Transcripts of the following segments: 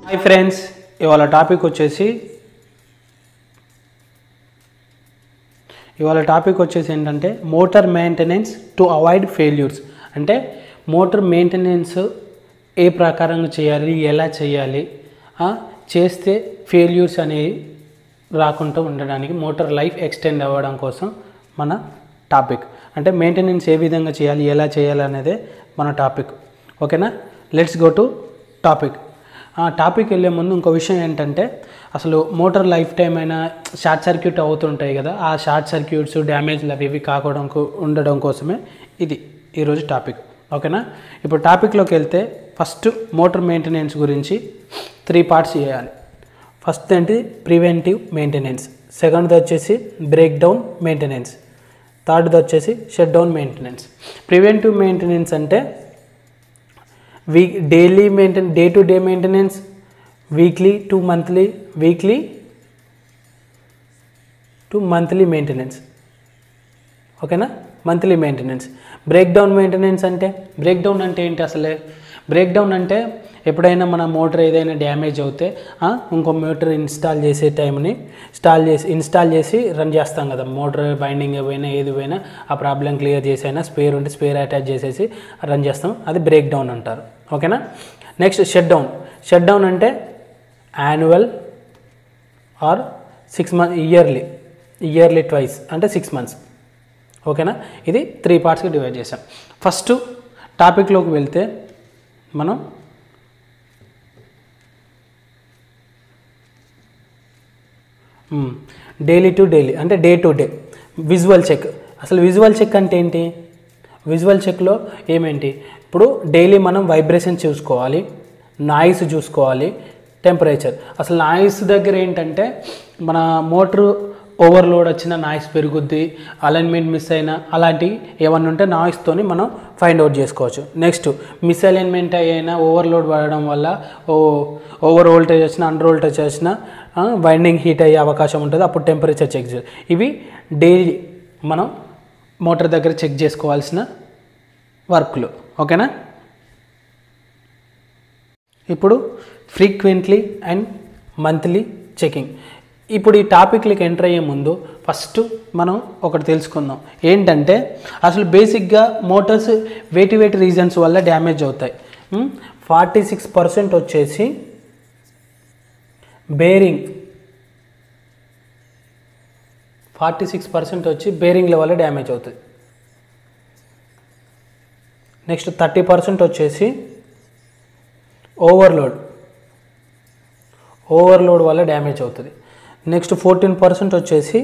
Hi friends ఇవాళ topic వచ్చేసి ఇవాళ టాపిక్ వచ్చేసి ఏంటంటే motor maintenance to avoid failures అంటే మోటార్ మెయింటెనెన్స్ ఏ ప్రకారంగా చేయాలి ఎలా చేయాలి ఆ, చేస్తే ఫెయిల్యూర్స్ అనేవి రాకుండా ఉండడానికి మోటార్ లైఫ్ ఎక్స్టెండ్ అవ్వడం కోసం మన టాపిక్ అంటే మెయింటెనెన్స్ ఏ విధంగా చేయాలి ఎలా చేయాలి అనేదే మన టాపిక్ ఓకేనా లెట్స్ గో టు టాపిక్ ఆ టాపిక్ వెళ్ళే ముందు ఇంకో విషయం ఏంటంటే అసలు మోటార్ లైఫ్ టైం అయినా షార్ట్ సర్క్యూట్ అవుతుంటాయి కదా ఆ షార్ట్ సర్క్యూట్స్ డ్యామేజ్లు అవి ఇవి కాకూడడం కో- ఉండడం కోసమే ఇది ఈరోజు టాపిక్ ఓకేనా ఇప్పుడు టాపిక్లోకి వెళ్తే ఫస్ట్ మోటార్ మెయింటెనెన్స్ గురించి త్రీ పార్ట్స్ చేయాలి ఫస్ట్ ఏంటి ప్రివెంటివ్ మెయింటెనెన్స్ సెకండ్ది వచ్చేసి బ్రేక్ డౌన్ మెయింటెనెన్స్ థర్డ్ది వచ్చేసి shut down maintenance preventive maintenance అంటే week daily maintain day to day maintenance weekly to monthly weekly to monthly maintenance ఓకేనా monthly maintenance break down maintenance అంటే break down అంటే ఏంటి అసలే బ్రేక్ డౌన్ అంటే ఎప్పుడైనా మన మోటార్ ఏదైనా డ్యామేజ్ అవుతే ఆ, ఇంకో మోటార్ ఇన్స్టాల్ చేసే టైంని ఇన్స్టాల్ చేసి ఇన్స్టాల్ చేసి రన్ చేస్తాం కదా మోటార్ బైండింగ్ పోయినా ఏది పోయినా ఆ ప్రాబ్లం క్లియర్ చేసైనా స్పేర్ ఉంటే స్పేర్ అటాచ్ చేసేసి రన్ చేస్తాం అది బ్రేక్ డౌన్ అంటారు ఓకేనా next shut down shut down అంటే annual or six month yearly yearly twice అంటే సిక్స్ మంత్స్ ఓకేనా ఇది త్రీ పార్ట్స్కి డివైడ్ చేసాం ఫస్ట్ టాపిక్లోకి వెళ్తే మనం డైలీ టు డైలీ అంటే day to day visual check అసలు విజువల్ చెక్ అంటే ఏంటి విజువల్ చెక్లో ఏమేంటి ఇప్పుడు డైలీ మనం వైబ్రేషన్ చూసుకోవాలి నాయిస్ చూసుకోవాలి టెంపరేచర్ అసలు నాయిస్ దగ్గర ఏంటంటే మన మోటరు ఓవర్లోడ్ వచ్చిన నాయిస్ పెరుగుద్ది అలైన్మెంట్ మిస్ అయినా అలాంటివి ఏమన్నా ఉంటే నాయిస్తోని మనం ఫైండ్ అవుట్ చేసుకోవచ్చు నెక్స్ట్ మిస్ అలైన్మెంట్ అయినా ఓవర్లోడ్ పడడం వల్ల ఓ ఓవర్ వోల్టేజ్ వచ్చినా అండర్ వోల్టేజ్ వచ్చినా వైండింగ్ హీట్ అయ్యే అవకాశం ఉంటుంది అప్పుడు టెంపరేచర్ చెక్ చేయాలి ఇవి డైలీ మనం మోటార్ దగ్గర చెక్ చేసుకోవాల్సిన వర్క్లు ఓకేనా ఇప్పుడు ఫ్రీక్వెంట్లీ అండ్ మంత్లీ చెకింగ్ ఇప్పుడు ఈ టాపిక్లకి ఎంటర్ అయ్యే ముందు ఫస్ట్ మనం ఒకటి తెలుసుకుందాం ఏంటంటే అసలు బేసిక్గా మోటార్స్ వేటి వేటి రీజన్స్ వల్ల డ్యామేజ్ అవుతాయి ఫార్టీ సిక్స్ పర్సెంట్ వచ్చేసి బేరింగ్ ఫార్టీ సిక్స్ పర్సెంట్ వచ్చి బేరింగ్ల వల్ల డ్యామేజ్ అవుతుంది నెక్స్ట్ థర్టీ పర్సెంట్ వచ్చేసి ఓవర్లోడ్ ఓవర్లోడ్ వల్ల డ్యామేజ్ అవుతుంది నెక్స్ట్ ఫోర్టీన్ పర్సెంట్ వచ్చేసి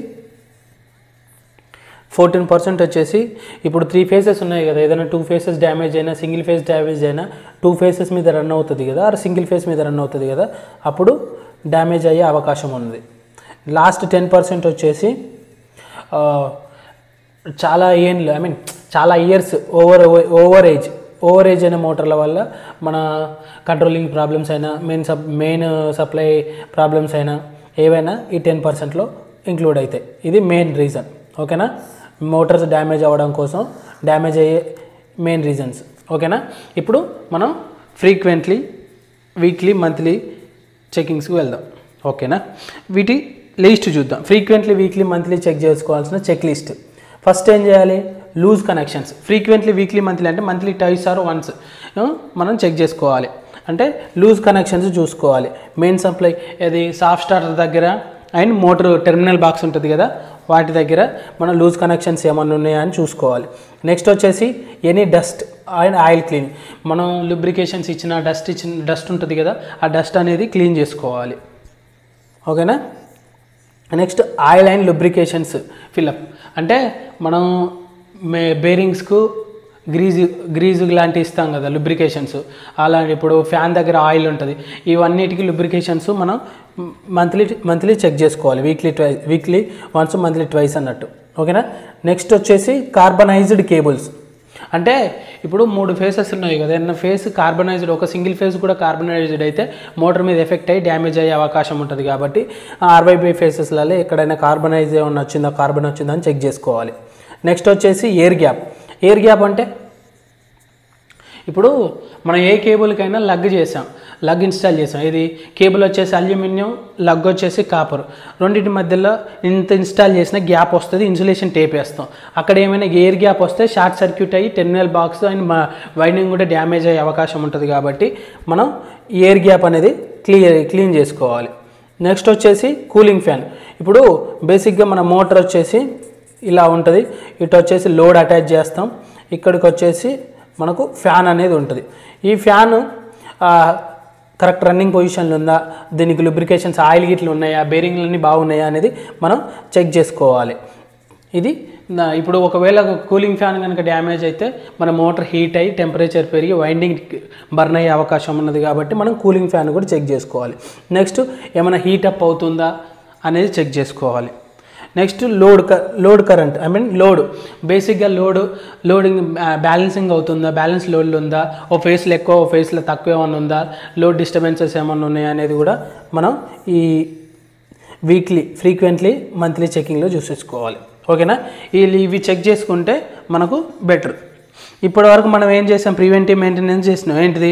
ఫోర్టీన్ పర్సెంట్ వచ్చేసి ఇప్పుడు త్రీ ఫేసెస్ ఉన్నాయి కదా ఏదైనా టూ ఫేసెస్ డ్యామేజ్ అయినా సింగిల్ ఫేస్ డ్యామేజ్ అయినా టూ ఫేసెస్ మీద రన్ అవుతుంది కదా ఆర్ సింగిల్ ఫేస్ మీద రన్ అవుతుంది కదా అప్పుడు డ్యామేజ్ అయ్యే అవకాశం ఉంది లాస్ట్ టెన్ పర్సెంట్ వచ్చేసి ఆ, చాలా ఏండ్లు ఐ మీన్ చాలా years over over age over age అయిన మోటార్ల వల్ల మన కంట్రోలింగ్ ప్రాబ్లమ్స్ అయినా మెయిన్ సప్ మెయిన్ సప్లై ప్రాబ్లమ్స్ అయినా ఏవైనా ఈ టెన్ పర్సెంట్లో ఇంక్లూడ్ అవుతాయి ఇది మెయిన్ రీజన్ ఓకేనా మోటార్స్ డ్యామేజ్ అవ్వడం కోసం డ్యామేజ్ అయ్యే మెయిన్ రీజన్స్ ఓకేనా ఇప్పుడు మనం ఫ్రీక్వెంట్లీ వీక్లీ మంత్లీ చెకింగ్స్కి వెళ్దాం ఓకేనా వీటి లిస్ట్ చూద్దాం ఫ్రీక్వెంట్లీ వీక్లీ మంత్లీ చెక్ చేసుకోవాల్సిన చెక్ లిస్ట్ ఫస్ట్ ఏం చేయాలి loose connections frequently weekly monthly అంటే మంత్లీ టైస్ ఆర్ వన్స్ మనం చెక్ చేసుకోవాలి అంటే లూజ్ కనెక్షన్స్ చూసుకోవాలి మెయిన్ సప్లై అది సాఫ్ట్ స్టార్టర్ దగ్గర అండ్ మోటార్ టెర్మినల్ బాక్స్ ఉంటుంది కదా వాటి దగ్గర మనం లూజ్ కనెక్షన్స్ ఏమన్నా ఉన్నాయా అని చూసుకోవాలి నెక్స్ట్ వచ్చేసి any dust and oil clean మనం లుబ్రికేషన్స్ ఇచ్చిన డస్ట్ ఇచ్చిన డస్ట్ ఉంటుంది కదా ఆ డస్ట్ అనేది క్లీన్ చేసుకోవాలి ఓకేనా next oil and lubrications fill up అంటే మనం మే బేరింగ్స్కు గ్రీజు గ్రీజు లాంటివి ఇస్తాం కదా లుబ్రికేషన్స్ అలాంటి ఇప్పుడు ఫ్యాన్ దగ్గర ఆయిల్ ఉంటుంది ఇవన్నిటికి లుబ్రికేషన్స్ మనం మంత్లీ మంత్లీ చెక్ చేసుకోవాలి weekly twice weekly once monthly twice అన్నట్టు ఓకేనా నెక్స్ట్ వచ్చేసి కార్బనైజ్డ్ కేబుల్స్ అంటే ఇప్పుడు మూడు ఫేసెస్ ఉన్నాయి కదా ఏదైనా ఫేస్ కార్బనైజ్డ్ ఒక సింగిల్ ఫేస్ కూడా కార్బనైజ్డ్ అయితే మోటార్ మీద ఎఫెక్ట్ అయ్యి డ్యామేజ్ అయ్యే అవకాశం ఉంటుంది కాబట్టి ఆర్వైబై ఫేసెస్లలో ఎక్కడైనా కార్బనైజ్ ఏమన్నా వచ్చిందా కార్బన్ వచ్చిందా అని చెక్ చేసుకోవాలి నెక్స్ట్ వచ్చేసి ఎయిర్ గ్యాప్ ఎయిర్ గ్యాప్ అంటే ఇప్పుడు మనం ఏ కేబుల్కైనా లగ్ చేసాం లగ్ ఇన్స్టాల్ చేసాం ఇది కేబుల్ వచ్చేసి అల్యూమినియం లగ్ వచ్చేసి కాపర్ రెండింటి మధ్యలో ఇంత ఇన్స్టాల్ చేసిన గ్యాప్ వస్తుంది ఇన్సులేషన్ టేప్ వేస్తాం అక్కడ ఏమైనా ఎయిర్ గ్యాప్ వస్తే షార్ట్ సర్క్యూట్ అయ్యి టెర్మినల్ బాక్స్ అండ్ వైండింగ్ కూడా డ్యామేజ్ అయ్యే అవకాశం ఉంటుంది కాబట్టి మనం ఎయిర్ గ్యాప్ అనేది క్లియర్ క్లీన్ చేసుకోవాలి నెక్స్ట్ వచ్చేసి కూలింగ్ ఫ్యాన్ ఇప్పుడు బేసిక్గా మన మోటార్ వచ్చేసి ఇలా ఉంటుంది ఇటు వచ్చేసి లోడ్ అటాచ్ చేస్తాం ఇక్కడికి వచ్చేసి మనకు ఫ్యాన్ అనేది ఉంటుంది ఈ ఫ్యాన్ కరెక్ట్ రన్నింగ్ పొజిషన్లో ఉందా దీనికి lubrications ఆయిల్ గిట్లు ఉన్నాయా బేరింగ్లు అన్నీ బాగున్నాయా అనేది మనం చెక్ చేసుకోవాలి ఇది నా- ఇప్పుడు ఒకవేళ కూలింగ్ ఫ్యాన్ కనుక డ్యామేజ్ అయితే మన మోటార్ హీట్ అయ్యి టెంపరేచర్ పెరిగి వైండింగ్ బర్న్ అయ్యే అవకాశం ఉన్నది కాబట్టి మనం కూలింగ్ ఫ్యాన్ కూడా చెక్ చేసుకోవాలి నెక్స్ట్ ఏమైనా హీట్ అప్ అవుతుందా అనేది చెక్ చేసుకోవాలి నెక్స్ట్ లోడ్ క load current I mean load బేసిక్గా లోడ్ లోడింగ్ బ్యాలెన్సింగ్ అవుతుందా బ్యాలెన్స్ లోడ్లు ఉందా ఓ ఫేస్లో ఎక్కువ ఓ ఫేస్లో తక్కువ ఏమైనా ఉందా లోడ్ డిస్టర్బెన్సెస్ ఏమైనా ఉన్నాయా అనేది కూడా మనం ఈ వీక్లీ ఫ్రీక్వెంట్లీ మంత్లీ చెకింగ్లో చూసేసుకోవాలి ఓకేనా ఈ ఇవి చెక్ చేసుకుంటే మనకు బెటర్ ఇప్పటి వరకు మనం ఏం చేసాం ప్రివెంటివ్ మెయింటెనెన్స్ చేసినాం ఏంటిది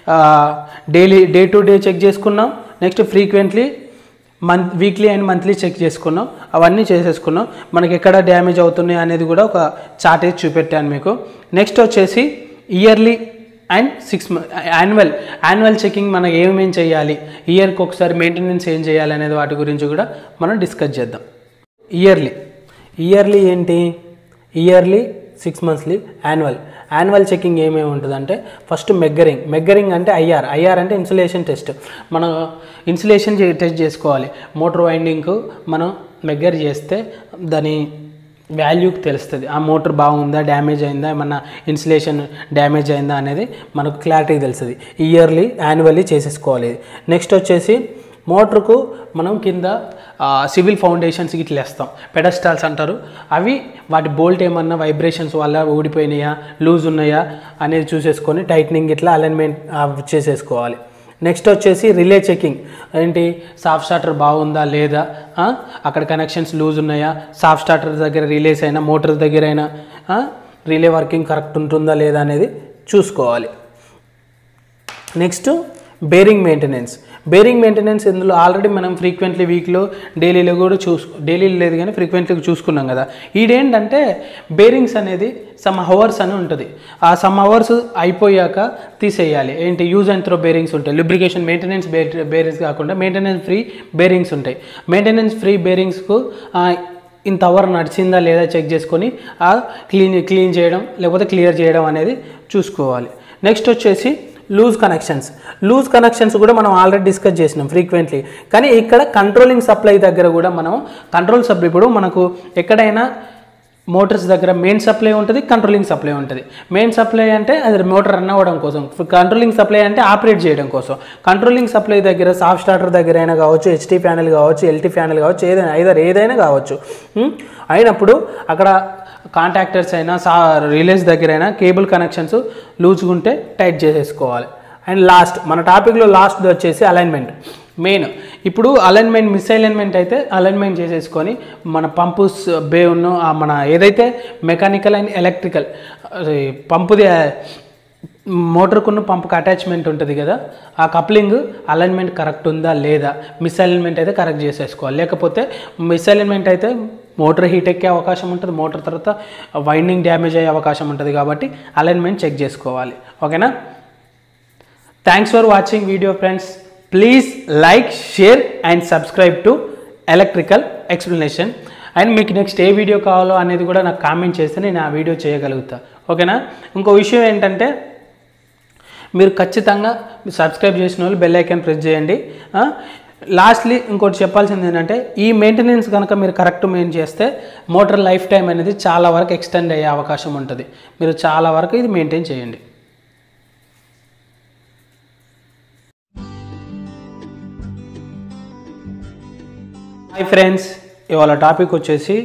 daily day to day check చేసుకున్నాం next frequently month weekly and monthly check చేసుకున్నాం అవన్నీ చేసేసుకున్నాం మనకి ఎక్కడ డ్యామేజ్ అవుతున్నాయి అనేది కూడా ఒక చార్ట్ వేసి చూపెట్టాను మీకు నెక్స్ట్ వచ్చేసి yearly and six annual annual checking మనం ఏమేం చేయాలి ఇయర్కి ఒకసారి మెయింటెనెన్స్ ఏం చేయాలి అనేది వాటి గురించి కూడా మనం డిస్కస్ చేద్దాం ఇయర్లీ ఇయర్లీ ఏంటి yearly six monthly annual annual checking ఏమేమి ఉంటుందంటే ఫస్ట్ మెగ్గరింగ్ మెగ్గరింగ్ అంటే ఐఆర్ ఐఆర్ అంటే ఇన్సులేషన్ టెస్ట్ మనం ఇన్సులేషన్ టెస్ట్ చేసుకోవాలి మోటార్ వైండింగ్కు మనం మెగ్గర్ చేస్తే దాని వాల్యూకి తెలుస్తుంది ఆ మోటార్ బాగుందా డ్యామేజ్ అయిందా ఏమన్నా ఇన్సులేషన్ డ్యామేజ్ అయిందా అనేది మనకు క్లారిటీ తెలుస్తుంది ఇయర్లీ యాన్యువల్లీ చేసేసుకోవాలి ఇది నెక్స్ట్ వచ్చేసి మోటార్కు మనం కింద సివిల్ ఫౌండేషన్స్ ఇట్లా వేస్తాం పెడస్టాల్స్ అంటారు అవి వాటి బోల్ట్ ఏమన్నా వైబ్రేషన్స్ వల్ల ఊడిపోయినాయా లూజ్ ఉన్నాయా అనేది చూసేసుకొని టైట్నింగ్ ఇట్లా అలైన్మెంట్ చేసేసుకోవాలి నెక్స్ట్ వచ్చేసి రిలే చెకింగ్ ఏంటి సాఫ్ట్ స్టార్టర్ బాగుందా లేదా ఆ? అక్కడ కనెక్షన్స్ లూజ్ ఉన్నాయా సాఫ్ట్ స్టార్టర్ దగ్గర రిలేస్ అయినా మోటార్ దగ్గర అయినా ఆ? రిలే వర్కింగ్ కరెక్ట్ ఉంటుందా లేదా అనేది చూసుకోవాలి next bearing maintenance bearing maintenance ఇందులో ఆల్రెడీ మనం ఫ్రీక్వెంట్లీ వీక్లో డైలీలో కూడా చూసు డైలీలో లేదు కానీ ఫ్రీక్వెంట్లీ చూసుకున్నాం కదా ఈడేంటంటే బేరింగ్స్ అనేది సమ్ హవర్స్ అని ఉంటుంది ఆ సమ్ అవర్స్ అయిపోయాక తీసేయాలి ఏంటి యూజ్ అండ్ త్రో బేరింగ్స్ ఉంటాయి లిబ్రికేషన్ మెయింటెనెన్స్ బేరింగ్స్ కాకుండా మెయింటెనెన్స్ ఫ్రీ బేరింగ్స్ ఉంటాయి మెయింటెనెన్స్ ఫ్రీ బేరింగ్స్కు ఇంత అవర్ నడిచిందా లేదా చెక్ చేసుకొని ఆ క్లీన్ క్లీన్ చేయడం లేకపోతే క్లియర్ చేయడం అనేది చూసుకోవాలి నెక్స్ట్ వచ్చేసి లూజ్ కనెక్షన్స్ లూజ్ కనెక్షన్స్ కూడా మనం ఆల్రెడీ డిస్కస్ చేసినాం ఫ్రీక్వెంట్లీ కానీ ఇక్కడ కంట్రోలింగ్ సప్లై దగ్గర కూడా మనం కంట్రోల్ సప్లై ఇప్పుడు మనకు ఎక్కడైనా మోటార్స్ దగ్గర మెయిన్ సప్లై ఉంటుంది కంట్రోలింగ్ సప్లై ఉంటుంది మెయిన్ సప్లై అంటే అది మోటార్ రన్ అవ్వడం కోసం కంట్రోలింగ్ సప్లై అంటే ఆపరేట్ చేయడం కోసం కంట్రోలింగ్ సప్లై దగ్గర సాఫ్ట్ స్టార్టర్ దగ్గర అయినా కావచ్చు హెచ్టీ ప్యానల్ కావచ్చు ఎల్టీ ప్యానల్ కావచ్చు ఏదైనా ఐదర్ ఏదైనా కావచ్చు ఉం? అయినప్పుడు అక్కడ కాంటాక్టర్స్ అయినా సా రిలేస్ దగ్గర అయినా కేబుల్ కనెక్షన్స్ లూజ్గా ఉంటే టైట్ చేసేసుకోవాలి అండ్ లాస్ట్ మన టాపిక్లో లాస్ట్ వచ్చేసి అలైన్మెంట్ మెయిన్ ఇప్పుడు అలైన్మెంట్ మిస్ అలైన్మెంట్ అయితే అలైన్మెంట్ చేసేసుకొని మన పంపు స్- బే ఉన్న ఆ మన ఏదైతే మెకానికల్ అండ్ ఎలక్ట్రికల్ పంపుది మోటార్కున్న పంపుకి అటాచ్మెంట్ ఉంటుంది కదా ఆ కప్లింగ్ అలైన్మెంట్ కరెక్ట్ ఉందా లేదా మిస్ అలైన్మెంట్ అయితే కరెక్ట్ చేసేసుకోవాలి లేకపోతే మిస్ అలైన్మెంట్ అయితే మోటార్ హీట్ ఎక్కే అవకాశం ఉంటుంది మోటార్ తర్వాత వైండింగ్ డ్యామేజ్ అయ్యే అవకాశం ఉంటుంది కాబట్టి అలైన్మెంట్ చెక్ చేసుకోవాలి ఓకేనా thanks for watching video friends please like share and subscribe to electrical explanation and మీకు నెక్స్ట్ ఏ వీడియో కావాలో అనేది కూడా నాకు కామెంట్ చేస్తే నేను ఆ వీడియో చేయగలుగుతా ఓకేనా ఇంకో విషయం ఏంటంటే మీరు ఖచ్చితంగా సబ్స్క్రైబ్ చేసిన వాళ్ళు బెల్ ఐకాన్ ప్రెస్ చేయండి లాస్ట్లీ ఇంకోటి చెప్పాల్సింది ఏంటంటే ఈ మెయింటెనెన్స్ కనుక మీరు కరెక్ట్ మెయిన్ చేస్తే మోటార్ లైఫ్ టైం అనేది చాలా వరకు ఎక్స్టెండ్ అయ్యే అవకాశం ఉంటుంది మీరు చాలా వరకు ఇది మెయింటైన్ చేయండి హాయ్ ఫ్రెండ్స్ ఇవాళ టాపిక్ వచ్చేసి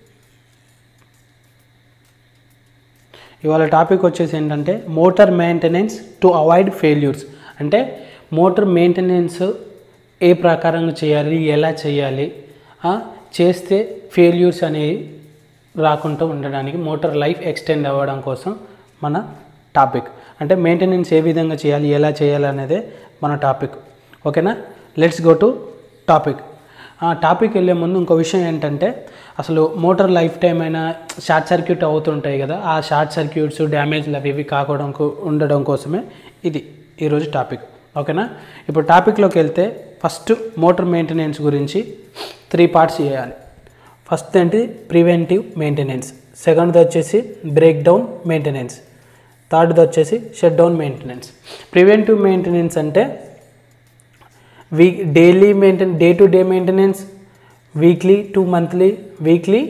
ఇవాళ టాపిక్ వచ్చేసి ఏంటంటే motor maintenance to avoid failures అంటే మోటార్ మెయింటెనెన్స్ ఏ ప్రకారంగా చేయాలి ఎలా చేయాలి ఆ, చేస్తే ఫెయిల్యూర్స్ అనేవి రాకుండా ఉండడానికి మోటార్ లైఫ్ ఎక్స్టెండ్ అవ్వడం కోసం మన టాపిక్ అంటే మెయింటెనెన్స్ ఏ విధంగా చేయాలి ఎలా చేయాలి అనేదే మన టాపిక్ ఓకేనా లెట్స్ గో టు టాపిక్ ఆ టాపిక్ వెళ్ళే ముందు ఇంకో విషయం ఏంటంటే అసలు మోటార్ లైఫ్ టైం అయినా షార్ట్ సర్క్యూట్ అవుతుంటాయి కదా ఆ షార్ట్ సర్క్యూట్స్ డ్యామేజ్లు అవి ఇవి కాకూడడం కో- ఉండడం కోసమే ఇది ఈరోజు టాపిక్ ఓకేనా ఇప్పుడు టాపిక్లోకి వెళ్తే ఫస్ట్ మోటార్ మెయింటెనెన్స్ గురించి త్రీ పార్ట్స్ చేయాలి ఫస్ట్ ఏంటి ప్రివెంటివ్ మెయింటెనెన్స్ సెకండ్ది వచ్చేసి బ్రేక్ డౌన్ మెయింటెనెన్స్ థర్డ్ది వచ్చేసి shut down maintenance preventive maintenance అంటే week daily maintain day to day maintenance weekly to monthly weekly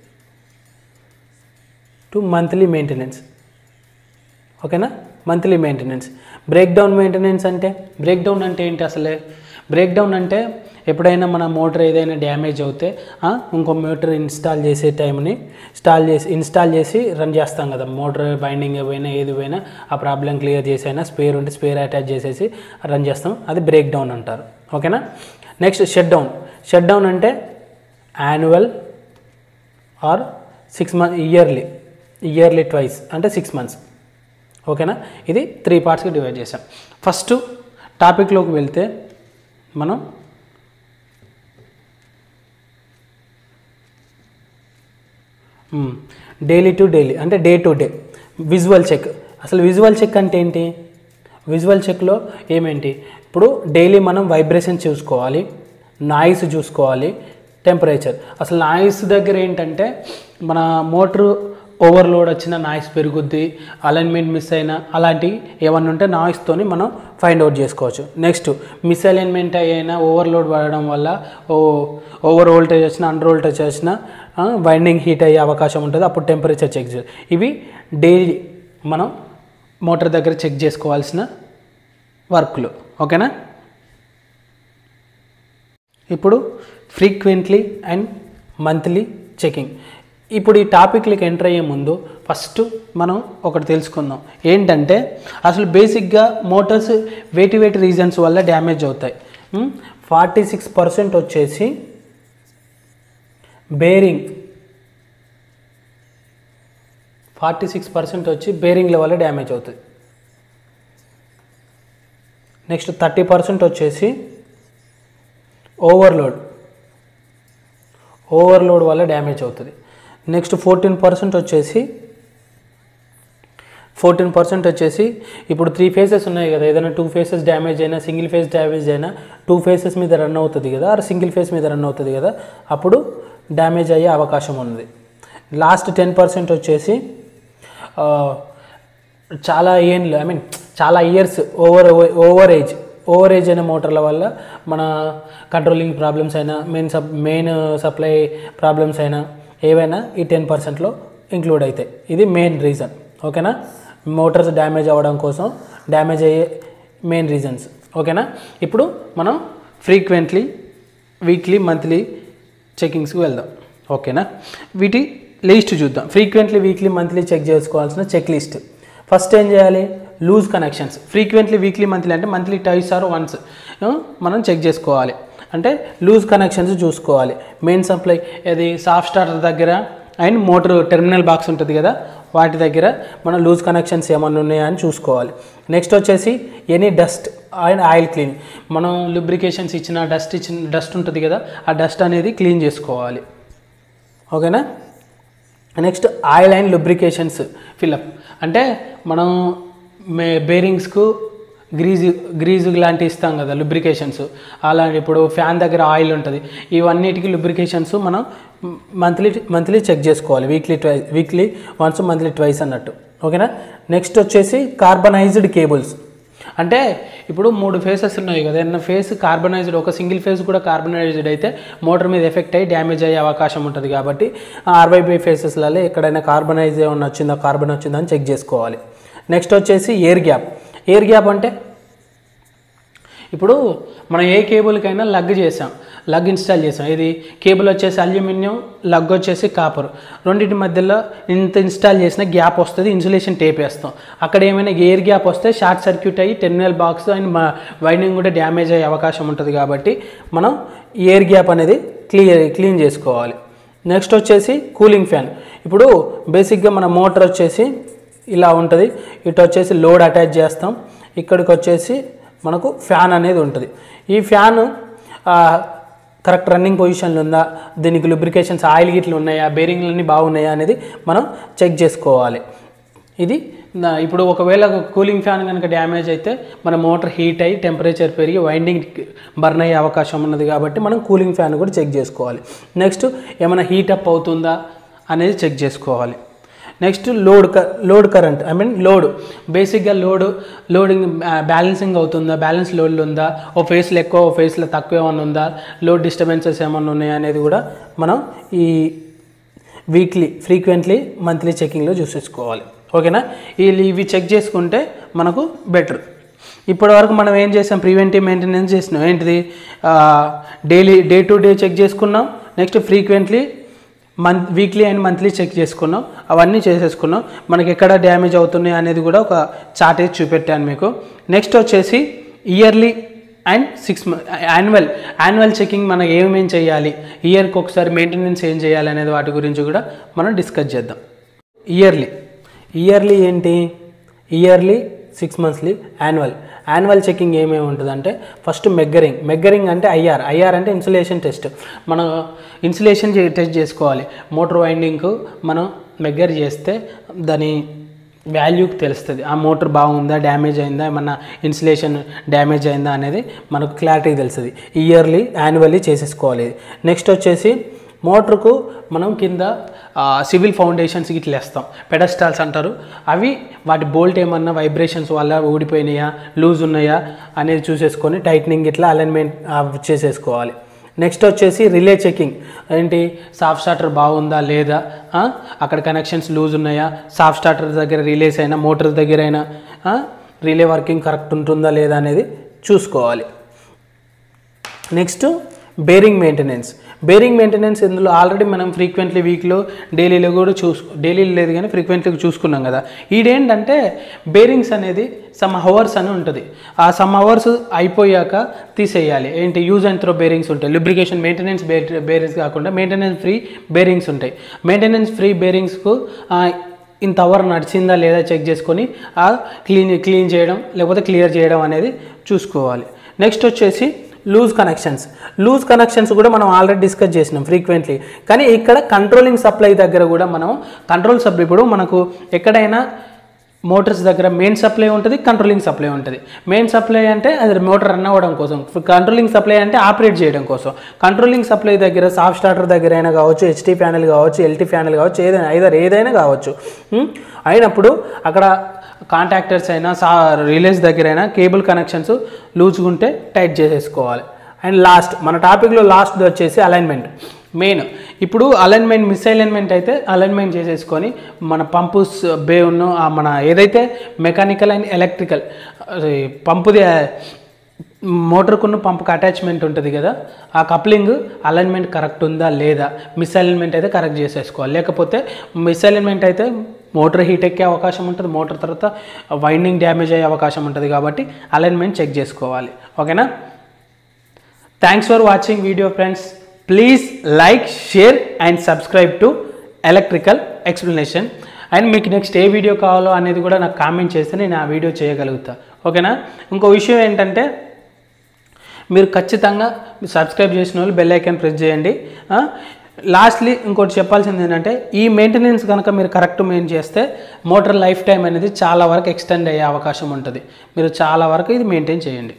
to monthly maintenance ఓకేనా monthly maintenance break down maintenance అంటే break down అంటే ఏంటి అసలే బ్రేక్ డౌన్ అంటే ఎప్పుడైనా మన మోటార్ ఏదైనా డ్యామేజ్ అవుతే ఆ, ఇంకో మోటార్ ఇన్స్టాల్ చేసే టైంని ఇన్స్టాల్ చేసి ఇన్స్టాల్ చేసి రన్ చేస్తాం కదా మోటార్ బైండింగ్ పోయినా ఏది పోయినా ఆ ప్రాబ్లం క్లియర్ చేసైనా స్పేర్ ఉంటే స్పేర్ అటాచ్ చేసేసి రన్ చేస్తాం అది బ్రేక్ డౌన్ అంటారు ఓకేనా next shut down shut down అంటే annual or six month yearly yearly twice అంటే సిక్స్ మంత్స్ ఓకేనా ఇది త్రీ పార్ట్స్కి డివైడ్ చేసాం ఫస్ట్ టాపిక్లోకి వెళ్తే మనం డైలీ టు డైలీ అంటే day to day visual check అసలు విజువల్ చెక్ అంటే ఏంటి విజువల్ చెక్లో ఏమేంటి ఇప్పుడు డైలీ మనం వైబ్రేషన్ చూసుకోవాలి నాయిస్ చూసుకోవాలి టెంపరేచర్ అసలు నాయిస్ దగ్గర ఏంటంటే మన మోటారు ఓవర్లోడ్ వచ్చిన నాయిస్ పెరుగుద్ది అలైన్మెంట్ మిస్ అయినా అలాంటివి ఏమన్నా ఉంటే నాయిస్తోని మనం ఫైండ్ అవుట్ చేసుకోవచ్చు నెక్స్ట్ మిస్ అలైన్మెంట్ అయినా ఓవర్లోడ్ పడడం వల్ల ఓ ఓవర్ వోల్టేజ్ వచ్చినా అండర్ వోల్టేజ్ వచ్చినా వైండింగ్ హీట్ అయ్యే అవకాశం ఉంటుంది అప్పుడు టెంపరేచర్ చెక్ చేయాలి ఇవి డైలీ మనం మోటార్ దగ్గర చెక్ చేసుకోవాల్సిన వర్క్లు ఓకేనా ఇప్పుడు ఫ్రీక్వెంట్లీ అండ్ మంత్లీ చెకింగ్ ఇప్పుడు ఈ టాపిక్లకి ఎంటర్ అయ్యే ముందు ఫస్ట్ మనం ఒకటి తెలుసుకుందాం ఏంటంటే అసలు బేసిక్గా మోటార్స్ వేటి వేటి రీజన్స్ వల్ల డ్యామేజ్ అవుతాయి ఫార్టీ సిక్స్ పర్సెంట్ వచ్చేసి బేరింగ్ ఫార్టీ సిక్స్ పర్సెంట్ వచ్చి బేరింగ్ల వల్ల డ్యామేజ్ అవుతుంది నెక్స్ట్ థర్టీ పర్సెంట్ వచ్చేసి ఓవర్లోడ్ ఓవర్లోడ్ వల్ల డ్యామేజ్ అవుతుంది నెక్స్ట్ ఫోర్టీన్ పర్సెంట్ వచ్చేసి ఫోర్టీన్ పర్సెంట్ వచ్చేసి ఇప్పుడు త్రీ ఫేసెస్ ఉన్నాయి కదా ఏదైనా టూ ఫేసెస్ డ్యామేజ్ అయినా సింగిల్ ఫేస్ డ్యామేజ్ అయినా టూ ఫేసెస్ మీద రన్ అవుతుంది కదా ఆర్ సింగిల్ ఫేస్ మీద రన్ అవుతుంది కదా అప్పుడు డ్యామేజ్ అయ్యే అవకాశం ఉంది లాస్ట్ టెన్ పర్సెంట్ వచ్చేసి ఆ, చాలా ఏండ్లు ఐ మీన్ చాలా years over over age over age అయిన మోటార్ల వల్ల మన కంట్రోలింగ్ ప్రాబ్లమ్స్ అయినా మెయిన్ సప్ మెయిన్ సప్లై ప్రాబ్లమ్స్ అయినా ఏవైనా ఈ టెన్ పర్సెంట్లో ఇంక్లూడ్ అవుతాయి ఇది మెయిన్ రీజన్ ఓకేనా మోటార్స్ డ్యామేజ్ అవ్వడం కోసం డ్యామేజ్ అయ్యే మెయిన్ రీజన్స్ ఓకేనా ఇప్పుడు మనం ఫ్రీక్వెంట్లీ వీక్లీ మంత్లీ చెకింగ్స్కి వెళ్దాం ఓకేనా వీటి లిస్ట్ చూద్దాం ఫ్రీక్వెంట్లీ వీక్లీ మంత్లీ చెక్ చేసుకోవాల్సిన చెక్ లిస్ట్ ఫస్ట్ ఏం చేయాలి loose connections frequently weekly monthly అంటే మంత్లీ టైస్ ఆర్ వన్స్ మనం చెక్ చేసుకోవాలి అంటే లూజ్ కనెక్షన్స్ చూసుకోవాలి మెయిన్ సప్లై అది సాఫ్ట్ స్టార్టర్ దగ్గర అండ్ మోటార్ టెర్మినల్ బాక్స్ ఉంటుంది కదా వాటి దగ్గర మనం లూజ్ కనెక్షన్స్ ఏమన్నా ఉన్నాయా అని చూసుకోవాలి నెక్స్ట్ వచ్చేసి any dust and oil clean మనం లుబ్రికేషన్స్ ఇచ్చిన డస్ట్ ఇచ్చిన డస్ట్ ఉంటుంది కదా ఆ డస్ట్ అనేది క్లీన్ చేసుకోవాలి ఓకేనా next oil and lubrications fill up అంటే మనం మే బేరింగ్స్కు గ్రీజు గ్రీజు లాంటి ఇస్తాం కదా లుబ్రికేషన్స్ అలాంటి ఇప్పుడు ఫ్యాన్ దగ్గర ఆయిల్ ఉంటుంది ఇవన్నిటికీ లుబ్రికేషన్స్ మనం మంత్లీ మంత్లీ చెక్ చేసుకోవాలి weekly ట్వై weekly once monthly twice అన్నట్టు ఓకేనా నెక్స్ట్ వచ్చేసి కార్బనైజ్డ్ కేబుల్స్ అంటే ఇప్పుడు మూడు ఫేసెస్ ఉన్నాయి కదా ఏదైనా ఫేస్ కార్బనైజ్డ్ ఒక సింగిల్ ఫేస్ కూడా కార్బనైజ్డ్ అయితే మోటార్ మీద ఎఫెక్ట్ అయ్యి డ్యామేజ్ అయ్యే అవకాశం ఉంటుంది కాబట్టి ఆర్వైబీ ఫేసెస్లలో ఎక్కడైనా కార్బనైజ్ ఏమన్నా వచ్చిందా కార్బన్ వచ్చిందా అని చెక్ చేసుకోవాలి నెక్స్ట్ వచ్చేసి ఎయిర్ గ్యాప్ ఎయిర్ గ్యాప్ అంటే ఇప్పుడు మనం ఏ కేబుల్కైనా లగ్ చేసాం లగ్ ఇన్స్టాల్ చేసాం ఇది కేబుల్ వచ్చేసి అల్యూమినియం లగ్ వచ్చేసి కాపర్ రెండింటి మధ్యలో ఇంత ఇన్స్టాల్ చేసిన గ్యాప్ వస్తుంది ఇన్సులేషన్ టేప్ వేస్తాం అక్కడ ఏమైనా ఎయిర్ గ్యాప్ వస్తే షార్ట్ సర్క్యూట్ అయ్యి టెర్మినల్ బాక్స్ అండ్ మా వైండింగ్ కూడా డ్యామేజ్ అయ్యే అవకాశం ఉంటుంది కాబట్టి మనం ఎయిర్ గ్యాప్ అనేది క్లియర్ క్లీన్ చేసుకోవాలి నెక్స్ట్ వచ్చేసి కూలింగ్ ఫ్యాన్ ఇప్పుడు బేసిక్గా మన మోటార్ వచ్చేసి ఇలా ఉంటుంది ఇటు వచ్చేసి లోడ్ అటాచ్ చేస్తాం ఇక్కడికి వచ్చేసి మనకు ఫ్యాన్ అనేది ఉంటుంది ఈ ఫ్యాను కరెక్ట్ రన్నింగ్ పొజిషన్లో ఉందా దీనికి lubrications ఆయిల్ గిట్లు ఉన్నాయా బేరింగ్లు అన్నీ బాగున్నాయా అనేది మనం చెక్ చేసుకోవాలి ఇది నా- ఇప్పుడు ఒకవేళ కూలింగ్ ఫ్యాన్ కనుక డ్యామేజ్ అయితే మన మోటార్ హీట్ అయ్యి టెంపరేచర్ పెరిగి వైండింగ్ బర్న్ అయ్యే అవకాశం ఉన్నది కాబట్టి మనం కూలింగ్ ఫ్యాన్ కూడా చెక్ చేసుకోవాలి నెక్స్ట్ ఏమైనా హీట్ అప్ అవుతుందా అనేది చెక్ చేసుకోవాలి నెక్స్ట్ లోడ్ క load current I mean load బేసిక్గా లోడ్ లోడింగ్ బ్యాలెన్సింగ్ అవుతుందా బ్యాలెన్స్ లోడ్లు ఉందా ఓ ఫేస్లో ఎక్కువ ఓ ఫేస్లో తక్కువ ఏమైనా ఉందా లోడ్ డిస్టర్బెన్సెస్ ఏమైనా ఉన్నాయా అనేది కూడా మనం ఈ వీక్లీ ఫ్రీక్వెంట్లీ మంత్లీ చెకింగ్లో చూసేసుకోవాలి ఓకేనా ఈ ఇవి చెక్ చేసుకుంటే మనకు బెటర్ ఇప్పటి వరకు మనం ఏం చేసాం ప్రివెంటివ్ మెయింటెనెన్స్ చేసినాం ఏంటిది daily day to day check చేసుకున్నాం next frequently month weekly and monthly check చేసుకున్నాం అవన్నీ చేసేసుకున్నాం మనకి ఎక్కడ డ్యామేజ్ అవుతున్నాయి అనేది కూడా ఒక చార్ట్ వేసి చూపెట్టాను మీకు నెక్స్ట్ వచ్చేసి yearly and six annual annual checking మనకి ఏమేం చేయాలి ఇయర్కి ఒకసారి మెయింటెనెన్స్ ఏం చేయాలి అనేది వాటి గురించి కూడా మనం డిస్కస్ చేద్దాం ఇయర్లీ ఇయర్లీ ఏంటి yearly six monthly annual annual checking ఏమేమి ఉంటుందంటే ఫస్ట్ మెగ్గరింగ్ మెగ్గరింగ్ అంటే ఐఆర్ ఐఆర్ అంటే ఇన్సులేషన్ టెస్ట్ మనం ఇన్సులేషన్ టెస్ట్ చేసుకోవాలి మోటార్ వైండింగ్కు మనం మెగ్గర్ చేస్తే దాని వాల్యూకి తెలుస్తుంది ఆ మోటార్ బాగుందా డ్యామేజ్ అయిందా ఏమన్నా ఇన్సులేషన్ డ్యామేజ్ అయిందా అనేది మనకు క్లారిటీ తెలుస్తుంది ఇయర్లీ యాన్యువల్లీ చేసేసుకోవాలి నెక్స్ట్ వచ్చేసి మోటార్కు మనం కింద సివిల్ ఫౌండేషన్స్ ఇట్లా వేస్తాం పెడస్టాల్స్ అంటారు అవి వాటి బోల్ట్ ఏమన్నా వైబ్రేషన్స్ వల్ల ఊడిపోయినాయా లూజ్ ఉన్నాయా అనేది చూసేసుకొని టైట్నింగ్ ఇట్లా అలైన్మెంట్ చేసేసుకోవాలి నెక్స్ట్ వచ్చేసి రిలే చెకింగ్ ఏంటి సాఫ్ట్ స్టార్టర్ బాగుందా లేదా ఆ? అక్కడ కనెక్షన్స్ లూజ్ ఉన్నాయా సాఫ్ట్ స్టార్టర్ దగ్గర రిలేస్ అయినా మోటార్ దగ్గర అయినా ఆ? రిలే వర్కింగ్ కరెక్ట్ ఉంటుందా లేదా అనేది చూసుకోవాలి next bearing maintenance bearing maintenance ఇందులో ఆల్రెడీ మనం ఫ్రీక్వెంట్లీ వీక్లో డైలీలో కూడా చూసు డైలీ లేదు కానీ ఫ్రీక్వెంట్లీ చూసుకున్నాం కదా ఈడేంటంటే బేరింగ్స్ అనేది సమ్ హవర్స్ అని ఉంటుంది ఆ సమ్ హవర్స్ అయిపోయాక తీసేయాలి ఏంటి యూజ్ అండ్ త్రో బేరింగ్స్ ఉంటాయి లిబ్రికేషన్ మెయింటెనెన్స్ బేరింగ్స్ కాకుండా మెయింటెనెన్స్ ఫ్రీ బేరింగ్స్ ఉంటాయి మెయింటెనెన్స్ ఫ్రీ బేరింగ్స్కు ఇంత అవర్ నడిచిందా లేదా చెక్ చేసుకొని ఆ క్లీన్ క్లీన్ చేయడం లేకపోతే క్లియర్ చేయడం అనేది చూసుకోవాలి నెక్స్ట్ వచ్చేసి లూజ్ కనెక్షన్స్ లూజ్ కనెక్షన్స్ కూడా మనం ఆల్రెడీ డిస్కస్ చేసినాం ఫ్రీక్వెంట్లీ కానీ ఇక్కడ కంట్రోలింగ్ సప్లై దగ్గర కూడా మనం కంట్రోల్ సప్లై ఇప్పుడు మనకు ఎక్కడైనా మోటార్స్ దగ్గర మెయిన్ సప్లై ఉంటుంది కంట్రోలింగ్ సప్లై ఉంటుంది మెయిన్ సప్లై అంటే అది మోటార్ రన్ అవ్వడం కోసం కంట్రోలింగ్ సప్లై అంటే ఆపరేట్ చేయడం కోసం కంట్రోలింగ్ సప్లై దగ్గర సాఫ్ట్ స్టార్టర్ దగ్గర అయినా కావచ్చు హెచ్టీ ప్యానెల్ కావచ్చు ఎల్టీ ప్యానెల్ కావచ్చు ఏదైనా ఐదర్ ఏదైనా కావచ్చు ఉం? అయినప్పుడు అక్కడ కాంటాక్టర్స్ అయినా సా రిలేస్ దగ్గర అయినా కేబుల్ కనెక్షన్స్ లూజ్గా ఉంటే టైట్ చేసేసుకోవాలి అండ్ లాస్ట్ మన టాపిక్లో లాస్ట్ వచ్చేసి అలైన్మెంట్ మెయిన్ ఇప్పుడు అలైన్మెంట్ మిస్ అలైన్మెంట్ అయితే అలైన్మెంట్ చేసేసుకొని మన పంపు బే ఉన్న ఆ మన ఏదైతే మెకానికల్ అండ్ ఎలక్ట్రికల్ పంపుది మోటార్కున్న పంపుకి అటాచ్మెంట్ ఉంటుంది కదా ఆ కప్లింగ్ అలైన్మెంట్ కరెక్ట్ ఉందా లేదా మిస్ అలైన్మెంట్ అయితే కరెక్ట్ చేసేసుకోవాలి లేకపోతే మిస్ అలైన్మెంట్ అయితే మోటార్ హీట్ ఎక్కే అవకాశం ఉంటుంది మోటార్ తర్వాత వైండింగ్ డ్యామేజ్ అయ్యే అవకాశం ఉంటుంది కాబట్టి అలైన్మెంట్ చెక్ చేసుకోవాలి ఓకేనా thanks for watching video friends please like share and subscribe to electrical explanation and మీకు నెక్స్ట్ ఏ వీడియో కావాలో అనేది కూడా నాకు కామెంట్ చేస్తే నేను ఆ వీడియో చేయగలుగుతా ఓకేనా ఇంకో విషయం ఏంటంటే మీరు ఖచ్చితంగా సబ్స్క్రైబ్ చేసిన వాళ్ళు బెల్ ఐకాన్ ప్రెస్ చేయండి లాస్ట్లీ ఇంకోటి చెప్పాల్సింది ఏంటంటే ఈ మెయింటెనెన్స్ కనుక మీరు కరెక్ట్ మెయిన్ చేస్తే మోటార్ లైఫ్ టైం అనేది చాలా వరకు ఎక్స్టెండ్ అయ్యే అవకాశం ఉంటుంది మీరు చాలా వరకు ఇది మెయింటైన్ చేయండి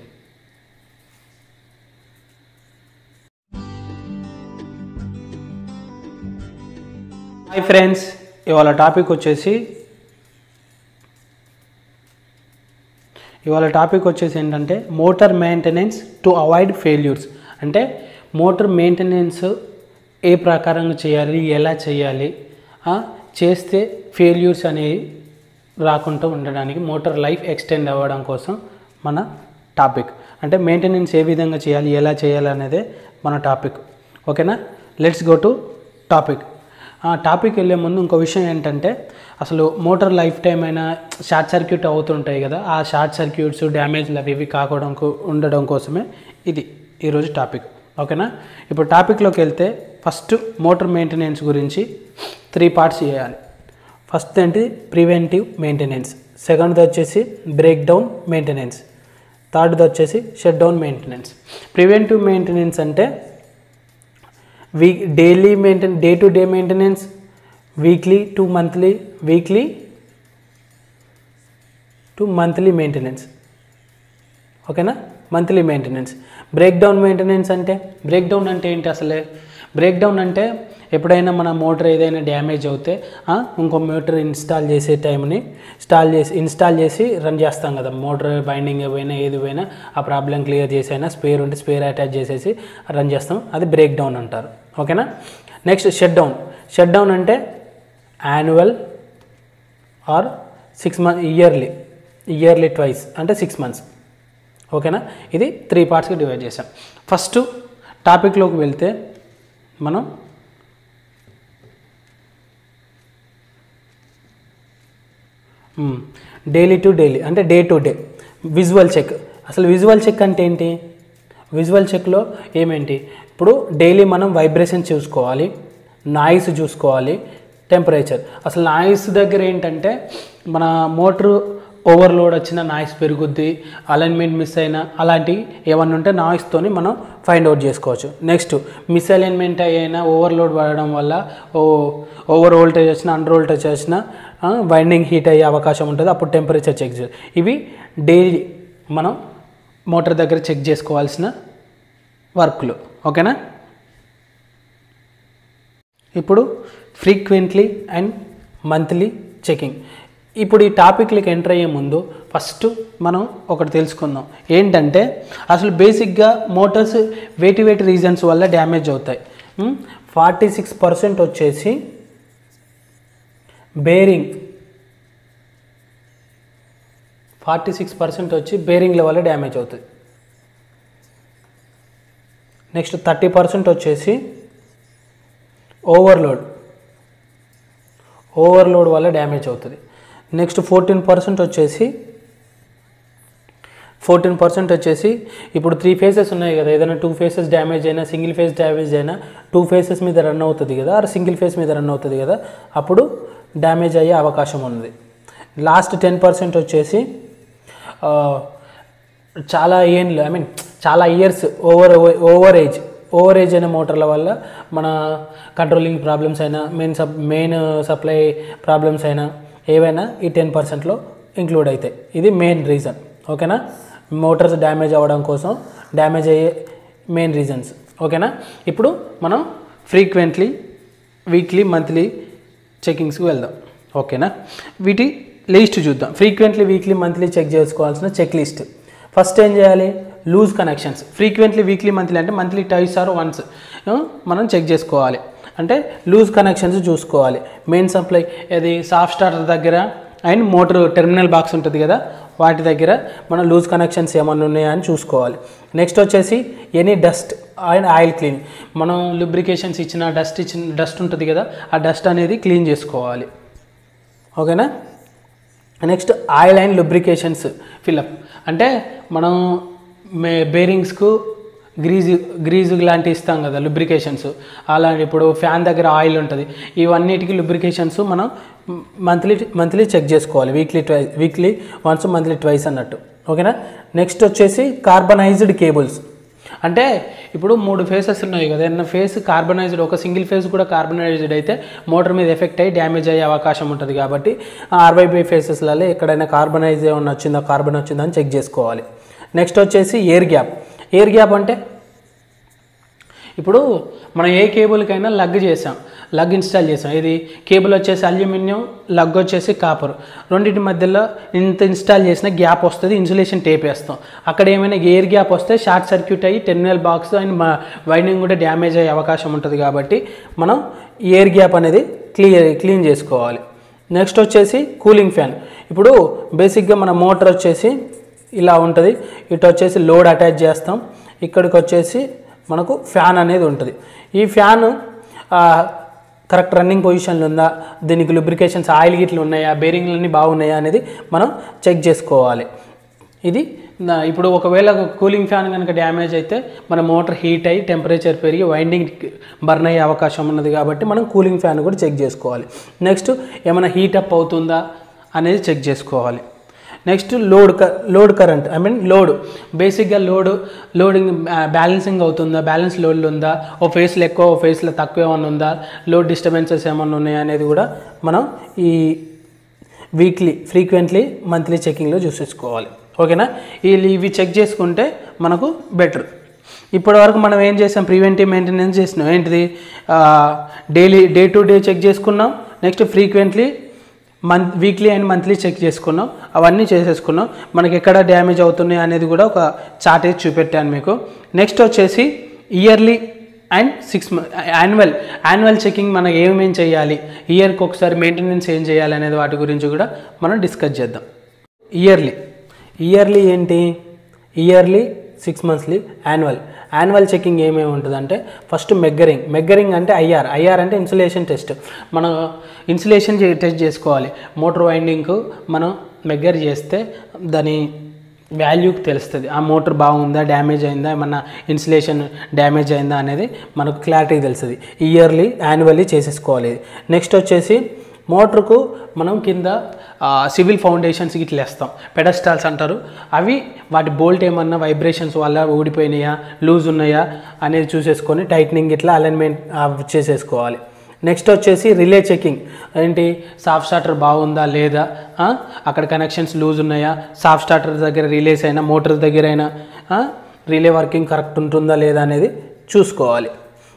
హాయ్ ఫ్రెండ్స్ ఇవాళ టాపిక్ వచ్చేసి ఇవాళ టాపిక్ వచ్చేసి ఏంటంటే motor maintenance to avoid failures అంటే మోటార్ మెయింటెనెన్స్ ఏ ప్రకారంగా చేయాలి ఎలా చేయాలి ఆ, చేస్తే ఫెయిల్యూర్స్ అనేవి రాకుండా ఉండడానికి మోటార్ లైఫ్ ఎక్స్టెండ్ అవ్వడం కోసం మన టాపిక్ అంటే మెయింటెనెన్స్ ఏ విధంగా చేయాలి ఎలా చేయాలి అనేదే మన టాపిక్ ఓకేనా లెట్స్ గో టు టాపిక్ ఆ టాపిక్ వెళ్ళే ముందు ఇంకో విషయం ఏంటంటే అసలు మోటార్ లైఫ్ టైం అయినా షార్ట్ సర్క్యూట్ అవుతుంటాయి కదా ఆ షార్ట్ సర్క్యూట్స్ డ్యామేజ్లు అవి ఇవి కాకూడడం కో- ఉండడం కోసమే ఇది ఈరోజు టాపిక్ ఓకేనా ఇప్పుడు టాపిక్లోకి వెళ్తే ఫస్ట్ మోటార్ మెయింటెనెన్స్ గురించి త్రీ పార్ట్స్ చేయాలి ఫస్ట్ ఏంటి ప్రివెంటివ్ మెయింటెనెన్స్ సెకండ్ది వచ్చేసి బ్రేక్ డౌన్ మెయింటెనెన్స్ థర్డ్ది వచ్చేసి shut down maintenance preventive maintenance అంటే we daily maintain day to day maintenance weekly to monthly weekly to monthly maintenance ఓకేనా monthly maintenance break down maintenance అంటే break down అంటే ఏంటి అసలే బ్రేక్ డౌన్ అంటే ఎప్పుడైనా మన మోటార్ ఏదైనా డ్యామేజ్ అవుతే ఆ, ఇంకో మోటార్ ఇన్స్టాల్ చేసే టైంని ఇన్స్టాల్ చేసి ఇన్స్టాల్ చేసి రన్ చేస్తాం కదా మోటార్ బైండింగ్ పోయినా ఏది పోయినా ఆ ప్రాబ్లం క్లియర్ చేసైనా స్పేర్ ఉంటే స్పేర్ అటాచ్ చేసేసి రన్ చేస్తాం అది బ్రేక్ డౌన్ అంటారు ఓకేనా next shut down shut down అంటే annual or six month yearly yearly twice అంటే సిక్స్ మంత్స్ ఓకేనా ఇది త్రీ పార్ట్స్కి డివైడ్ చేసాం ఫస్ట్ టాపిక్లోకి వెళ్తే మనం డైలీ టు డైలీ అంటే day to day visual check అసలు విజువల్ చెక్ అంటే ఏంటి విజువల్ చెక్లో ఏమేంటి ఇప్పుడు డైలీ మనం వైబ్రేషన్ చూసుకోవాలి నాయిస్ చూసుకోవాలి టెంపరేచర్ అసలు నాయిస్ దగ్గర ఏంటంటే మన మోటరు ఓవర్లోడ్ వచ్చిన నాయిస్ పెరుగుద్ది అలైన్మెంట్ మిస్ అయినా అలాంటివి ఏమన్నా ఉంటే నాయిస్తోని మనం ఫైండ్ అవుట్ చేసుకోవచ్చు నెక్స్ట్ మిస్ అలైన్మెంట్ అయినా ఓవర్లోడ్ పడడం వల్ల ఓ ఓవర్ వోల్టేజ్ వచ్చినా అండర్ వోల్టేజ్ వచ్చినా వైండింగ్ హీట్ అయ్యే అవకాశం ఉంటుంది అప్పుడు టెంపరేచర్ చెక్ చేయాలి ఇవి డైలీ మనం మోటార్ దగ్గర చెక్ చేసుకోవాల్సిన వర్క్లు ఓకేనా ఇప్పుడు ఫ్రీక్వెంట్లీ అండ్ మంత్లీ చెకింగ్ ఇప్పుడు ఈ టాపిక్లకి ఎంటర్ అయ్యే ముందు ఫస్ట్ మనం ఒకటి తెలుసుకుందాం ఏంటంటే అసలు బేసిక్గా మోటార్స్ వేటి వేటి రీజన్స్ వల్ల డ్యామేజ్ అవుతాయి ఫార్టీ సిక్స్ పర్సెంట్ వచ్చేసి బేరింగ్ ఫార్టీ సిక్స్ పర్సెంట్ వచ్చి బేరింగ్ల వల్ల డ్యామేజ్ అవుతుంది నెక్స్ట్ థర్టీ పర్సెంట్ వచ్చేసి ఓవర్లోడ్ ఓవర్లోడ్ వల్ల డ్యామేజ్ అవుతుంది నెక్స్ట్ ఫోర్టీన్ పర్సెంట్ వచ్చేసి ఫోర్టీన్ పర్సెంట్ వచ్చేసి ఇప్పుడు త్రీ ఫేసెస్ ఉన్నాయి కదా ఏదైనా టూ ఫేసెస్ డ్యామేజ్ అయినా సింగిల్ ఫేస్ డ్యామేజ్ అయినా టూ ఫేసెస్ మీద రన్ అవుతుంది కదా ఆర్ సింగిల్ ఫేస్ మీద రన్ అవుతుంది కదా అప్పుడు డ్యామేజ్ అయ్యే అవకాశం ఉంది లాస్ట్ టెన్ పర్సెంట్ వచ్చేసి ఆ, చాలా ఏండ్లు ఐ మీన్ చాలా years over over age over age అయిన మోటార్ల వల్ల మన కంట్రోలింగ్ ప్రాబ్లమ్స్ అయినా మెయిన్ సప్ మెయిన్ సప్లై ప్రాబ్లమ్స్ అయినా ఏవైనా ఈ టెన్ పర్సెంట్లో ఇంక్లూడ్ అవుతాయి ఇది మెయిన్ రీజన్ ఓకేనా మోటార్స్ డ్యామేజ్ అవ్వడం కోసం డ్యామేజ్ అయ్యే మెయిన్ రీజన్స్ ఓకేనా ఇప్పుడు మనం ఫ్రీక్వెంట్లీ వీక్లీ మంత్లీ చెకింగ్స్కి వెళ్దాం ఓకేనా వీటి లిస్ట్ చూద్దాం ఫ్రీక్వెంట్లీ వీక్లీ మంత్లీ చెక్ చేసుకోవాల్సిన చెక్ లిస్ట్ ఫస్ట్ ఏం చేయాలి loose connections frequently weekly monthly అంటే మంత్లీ టైస్ ఆర్ వన్స్ మనం చెక్ చేసుకోవాలి అంటే లూజ్ కనెక్షన్స్ చూసుకోవాలి మెయిన్ సప్లై అది సాఫ్ట్ స్టార్టర్ దగ్గర అండ్ మోటార్ టెర్మినల్ బాక్స్ ఉంటుంది కదా వాటి దగ్గర మనం లూజ్ కనెక్షన్స్ ఏమన్నా ఉన్నాయా అని చూసుకోవాలి నెక్స్ట్ వచ్చేసి any dust and oil clean మనం లుబ్రికేషన్స్ ఇచ్చిన డస్ట్ ఇచ్చిన డస్ట్ ఉంటుంది కదా ఆ డస్ట్ అనేది క్లీన్ చేసుకోవాలి ఓకేనా next oil and lubrications fill up అంటే మనం మే బేరింగ్స్కు గ్రీజు గ్రీజు లాంటివి ఇస్తాం కదా లుబ్రికేషన్స్ అలాంటి ఇప్పుడు ఫ్యాన్ దగ్గర ఆయిల్ ఉంటుంది ఇవన్నిటికి లుబ్రికేషన్స్ మనం మంత్లీ మంత్లీ చెక్ చేసుకోవాలి weekly ట్వై weekly once monthly twice అన్నట్టు ఓకేనా నెక్స్ట్ వచ్చేసి కార్బనైజ్డ్ కేబుల్స్ అంటే ఇప్పుడు మూడు ఫేసెస్ ఉన్నాయి కదా ఏదైనా ఫేస్ కార్బనైజ్డ్ ఒక సింగిల్ ఫేస్ కూడా కార్బనైజ్డ్ అయితే మోటార్ మీద ఎఫెక్ట్ అయ్యి డ్యామేజ్ అయ్యే అవకాశం ఉంటుంది కాబట్టి ఆర్వైబై ఫేసెస్లలో ఎక్కడైనా కార్బనైజ్ ఏమన్నా వచ్చిందా కార్బన్ వచ్చిందా అని చెక్ చేసుకోవాలి నెక్స్ట్ వచ్చేసి ఎయిర్ గ్యాప్ ఎయిర్ గ్యాప్ అంటే ఇప్పుడు మనం ఏ కేబుల్కైనా లగ్ చేసాం లగ్ ఇన్స్టాల్ చేసాం ఇది కేబుల్ వచ్చేసి అల్యూమినియం లగ్ వచ్చేసి కాపర్ రెండింటి మధ్యలో ఇంత ఇన్స్టాల్ చేసిన గ్యాప్ వస్తుంది ఇన్సులేషన్ టేప్ వేస్తాం అక్కడ ఏమైనా ఎయిర్ గ్యాప్ వస్తే షార్ట్ సర్క్యూట్ అయ్యి టెర్మినల్ బాక్స్ అండ్ వైండింగ్ కూడా డ్యామేజ్ అయ్యే అవకాశం ఉంటుంది కాబట్టి మనం ఎయిర్ గ్యాప్ అనేది క్లియర్ క్లీన్ చేసుకోవాలి నెక్స్ట్ వచ్చేసి కూలింగ్ ఫ్యాన్ ఇప్పుడు బేసిక్గా మన మోటార్ వచ్చేసి ఇలా ఉంటుంది ఇటు వచ్చేసి లోడ్ అటాచ్ చేస్తాం ఇక్కడికి వచ్చేసి మనకు ఫ్యాన్ అనేది ఉంటుంది ఈ ఫ్యాన్ కరెక్ట్ రన్నింగ్ పొజిషన్లో ఉందా దీనికి లుబ్రికేషన్స్ ఆయిల్ గిట్లు ఉన్నాయా బేరింగ్లు అన్నీ బాగున్నాయా అనేది మనం చెక్ చేసుకోవాలి ఇది నా- ఇప్పుడు ఒకవేళ కూలింగ్ ఫ్యాన్ కనుక డ్యామేజ్ అయితే మన మోటార్ హీట్ అయ్యి టెంపరేచర్ పెరిగి వైండింగ్ బర్న్ అయ్యే అవకాశం ఉన్నది కాబట్టి మనం కూలింగ్ ఫ్యాన్ కూడా చెక్ చేసుకోవాలి నెక్స్ట్ ఏమైనా హీట్ అప్ అవుతుందా అనేది చెక్ చేసుకోవాలి నెక్స్ట్ లోడ్ క load current I mean load బేసిక్గా లోడ్ లోడింగ్ బ్యాలెన్సింగ్ అవుతుందా బ్యాలెన్స్ లోడ్లు ఉందా ఓ ఫేస్లో ఎక్కువ ఓ ఫేస్లో తక్కువ ఏమైనా ఉందా లోడ్ డిస్టర్బెన్సెస్ ఏమైనా ఉన్నాయా అనేది కూడా మనం ఈ వీక్లీ ఫ్రీక్వెంట్లీ మంత్లీ చెకింగ్లో చూసేసుకోవాలి ఓకేనా వీళ్ళు ఇవి చెక్ చేసుకుంటే మనకు బెటర్ ఇప్పటి వరకు మనం ఏం చేసాం ప్రివెంటివ్ మెయింటెనెన్స్ చేసినాం ఏంటిది daily day to day check చేసుకున్నాం next frequently month weekly and monthly check చేసుకున్నాం అవన్నీ చేసేసుకున్నాం మనకి ఎక్కడ డ్యామేజ్ అవుతున్నాయి అనేది కూడా ఒక చార్ట్ వేసి చూపెట్టాను మీకు నెక్స్ట్ వచ్చేసి yearly and six annual annual checking మనం ఏమేం చేయాలి ఇయర్కి ఒకసారి మెయింటెనెన్స్ ఏం చేయాలి అనేది వాటి గురించి కూడా మనం డిస్కస్ చేద్దాం ఇయర్లీ ఇయర్లీ ఏంటి yearly six monthly annual annual checking ఏమేమి ఉంటుందంటే ఫస్ట్ మెగ్గరింగ్ మెగ్గరింగ్ అంటే ఐఆర్ ఐఆర్ అంటే ఇన్సులేషన్ టెస్ట్ మనం ఇన్సులేషన్ టెస్ట్ చేసుకోవాలి మోటార్ వైండింగ్కు మనం మెగ్గర్ చేస్తే దాని వాల్యూకి తెలుస్తుంది ఆ మోటార్ బాగుందా డ్యామేజ్ అయిందా ఏమన్నా ఇన్సులేషన్ డ్యామేజ్ అయిందా అనేది మనకు క్లారిటీ తెలుస్తుంది ఇయర్లీ యాన్యువల్లీ చేసేసుకోవాలి నెక్స్ట్ వచ్చేసి మోటార్కు మనం కింద సివిల్ ఫౌండేషన్స్ ఇట్లా వేస్తాం పెడస్టాల్స్ అంటారు అవి వాటి బోల్ట్ ఏమన్నా వైబ్రేషన్స్ వల్ల ఊడిపోయినాయా లూజ్ ఉన్నాయా అనేది చూసేసుకొని టైట్నింగ్ ఇట్లా అలైన్మెంట్ చేసేసుకోవాలి నెక్స్ట్ వచ్చేసి రిలే చెకింగ్ ఏంటి సాఫ్ట్ స్టార్టర్ బాగుందా లేదా ఆ? అక్కడ కనెక్షన్స్ లూజ్ ఉన్నాయా సాఫ్ట్ స్టార్టర్ దగ్గర రిలేస్ అయినా మోటార్ దగ్గర అయినా ఆ? రిలే వర్కింగ్ కరెక్ట్ ఉంటుందా లేదా అనేది చూసుకోవాలి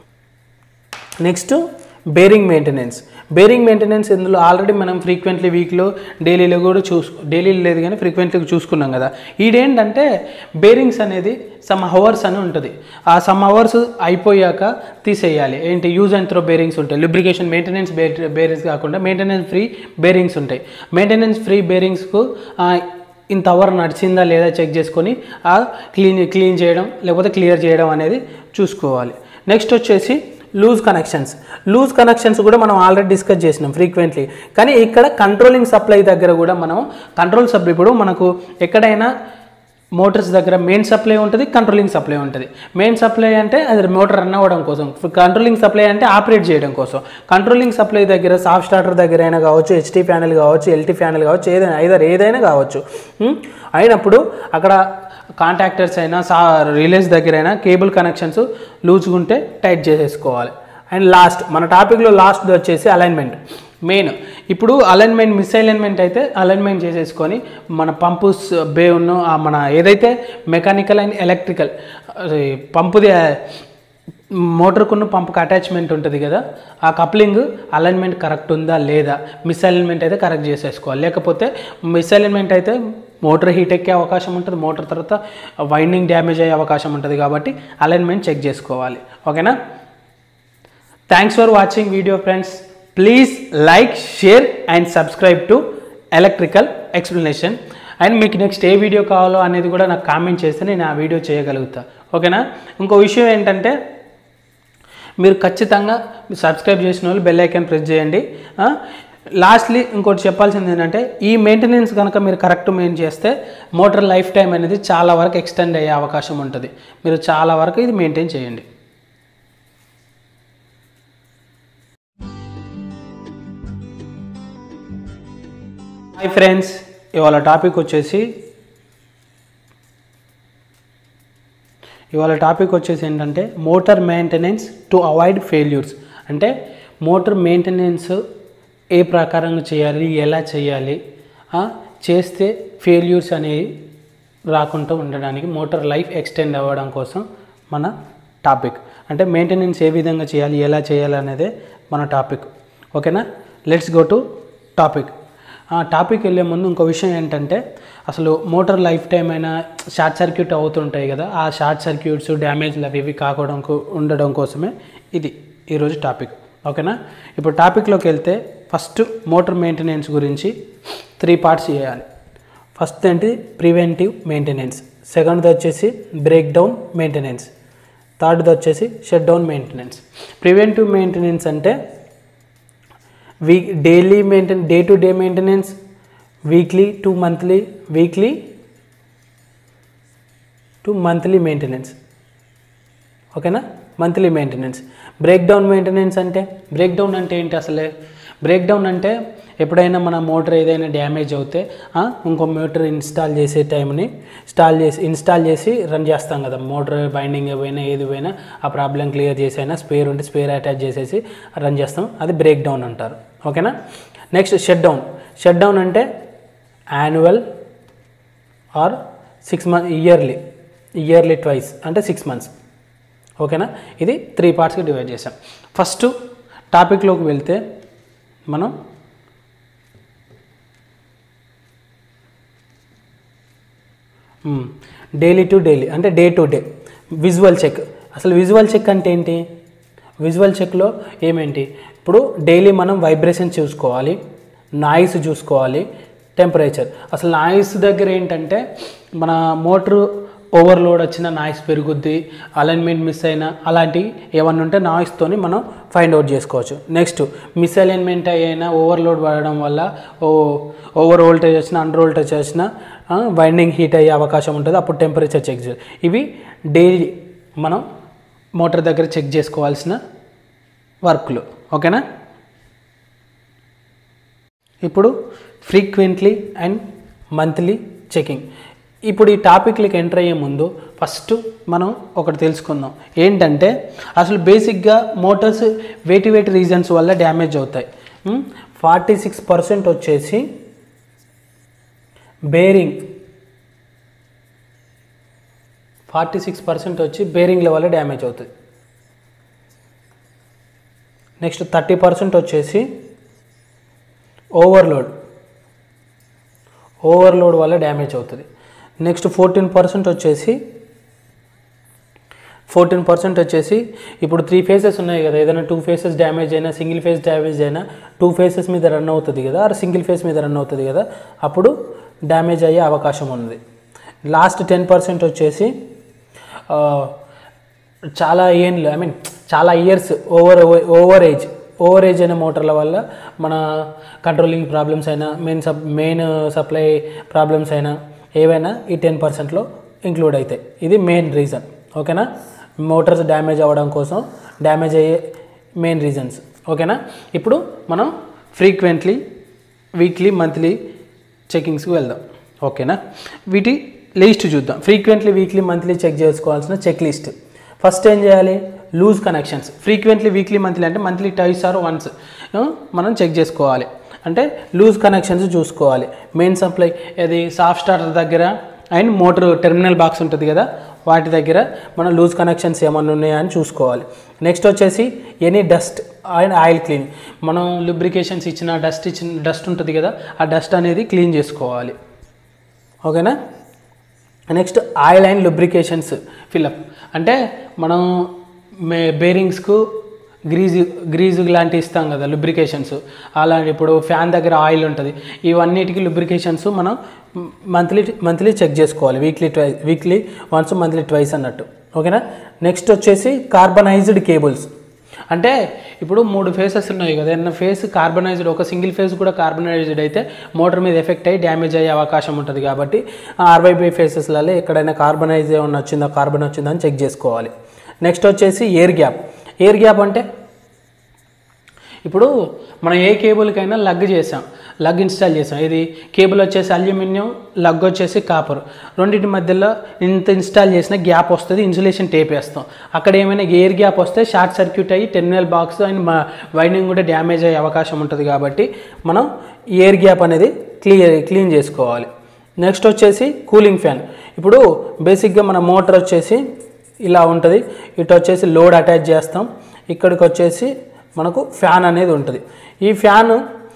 next bearing maintenance bearing maintenance ఇందులో ఆల్రెడీ మనం ఫ్రీక్వెంట్లీ వీక్లో డైలీలో కూడా చూసు డైలీ లేదు కానీ ఫ్రీక్వెంట్లీ చూసుకున్నాం కదా ఈడేంటంటే బేరింగ్స్ అనేది సమ్ అవర్స్ అని ఉంటుంది ఆ సమ్ అవర్స్ అయిపోయాక తీసేయాలి ఏంటి యూజ్ అండ్ త్రో బేరింగ్స్ ఉంటాయి లిబ్రికేషన్ మెయింటెనెన్స్ బేరింగ్స్ కాకుండా మెయింటెనెన్స్ ఫ్రీ బేరింగ్స్ ఉంటాయి మెయింటెనెన్స్ ఫ్రీ బేరింగ్స్కు ఇంత అవర్ నడిచిందా లేదా చెక్ చేసుకొని ఆ క్లీన్ క్లీన్ చేయడం లేకపోతే క్లియర్ చేయడం అనేది చూసుకోవాలి నెక్స్ట్ వచ్చేసి లూజ్ కనెక్షన్స్ లూజ్ కనెక్షన్స్ కూడా మనం ఆల్రెడీ డిస్కస్ చేసినాం ఫ్రీక్వెంట్లీ కానీ ఇక్కడ కంట్రోలింగ్ సప్లై దగ్గర కూడా మనం కంట్రోల్ సప్లై ఇప్పుడు మనకు ఎక్కడైనా మోటార్స్ దగ్గర మెయిన్ సప్లై ఉంటుంది కంట్రోలింగ్ సప్లై ఉంటుంది మెయిన్ సప్లై అంటే అది మోటార్ రన్ అవ్వడం కోసం కంట్రోలింగ్ సప్లై అంటే ఆపరేట్ చేయడం కోసం కంట్రోలింగ్ సప్లై దగ్గర సాఫ్ట్ స్టార్టర్ దగ్గర అయినా కావచ్చు హెచ్టీ ప్యానెల్ కావచ్చు ఎల్టీ ప్యానెల్ కావచ్చు ఏదైనా ఐదర్ ఏదైనా కావచ్చు ఉం? అయినప్పుడు అక్కడ కాంటాక్టర్స్ అయినా సా రిలేస్ దగ్గర అయినా కేబుల్ కనెక్షన్స్ లూజ్గా ఉంటే టైట్ చేసేసుకోవాలి అండ్ లాస్ట్ మన టాపిక్లో లాస్ట్ వచ్చేసి అలైన్మెంట్ మెయిన్ ఇప్పుడు అలైన్మెంట్ మిస్ అలైన్మెంట్ అయితే అలైన్మెంట్ చేసేసుకొని మన పంపు స్- బే ఉన్న ఆ మన ఏదైతే మెకానికల్ అండ్ ఎలక్ట్రికల్ పంపుది మోటార్కున్న పంపుకి అటాచ్మెంట్ ఉంటుంది కదా ఆ కప్లింగ్ అలైన్మెంట్ కరెక్ట్ ఉందా లేదా మిస్ అలైన్మెంట్ అయితే కరెక్ట్ చేసేసుకోవాలి లేకపోతే మిస్ అలైన్మెంట్ అయితే మోటార్ హీట్ ఎక్కే అవకాశం ఉంటుంది మోటార్ తర్వాత వైండింగ్ డ్యామేజ్ అయ్యే అవకాశం ఉంటుంది కాబట్టి అలైన్మెంట్ చెక్ చేసుకోవాలి ఓకేనా thanks for watching video friends please like share and subscribe to electrical explanation and మీకు నెక్స్ట్ ఏ వీడియో కావాలో అనేది కూడా నాకు కామెంట్ చేస్తే నేను ఆ వీడియో చేయగలుగుతా ఓకేనా ఇంకో విషయం ఏంటంటే మీరు ఖచ్చితంగా సబ్స్క్రైబ్ చేసిన వాళ్ళు బెల్ ఐకాన్ ప్రెస్ చేయండి లాస్ట్లీ ఇంకోటి చెప్పాల్సింది ఏంటంటే ఈ మెయింటెనెన్స్ కనుక మీరు కరెక్ట్ మెయిన్ చేస్తే మోటార్ లైఫ్ టైం అనేది చాలా వరకు ఎక్స్టెండ్ అయ్యే అవకాశం ఉంటుంది మీరు చాలా వరకు ఇది మెయింటైన్ చేయండి హాయ్ ఫ్రెండ్స్ ఇవాళ టాపిక్ వచ్చేసి ఇవాళ టాపిక్ వచ్చేసి ఏంటంటే motor maintenance to avoid failures అంటే మోటార్ మెయింటెనెన్స్ ఏ ప్రకారంగా చేయాలి ఎలా చేయాలి ఆ, చేస్తే ఫెయిల్యూర్స్ అనేవి రాకుండా ఉండడానికి మోటార్ లైఫ్ ఎక్స్టెండ్ అవ్వడం కోసం మన టాపిక్ అంటే మెయింటెనెన్స్ ఏ విధంగా చేయాలి ఎలా చేయాలి అనేదే మన టాపిక్ ఓకేనా లెట్స్ గో టు టాపిక్ ఆ టాపిక్ వెళ్ళే ముందు ఇంకో విషయం ఏంటంటే అసలు మోటార్ లైఫ్ టైం అయినా షార్ట్ సర్క్యూట్ అవుతుంటాయి కదా ఆ షార్ట్ సర్క్యూట్స్ డ్యామేజ్లు అవి ఇవి కాకూడడం కో- ఉండడం కోసమే ఇది ఈరోజు టాపిక్ ఓకేనా ఇప్పుడు టాపిక్లోకి వెళ్తే ఫస్ట్ మోటార్ మెయింటెనెన్స్ గురించి త్రీ పార్ట్స్ చేయాలి ఫస్ట్ ఏంటి ప్రివెంటివ్ మెయింటెనెన్స్ సెకండ్ది వచ్చేసి బ్రేక్ డౌన్ మెయింటెనెన్స్ థర్డ్ది వచ్చేసి shut down maintenance preventive maintenance అంటే week daily maintain day to day maintenance weekly to monthly weekly to monthly maintenance ఓకేనా monthly maintenance break down maintenance అంటే break down అంటే ఏంటి అసలే బ్రేక్ డౌన్ అంటే ఎప్పుడైనా మన మోటార్ ఏదైనా డ్యామేజ్ అవుతే ఆ, ఇంకో మోటార్ ఇన్స్టాల్ చేసే టైంని ఇన్స్టాల్ చేసి ఇన్స్టాల్ చేసి రన్ చేస్తాం కదా మోటార్ బైండింగ్ పోయినా ఏది పోయినా ఆ ప్రాబ్లం క్లియర్ చేసైనా స్పేర్ ఉంటే స్పేర్ అటాచ్ చేసేసి రన్ చేస్తాం అది బ్రేక్ డౌన్ అంటారు ఓకేనా next shut down shut down అంటే annual or six month yearly yearly twice అంటే సిక్స్ మంత్స్ ఓకేనా ఇది త్రీ పార్ట్స్కి డివైడ్ చేసాం ఫస్ట్ టాపిక్లోకి వెళ్తే మనం డైలీ టు డైలీ అంటే day to day visual check అసలు విజువల్ చెక్ అంటే ఏంటి విజువల్ చెక్లో ఏమేంటి ఇప్పుడు డైలీ మనం వైబ్రేషన్ చూసుకోవాలి నాయిస్ చూసుకోవాలి టెంపరేచర్ అసలు నాయిస్ దగ్గర ఏంటంటే మన మోటరు ఓవర్లోడ్ వచ్చిన నాయిస్ పెరుగుద్ది అలైన్మెంట్ మిస్ అయినా అలాంటివి ఏమన్నా ఉంటే నాయిస్తోని మనం ఫైండ్ అవుట్ చేసుకోవచ్చు నెక్స్ట్ మిస్ అలైన్మెంట్ అయినా ఓవర్లోడ్ పడడం వల్ల ఓ ఓవర్ వోల్టేజ్ వచ్చిన అండర్ వోల్టేజ్ వచ్చిన వైండింగ్ హీట్ అయ్యే అవకాశం ఉంటుంది అప్పుడు టెంపరేచర్ చెక్ చేయాలి ఇవి డైలీ మనం మోటార్ దగ్గర చెక్ చేసుకోవాల్సిన వర్క్లు ఓకేనా ఇప్పుడు ఫ్రీక్వెంట్లీ అండ్ మంత్లీ చెకింగ్ ఇప్పుడు ఈ టాపిక్లకి ఎంటర్ అయ్యే ముందు ఫస్ట్ మనం ఒకటి తెలుసుకుందాం ఏంటంటే అసలు బేసిక్గా మోటార్స్ వేటి వేటి రీజన్స్ వల్ల డ్యామేజ్ అవుతాయి ఫార్టీ సిక్స్ పర్సెంట్ వచ్చేసి బేరింగ్ ఫార్టీ సిక్స్ పర్సెంట్ వచ్చి బేరింగ్ల వల్ల డ్యామేజ్ అవుతుంది నెక్స్ట్ థర్టీ పర్సెంట్ వచ్చేసి ఓవర్లోడ్ ఓవర్లోడ్ వల్ల డ్యామేజ్ అవుతుంది నెక్స్ట్ ఫోర్టీన్ పర్సెంట్ వచ్చేసి ఫోర్టీన్ పర్సెంట్ వచ్చేసి ఇప్పుడు త్రీ ఫేసెస్ ఉన్నాయి కదా ఏదైనా టూ ఫేసెస్ డ్యామేజ్ అయినా సింగిల్ ఫేస్ డ్యామేజ్ అయినా టూ ఫేసెస్ మీద రన్ అవుతుంది కదా ఆర్ సింగిల్ ఫేస్ మీద రన్ అవుతుంది కదా అప్పుడు డ్యామేజ్ అయ్యే అవకాశం ఉంది లాస్ట్ టెన్ పర్సెంట్ వచ్చేసి ఆ, చాలా ఏండ్లు ఐ మీన్ చాలా years over over age over age అయిన మోటార్ల వల్ల మన కంట్రోలింగ్ ప్రాబ్లమ్స్ అయినా మెయిన్ సప్ మెయిన్ సప్లై ప్రాబ్లమ్స్ అయినా ఏవైనా ఈ టెన్ పర్సెంట్లో ఇంక్లూడ్ అవుతాయి ఇది మెయిన్ రీజన్ ఓకేనా మోటార్స్ డ్యామేజ్ అవ్వడం కోసం డ్యామేజ్ అయ్యే మెయిన్ రీజన్స్ ఓకేనా ఇప్పుడు మనం ఫ్రీక్వెంట్లీ వీక్లీ మంత్లీ చెకింగ్స్కి వెళ్దాం ఓకేనా వీటి లిస్ట్ చూద్దాం ఫ్రీక్వెంట్లీ వీక్లీ మంత్లీ చెక్ చేసుకోవాల్సిన చెక్ లిస్ట్ ఫస్ట్ ఏం చేయాలి loose connections frequently weekly monthly అంటే మంత్లీ టైస్ ఆర్ వన్స్ మనం చెక్ చేసుకోవాలి అంటే లూజ్ కనెక్షన్స్ చూసుకోవాలి మెయిన్ సప్లై అది సాఫ్ట్ స్టార్టర్ దగ్గర అండ్ మోటార్ టెర్మినల్ బాక్స్ ఉంటుంది కదా వాటి దగ్గర మనం లూజ్ కనెక్షన్స్ ఏమన్నా ఉన్నాయా అని చూసుకోవాలి నెక్స్ట్ వచ్చేసి any dust and oil clean మనం లుబ్రికేషన్స్ ఇచ్చిన డస్ట్ ఇచ్చిన డస్ట్ ఉంటుంది కదా ఆ డస్ట్ అనేది క్లీన్ చేసుకోవాలి ఓకేనా next oil and lubrications fill up అంటే మనం మే బేరింగ్స్కు గ్రీజు గ్రీజు లాంటి ఇస్తాం కదా లుబ్రికేషన్స్ అలాంటి ఇప్పుడు ఫ్యాన్ దగ్గర ఆయిల్ ఉంటుంది ఇవన్నిటికీ లుబ్రికేషన్స్ మనం మంత్లీ మంత్లీ చెక్ చేసుకోవాలి weekly ట్వై weekly once monthly twice అన్నట్టు ఓకేనా నెక్స్ట్ వచ్చేసి కార్బనైజ్డ్ కేబుల్స్ అంటే ఇప్పుడు మూడు ఫేసెస్ ఉన్నాయి కదా ఏదైనా ఫేస్ కార్బనైజ్డ్ ఒక సింగిల్ ఫేస్ కూడా కార్బనైజ్డ్ అయితే మోటార్ మీద ఎఫెక్ట్ అయ్యి డ్యామేజ్ అయ్యే అవకాశం ఉంటుంది కాబట్టి ఆర్వైబై ఫేసెస్లలో ఎక్కడైనా కార్బనైజ్ ఏమన్నా వచ్చిందా కార్బన్ వచ్చిందా అని చెక్ చేసుకోవాలి నెక్స్ట్ వచ్చేసి ఎయిర్ గ్యాప్ ఎయిర్ గ్యాప్ అంటే ఇప్పుడు మనం ఏ కేబుల్కైనా లగ్ చేసాం లగ్ ఇన్స్టాల్ చేసాం ఇది కేబుల్ వచ్చేసి అల్యూమినియం లగ్ వచ్చేసి కాపర్ రెండింటి మధ్యలో ఇంత ఇన్స్టాల్ చేసిన గ్యాప్ వస్తుంది ఇన్సులేషన్ టేప్ వేస్తాం అక్కడ ఏమైనా ఎయిర్ గ్యాప్ వస్తే షార్ట్ సర్క్యూట్ అయ్యి టెర్మినల్ బాక్స్ అండ్ వైండింగ్ కూడా డ్యామేజ్ అయ్యే అవకాశం ఉంటుంది కాబట్టి మనం ఎయిర్ గ్యాప్ అనేది క్లియర్ క్లీన్ చేసుకోవాలి నెక్స్ట్ వచ్చేసి కూలింగ్ ఫ్యాన్ ఇప్పుడు బేసిక్గా మన మోటార్ వచ్చేసి ఇలా ఉంటుంది ఇటు వచ్చేసి లోడ్ అటాచ్ చేస్తాం ఇక్కడికి వచ్చేసి మనకు ఫ్యాన్ అనేది ఉంటుంది ఈ ఫ్యాన్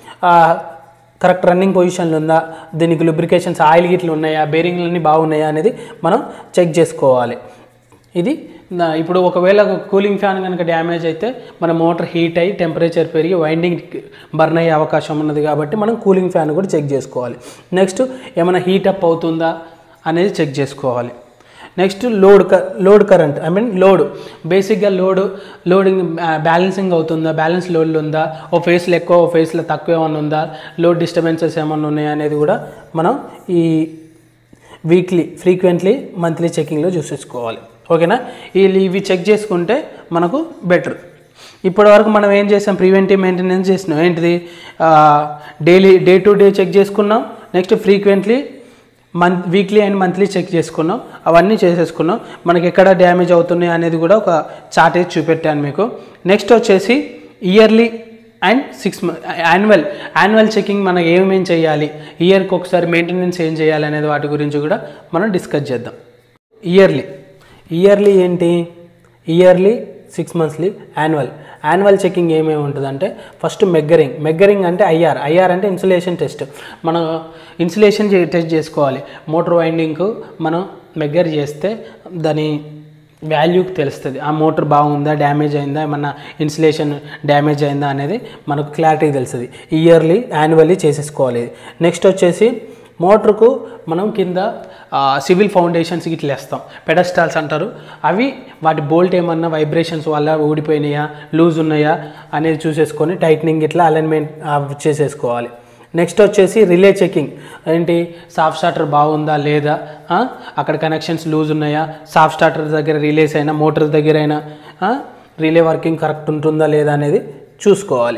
కరెక్ట్ రన్నింగ్ పొజిషన్లో ఉందా దీనికి లుబ్రికేషన్స్ ఆయిల్ గిట్లు ఉన్నాయా బేరింగ్లు అన్నీ బాగున్నాయా అనేది మనం చెక్ చేసుకోవాలి ఇది నా- ఇప్పుడు ఒకవేళ కూలింగ్ ఫ్యాన్ కనుక డ్యామేజ్ అయితే మన మోటార్ హీట్ అయ్యి టెంపరేచర్ పెరిగి వైండింగ్ బర్న్ అయ్యే అవకాశం ఉన్నది కాబట్టి మనం కూలింగ్ ఫ్యాన్ కూడా చెక్ చేసుకోవాలి నెక్స్ట్ ఏమైనా హీట్ అప్ అవుతుందా అనేది చెక్ చేసుకోవాలి నెక్స్ట్ లోడ్ క load current I mean load బేసిక్గా లోడ్ లోడింగ్ బ్యాలెన్సింగ్ అవుతుందా బ్యాలెన్స్ లోడ్లు ఉందా ఓ ఫేస్లో ఎక్కువ ఓ ఫేస్లో తక్కువ ఏమన్నా ఉందా లోడ్ డిస్టర్బెన్సెస్ ఏమన్నా ఉన్నాయా అనేది కూడా మనం ఈ వీక్లీ ఫ్రీక్వెంట్లీ మంత్లీ చెకింగ్లో చూసేసుకోవాలి ఓకేనా వీళ్ళు ఇవి చెక్ చేసుకుంటే మనకు బెటర్ ఇప్పటి వరకు మనం ఏం చేసాం ప్రివెంటివ్ మెయింటెనెన్స్ చేసినాం ఏంటిది daily day to day check చేసుకున్నాం next frequently month weekly and monthly check చేసుకున్నాం అవన్నీ చేసేసుకున్నాం మనకి ఎక్కడ డ్యామేజ్ అవుతున్నాయి అనేది కూడా ఒక చార్ట్ వేసి చూపెట్టాను మీకు నెక్స్ట్ వచ్చేసి yearly and six annual annual checking మనం ఏమేం చేయాలి ఇయర్కి ఒకసారి మెయింటెనెన్స్ ఏం చేయాలి అనేది వాటి గురించి కూడా మనం డిస్కస్ చేద్దాం ఇయర్లీ ఇయర్లీ ఏంటి yearly six monthly annual annual checking ఏమేమి ఉంటుందంటే ఫస్ట్ మెగ్గరింగ్ మెగ్గరింగ్ అంటే ఐఆర్ ఐఆర్ అంటే ఇన్సులేషన్ టెస్ట్ మనం ఇన్సులేషన్ టెస్ట్ చేసుకోవాలి మోటార్ వైండింగ్కు మనం మెగ్గర్ చేస్తే దాని వాల్యూకి తెలుస్తుంది ఆ మోటార్ బాగుందా డ్యామేజ్ అయిందా ఏమన్నా ఇన్సులేషన్ డ్యామేజ్ అయిందా అనేది మనకు క్లారిటీ తెలుస్తుంది ఇయర్లీ యాన్యువల్లీ చేసేసుకోవాలి నెక్స్ట్ వచ్చేసి మోటార్కు మనం కింద సివిల్ ఫౌండేషన్స్ ఇట్లా వేస్తాం పెడస్టాల్స్ అంటారు అవి వాటి బోల్ట్ ఏమన్నా వైబ్రేషన్స్ వల్ల ఊడిపోయినాయా లూజ్ ఉన్నాయా అనేది చూసేసుకొని టైట్నింగ్ ఇట్లా అలైన్మెంట్ చేసేసుకోవాలి నెక్స్ట్ వచ్చేసి రిలే చెకింగ్ ఏంటి సాఫ్ట్ స్టార్టర్ బాగుందా లేదా ఆ? అక్కడ కనెక్షన్స్ లూజ్ ఉన్నాయా సాఫ్ట్ స్టార్టర్ దగ్గర రిలేస్ అయినా మోటార్ దగ్గర అయినా ఆ? రిలే వర్కింగ్ కరెక్ట్ ఉంటుందా లేదా అనేది చూసుకోవాలి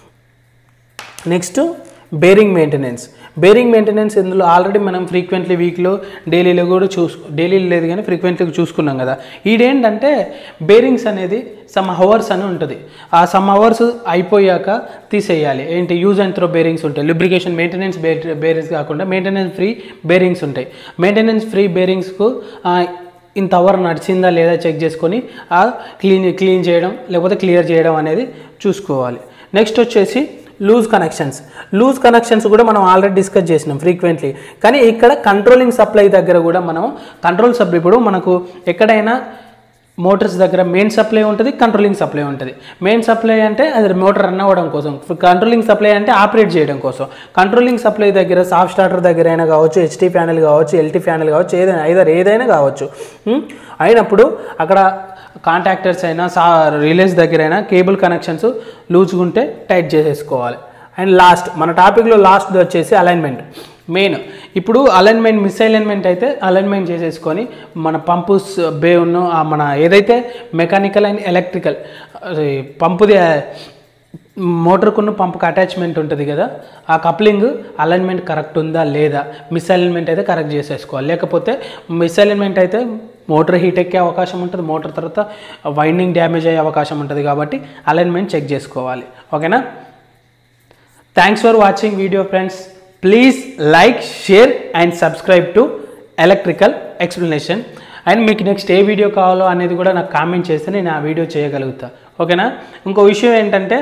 next bearing maintenance bearing maintenance ఇందులో ఆల్రెడీ మనం ఫ్రీక్వెంట్లీ వీక్లో డైలీలో కూడా చూసు డైలీలో లేదు కానీ ఫ్రీక్వెంట్లీ చూసుకున్నాం కదా ఈడేంటంటే బేరింగ్స్ అనేది సమ్ అవర్స్ అని ఉంటుంది ఆ సమ్ అవర్స్ అయిపోయాక తీసేయాలి ఏంటి యూజ్ అండ్ త్రో బేరింగ్స్ ఉంటాయి లుబ్రికేషన్ మెయింటెనెన్స్ బేరింగ్స్ కాకుండా మెయింటెనెన్స్ ఫ్రీ బేరింగ్స్ ఉంటాయి మెయింటెనెన్స్ ఫ్రీ బేరింగ్స్కు ఇంత అవర్ నడిచిందా లేదా చెక్ చేసుకొని ఆ క్లీన్ క్లీన్ చేయడం లేకపోతే క్లియర్ చేయడం అనేది చూసుకోవాలి నెక్స్ట్ వచ్చేసి లూజ్ కనెక్షన్స్ లూజ్ కనెక్షన్స్ కూడా మనం ఆల్రెడీ డిస్కస్ చేసినాం ఫ్రీక్వెంట్లీ కానీ ఇక్కడ కంట్రోలింగ్ సప్లై దగ్గర కూడా మనం కంట్రోల్ సప్లై ఇప్పుడు మనకు ఎక్కడైనా మోటార్స్ దగ్గర మెయిన్ సప్లై ఉంటుంది కంట్రోలింగ్ సప్లై ఉంటుంది మెయిన్ సప్లై అంటే అది మోటార్ రన్ అవ్వడం కోసం కంట్రోలింగ్ సప్లై అంటే ఆపరేట్ చేయడం కోసం కంట్రోలింగ్ సప్లై దగ్గర సాఫ్ట్ స్టార్టర్ దగ్గర అయినా కావచ్చు హెచ్టీ ప్యానెల్ కావచ్చు ఎల్టీ ప్యానెల్ కావచ్చు ఏదైనా ఐదర్ ఏదైనా కావచ్చు ఉమ్, అయినప్పుడు అక్కడ కాంటాక్టర్స్ అయినా సా రిలేస్ దగ్గర అయినా కేబుల్ కనెక్షన్స్ లూజ్గా ఉంటే టైట్ చేసేసుకోవాలి అండ్ లాస్ట్ మన టాపిక్లో లాస్ట్ వచ్చేసి అలైన్మెంట్ మెయిన్ ఇప్పుడు అలైన్మెంట్ మిస్ అలైన్మెంట్ అయితే అలైన్మెంట్ చేసేసుకొని మన పంపు స్- బే ఉన్న ఆ మన ఏదైతే మెకానికల్ అండ్ ఎలక్ట్రికల్ పంపుది మోటార్కున్న పంపుకి అటాచ్మెంట్ ఉంటుంది కదా ఆ కప్లింగ్ అలైన్మెంట్ కరెక్ట్ ఉందా లేదా మిస్ అలైన్మెంట్ అయితే కరెక్ట్ చేసేసుకోవాలి లేకపోతే మిస్ అలైన్మెంట్ అయితే మోటార్ హీట్ ఎక్కే అవకాశం ఉంటుంది మోటార్ తర్వాత వైండింగ్ డ్యామేజ్ అయ్యే అవకాశం ఉంటుంది కాబట్టి అలైన్మెంట్ చెక్ చేసుకోవాలి ఓకేనా thanks for watching video friends please like share and subscribe to electrical explanation and మీకు నెక్స్ట్ ఏ వీడియో కావాలో అనేది కూడా నాకు కామెంట్ చేస్తే నేను ఆ వీడియో చేయగలుగుతా ఓకేనా ఇంకో విషయం ఏంటంటే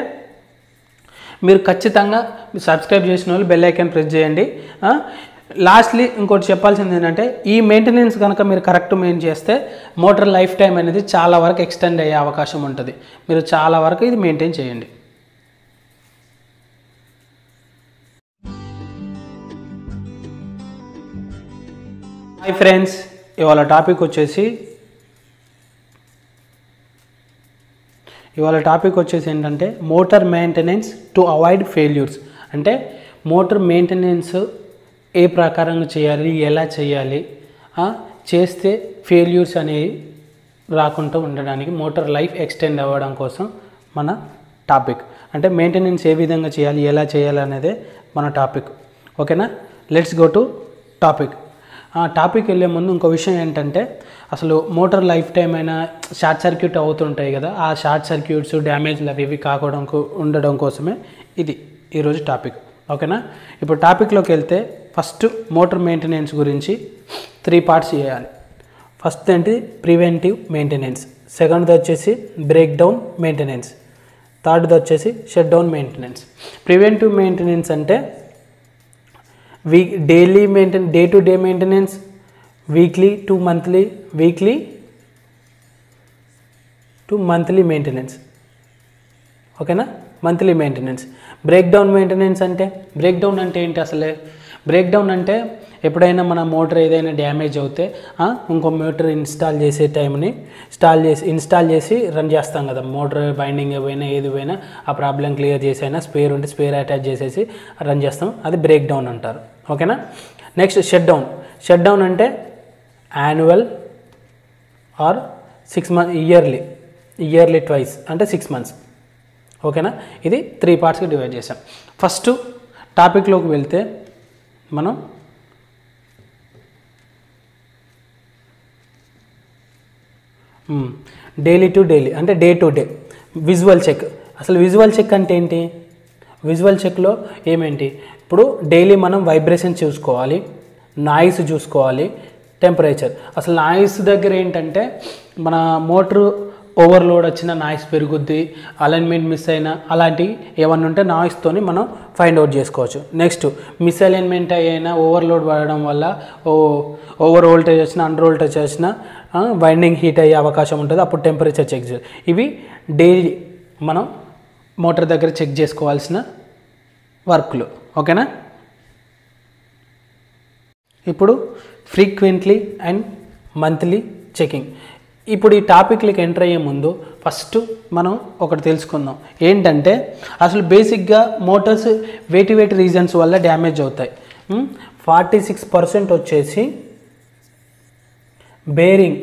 మీరు ఖచ్చితంగా సబ్స్క్రైబ్ చేసిన వాళ్ళు బెల్ ఐకాన్ ప్రెస్ చేయండి లాస్ట్లీ ఇంకోటి చెప్పాల్సింది ఏంటంటే ఈ మెయింటెనెన్స్ కనుక మీరు కరెక్ట్ మెయిన్ చేస్తే మోటార్ లైఫ్ టైం అనేది చాలా వరకు ఎక్స్టెండ్ అయ్యే అవకాశం ఉంటుంది మీరు చాలా వరకు ఇది మెయింటైన్ చేయండి హాయ్ ఫ్రెండ్స్ ఇవాళ టాపిక్ వచ్చేసి ఇవాళ టాపిక్ వచ్చేసి ఏంటంటే motor maintenance to avoid failures అంటే మోటార్ మెయింటెనెన్స్ ఏ ప్రకారంగా చేయాలి ఎలా చేయాలి ఆ, చేస్తే ఫెయిల్యూర్స్ అనేవి రాకుండా ఉండడానికి మోటార్ లైఫ్ ఎక్స్టెండ్ అవ్వడం కోసం మన టాపిక్ అంటే మెయింటెనెన్స్ ఏ విధంగా చేయాలి ఎలా చేయాలి అనేదే మన టాపిక్ ఓకేనా లెట్స్ గో టు టాపిక్ ఆ టాపిక్ వెళ్ళే ముందు ఇంకో విషయం ఏంటంటే అసలు మోటార్ లైఫ్ టైం అయినా షార్ట్ సర్క్యూట్ అవుతుంటాయి కదా ఆ షార్ట్ సర్క్యూట్స్ డ్యామేజ్లు అవి ఇవి కాకూడడం కో- ఉండడం కోసమే ఇది ఈరోజు టాపిక్ ఓకేనా ఇప్పుడు టాపిక్లోకి వెళ్తే ఫస్ట్ మోటార్ మెయింటెనెన్స్ గురించి త్రీ పార్ట్స్ చేయాలి ఫస్ట్ ఏంటి ప్రివెంటివ్ మెయింటెనెన్స్ సెకండ్ది వచ్చేసి బ్రేక్ డౌన్ మెయింటెనెన్స్ థర్డ్ది వచ్చేసి shut down maintenance preventive maintenance అంటే week daily maintain day to day maintenance weekly to monthly weekly to monthly maintenance ఓకేనా monthly maintenance break down maintenance అంటే break down అంటే ఏంటి అసలే బ్రేక్ డౌన్ అంటే ఎప్పుడైనా మన మోటార్ ఏదైనా డ్యామేజ్ అవుతే ఆ, ఇంకో మోటార్ ఇన్స్టాల్ చేసే టైంని ఇన్స్టాల్ చేసి ఇన్స్టాల్ చేసి రన్ చేస్తాం కదా మోటార్ బైండింగ్ పోయినా ఏది పోయినా ఆ ప్రాబ్లం క్లియర్ చేసైనా స్పేర్ ఉంటే స్పేర్ అటాచ్ చేసేసి రన్ చేస్తాం అది బ్రేక్ డౌన్ అంటారు ఓకేనా next shut down shut down అంటే annual or six month yearly yearly twice అంటే సిక్స్ మంత్స్ ఓకేనా ఇది త్రీ పార్ట్స్కి డివైడ్ చేసాం ఫస్ట్ టాపిక్లోకి వెళ్తే మనం డైలీ టు డైలీ అంటే day to day visual check అసలు విజువల్ చెక్ అంటే ఏంటి విజువల్ చెక్లో ఏమేంటి ఇప్పుడు డైలీ మనం వైబ్రేషన్ చూసుకోవాలి నాయిస్ చూసుకోవాలి టెంపరేచర్ అసలు నాయిస్ దగ్గర ఏంటంటే మన మోటరు ఓవర్లోడ్ వచ్చిన నాయిస్ పెరుగుద్ది అలైన్మెంట్ మిస్ అయినా అలాంటివి ఏమన్నా ఉంటే నాయిస్తోని మనం ఫైండ్ అవుట్ చేసుకోవచ్చు నెక్స్ట్ మిస్ అలైన్మెంట్ అయినా ఓవర్లోడ్ పడడం వల్ల ఓ ఓవర్ వోల్టేజ్ వచ్చినా అండర్ వోల్టేజ్ వచ్చినా వైండింగ్ హీట్ అయ్యే అవకాశం ఉంటుంది అప్పుడు టెంపరేచర్ చెక్ చేయాలి ఇవి డైలీ మనం మోటార్ దగ్గర చెక్ చేసుకోవాల్సిన వర్క్లు ఓకేనా ఇప్పుడు ఫ్రీక్వెంట్లీ అండ్ మంత్లీ చెకింగ్ ఇప్పుడు ఈ టాపిక్లకి ఎంటర్ అయ్యే ముందు ఫస్ట్ మనం ఒకటి తెలుసుకుందాం ఏంటంటే అసలు బేసిక్గా మోటార్స్ వేటి వేటి రీజన్స్ వల్ల డ్యామేజ్ అవుతాయి ఫార్టీ సిక్స్ పర్సెంట్ వచ్చేసి బేరింగ్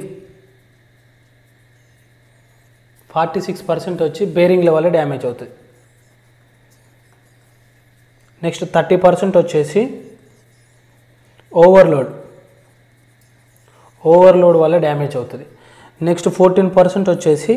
ఫార్టీ సిక్స్ పర్సెంట్ వచ్చి బేరింగ్ల వల్ల డ్యామేజ్ అవుతుంది నెక్స్ట్ థర్టీ పర్సెంట్ వచ్చేసి ఓవర్లోడ్ ఓవర్లోడ్ వల్ల డ్యామేజ్ అవుతుంది నెక్స్ట్ ఫోర్టీన్ పర్సెంట్ వచ్చేసి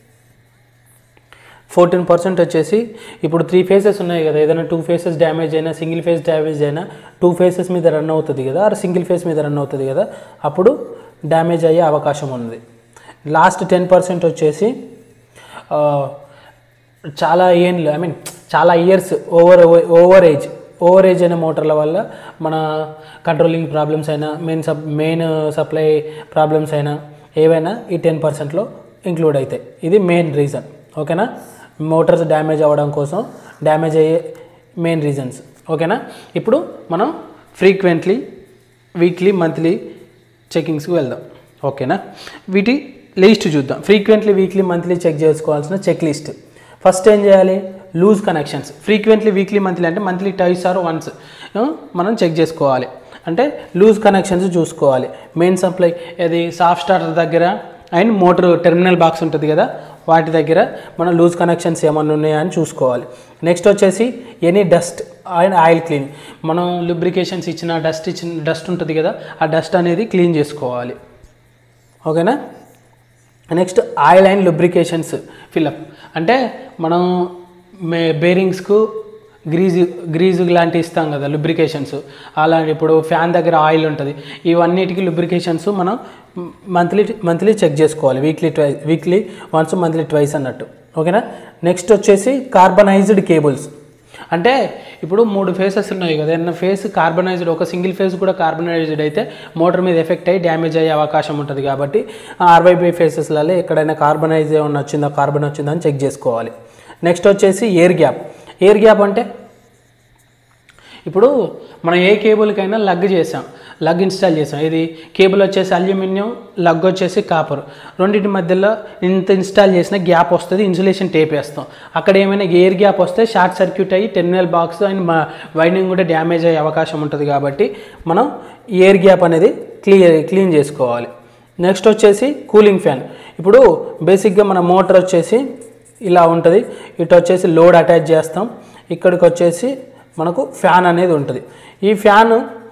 ఫోర్టీన్ పర్సెంట్ వచ్చేసి ఇప్పుడు త్రీ ఫేసెస్ ఉన్నాయి కదా ఏదైనా టూ ఫేసెస్ డ్యామేజ్ అయినా సింగిల్ ఫేస్ డ్యామేజ్ అయినా టూ ఫేసెస్ మీద రన్ అవుతుంది కదా ఆర్ సింగిల్ ఫేస్ మీద రన్ అవుతుంది కదా అప్పుడు డ్యామేజ్ అయ్యే అవకాశం ఉంది లాస్ట్ టెన్ పర్సెంట్ వచ్చేసి ఆ, చాలా ఏండ్లు ఐ మీన్ చాలా years over over age over age అయిన మోటార్ల వల్ల మన కంట్రోలింగ్ ప్రాబ్లమ్స్ అయినా మెయిన్ సప్ మెయిన్ సప్లై ప్రాబ్లమ్స్ అయినా ఏవైనా ఈ టెన్ పర్సెంట్లో ఇంక్లూడ్ అవుతాయి ఇది మెయిన్ రీజన్ ఓకేనా మోటార్స్ డ్యామేజ్ అవ్వడం కోసం డ్యామేజ్ అయ్యే మెయిన్ రీజన్స్ ఓకేనా ఇప్పుడు మనం ఫ్రీక్వెంట్లీ వీక్లీ మంత్లీ చెకింగ్స్కి వెళ్దాం ఓకేనా వీటి లిస్ట్ చూద్దాం ఫ్రీక్వెంట్లీ వీక్లీ మంత్లీ చెక్ చేసుకోవాల్సిన చెక్ లిస్ట్ ఫస్ట్ ఏం చేయాలి loose connections frequently weekly monthly అంటే మంత్లీ టైస్ ఆర్ వన్స్ మనం చెక్ చేసుకోవాలి అంటే లూజ్ కనెక్షన్స్ చూసుకోవాలి మెయిన్ సప్లై అది సాఫ్ట్ స్టార్టర్ దగ్గర అండ్ మోటార్ టెర్మినల్ బాక్స్ ఉంటుంది కదా వాటి దగ్గర మనం లూజ్ కనెక్షన్స్ ఏమన్నా ఉన్నాయా అని చూసుకోవాలి నెక్స్ట్ వచ్చేసి any dust and oil clean మనం లుబ్రికేషన్స్ ఇచ్చిన డస్ట్ ఇచ్చిన డస్ట్ ఉంటుంది కదా ఆ డస్ట్ అనేది క్లీన్ చేసుకోవాలి ఓకేనా next oil and lubrications fill up అంటే మనం మే బేరింగ్స్కు గ్రీజు గ్రీజు లాంటివి ఇస్తాం కదా లుబ్రికేషన్స్ అలా ఇప్పుడు ఫ్యాన్ దగ్గర ఆయిల్ ఉంటుంది ఇవన్నిటికి లుబ్రికేషన్స్ మనం మంత్లీ మంత్లీ చెక్ చేసుకోవాలి weekly ట్వై weekly once monthly twice అన్నట్టు ఓకేనా నెక్స్ట్ వచ్చేసి కార్బనైజ్డ్ కేబుల్స్ అంటే ఇప్పుడు మూడు ఫేసెస్ ఉన్నాయి కదా ఏదైనా ఫేస్ కార్బనైజ్డ్ ఒక సింగిల్ ఫేస్ కూడా కార్బనైజ్డ్ అయితే మోటార్ మీద ఎఫెక్ట్ అయ్యి డ్యామేజ్ అయ్యే అవకాశం ఉంటుంది కాబట్టి ఆర్వైబై ఫేసెస్లలో ఎక్కడైనా కార్బనైజ్ ఏమన్నా వచ్చిందా కార్బన్ వచ్చిందా అని చెక్ చేసుకోవాలి నెక్స్ట్ వచ్చేసి ఎయిర్ గ్యాప్ ఎయిర్ గ్యాప్ అంటే ఇప్పుడు మనం ఏ కేబుల్కైనా లగ్ చేసాం లగ్ ఇన్స్టాల్ చేసాం ఇది కేబుల్ వచ్చేసి అల్యూమినియం లగ్ వచ్చేసి కాపర్ రెండింటి మధ్యలో ఇంత ఇన్స్టాల్ చేసిన గ్యాప్ వస్తుంది ఇన్సులేషన్ టేప్ వేస్తాం అక్కడ ఏమైనా ఎయిర్ గ్యాప్ వస్తే షార్ట్ సర్క్యూట్ అయ్యి టెర్మినల్ బాక్స్ అండ్ వైండింగ్ కూడా డ్యామేజ్ అయ్యే అవకాశం ఉంటుంది కాబట్టి మనం ఎయిర్ గ్యాప్ అనేది క్లియర్ క్లీన్ చేసుకోవాలి నెక్స్ట్ వచ్చేసి కూలింగ్ ఫ్యాన్ ఇప్పుడు బేసిక్గా మన మోటార్ వచ్చేసి ఇలా ఉంటుంది ఇటు వచ్చేసి లోడ్ అటాచ్ చేస్తాం ఇక్కడికి వచ్చేసి మనకు ఫ్యాన్ అనేది ఉంటుంది ఈ ఫ్యాన్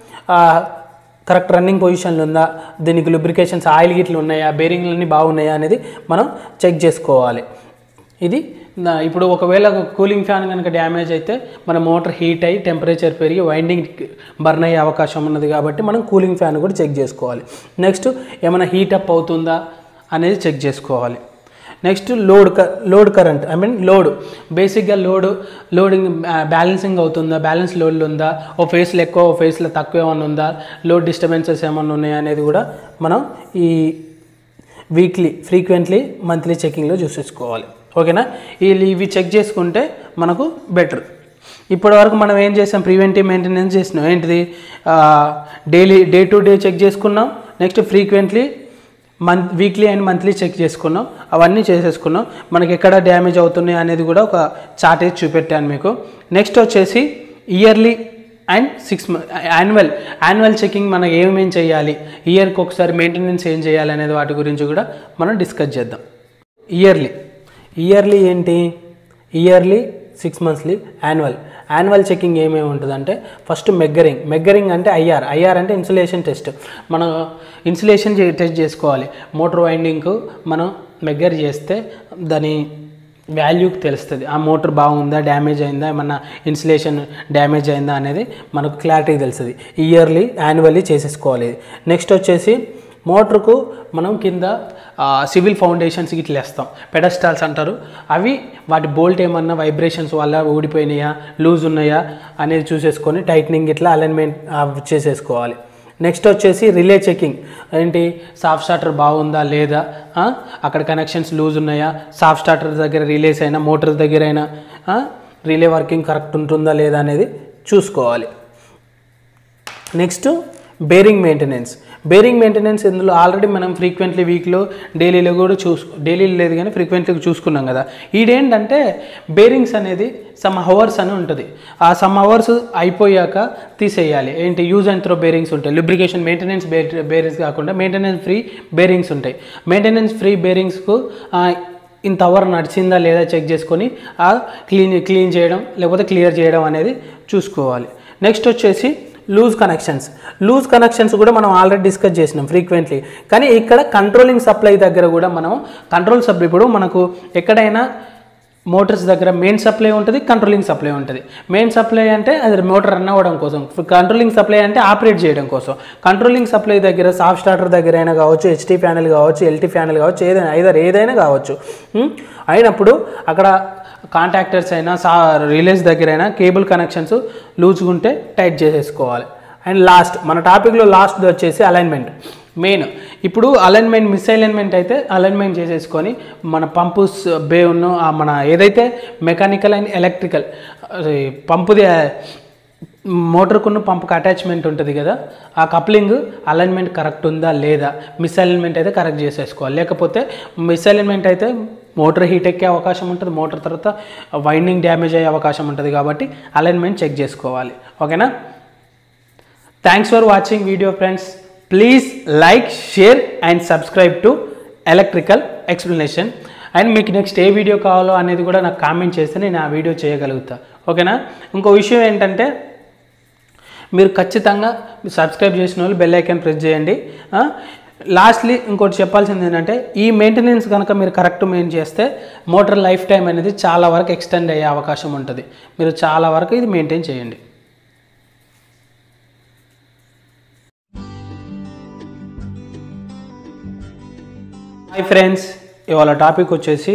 కరెక్ట్ రన్నింగ్ పొజిషన్లో ఉందా దీనికి లుబ్రికేషన్స్ ఆయిల్ గిట్లు ఉన్నాయా బేరింగ్లు అన్నీ బాగున్నాయా అనేది మనం చెక్ చేసుకోవాలి ఇది నా- ఇప్పుడు ఒకవేళ కూలింగ్ ఫ్యాన్ కనుక డ్యామేజ్ అయితే మన మోటార్ హీట్ అయ్యి టెంపరేచర్ పెరిగి వైండింగ్ బర్న్ అయ్యే అవకాశం ఉన్నది కాబట్టి మనం కూలింగ్ ఫ్యాన్ కూడా చెక్ చేసుకోవాలి నెక్స్ట్ ఏమైనా హీట్ అప్ అవుతుందా అనేది చెక్ చేసుకోవాలి నెక్స్ట్ లోడ్ క load current I mean load బేసిక్గా లోడ్ లోడింగ్ బ్యాలెన్సింగ్ అవుతుందా బ్యాలెన్స్ లోడ్లు ఉందా ఓ ఫేస్లో ఎక్కువ ఓ ఫేస్లో తక్కువ ఏమైనా ఉందా లోడ్ డిస్టర్బెన్సెస్ ఏమైనా ఉన్నాయా అనేది కూడా మనం ఈ వీక్లీ ఫ్రీక్వెంట్లీ మంత్లీ చెకింగ్లో చూసేసుకోవాలి ఓకేనా ఈ ఇవి చెక్ చేసుకుంటే మనకు బెటర్ ఇప్పటి వరకు మనం ఏం చేసాం ప్రివెంటివ్ మెయింటెనెన్స్ చేసినాం ఏంటిది daily day to day check చేసుకున్నాం next frequently month weekly and monthly check చేసుకున్నాం అవన్నీ చేసేసుకున్నాం మనకి ఎక్కడ డ్యామేజ్ అవుతున్నాయి అనేది కూడా ఒక చార్ట్ వేసి చూపెట్టాను మీకు నెక్స్ట్ వచ్చేసి yearly and six annual annual checking మనం ఏమేం చేయాలి ఇయర్కి ఒకసారి మెయింటెనెన్స్ ఏం చేయాలి అనేది వాటి గురించి కూడా మనం డిస్కస్ చేద్దాం ఇయర్లీ ఇయర్లీ ఏంటి yearly six monthly annual annual checking ఏమేమి ఉంటుందంటే ఫస్ట్ మెగ్గరింగ్ మెగ్గరింగ్ అంటే ఐఆర్ ఐఆర్ అంటే ఇన్సులేషన్ టెస్ట్ మనం ఇన్సులేషన్ టెస్ట్ చేసుకోవాలి మోటార్ వైండింగ్కు మనం మెగ్గర్ చేస్తే దాని వాల్యూకి తెలుస్తుంది ఆ మోటార్ బాగుందా డ్యామేజ్ అయిందా ఏమన్నా ఇన్సులేషన్ డ్యామేజ్ అయిందా అనేది మనకు క్లారిటీ తెలుస్తుంది ఇయర్లీ యాన్యువల్లీ చేసేసుకోవాలి నెక్స్ట్ వచ్చేసి మోటార్కు మనం కింద సివిల్ ఫౌండేషన్స్ ఇట్లా వేస్తాం పెడస్టాల్స్ అంటారు అవి వాటి బోల్ట్ ఏమన్నా వైబ్రేషన్స్ వల్ల ఊడిపోయినాయా లూజ్ ఉన్నాయా అనేది చూసేసుకొని టైట్నింగ్ ఇట్లా అలైన్మెంట్ చేసేసుకోవాలి నెక్స్ట్ వచ్చేసి రిలే చెకింగ్ ఏంటి సాఫ్ట్ స్టార్టర్ బాగుందా లేదా ఆ? అక్కడ కనెక్షన్స్ లూజ్ ఉన్నాయా సాఫ్ట్ స్టార్టర్ దగ్గర రిలేస్ అయినా మోటార్ దగ్గర అయినా ఆ? రిలే వర్కింగ్ కరెక్ట్ ఉంటుందా లేదా అనేది చూసుకోవాలి next bearing maintenance bearing maintenance ఇందులో ఆల్రెడీ మనం ఫ్రీక్వెంట్లీ వీక్లో డైలీలో కూడా చూసు డైలీ లేదు కానీ ఫ్రీక్వెంట్లీ చూసుకున్నాం కదా ఈడేంటంటే బేరింగ్స్ అనేది సమ్ అవర్స్ అని ఉంటుంది ఆ సమ్ అవర్స్ అయిపోయాక తీసేయాలి ఏంటి యూజ్ అండ్ త్రో బేరింగ్స్ ఉంటాయి లిబ్రికేషన్ మెయింటెనెన్స్ బేరింగ్స్ కాకుండా మెయింటెనెన్స్ ఫ్రీ బేరింగ్స్ ఉంటాయి మెయింటెనెన్స్ ఫ్రీ బేరింగ్స్కు ఇంత అవర్ నడిచిందా లేదా చెక్ చేసుకొని ఆ క్లీన్ క్లీన్ చేయడం లేకపోతే క్లియర్ చేయడం అనేది చూసుకోవాలి నెక్స్ట్ వచ్చేసి లూజ్ కనెక్షన్స్ లూజ్ కనెక్షన్స్ కూడా మనం ఆల్రెడీ డిస్కస్ చేసినాం ఫ్రీక్వెంట్లీ కానీ ఇక్కడ కంట్రోలింగ్ సప్లై దగ్గర కూడా మనం కంట్రోల్ సప్లై ఇప్పుడు మనకు ఎక్కడైనా మోటార్స్ దగ్గర మెయిన్ సప్లై ఉంటుంది కంట్రోలింగ్ సప్లై ఉంటుంది మెయిన్ సప్లై అంటే అది మోటార్ రన్ అవ్వడం కోసం కంట్రోలింగ్ సప్లై అంటే ఆపరేట్ చేయడం కోసం కంట్రోలింగ్ సప్లై దగ్గర సాఫ్ట్ స్టార్టర్ దగ్గర అయినా కావచ్చు హెచ్టీ ప్యానల్ కావచ్చు ఎల్టీ ప్యానల్ కావచ్చు ఏదైనా ఐదర్ ఏదైనా కావచ్చు ఉం? అయినప్పుడు అక్కడ కాంటాక్టర్స్ అయినా సా రిలేస్ దగ్గర అయినా కేబుల్ కనెక్షన్స్ లూజ్గా ఉంటే టైట్ చేసేసుకోవాలి అండ్ లాస్ట్ మన టాపిక్లో లాస్ట్ వచ్చేసి అలైన్మెంట్ మెయిన్ ఇప్పుడు అలైన్మెంట్ మిస్ అలైన్మెంట్ అయితే అలైన్మెంట్ చేసేసుకొని మన పంపు స్- బే ఉన్న ఆ మన ఏదైతే మెకానికల్ అండ్ ఎలక్ట్రికల్ పంపుది మోటార్కున్న పంపుకి అటాచ్మెంట్ ఉంటుంది కదా ఆ కప్లింగ్ అలైన్మెంట్ కరెక్ట్ ఉందా లేదా మిస్ అలైన్మెంట్ అయితే కరెక్ట్ చేసేసుకోవాలి లేకపోతే మిస్ అలైన్మెంట్ అయితే మోటార్ హీట్ ఎక్కే అవకాశం ఉంటుంది మోటార్ తర్వాత వైండింగ్ డ్యామేజ్ అయ్యే అవకాశం ఉంటుంది కాబట్టి అలైన్మెంట్ చెక్ చేసుకోవాలి ఓకేనా thanks for watching video friends please like share and subscribe to electrical explanation and మీకు నెక్స్ట్ ఏ వీడియో కావాలో అనేది కూడా నాకు కామెంట్ చేస్తే నేను ఆ వీడియో చేయగలుగుతా ఓకేనా ఇంకో విషయం ఏంటంటే మీరు ఖచ్చితంగా సబ్స్క్రైబ్ చేసిన వాళ్ళు బెల్ ఐకాన్ ప్రెస్ చేయండి లాస్ట్లీ ఇంకోటి చెప్పాల్సింది ఏంటంటే ఈ మెయింటెనెన్స్ కనుక మీరు కరెక్ట్ మెయిన్ చేస్తే మోటార్ లైఫ్ టైం అనేది చాలా వరకు ఎక్స్టెండ్ అయ్యే అవకాశం ఉంటుంది మీరు చాలా వరకు ఇది మెయింటైన్ చేయండి హాయ్ ఫ్రెండ్స్ ఇవాళ టాపిక్ వచ్చేసి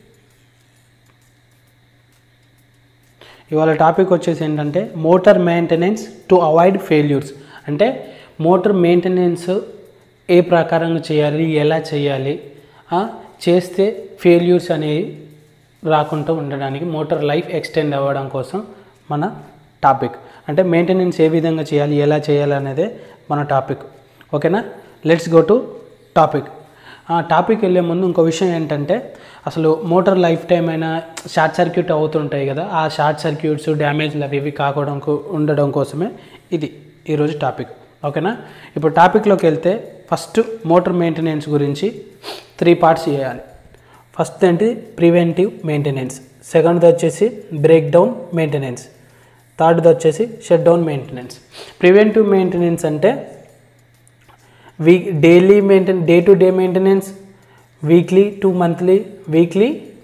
ఇవాళ టాపిక్ వచ్చేసి ఏంటంటే motor maintenance to avoid failures అంటే మోటార్ మెయింటెనెన్స్ ఏ ప్రకారంగా చేయాలి ఎలా చేయాలి ఆ, చేస్తే ఫెయిల్యూర్స్ అనేవి రాకుండా ఉండడానికి మోటార్ లైఫ్ ఎక్స్టెండ్ అవ్వడం కోసం మన టాపిక్ అంటే మెయింటెనెన్స్ ఏ విధంగా చేయాలి ఎలా చేయాలి అనేదే మన టాపిక్ ఓకేనా లెట్స్ గో టు టాపిక్ ఆ టాపిక్ వెళ్ళే ముందు ఇంకో విషయం ఏంటంటే అసలు మోటార్ లైఫ్ టైం అయినా షార్ట్ సర్క్యూట్ అవుతుంటాయి కదా ఆ షార్ట్ సర్క్యూట్స్ డ్యామేజ్లు అవి ఇవి కాకుండా ఉండడం కోసమే ఇది ఈరోజు టాపిక్ ఓకేనా ఇప్పుడు టాపిక్లోకి వెళ్తే ఫస్ట్ మోటార్ మెయింటెనెన్స్ గురించి త్రీ పార్ట్స్ చేయాలి ఫస్ట్ ఏంటి ప్రివెంటివ్ మెయింటెనెన్స్ సెకండ్ది వచ్చేసి బ్రేక్ డౌన్ మెయింటెనెన్స్ థర్డ్ది వచ్చేసి shut down maintenance preventive maintenance అంటే week daily maintain day to day maintenance weekly to monthly weekly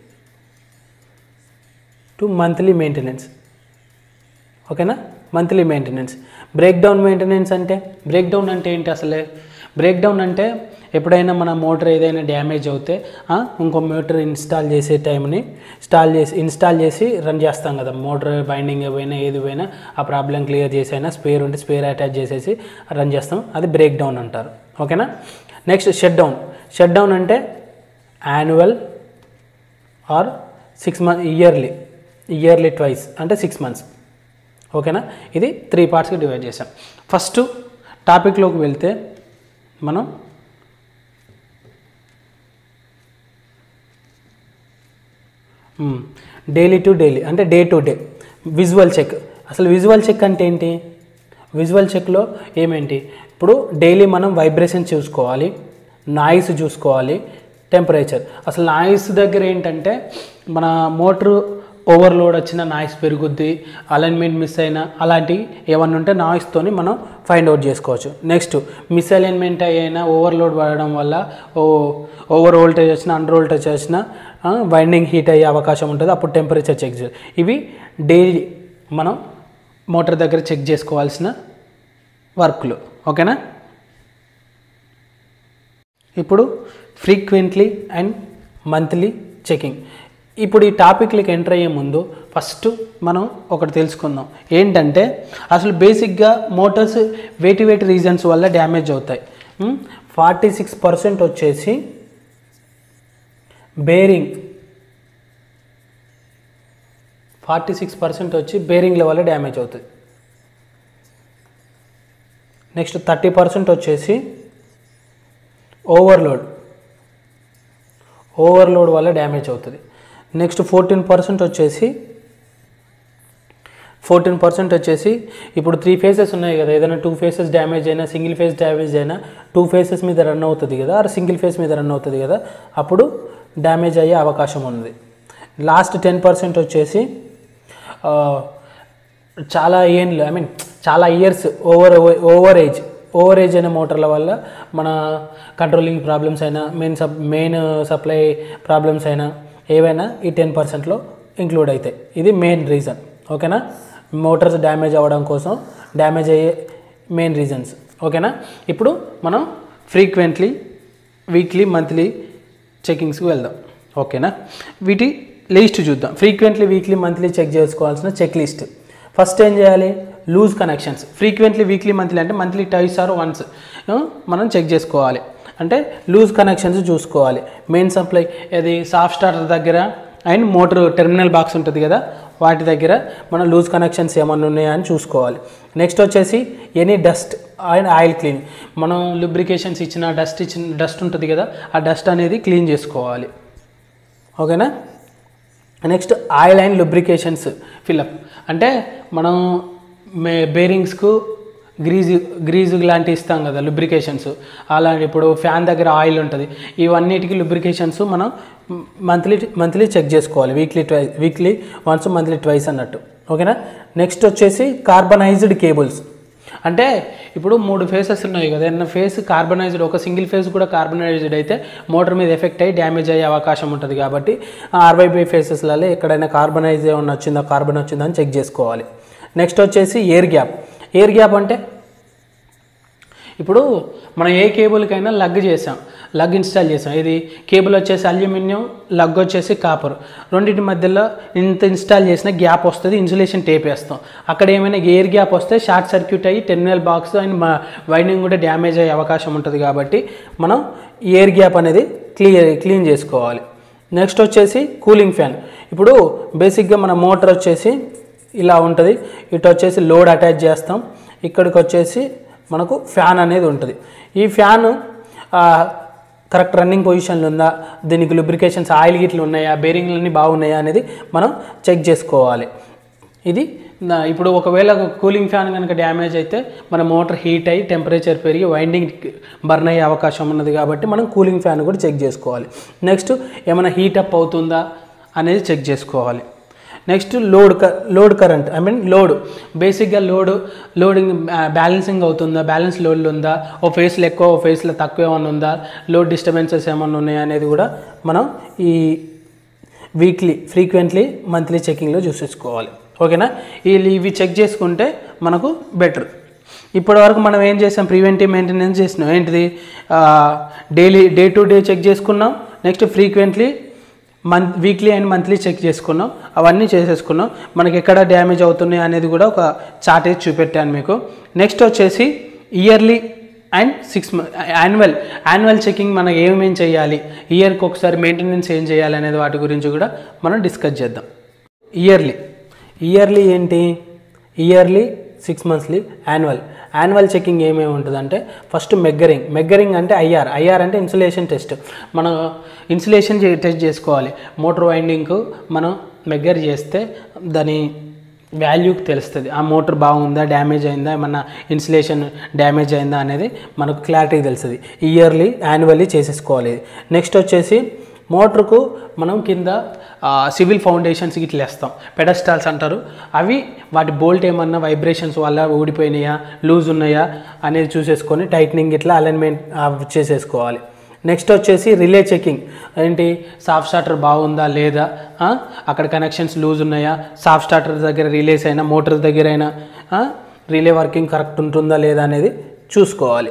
to monthly maintenance ఓకేనా monthly maintenance break down maintenance అంటే break down అంటే ఏంటి అసలే బ్రేక్ డౌన్ అంటే ఎప్పుడైనా మన మోటార్ ఏదైనా డ్యామేజ్ అవుతే ఆ, ఇంకో మోటార్ ఇన్స్టాల్ చేసే టైంని ఇన్స్టాల్ చేసి ఇన్స్టాల్ చేసి రన్ చేస్తాం కదా మోటార్ బైండింగ్ పోయినా ఏది పోయినా ఆ ప్రాబ్లం క్లియర్ చేసైనా స్పేర్ ఉంటే స్పేర్ అటాచ్ చేసేసి రన్ చేస్తాం అది బ్రేక్ డౌన్ అంటారు ఓకేనా next shut down shut down అంటే annual or six month yearly yearly twice అంటే సిక్స్ మంత్స్ ఓకేనా ఇది త్రీ పార్ట్స్కి డివైడ్ చేసాం ఫస్ట్ టాపిక్లోకి వెళ్తే మనం డైలీ టు డైలీ అంటే day to day visual check అసలు విజువల్ చెక్ అంటే ఏంటి విజువల్ చెక్లో ఏమేంటి ఇప్పుడు డైలీ మనం వైబ్రేషన్ చూసుకోవాలి నాయిస్ చూసుకోవాలి టెంపరేచర్ అసలు నాయిస్ దగ్గర ఏంటంటే మన మోటరు ఓవర్లోడ్ వచ్చిన నాయిస్ పెరుగుద్ది అలైన్మెంట్ మిస్ అయినా అలాంటివి ఏమన్నా ఉంటే నాయిస్తోని మనం ఫైండ్ అవుట్ చేసుకోవచ్చు నెక్స్ట్ మిస్ అలైన్మెంట్ అయినా ఓవర్లోడ్ పడడం వల్ల ఓ ఓవర్ వోల్టేజ్ వచ్చినా అండర్ వోల్టేజ్ వచ్చినా వైండింగ్ హీట్ అయ్యే అవకాశం ఉంటుంది అప్పుడు టెంపరేచర్ చెక్ చేయాలి ఇవి డైలీ మనం మోటార్ దగ్గర చెక్ చేసుకోవాల్సిన వర్క్లు ఓకేనా ఇప్పుడు ఫ్రీక్వెంట్లీ అండ్ మంత్లీ చెకింగ్ ఇప్పుడు ఈ టాపిక్లకి ఎంటర్ అయ్యే ముందు ఫస్ట్ మనం ఒకటి తెలుసుకుందాం ఏంటంటే అసలు బేసిక్గా మోటార్స్ వేటి వేటి రీజన్స్ వల్ల డ్యామేజ్ అవుతాయి ఫార్టీ సిక్స్ పర్సెంట్ వచ్చేసి బేరింగ్ ఫార్టీ సిక్స్ పర్సెంట్ వచ్చి బేరింగ్ల వల్ల డ్యామేజ్ అవుతుంది నెక్స్ట్ థర్టీ పర్సెంట్ వచ్చేసి ఓవర్లోడ్ ఓవర్లోడ్ వల్ల డ్యామేజ్ అవుతుంది నెక్స్ట్ ఫోర్టీన్ పర్సెంట్ వచ్చేసి ఫోర్టీన్ పర్సెంట్ వచ్చేసి ఇప్పుడు త్రీ ఫేసెస్ ఉన్నాయి కదా ఏదైనా టూ ఫేసెస్ డ్యామేజ్ అయినా సింగిల్ ఫేస్ డ్యామేజ్ అయినా టూ ఫేసెస్ మీద రన్ అవుతుంది కదా ఆర్ సింగిల్ ఫేస్ మీద రన్ అవుతుంది కదా అప్పుడు డ్యామేజ్ అయ్యే అవకాశం ఉంది లాస్ట్ టెన్ పర్సెంట్ వచ్చేసి ఆ, చాలా ఏండ్లు ఐ మీన్ చాలా years over over age over age అయిన మోటార్ల వల్ల మన కంట్రోలింగ్ ప్రాబ్లమ్స్ అయినా మెయిన్ సప్ మెయిన్ సప్లై ప్రాబ్లమ్స్ అయినా ఏవైనా ఈ టెన్ పర్సెంట్లో ఇంక్లూడ్ అవుతాయి ఇది మెయిన్ రీజన్ ఓకేనా మోటార్స్ డ్యామేజ్ అవ్వడం కోసం డ్యామేజ్ అయ్యే మెయిన్ రీజన్స్ ఓకేనా ఇప్పుడు మనం ఫ్రీక్వెంట్లీ వీక్లీ మంత్లీ చెకింగ్స్కి వెళ్దాం ఓకేనా వీటి లిస్ట్ చూద్దాం ఫ్రీక్వెంట్లీ వీక్లీ మంత్లీ చెక్ చేసుకోవాల్సిన చెక్ లిస్ట్ ఫస్ట్ ఏం చేయాలి loose connections frequently weekly monthly అంటే మంత్లీ టైస్ ఆర్ వన్స్ మనం చెక్ చేసుకోవాలి అంటే లూజ్ కనెక్షన్స్ చూసుకోవాలి మెయిన్ సప్లై అది సాఫ్ట్ స్టార్టర్ దగ్గర అండ్ మోటార్ టెర్మినల్ బాక్స్ ఉంటుంది కదా వాటి దగ్గర మనం లూజ్ కనెక్షన్స్ ఏమన్నా ఉన్నాయా అని చూసుకోవాలి నెక్స్ట్ వచ్చేసి any dust and oil clean మనం లుబ్రికేషన్స్ ఇచ్చిన డస్ట్ ఇచ్చిన డస్ట్ ఉంటుంది కదా ఆ డస్ట్ అనేది క్లీన్ చేసుకోవాలి ఓకేనా next oil and lubrications fill up అంటే మనం మే బేరింగ్స్కు గ్రీజు గ్రీజు లాంటి ఇస్తాం కదా లుబ్రికేషన్స్ అలాంటి ఇప్పుడు ఫ్యాన్ దగ్గర ఆయిల్ ఉంటుంది ఇవన్నిటికి లుబ్రికేషన్స్ మనం మంత్లీ మంత్లీ చెక్ చేసుకోవాలి weekly ట్వై weekly once monthly twice అన్నట్టు ఓకేనా నెక్స్ట్ వచ్చేసి కార్బనైజ్డ్ కేబుల్స్ అంటే ఇప్పుడు మూడు ఫేసెస్ ఉన్నాయి కదా ఏదైనా ఫేస్ కార్బనైజ్డ్ ఒక సింగిల్ ఫేస్ కూడా కార్బనైజ్డ్ అయితే మోటార్ మీద ఎఫెక్ట్ అయ్యి డ్యామేజ్ అయ్యే అవకాశం ఉంటుంది కాబట్టి ఆర్వైబై ఫేసెస్లలో ఎక్కడైనా కార్బనైజ్ ఏమన్నా వచ్చిందా కార్బన్ వచ్చిందా అని చెక్ చేసుకోవాలి నెక్స్ట్ వచ్చేసి ఎయిర్ గ్యాప్ ఎయిర్ గ్యాప్ అంటే ఇప్పుడు మనం ఏ కేబుల్కైనా లగ్ చేసాం లగ్ ఇన్స్టాల్ చేసాం ఇది కేబుల్ వచ్చేసి అల్యూమినియం లగ్ వచ్చేసి కాపర్ రెండింటి మధ్యలో ఇంత ఇన్స్టాల్ చేసిన గ్యాప్ వస్తుంది ఇన్సులేషన్ టేప్ వేస్తాం అక్కడ ఏమైనా ఎయిర్ గ్యాప్ వస్తే షార్ట్ సర్క్యూట్ అయ్యి టెర్మినల్ బాక్స్ అండ్ వైండింగ్ కూడా డ్యామేజ్ అయ్యే అవకాశం ఉంటుంది కాబట్టి మనం ఎయిర్ గ్యాప్ అనేది క్లియర్ క్లీన్ చేసుకోవాలి నెక్స్ట్ వచ్చేసి కూలింగ్ ఫ్యాన్ ఇప్పుడు బేసిక్గా మన మోటార్ వచ్చేసి ఇలా ఉంటుంది ఇటు వచ్చేసి లోడ్ అటాచ్ చేస్తాం ఇక్కడికి వచ్చేసి మనకు ఫ్యాన్ అనేది ఉంటుంది ఈ ఫ్యాన్ కరెక్ట్ రన్నింగ్ పొజిషన్లో ఉందా దీనికి లుబ్రికేషన్స్ ఆయిల్ గిట్లు ఉన్నాయా బేరింగ్లు అన్నీ బాగున్నాయా అనేది మనం చెక్ చేసుకోవాలి ఇది నా- ఇప్పుడు ఒకవేళ కూలింగ్ ఫ్యాన్ కనుక డ్యామేజ్ అయితే మన మోటార్ హీట్ అయ్యి టెంపరేచర్ పెరిగి వైండింగ్ బర్న్ అయ్యే అవకాశం ఉన్నది కాబట్టి మనం కూలింగ్ ఫ్యాన్ కూడా చెక్ చేసుకోవాలి నెక్స్ట్ ఏమైనా హీట్ అప్ అవుతుందా అనేది చెక్ చేసుకోవాలి నెక్స్ట్ లోడ్ క load current I mean load బేసిక్గా లోడ్ లోడింగ్ బ్యాలెన్సింగ్ అవుతుందా బ్యాలెన్స్ లోడ్లు ఉందా ఓ ఫేస్లో ఎక్కువ ఓ ఫేస్లో తక్కువ ఏమైనా ఉందా లోడ్ డిస్టర్బెన్సెస్ ఏమైనా ఉన్నాయా అనేది కూడా మనం ఈ వీక్లీ ఫ్రీక్వెంట్లీ మంత్లీ చెకింగ్లో చూసేసుకోవాలి ఓకేనా ఈ ఇవి చెక్ చేసుకుంటే మనకు బెటర్ ఇప్పటి వరకు మనం ఏం చేసాం ప్రివెంటివ్ మెయింటెనెన్స్ చేసినాం ఏంటిది daily day to day check చేసుకున్నాం next frequently month weekly and monthly check చేసుకున్నాం అవన్నీ చేసేసుకున్నాం మనకి ఎక్కడ డ్యామేజ్ అవుతున్నాయి అనేది కూడా ఒక చార్ట్ వేసి చూపెట్టాను మీకు నెక్స్ట్ వచ్చేసి yearly and six annual annual checking మనం ఏమేం చేయాలి ఇయర్కి ఒకసారి మెయింటెనెన్స్ ఏం చేయాలి అనేది వాటి గురించి కూడా మనం డిస్కస్ చేద్దాం ఇయర్లీ ఇయర్లీ ఏంటి yearly six monthly annual annual checking ఏమేమి ఉంటుందంటే ఫస్ట్ మెగ్గరింగ్ మెగ్గరింగ్ అంటే ఐఆర్ ఐఆర్ అంటే ఇన్సులేషన్ టెస్ట్ మనం ఇన్సులేషన్ టెస్ట్ చేసుకోవాలి మోటార్ వైండింగ్కు మనం మెగ్గర్ చేస్తే దాని వాల్యూకి తెలుస్తుంది ఆ మోటార్ బాగుందా డ్యామేజ్ అయిందా ఏమన్నా ఇన్సులేషన్ డ్యామేజ్ అయిందా అనేది మనకు క్లారిటీ తెలుస్తుంది ఇయర్లీ యాన్యువల్లీ చేసేసుకోవాలి ఇది నెక్స్ట్ వచ్చేసి మోటార్కు మనం కింద సివిల్ ఫౌండేషన్స్ ఇట్లా వేస్తాం పెడస్టాల్స్ అంటారు అవి వాటి బోల్ట్ ఏమన్నా వైబ్రేషన్స్ వల్ల ఊడిపోయినాయా లూజ్ ఉన్నాయా అనేది చూసేసుకొని టైట్నింగ్ ఇట్లా అలైన్మెంట్ చేసేసుకోవాలి నెక్స్ట్ వచ్చేసి రిలే చెకింగ్ ఏంటి సాఫ్ట్ స్టార్టర్ బాగుందా లేదా ఆ? అక్కడ కనెక్షన్స్ లూజ్ ఉన్నాయా సాఫ్ట్ స్టార్టర్ దగ్గర రిలేస్ అయినా మోటార్ దగ్గర అయినా ఆ? రిలే వర్కింగ్ కరెక్ట్ ఉంటుందా లేదా అనేది చూసుకోవాలి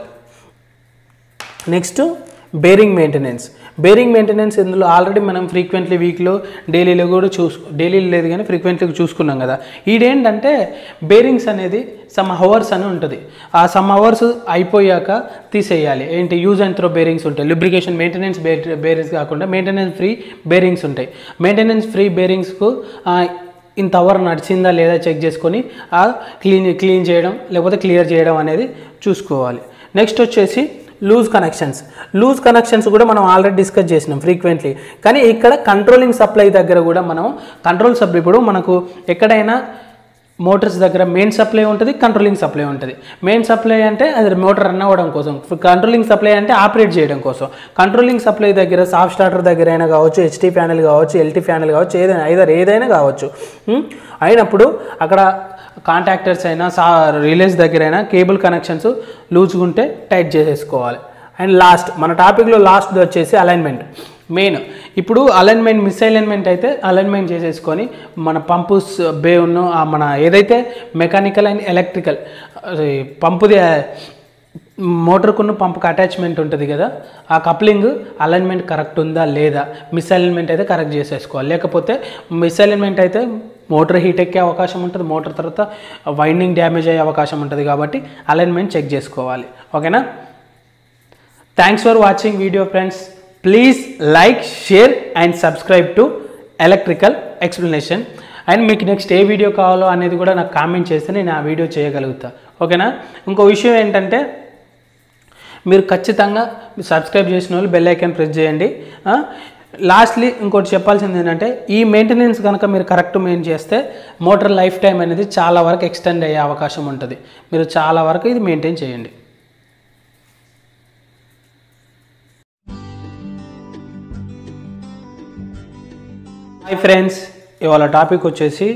next bearing maintenance bearing maintenance ఇందులో ఆల్రెడీ మనం ఫ్రీక్వెంట్లీ వీక్లో డైలీలో కూడా చూసు డైలీలో లేదు కానీ ఫ్రీక్వెంట్లీ చూసుకున్నాం కదా ఈడేంటంటే బేరింగ్స్ అనేది సమ్ హవర్స్ అని ఉంటుంది ఆ సమ్ అవర్స్ అయిపోయాక తీసేయాలి ఏంటి యూజ్ అండ్ త్రో బేరింగ్స్ ఉంటాయి లుబ్రికేషన్ మెయింటెనెన్స్ బేరింగ్స్ కాకుండా మెయింటెనెన్స్ ఫ్రీ బేరింగ్స్ ఉంటాయి మెయింటెనెన్స్ ఫ్రీ బేరింగ్స్కు ఇంత అవర్ నడిచిందా లేదా చెక్ చేసుకొని ఆ క్లీన్ క్లీన్ చేయడం లేకపోతే క్లియర్ చేయడం అనేది చూసుకోవాలి నెక్స్ట్ వచ్చేసి లూజ్ కనెక్షన్స్ లూజ్ కనెక్షన్స్ కూడా మనం ఆల్రెడీ డిస్కస్ చేసినాం ఫ్రీక్వెంట్లీ కానీ ఇక్కడ కంట్రోలింగ్ సప్లై దగ్గర కూడా మనం కంట్రోల్ సప్లై ఇప్పుడు మనకు ఎక్కడైనా మోటార్స్ దగ్గర మెయిన్ సప్లై ఉంటుంది కంట్రోలింగ్ సప్లై ఉంటుంది మెయిన్ సప్లై అంటే అది మోటార్ రన్ అవ్వడం కోసం కంట్రోలింగ్ సప్లై అంటే ఆపరేట్ చేయడం కోసం కంట్రోలింగ్ సప్లై దగ్గర సాఫ్ట్ స్టార్టర్ దగ్గర అయినా కావచ్చు హెచ్టీ ప్యానల్ కావచ్చు ఎల్టీ ప్యానల్ కావచ్చు ఏదైనా ఐదర్ ఏదైనా కావచ్చు ఉం? అయినప్పుడు అక్కడ కాంటాక్టర్స్ అయినా సా రిలేస్ దగ్గర అయినా కేబుల్ కనెక్షన్స్ లూజ్గా ఉంటే టైట్ చేసేసుకోవాలి అండ్ లాస్ట్ మన టాపిక్లో లాస్ట్ వచ్చేసి అలైన్మెంట్ మెయిన్ ఇప్పుడు అలైన్మెంట్ మిస్ అలైన్మెంట్ అయితే అలైన్మెంట్ చేసేసుకొని మన పంపు స్- బే ఉన్న ఆ మన ఏదైతే మెకానికల్ అండ్ ఎలక్ట్రికల్ పంపుది మోటార్కున్న పంపుకి అటాచ్మెంట్ ఉంటుంది కదా ఆ కప్లింగ్ అలైన్మెంట్ కరెక్ట్ ఉందా లేదా మిస్ అలైన్మెంట్ అయితే కరెక్ట్ చేసేసుకోవాలి లేకపోతే మిస్ అలైన్మెంట్ అయితే మోటార్ హీట్ ఎక్కే అవకాశం ఉంటుంది మోటార్ తర్వాత వైండింగ్ డ్యామేజ్ అయ్యే అవకాశం ఉంటుంది కాబట్టి అలైన్మెంట్ చెక్ చేసుకోవాలి ఓకేనా thanks for watching video friends please like share and subscribe to electrical explanation and మీకు నెక్స్ట్ ఏ వీడియో కావాలో అనేది కూడా నాకు కామెంట్ చేస్తే నేను ఆ వీడియో చేయగలుగుతా ఓకేనా ఇంకో విషయం ఏంటంటే మీరు ఖచ్చితంగా సబ్స్క్రైబ్ చేసిన వాళ్ళు బెల్ ఐకాన్ ప్రెస్ చేయండి లాస్ట్లీ ఇంకోటి చెప్పాల్సింది ఏంటంటే ఈ మెయింటెనెన్స్ కనుక మీరు కరెక్ట్ మెయిన్ చేస్తే మోటార్ లైఫ్ టైం అనేది చాలా వరకు ఎక్స్టెండ్ అయ్యే అవకాశం ఉంటుంది మీరు చాలా వరకు ఇది మెయింటైన్ చేయండి హాయ్ ఫ్రెండ్స్ ఇవాళ టాపిక్ వచ్చేసి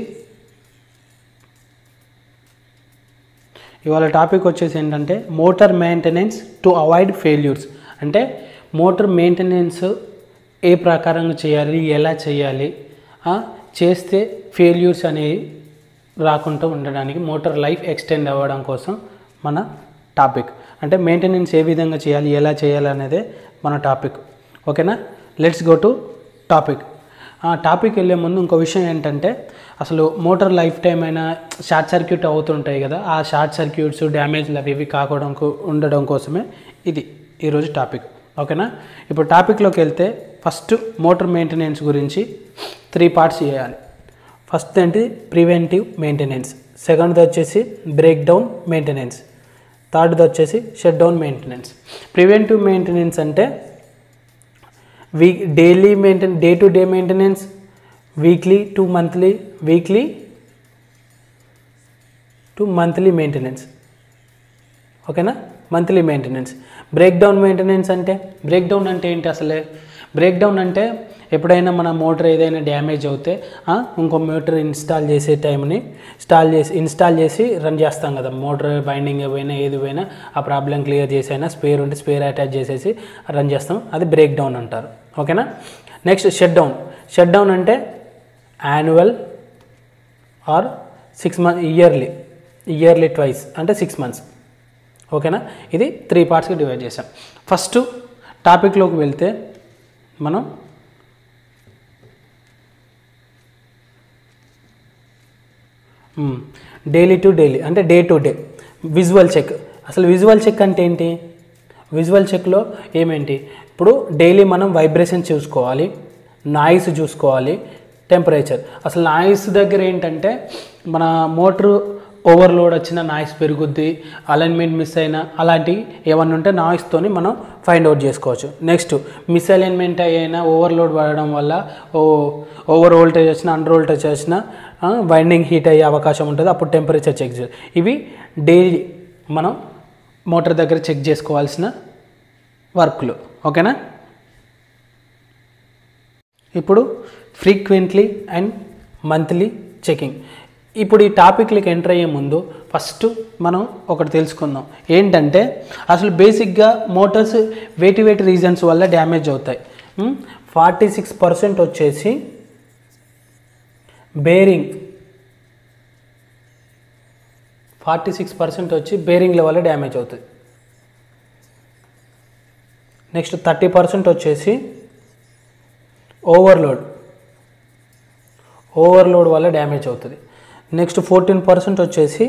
ఇవాళ టాపిక్ వచ్చేసి ఏంటంటే motor maintenance to avoid failures అంటే మోటార్ మెయింటెనెన్స్ ఏ ప్రకారంగా చేయాలి ఎలా చేయాలి ఆ, చేస్తే ఫెయిల్యూర్స్ అనేవి రాకుండా ఉండడానికి మోటార్ లైఫ్ ఎక్స్టెండ్ అవ్వడం కోసం మన టాపిక్ అంటే మెయింటెనెన్స్ ఏ విధంగా చేయాలి ఎలా చేయాలి అనేదే మన టాపిక్ ఓకేనా లెట్స్ గో టు టాపిక్ ఆ టాపిక్ వెళ్ళే ముందు ఇంకో విషయం ఏంటంటే అసలు మోటార్ లైఫ్ టైం అయినా షార్ట్ సర్క్యూట్ అవుతుంటాయి కదా ఆ షార్ట్ సర్క్యూట్స్ డ్యామేజ్లు అవి ఇవి కాకూడడం కో- ఉండడం కోసమే ఇది ఈరోజు టాపిక్ ఓకేనా ఇప్పుడు టాపిక్లోకి వెళ్తే ఫస్ట్ మోటార్ మెయింటెనెన్స్ గురించి త్రీ పార్ట్స్ చేయాలి ఫస్ట్ ఏంటి ప్రివెంటివ్ మెయింటెనెన్స్ సెకండ్ది వచ్చేసి బ్రేక్ డౌన్ మెయింటెనెన్స్ థర్డ్ది వచ్చేసి shut down maintenance preventive maintenance అంటే week daily maintain day to day maintenance weekly to monthly weekly to monthly maintenance ఓకేనా monthly maintenance break down maintenance అంటే break down అంటే ఏంటి అసలే బ్రేక్ డౌన్ అంటే ఎప్పుడైనా మన మోటార్ ఏదైనా డ్యామేజ్ అవుతే ఆ, ఇంకో మోటార్ ఇన్స్టాల్ చేసే టైంని ఇన్స్టాల్ చేసి ఇన్స్టాల్ చేసి రన్ చేస్తాం కదా మోటార్ బైండింగ్ పోయినా ఏది పోయినా ఆ ప్రాబ్లం క్లియర్ చేసి అయినా స్పేర్ ఉంటే స్పేర్ అటాచ్ చేసేసి రన్ చేస్తాం అది బ్రేక్ డౌన్ అంటారు ఓకేనా next shut down shut down అంటే annual or six month yearly yearly twice అంటే సిక్స్ మంత్స్ ఓకేనా ఇది త్రీ పార్ట్స్కి డివైడ్ చేసాం ఫస్ట్ టాపిక్లోకి వెళ్తే మనం డైలీ టు డైలీ అంటే day to day visual check అసలు విజువల్ చెక్ అంటే ఏంటి విజువల్ చెక్లో ఏమేంటి ఇప్పుడు డైలీ మనం వైబ్రేషన్ చూసుకోవాలి నాయిస్ చూసుకోవాలి టెంపరేచర్ అసలు నాయిస్ దగ్గర ఏంటంటే మన మోటరు ఓవర్లోడ్ వచ్చిన నాయిస్ పెరుగుద్ది అలైన్మెంట్ మిస్ అయినా అలాంటివి ఏమన్నా ఉంటే నాయిస్తోని మనం ఫైండ్ అవుట్ చేసుకోవచ్చు నెక్స్ట్ మిస్ అలైన్మెంట్ అయినా ఓవర్లోడ్ పడడం వల్ల ఓ ఓవర్ వోల్టేజ్ వచ్చిన అండర్ వోల్టేజ్ వచ్చిన వైండింగ్ హీట్ అయ్యే అవకాశం ఉంటుంది అప్పుడు టెంపరేచర్ చెక్ చేయాలి ఇవి డైలీ మనం మోటార్ దగ్గర చెక్ చేసుకోవాల్సిన వర్క్లు ఓకేనా ఇప్పుడు ఫ్రీక్వెంట్లీ అండ్ మంత్లీ చెకింగ్ ఇప్పుడు ఈ టాపిక్లకి ఎంటర్ అయ్యే ముందు ఫస్ట్ మనం ఒకటి తెలుసుకుందాం ఏంటంటే అసలు బేసిక్గా మోటార్స్ వేటి వేటి రీజన్స్ వల్ల డ్యామేజ్ అవుతాయి ఫార్టీ సిక్స్ పర్సెంట్ వచ్చేసి బేరింగ్ ఫార్టీ సిక్స్ పర్సెంట్ వచ్చి బేరింగ్ల వల్ల డ్యామేజ్ అవుతుంది నెక్స్ట్ థర్టీ పర్సెంట్ వచ్చేసి ఓవర్లోడ్ ఓవర్లోడ్ వల్ల డ్యామేజ్ అవుతుంది నెక్స్ట్ ఫోర్టీన్ పర్సెంట్ వచ్చేసి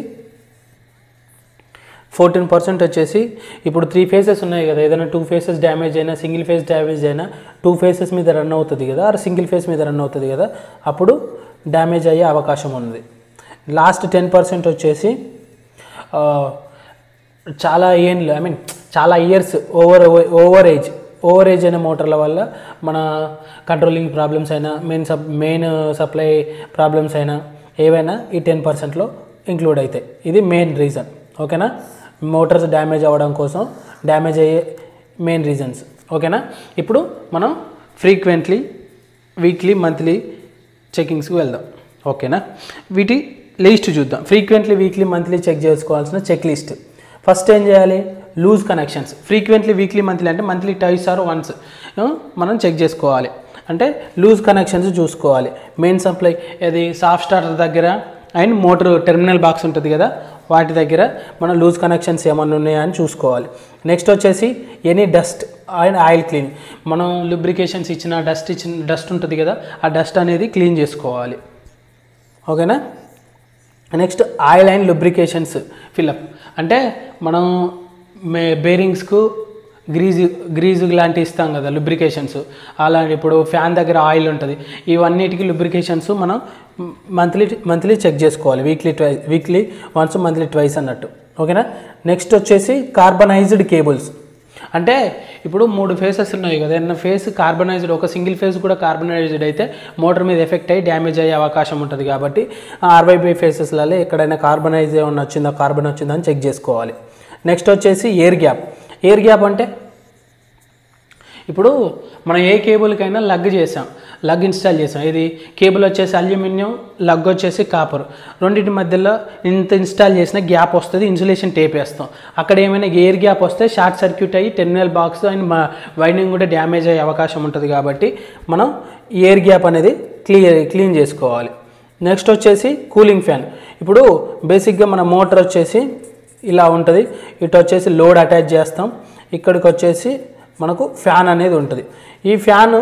ఫోర్టీన్ పర్సెంట్ వచ్చేసి ఇప్పుడు త్రీ ఫేసెస్ ఉన్నాయి కదా ఏదైనా టూ ఫేసెస్ డ్యామేజ్ అయినా సింగిల్ ఫేస్ డ్యామేజ్ అయినా టూ ఫేసెస్ మీద రన్ అవుతుంది కదా ఆర్ సింగిల్ ఫేస్ మీద రన్ అవుతుంది కదా అప్పుడు డ్యామేజ్ అయ్యే అవకాశం ఉంది లాస్ట్ టెన్ పర్సెంట్ వచ్చేసి ఆ, చాలా ఏండ్లు ఐ మీన్ చాలా years over over age over age అయిన మోటార్ల వల్ల మన కంట్రోలింగ్ ప్రాబ్లమ్స్ అయినా మెయిన్ సప్ మెయిన్ సప్లై ప్రాబ్లమ్స్ అయినా ఏవైనా ఈ టెన్ పర్సెంట్లో ఇంక్లూడ్ అవుతాయి ఇది మెయిన్ రీజన్ ఓకేనా మోటార్స్ డ్యామేజ్ అవ్వడం కోసం డ్యామేజ్ అయ్యే మెయిన్ రీజన్స్ ఓకేనా ఇప్పుడు మనం ఫ్రీక్వెంట్లీ వీక్లీ మంత్లీ చెకింగ్స్కి వెళ్దాం ఓకేనా వీటి లిస్ట్ చూద్దాం ఫ్రీక్వెంట్లీ వీక్లీ మంత్లీ చెక్ చేసుకోవాల్సిన చెక్ లిస్ట్ ఫస్ట్ ఏం చేయాలి loose connections frequently weekly monthly అంటే మంత్లీ టైస్ ఆర్ వన్స్ మనం చెక్ చేసుకోవాలి అంటే లూజ్ కనెక్షన్స్ చూసుకోవాలి మెయిన్ సప్లై అది సాఫ్ట్ స్టార్టర్ దగ్గర అండ్ మోటార్ టెర్మినల్ బాక్స్ ఉంటుంది కదా వాటి దగ్గర మనం లూజ్ కనెక్షన్స్ ఏమన్నా ఉన్నాయా అని చూసుకోవాలి నెక్స్ట్ వచ్చేసి any dust and oil clean మనం లుబ్రికేషన్స్ ఇచ్చిన డస్ట్ ఇచ్చిన డస్ట్ ఉంటుంది కదా ఆ డస్ట్ అనేది క్లీన్ చేసుకోవాలి ఓకేనా next oil and lubrications fill up అంటే మనం మే బేరింగ్స్కు గ్రీజు గ్రీజు లాంటివి ఇస్తాం కదా లుబ్రికేషన్స్ అలాంటి ఇప్పుడు ఫ్యాన్ దగ్గర ఆయిల్ ఉంటుంది ఇవన్నిటికీ లుబ్రికేషన్స్ మనం మంత్లీ మంత్లీ చెక్ చేసుకోవాలి weekly ట్వై weekly once monthly twice అన్నట్టు ఓకేనా నెక్స్ట్ వచ్చేసి కార్బనైజ్డ్ కేబుల్స్ అంటే ఇప్పుడు మూడు ఫేసెస్ ఉన్నాయి కదా ఏదైనా ఫేస్ కార్బనైజ్డ్ ఒక సింగిల్ ఫేస్ కూడా కార్బనైజ్డ్ అయితే మోటార్ మీద ఎఫెక్ట్ అయ్యి డ్యామేజ్ అయ్యే అవకాశం ఉంటుంది కాబట్టి ఆర్వైబై ఫేసెస్లలో ఎక్కడైనా కార్బనైజ్ ఏమన్నా వచ్చిందా కార్బన్ వచ్చిందా అని చెక్ చేసుకోవాలి నెక్స్ట్ వచ్చేసి ఎయిర్ గ్యాప్ ఎయిర్ గ్యాప్ అంటే ఇప్పుడు మనం ఏ కేబుల్కైనా లగ్ చేసాం లగ్ ఇన్స్టాల్ చేసాం ఇది కేబుల్ వచ్చేసి అల్యూమినియం లగ్ వచ్చేసి కాపర్ రెండింటి మధ్యలో ఇంత ఇన్స్టాల్ చేసిన గ్యాప్ వస్తుంది ఇన్సులేషన్ టేప్ వేస్తాం అక్కడ ఏమైనా ఎయిర్ గ్యాప్ వస్తే షార్ట్ సర్క్యూట్ అయ్యి టెర్మినల్ బాక్స్ అండ్ వైండింగ్ కూడా డ్యామేజ్ అయ్యే అవకాశం ఉంటుంది కాబట్టి మనం ఎయిర్ గ్యాప్ అనేది క్లియర్ క్లీన్ చేసుకోవాలి నెక్స్ట్ వచ్చేసి కూలింగ్ ఫ్యాన్ ఇప్పుడు బేసిక్గా మన మోటార్ వచ్చేసి ఇలా ఉంటుంది ఇటు వచ్చేసి లోడ్ అటాచ్ చేస్తాం ఇక్కడికి వచ్చేసి మనకు ఫ్యాన్ అనేది ఉంటుంది ఈ ఫ్యాన్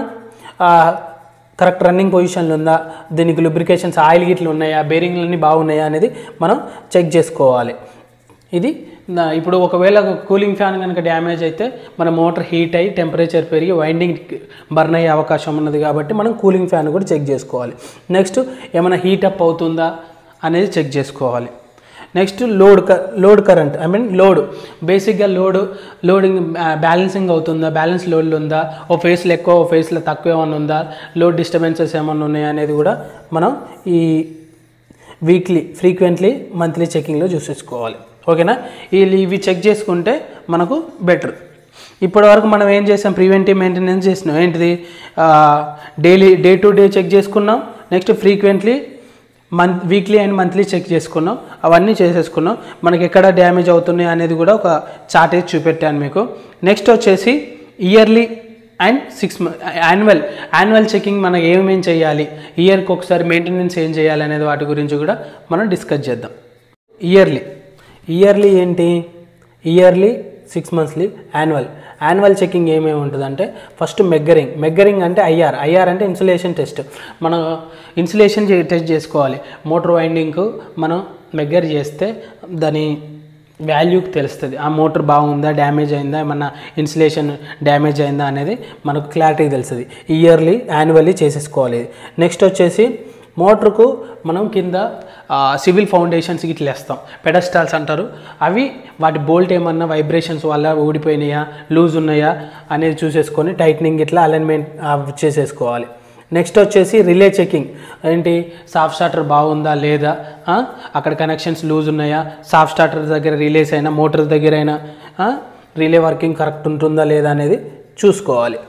కరెక్ట్ రన్నింగ్ పొజిషన్లో ఉందా దీనికి లుబ్రికేషన్స్ ఆయిల్ గిట్లు ఉన్నాయా బేరింగ్లన్నీ బాగున్నాయా అనేది మనం చెక్ చేసుకోవాలి ఇది నా- ఇప్పుడు ఒకవేళ కూలింగ్ ఫ్యాన్ కనుక డ్యామేజ్ అయితే మన మోటార్ హీట్ అయ్యి టెంపరేచర్ పెరిగి వైండింగ్ బర్న్ అయ్యే అవకాశం ఉన్నది కాబట్టి మనం కూలింగ్ ఫ్యాన్ కూడా చెక్ చేసుకోవాలి నెక్స్ట్ ఏమైనా హీట్ అప్ అవుతుందా అనేది చెక్ చేసుకోవాలి నెక్స్ట్ లోడ్ క load current I mean load బేసిక్గా లోడ్ లోడింగ్ బ్యాలెన్సింగ్ అవుతుందా బ్యాలెన్స్ లోడ్లు ఉందా ఓ ఫేస్లో ఎక్కువ ఓ ఫేస్లో తక్కువ ఏమైనా ఉందా లోడ్ డిస్టర్బెన్సెస్ ఏమైనా ఉన్నాయా అనేది కూడా మనం ఈ వీక్లీ ఫ్రీక్వెంట్లీ మంత్లీ చెకింగ్లో చూసేసుకోవాలి ఓకేనా ఈ ఇవి చెక్ చేసుకుంటే మనకు బెటర్ ఇప్పటి వరకు మనం ఏం చేసాం ప్రివెంటివ్ మెయింటెనెన్స్ చేసినాం ఏంటిది daily day to day check చేసుకున్నాం next frequently month weekly and monthly check చేసుకున్నాం అవన్నీ చేసేసుకున్నాం మనకి ఎక్కడ డ్యామేజ్ అవుతున్నాయి అనేది కూడా ఒక చార్ట్ వేసి చూపెట్టాను మీకు నెక్స్ట్ వచ్చేసి yearly and six annual annual checking మనకి ఏమేం చేయాలి ఇయర్కి ఒకసారి మెయింటెనెన్స్ ఏం చేయాలి అనేది వాటి గురించి కూడా మనం డిస్కస్ చేద్దాం ఇయర్లీ ఇయర్లీ ఏంటి yearly six monthly annual annual checking ఏమేమి ఉంటుందంటే ఫస్ట్ మెగ్గరింగ్ మెగ్గరింగ్ అంటే ఐఆర్ ఐఆర్ అంటే ఇన్సులేషన్ టెస్ట్ మనం ఇన్సులేషన్ టెస్ట్ చేసుకోవాలి మోటార్ వైండింగ్కు మనం మెగ్గర్ చేస్తే దాని వాల్యూకి తెలుస్తుంది ఆ మోటార్ బాగుందా డ్యామేజ్ అయిందా ఏమన్నా ఇన్సులేషన్ డ్యామేజ్ అయిందా అనేది మనకు క్లారిటీ తెలుస్తుంది ఇయర్లీ యాన్యువల్లీ చేసేసుకోవాలి నెక్స్ట్ వచ్చేసి మోటార్కు మనం కింద సివిల్ ఫౌండేషన్స్ ఇట్లా వేస్తాం పెడస్టాల్స్ అంటారు అవి వాటి బోల్ట్ ఏమన్నా వైబ్రేషన్స్ వల్ల ఊడిపోయినాయా లూజ్ ఉన్నాయా అనేది చూసేసుకొని టైట్నింగ్ ఇట్లా అలైన్మెంట్ చేసేసుకోవాలి నెక్స్ట్ వచ్చేసి రిలే చెకింగ్ ఏంటి సాఫ్ట్ స్టార్టర్ బాగుందా లేదా ఆ? అక్కడ కనెక్షన్స్ లూజ్ ఉన్నాయా సాఫ్ట్ స్టార్టర్ దగ్గర రిలేస్ అయినా మోటార్ దగ్గర అయినా రిలే వర్కింగ్ కరెక్ట్ ఉంటుందా లేదా అనేది చూసుకోవాలి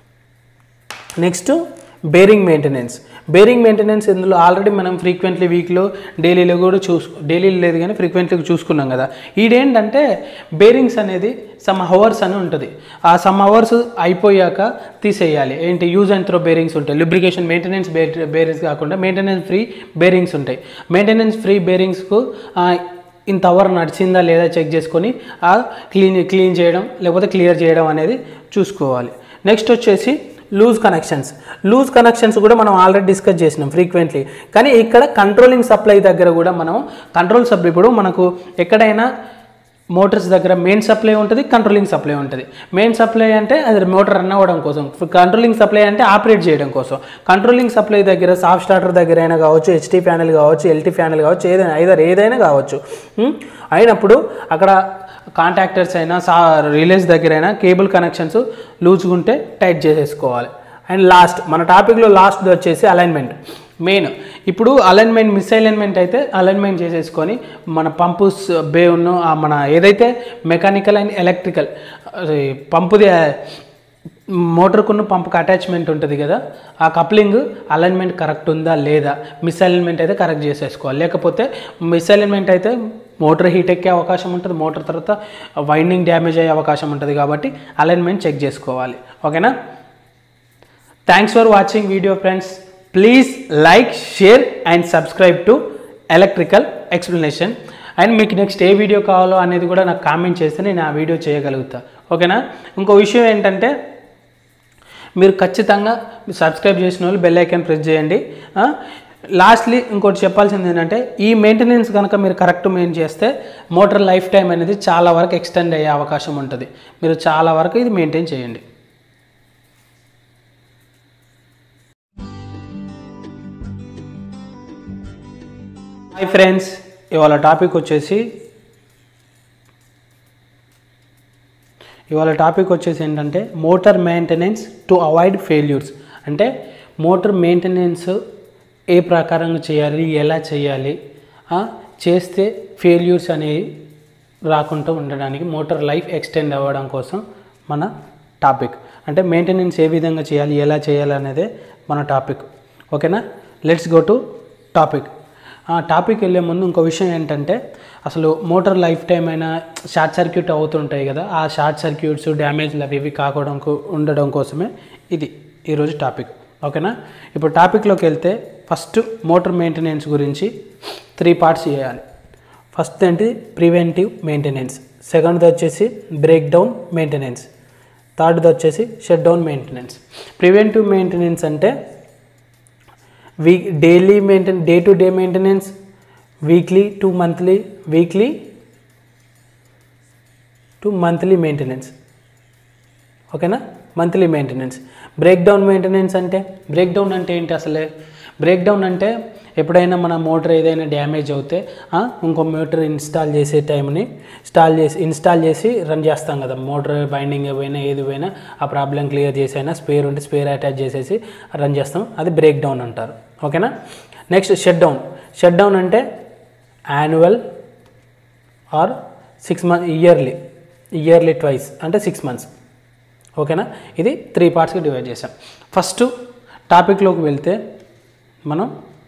next bearing maintenance bearing maintenance ఇందులో ఆల్రెడీ మనం ఫ్రీక్వెంట్లీ వీక్లో డైలీలో కూడా చూసు డైలీ లేదు కానీ ఫ్రీక్వెంట్లీ చూసుకున్నాం కదా ఈడేంటంటే బేరింగ్స్ అనేది సమ్ హవర్స్ అని ఉంటుంది ఆ సమ్ హవర్స్ అయిపోయాక తీసేయాలి ఏంటి యూజ్ అండ్ త్రో బేరింగ్స్ ఉంటాయి లిబ్రికేషన్ మెయింటెనెన్స్ బేరింగ్స్ కాకుండా మెయింటెనెన్స్ ఫ్రీ బేరింగ్స్ ఉంటాయి మెయింటెనెన్స్ ఫ్రీ బేరింగ్స్కు ఇంత అవర్ నడిచిందా లేదా చెక్ చేసుకొని ఆ క్లీన్ క్లీన్ చేయడం లేకపోతే క్లియర్ చేయడం అనేది చూసుకోవాలి నెక్స్ట్ వచ్చేసి లూజ్ కనెక్షన్స్ లూజ్ కనెక్షన్స్ కూడా మనం ఆల్రెడీ డిస్కస్ చేసినాం ఫ్రీక్వెంట్లీ కానీ ఇక్కడ కంట్రోలింగ్ సప్లై దగ్గర కూడా మనం కంట్రోల్ సప్లై ఇప్పుడు మనకు ఎక్కడైనా మోటార్స్ దగ్గర మెయిన్ సప్లై ఉంటుంది కంట్రోలింగ్ సప్లై ఉంటుంది మెయిన్ సప్లై అంటే అది మోటార్ రన్ అవ్వడం కోసం కంట్రోలింగ్ సప్లై అంటే ఆపరేట్ చేయడం కోసం కంట్రోలింగ్ సప్లై దగ్గర సాఫ్ట్ స్టార్టర్ దగ్గర అయినా కావచ్చు హెచ్టీ ప్యానల్ కావచ్చు ఎల్టీ ప్యానల్ కావచ్చు ఏదైనా ఐదర్ ఏదైనా కావచ్చు ఉం? అయినప్పుడు అక్కడ కాంటాక్టర్స్ అయినా సా రిలేస్ దగ్గర అయినా కేబుల్ కనెక్షన్స్ లూజ్గా ఉంటే టైట్ చేసేసుకోవాలి అండ్ లాస్ట్ మన టాపిక్లో లాస్ట్ వచ్చేసి అలైన్మెంట్ మెయిన్ ఇప్పుడు అలైన్మెంట్ మిస్ అలైన్మెంట్ అయితే అలైన్మెంట్ చేసేసుకొని మన పంపు స్- బే ఉన్న ఆ మన ఏదైతే మెకానికల్ అండ్ ఎలక్ట్రికల్ పంపుది మోటార్కున్న పంపుకి అటాచ్మెంట్ ఉంటుంది కదా ఆ కప్లింగ్ అలైన్మెంట్ కరెక్ట్ ఉందా లేదా మిస్ అలైన్మెంట్ అయితే కరెక్ట్ చేసేసుకోవాలి లేకపోతే మిస్ అలైన్మెంట్ అయితే మోటార్ హీట్ ఎక్కే అవకాశం ఉంటుంది మోటార్ తర్వాత వైండింగ్ డ్యామేజ్ అయ్యే అవకాశం ఉంటుంది కాబట్టి అలైన్మెంట్ చెక్ చేసుకోవాలి ఓకేనా thanks for watching video friends please like share and subscribe to electrical explanation and మీకు నెక్స్ట్ ఏ వీడియో కావాలో అనేది కూడా నాకు కామెంట్ చేస్తే నేను ఆ వీడియో చేయగలుగుతా ఓకేనా ఇంకో విషయం ఏంటంటే మీరు ఖచ్చితంగా సబ్స్క్రైబ్ చేసిన వాళ్ళు బెల్ ఐకాన్ ప్రెస్ చేయండి లాస్ట్లీ ఇంకోటి చెప్పాల్సింది ఏంటంటే ఈ మెయింటెనెన్స్ కనుక మీరు కరెక్ట్ మెయిన్ చేస్తే మోటార్ లైఫ్ టైం అనేది చాలా వరకు ఎక్స్టెండ్ అయ్యే అవకాశం ఉంటుంది మీరు చాలా వరకు ఇది మెయింటైన్ చేయండి హాయ్ ఫ్రెండ్స్ ఇవాళ టాపిక్ వచ్చేసి ఇవాళ టాపిక్ వచ్చేసి ఏంటంటే motor maintenance to avoid failures అంటే మోటార్ మెయింటెనెన్స్ ఏ ప్రకారంగా చేయాలి ఎలా చేయాలి ఆ, చేస్తే ఫెయిల్యూర్స్ అనేవి రాకుండా ఉండడానికి మోటార్ లైఫ్ ఎక్స్టెండ్ అవ్వడం కోసం మన టాపిక్ అంటే మెయింటెనెన్స్ ఏ విధంగా చేయాలి ఎలా చేయాలి అనేదే మన టాపిక్ ఓకేనా లెట్స్ గో టు టాపిక్ ఆ టాపిక్ వెళ్ళే ముందు ఇంకో విషయం ఏంటంటే అసలు మోటార్ లైఫ్ టైం అయినా షార్ట్ సర్క్యూట్ అవుతుంటాయి కదా ఆ షార్ట్ సర్క్యూట్స్ డ్యామేజ్లు అవి ఇవి కాకూడడం కో- ఉండడం కోసమే ఇది ఈరోజు టాపిక్ ఓకేనా ఇప్పుడు టాపిక్లోకి వెళ్తే ఫస్ట్ మోటార్ మెయింటెనెన్స్ గురించి త్రీ పార్ట్స్ చేయాలి ఫస్ట్ ఏంటి ప్రివెంటివ్ మెయింటెనెన్స్ సెకండ్ది వచ్చేసి బ్రేక్ డౌన్ మెయింటెనెన్స్ థర్డ్ది వచ్చేసి shut down maintenance preventive maintenance అంటే we daily maintain day to day maintenance weekly to monthly weekly to monthly maintenance ఓకేనా monthly maintenance break down maintenance అంటే break down అంటే ఏంటి అసలే బ్రేక్ డౌన్ అంటే ఎప్పుడైనా మన మోటార్ ఏదైనా డ్యామేజ్ అవుతే ఆ, ఇంకో మోటార్ ఇన్స్టాల్ చేసే టైంని ఇన్స్టాల్ చేసి ఇన్స్టాల్ చేసి రన్ చేస్తాం కదా మోటార్ బైండింగ్ పోయినా ఏది పోయినా ఆ ప్రాబ్లం క్లియర్ చేసైనా స్పేర్ ఉంటే స్పేర్ అటాచ్ చేసేసి రన్ చేస్తాం అది బ్రేక్ డౌన్ అంటారు ఓకేనా next shut down shut down అంటే annual or six month yearly yearly twice అంటే సిక్స్ మంత్స్ ఓకేనా ఇది త్రీ పార్ట్స్కి డివైడ్ చేసాం ఫస్ట్ టాపిక్లోకి వెళ్తే మనం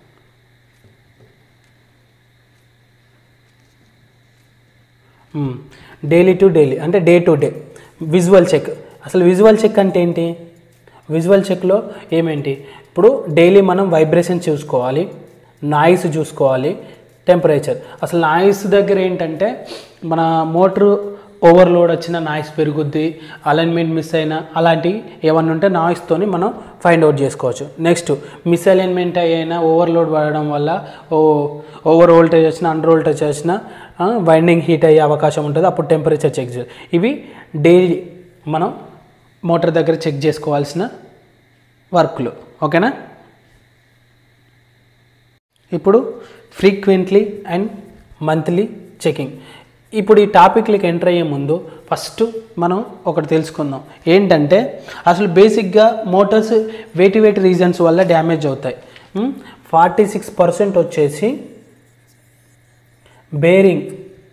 డైలీ టు డైలీ అంటే day to day visual check అసలు విజువల్ చెక్ అంటే ఏంటి విజువల్ చెక్లో ఏమేంటి ఇప్పుడు డైలీ మనం వైబ్రేషన్ చూసుకోవాలి నాయిస్ చూసుకోవాలి టెంపరేచర్ అసలు నాయిస్ దగ్గర ఏంటంటే మన మోటరు ఓవర్లోడ్ వచ్చిన నాయిస్ పెరుగుద్ది అలైన్మెంట్ మిస్ అయినా అలాంటివి ఏమన్నా ఉంటే నాయిస్తోని మనం ఫైండ్ అవుట్ చేసుకోవచ్చు నెక్స్ట్ మిస్ అలైన్మెంట్ అయినా ఓవర్లోడ్ పడడం వల్ల ఓ ఓవర్ వోల్టేజ్ వచ్చినా అండర్ వోల్టేజ్ వచ్చినా వైండింగ్ హీట్ అయ్యే అవకాశం ఉంటుంది అప్పుడు టెంపరేచర్ చెక్ చేయాలి ఇవి డైలీ మనం మోటార్ దగ్గర చెక్ చేసుకోవాల్సిన వర్క్లు ఓకేనా ఇప్పుడు ఫ్రీక్వెంట్లీ అండ్ మంత్లీ చెకింగ్ ఇప్పుడు ఈ టాపిక్లకి ఎంటర్ అయ్యే ముందు ఫస్ట్ మనం ఒకటి తెలుసుకుందాం ఏంటంటే అసలు బేసిక్గా మోటార్స్ వేటి వేటి రీజన్స్ వల్ల డ్యామేజ్ అవుతాయి ఫార్టీ సిక్స్ పర్సెంట్ వచ్చేసి బేరింగ్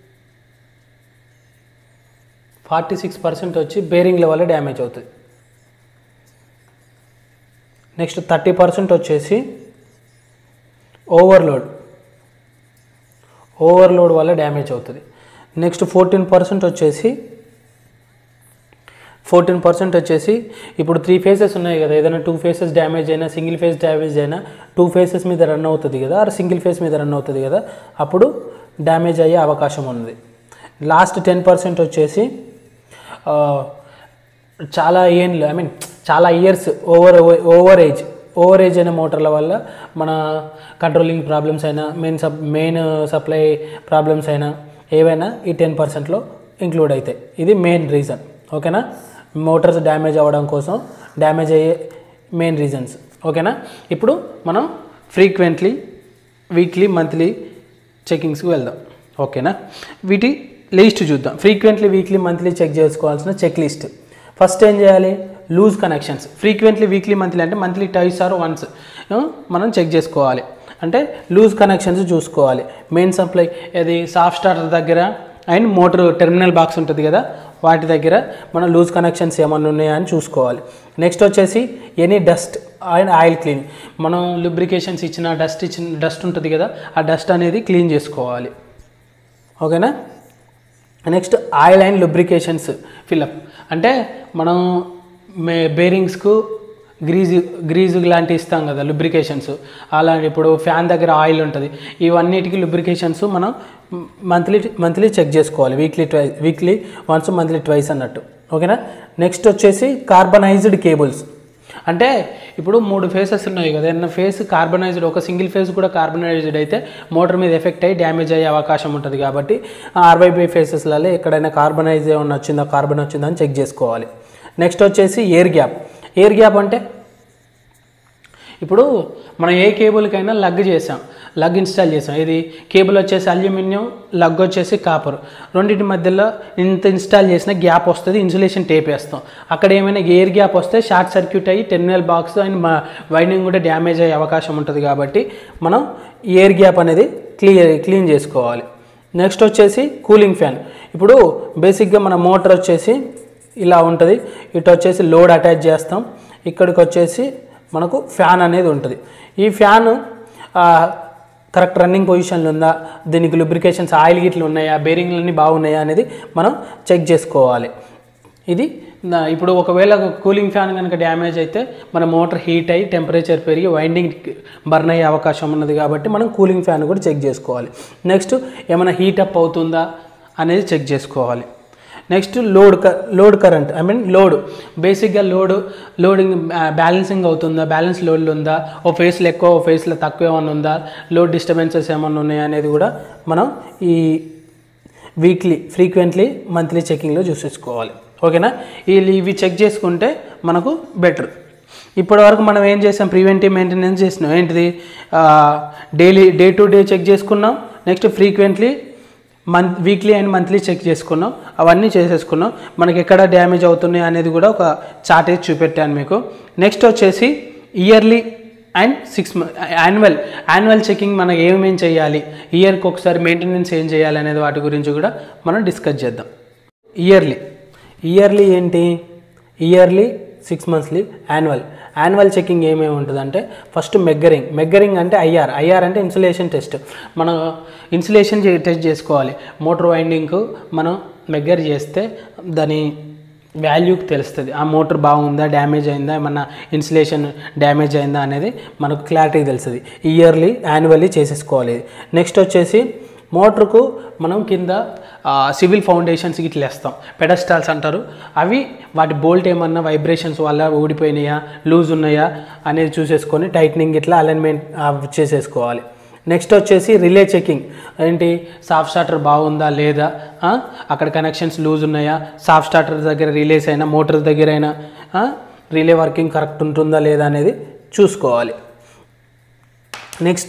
ఫార్టీ సిక్స్ పర్సెంట్ వచ్చి బేరింగ్ల వల్ల డ్యామేజ్ అవుతుంది నెక్స్ట్ థర్టీ పర్సెంట్ వచ్చేసి ఓవర్లోడ్ ఓవర్లోడ్ వల్ల డ్యామేజ్ అవుతుంది నెక్స్ట్ ఫోర్టీన్ పర్సెంట్ వచ్చేసి ఫోర్టీన్ పర్సెంట్ వచ్చేసి ఇప్పుడు త్రీ ఫేసెస్ ఉన్నాయి కదా ఏదైనా టూ ఫేసెస్ డ్యామేజ్ అయినా సింగిల్ ఫేస్ డ్యామేజ్ అయినా టూ ఫేసెస్ మీద రన్ అవుతుంది కదా ఆర్ సింగిల్ ఫేస్ మీద రన్ అవుతుంది కదా అప్పుడు డ్యామేజ్ అయ్యే అవకాశం ఉంది లాస్ట్ టెన్ పర్సెంట్ వచ్చేసి ఆ, చాలా ఏండ్లు ఐ మీన్ చాలా years over over age over age అయిన మోటార్ల వల్ల మన కంట్రోలింగ్ ప్రాబ్లమ్స్ అయినా మెయిన్ సప్ మెయిన్ సప్లై ప్రాబ్లమ్స్ అయినా ఏవైనా ఈ టెన్ పర్సెంట్లో ఇంక్లూడ్ అవుతాయి ఇది మెయిన్ రీజన్ ఓకేనా మోటార్స్ డ్యామేజ్ అవ్వడం కోసం డ్యామేజ్ అయ్యే మెయిన్ రీజన్స్ ఓకేనా ఇప్పుడు మనం ఫ్రీక్వెంట్లీ వీక్లీ మంత్లీ చెకింగ్స్కి వెళ్దాం ఓకేనా వీటి లిస్ట్ చూద్దాం ఫ్రీక్వెంట్లీ వీక్లీ మంత్లీ చెక్ చేసుకోవాల్సిన చెక్ లిస్ట్ ఫస్ట్ ఏం చేయాలి loose connections frequently weekly monthly అంటే మంత్లీ టైస్ ఆర్ వన్స్ మనం చెక్ చేసుకోవాలి అంటే లూజ్ కనెక్షన్స్ చూసుకోవాలి మెయిన్ సప్లై అది సాఫ్ట్ స్టార్టర్ దగ్గర అండ్ మోటార్ టెర్మినల్ బాక్స్ ఉంటుంది కదా వాటి దగ్గర మనం లూజ్ కనెక్షన్స్ ఏమన్నా ఉన్నాయా అని చూసుకోవాలి నెక్స్ట్ వచ్చేసి any dust and oil clean మనం లుబ్రికేషన్స్ ఇచ్చిన డస్ట్ ఇచ్చిన డస్ట్ ఉంటుంది కదా ఆ డస్ట్ అనేది క్లీన్ చేసుకోవాలి ఓకేనా next oil and lubrications fill up అంటే మనం మే బేరింగ్స్కు గ్రీజు గ్రీజు లాంటి ఇస్తాం కదా లుబ్రికేషన్స్ అలాంటి ఇప్పుడు ఫ్యాన్ దగ్గర ఆయిల్ ఉంటుంది ఇవన్నిటికి లుబ్రికేషన్స్ మనం మంత్లీ మంత్లీ చెక్ చేసుకోవాలి weekly ట్వై weekly once monthly twice అన్నట్టు ఓకేనా నెక్స్ట్ వచ్చేసి కార్బనైజ్డ్ కేబుల్స్ అంటే ఇప్పుడు మూడు ఫేసెస్ ఉన్నాయి కదా ఏదైనా ఫేస్ కార్బనైజ్డ్ ఒక సింగిల్ ఫేస్ కూడా కార్బనైజ్డ్ అయితే మోటార్ మీద ఎఫెక్ట్ అయ్యి డ్యామేజ్ అయ్యే అవకాశం ఉంటుంది కాబట్టి ఆర్వైబై ఫేసెస్లలో ఎక్కడైనా కార్బనైజ్ ఏమన్నా వచ్చిందా కార్బన్ వచ్చిందా అని చెక్ చేసుకోవాలి నెక్స్ట్ వచ్చేసి ఎయిర్ గ్యాప్ ఎయిర్ గ్యాప్ అంటే ఇప్పుడు మనం ఏ కేబుల్కైనా లగ్ చేసాం లగ్ ఇన్స్టాల్ చేసాం ఇది కేబుల్ వచ్చేసి అల్యూమినియం లగ్ వచ్చేసి కాపర్ రెండింటి మధ్యలో ఇంత ఇన్స్టాల్ చేసిన గ్యాప్ వస్తుంది ఇన్సులేషన్ టేప్ వేస్తాం అక్కడ ఏమైనా ఎయిర్ గ్యాప్ వస్తే షార్ట్ సర్క్యూట్ అయ్యి టెర్మినల్ బాక్స్ అండ్ వైండింగ్ కూడా డ్యామేజ్ అయ్యే అవకాశం ఉంటుంది కాబట్టి మనం ఎయిర్ గ్యాప్ అనేది క్లియర్ క్లీన్ చేసుకోవాలి నెక్స్ట్ వచ్చేసి కూలింగ్ ఫ్యాన్ ఇప్పుడు బేసిక్గా మన మోటార్ వచ్చేసి ఇలా ఉంటుంది ఇటు వచ్చేసి లోడ్ అటాచ్ చేస్తాం ఇక్కడికి వచ్చేసి మనకు ఫ్యాన్ అనేది ఉంటుంది ఈ ఫ్యాన్ కరెక్ట్ రన్నింగ్ పొజిషన్లో ఉందా దీనికి లుబ్రికేషన్స్ ఆయిల్ గిట్లు ఉన్నాయా బేరింగ్లు అన్నీ బాగున్నాయా అనేది మనం చెక్ చేసుకోవాలి ఇది నా- ఇప్పుడు ఒకవేళ కూలింగ్ ఫ్యాన్ కనుక డ్యామేజ్ అయితే మన మోటార్ హీట్ అయ్యి టెంపరేచర్ పెరిగి వైండింగ్ బర్న్ అయ్యే అవకాశం ఉన్నది కాబట్టి మనం కూలింగ్ ఫ్యాన్ కూడా చెక్ చేసుకోవాలి నెక్స్ట్ ఏమైనా హీట్ అప్ అవుతుందా అనేది చెక్ చేసుకోవాలి నెక్స్ట్ లోడ్ క load current I mean load బేసిక్గా లోడ్ లోడింగ్ బ్యాలెన్సింగ్ అవుతుందా బ్యాలెన్స్ లోడ్లు ఉందా ఓ ఫేస్లో ఎక్కువ ఓ ఫేస్లో తక్కువ ఏమైనా ఉందా లోడ్ డిస్టర్బెన్సెస్ ఏమైనా ఉన్నాయా అనేది కూడా మనం ఈ వీక్లీ ఫ్రీక్వెంట్లీ మంత్లీ చెకింగ్లో చూసేసుకోవాలి ఓకేనా ఈ ఇవి చెక్ చేసుకుంటే మనకు బెటర్ ఇప్పటి వరకు మనం ఏం చేసాం ప్రివెంటివ్ మెయింటెనెన్స్ చేసినాం ఏంటిది daily day to day check చేసుకున్నాం next frequently month weekly and monthly check చేసుకున్నాం అవన్నీ చేసేసుకున్నాం మనకి ఎక్కడ డ్యామేజ్ అవుతున్నాయి అనేది కూడా ఒక చార్ట్ వేసి చూపెట్టాను మీకు నెక్స్ట్ వచ్చేసి yearly and six annual annual checking మనం ఏమేం చేయాలి ఇయర్కి ఒకసారి మెయింటెనెన్స్ ఏం చేయాలి అనేది వాటి గురించి కూడా మనం డిస్కస్ చేద్దాం ఇయర్లీ ఇయర్లీ ఏంటి yearly six monthly annual annual checking ఏమేమి ఉంటుందంటే ఫస్ట్ మెగ్గరింగ్ మెగ్గరింగ్ అంటే ఐఆర్ ఐఆర్ అంటే ఇన్సులేషన్ టెస్ట్ మనం ఇన్సులేషన్ టెస్ట్ చేసుకోవాలి మోటార్ వైండింగ్కు మనం మెగ్గర్ చేస్తే దాని వాల్యూకి తెలుస్తుంది ఆ మోటార్ బాగుందా డ్యామేజ్ అయిందా ఏమన్నా ఇన్సులేషన్ డ్యామేజ్ అయిందా అనేది మనకు క్లారిటీ తెలుస్తుంది ఇయర్లీ యాన్యువల్లీ చేసేసుకోవాలి నెక్స్ట్ వచ్చేసి మోటార్కు మనం కింద సివిల్ ఫౌండేషన్స్ ఇట్లా వేస్తాం పెడస్టాల్స్ అంటారు అవి వాటి బోల్ట్ ఏమన్నా వైబ్రేషన్స్ వల్ల ఊడిపోయినాయా లూజ్ ఉన్నాయా అనేది చూసేసుకొని టైట్నింగ్ ఇట్లా అలైన్మెంట్ చేసేసుకోవాలి నెక్స్ట్ వచ్చేసి రిలే చెకింగ్ ఏంటి సాఫ్ట్ స్టార్టర్ బాగుందా లేదా ఆ? అక్కడ కనెక్షన్స్ లూజ్ ఉన్నాయా సాఫ్ట్ స్టార్టర్ దగ్గర రిలేస్ అయినా మోటార్ దగ్గర అయినా ఆ? రిలే వర్కింగ్ కరెక్ట్ ఉంటుందా లేదా అనేది చూసుకోవాలి next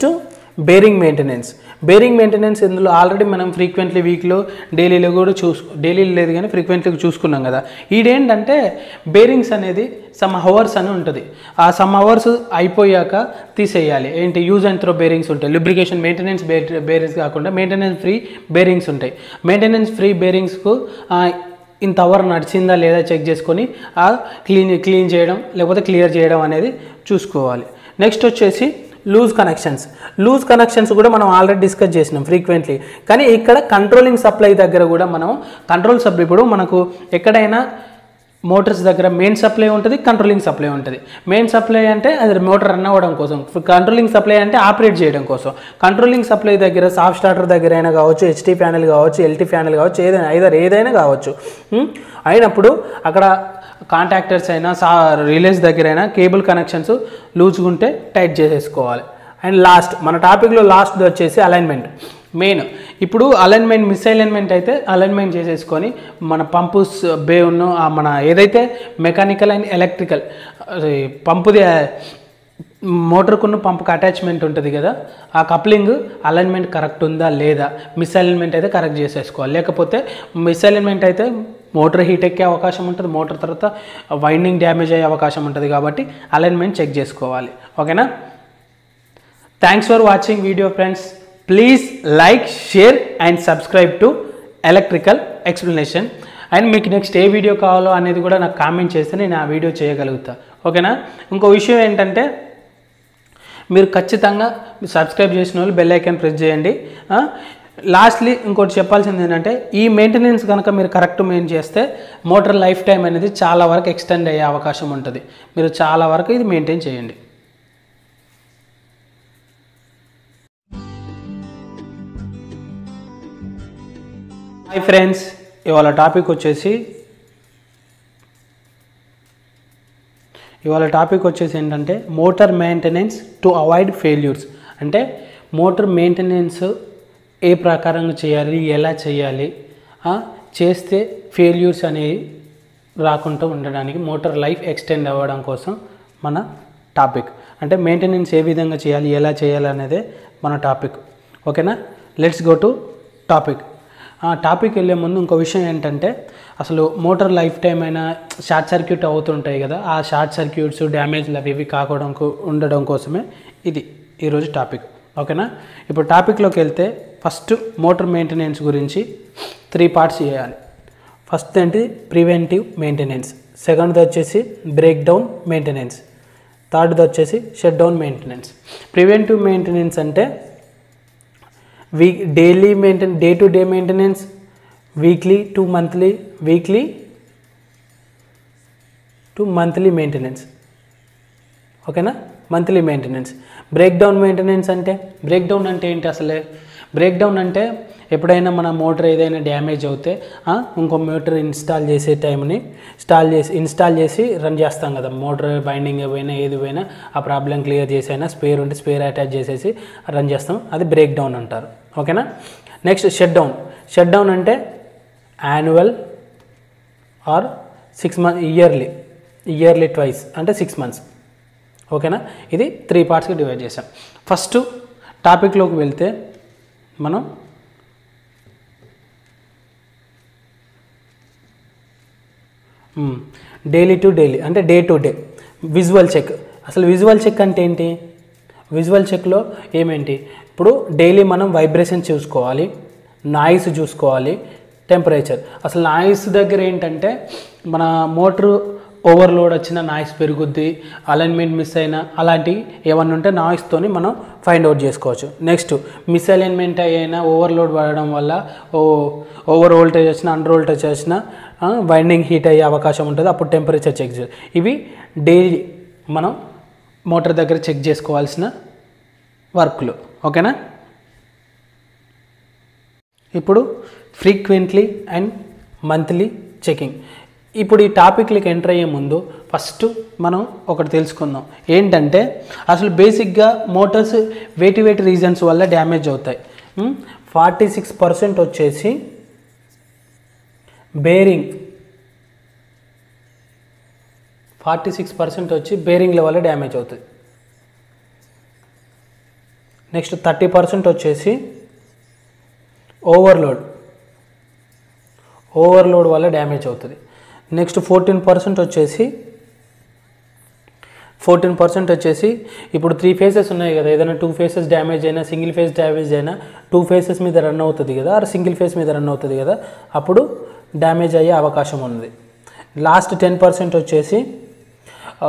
bearing maintenance bearing maintenance ఇందులో ఆల్రెడీ మనం ఫ్రీక్వెంట్లీ వీక్లో డైలీలో కూడా చూసు డైలీలో లేదు కానీ ఫ్రీక్వెంట్లీ చూసుకున్నాం కదా ఈడేంటంటే బేరింగ్స్ అనేది సమ్ హవర్స్ అని ఉంటుంది ఆ సమ్ అవర్స్ అయిపోయాక తీసేయాలి ఏంటి యూజ్ అండ్ త్రో బేరింగ్స్ ఉంటాయి లిబ్రికేషన్ మెయింటెనెన్స్ బేరింగ్స్ కాకుండా మెయింటెనెన్స్ ఫ్రీ బేరింగ్స్ ఉంటాయి మెయింటెనెన్స్ ఫ్రీ బేరింగ్స్కు ఇంత అవర్ నడిచిందా లేదా చెక్ చేసుకొని ఆ క్లీన్ క్లీన్ చేయడం లేకపోతే క్లియర్ చేయడం అనేది చూసుకోవాలి నెక్స్ట్ వచ్చేసి లూజ్ కనెక్షన్స్ లూజ్ కనెక్షన్స్ కూడా మనం ఆల్రెడీ డిస్కస్ చేసినాం ఫ్రీక్వెంట్లీ కానీ ఇక్కడ కంట్రోలింగ్ సప్లై దగ్గర కూడా మనం కంట్రోల్ సప్లై ఇప్పుడు మనకు ఎక్కడైనా మోటార్స్ దగ్గర మెయిన్ సప్లై ఉంటుంది కంట్రోలింగ్ సప్లై ఉంటుంది మెయిన్ సప్లై అంటే అది మోటార్ రన్ అవ్వడం కోసం కంట్రోలింగ్ సప్లై అంటే ఆపరేట్ చేయడం కోసం కంట్రోలింగ్ సప్లై దగ్గర సాఫ్ట్ స్టార్టర్ దగ్గర అయినా కావచ్చు హెచ్టీ ప్యానెల్ కావచ్చు ఎల్టీ ప్యానెల్ కావచ్చు ఏదైనా ఐదర్ ఏదైనా కావచ్చు ఉం? అయినప్పుడు అక్కడ కాంటాక్టర్స్ అయినా సా రిలేస్ దగ్గర అయినా కేబుల్ కనెక్షన్స్ లూజ్గా ఉంటే టైట్ చేసేసుకోవాలి అండ్ లాస్ట్ మన టాపిక్లో లాస్ట్ వచ్చేసి అలైన్మెంట్ మెయిన్ ఇప్పుడు అలైన్మెంట్ మిస్ అలైన్మెంట్ అయితే అలైన్మెంట్ చేసేసుకొని మన పంపు స్- బే ఉన్న ఆ మన ఏదైతే మెకానికల్ అండ్ ఎలక్ట్రికల్ పంపుది మోటార్కున్న పంపుకి అటాచ్మెంట్ ఉంటుంది కదా ఆ కప్లింగ్ అలైన్మెంట్ కరెక్ట్ ఉందా లేదా మిస్ అలైన్మెంట్ అయితే కరెక్ట్ చేసేసుకోవాలి లేకపోతే మిస్ అలైన్మెంట్ అయితే మోటార్ హీట్ ఎక్కే అవకాశం ఉంటుంది మోటార్ తర్వాత వైండింగ్ డ్యామేజ్ అయ్యే అవకాశం ఉంటుంది కాబట్టి అలైన్మెంట్ చెక్ చేసుకోవాలి ఓకేనా thanks for watching video friends please like share and subscribe to electrical explanation and మీకు నెక్స్ట్ ఏ వీడియో కావాలో అనేది కూడా నాకు కామెంట్ చేస్తే నేను ఆ వీడియో చేయగలుగుతా ఓకేనా ఇంకో విషయం ఏంటంటే మీరు ఖచ్చితంగా సబ్స్క్రైబ్ చేసిన వాళ్ళు బెల్ ఐకాన్ ప్రెస్ చేయండి లాస్ట్లీ ఇంకోటి చెప్పాల్సింది ఏంటంటే ఈ మెయింటెనెన్స్ కనుక మీరు కరెక్ట్ మెయిన్ చేస్తే మోటార్ లైఫ్ టైం అనేది చాలా వరకు ఎక్స్టెండ్ అయ్యే అవకాశం ఉంటుంది మీరు చాలా వరకు ఇది మెయింటైన్ చేయండి హాయ్ ఫ్రెండ్స్ ఇవాళ టాపిక్ వచ్చేసి ఇవాళ టాపిక్ వచ్చేసి ఏంటంటే motor maintenance to avoid failures అంటే మోటార్ మెయింటెనెన్స్ ఏ ప్రకారంగా చేయాలి ఎలా చేయాలి ఆ, చేస్తే ఫెయిల్యూర్స్ అనేవి రాకుండా ఉండడానికి మోటార్ లైఫ్ ఎక్స్టెండ్ అవ్వడం కోసం మన టాపిక్ అంటే మెయింటెనెన్స్ ఏ విధంగా చేయాలి ఎలా చేయాలి అనేదే మన టాపిక్ ఓకేనా లెట్స్ గో టు టాపిక్ ఆ టాపిక్ వెళ్ళే ముందు ఇంకో విషయం ఏంటంటే అసలు మోటార్ లైఫ్ టైం అయినా షార్ట్ సర్క్యూట్ అవుతుంటాయి కదా ఆ షార్ట్ సర్క్యూట్స్ డ్యామేజ్లు అవి ఇవి కాకూడడం కో- ఉండడం కోసమే ఇది ఈరోజు టాపిక్ ఓకేనా ఇప్పుడు టాపిక్లోకి వెళ్తే ఫస్ట్ మోటార్ మెయింటెనెన్స్ గురించి త్రీ పార్ట్స్ చేయాలి ఫస్ట్ ఏంటి ప్రివెంటివ్ మెయింటెనెన్స్ సెకండ్ది వచ్చేసి బ్రేక్ డౌన్ మెయింటెనెన్స్ థర్డ్ది వచ్చేసి shut down maintenance preventive maintenance అంటే week daily maintain day to day maintenance weekly to monthly weekly to monthly maintenance ఓకేనా monthly maintenance break down maintenance అంటే break down అంటే ఏంటి అసలే బ్రేక్ డౌన్ అంటే ఎప్పుడైనా మన మోటార్ ఏదైనా డ్యామేజ్ అవుతే ఆ, ఇంకో మోటార్ ఇన్స్టాల్ చేసే టైంని ఇన్స్టాల్ చేసి ఇన్స్టాల్ చేసి రన్ చేస్తాం కదా మోటార్ బైండింగ్ పోయినా ఏది పోయినా ఆ ప్రాబ్లం క్లియర్ చేసైనా స్పేర్ ఉంటే స్పేర్ అటాచ్ చేసేసి రన్ చేస్తాం అది బ్రేక్ డౌన్ అంటారు ఓకేనా next shut down shut down అంటే annual or six month yearly yearly twice అంటే సిక్స్ మంత్స్ ఓకేనా ఇది త్రీ పార్ట్స్కి డివైడ్ చేసాం ఫస్ట్ టాపిక్లోకి వెళ్తే మనం డైలీ టు డైలీ అంటే day to day visual check అసలు విజువల్ చెక్ అంటే ఏంటి విజువల్ చెక్లో ఏమేంటి ఇప్పుడు డైలీ మనం వైబ్రేషన్ చూసుకోవాలి నాయిస్ చూసుకోవాలి టెంపరేచర్ అసలు నాయిస్ దగ్గర ఏంటంటే మన మోటారు ఓవర్లోడ్ వచ్చిన నాయిస్ పెరుగుద్ది అలైన్మెంట్ మిస్ అయినా అలాంటివి ఏమన్నా ఉంటే నాయిస్తోని మనం ఫైండ్ అవుట్ చేసుకోవచ్చు నెక్స్ట్ మిస్ అలైన్మెంట్ అయినా ఓవర్లోడ్ పడడం వల్ల ఓ ఓవర్ వోల్టేజ్ వచ్చిన అండర్ వోల్టేజ్ వచ్చిన వైండింగ్ హీట్ అయ్యే అవకాశం ఉంటుంది అప్పుడు టెంపరేచర్ చెక్ చేయాలి ఇవి డైలీ మనం మోటార్ దగ్గర చెక్ చేసుకోవాల్సిన వర్క్లు ఓకేనా ఇప్పుడు ఫ్రీక్వెంట్లీ అండ్ మంత్లీ చెకింగ్ ఇప్పుడు ఈ టాపిక్లకి ఎంటర్ అయ్యే ముందు ఫస్ట్ మనం ఒకటి తెలుసుకుందాం ఏంటంటే అసలు బేసిక్గా మోటార్స్ వేటి వేటి రీజన్స్ వల్ల డ్యామేజ్ అవుతాయి ఫార్టీ సిక్స్ పర్సెంట్ వచ్చేసి బేరింగ్ ఫార్టీ సిక్స్ పర్సెంట్ వచ్చి బేరింగ్ల వల్ల డ్యామేజ్ అవుతుంది నెక్స్ట్ థర్టీ పర్సెంట్ వచ్చేసి ఓవర్లోడ్ ఓవర్లోడ్ వల్ల డ్యామేజ్ అవుతుంది నెక్స్ట్ ఫోర్టీన్ పర్సెంట్ వచ్చేసి ఫోర్టీన్ పర్సెంట్ వచ్చేసి ఇప్పుడు త్రీ ఫేసెస్ ఉన్నాయి కదా ఏదైనా టూ ఫేసెస్ డ్యామేజ్ అయినా సింగిల్ ఫేస్ డ్యామేజ్ అయినా టూ ఫేసెస్ మీద రన్ అవుతుంది కదా ఆర్ సింగిల్ ఫేస్ మీద రన్ అవుతుంది కదా అప్పుడు డ్యామేజ్ అయ్యే అవకాశం ఉంది లాస్ట్ టెన్ పర్సెంట్ వచ్చేసి ఆ,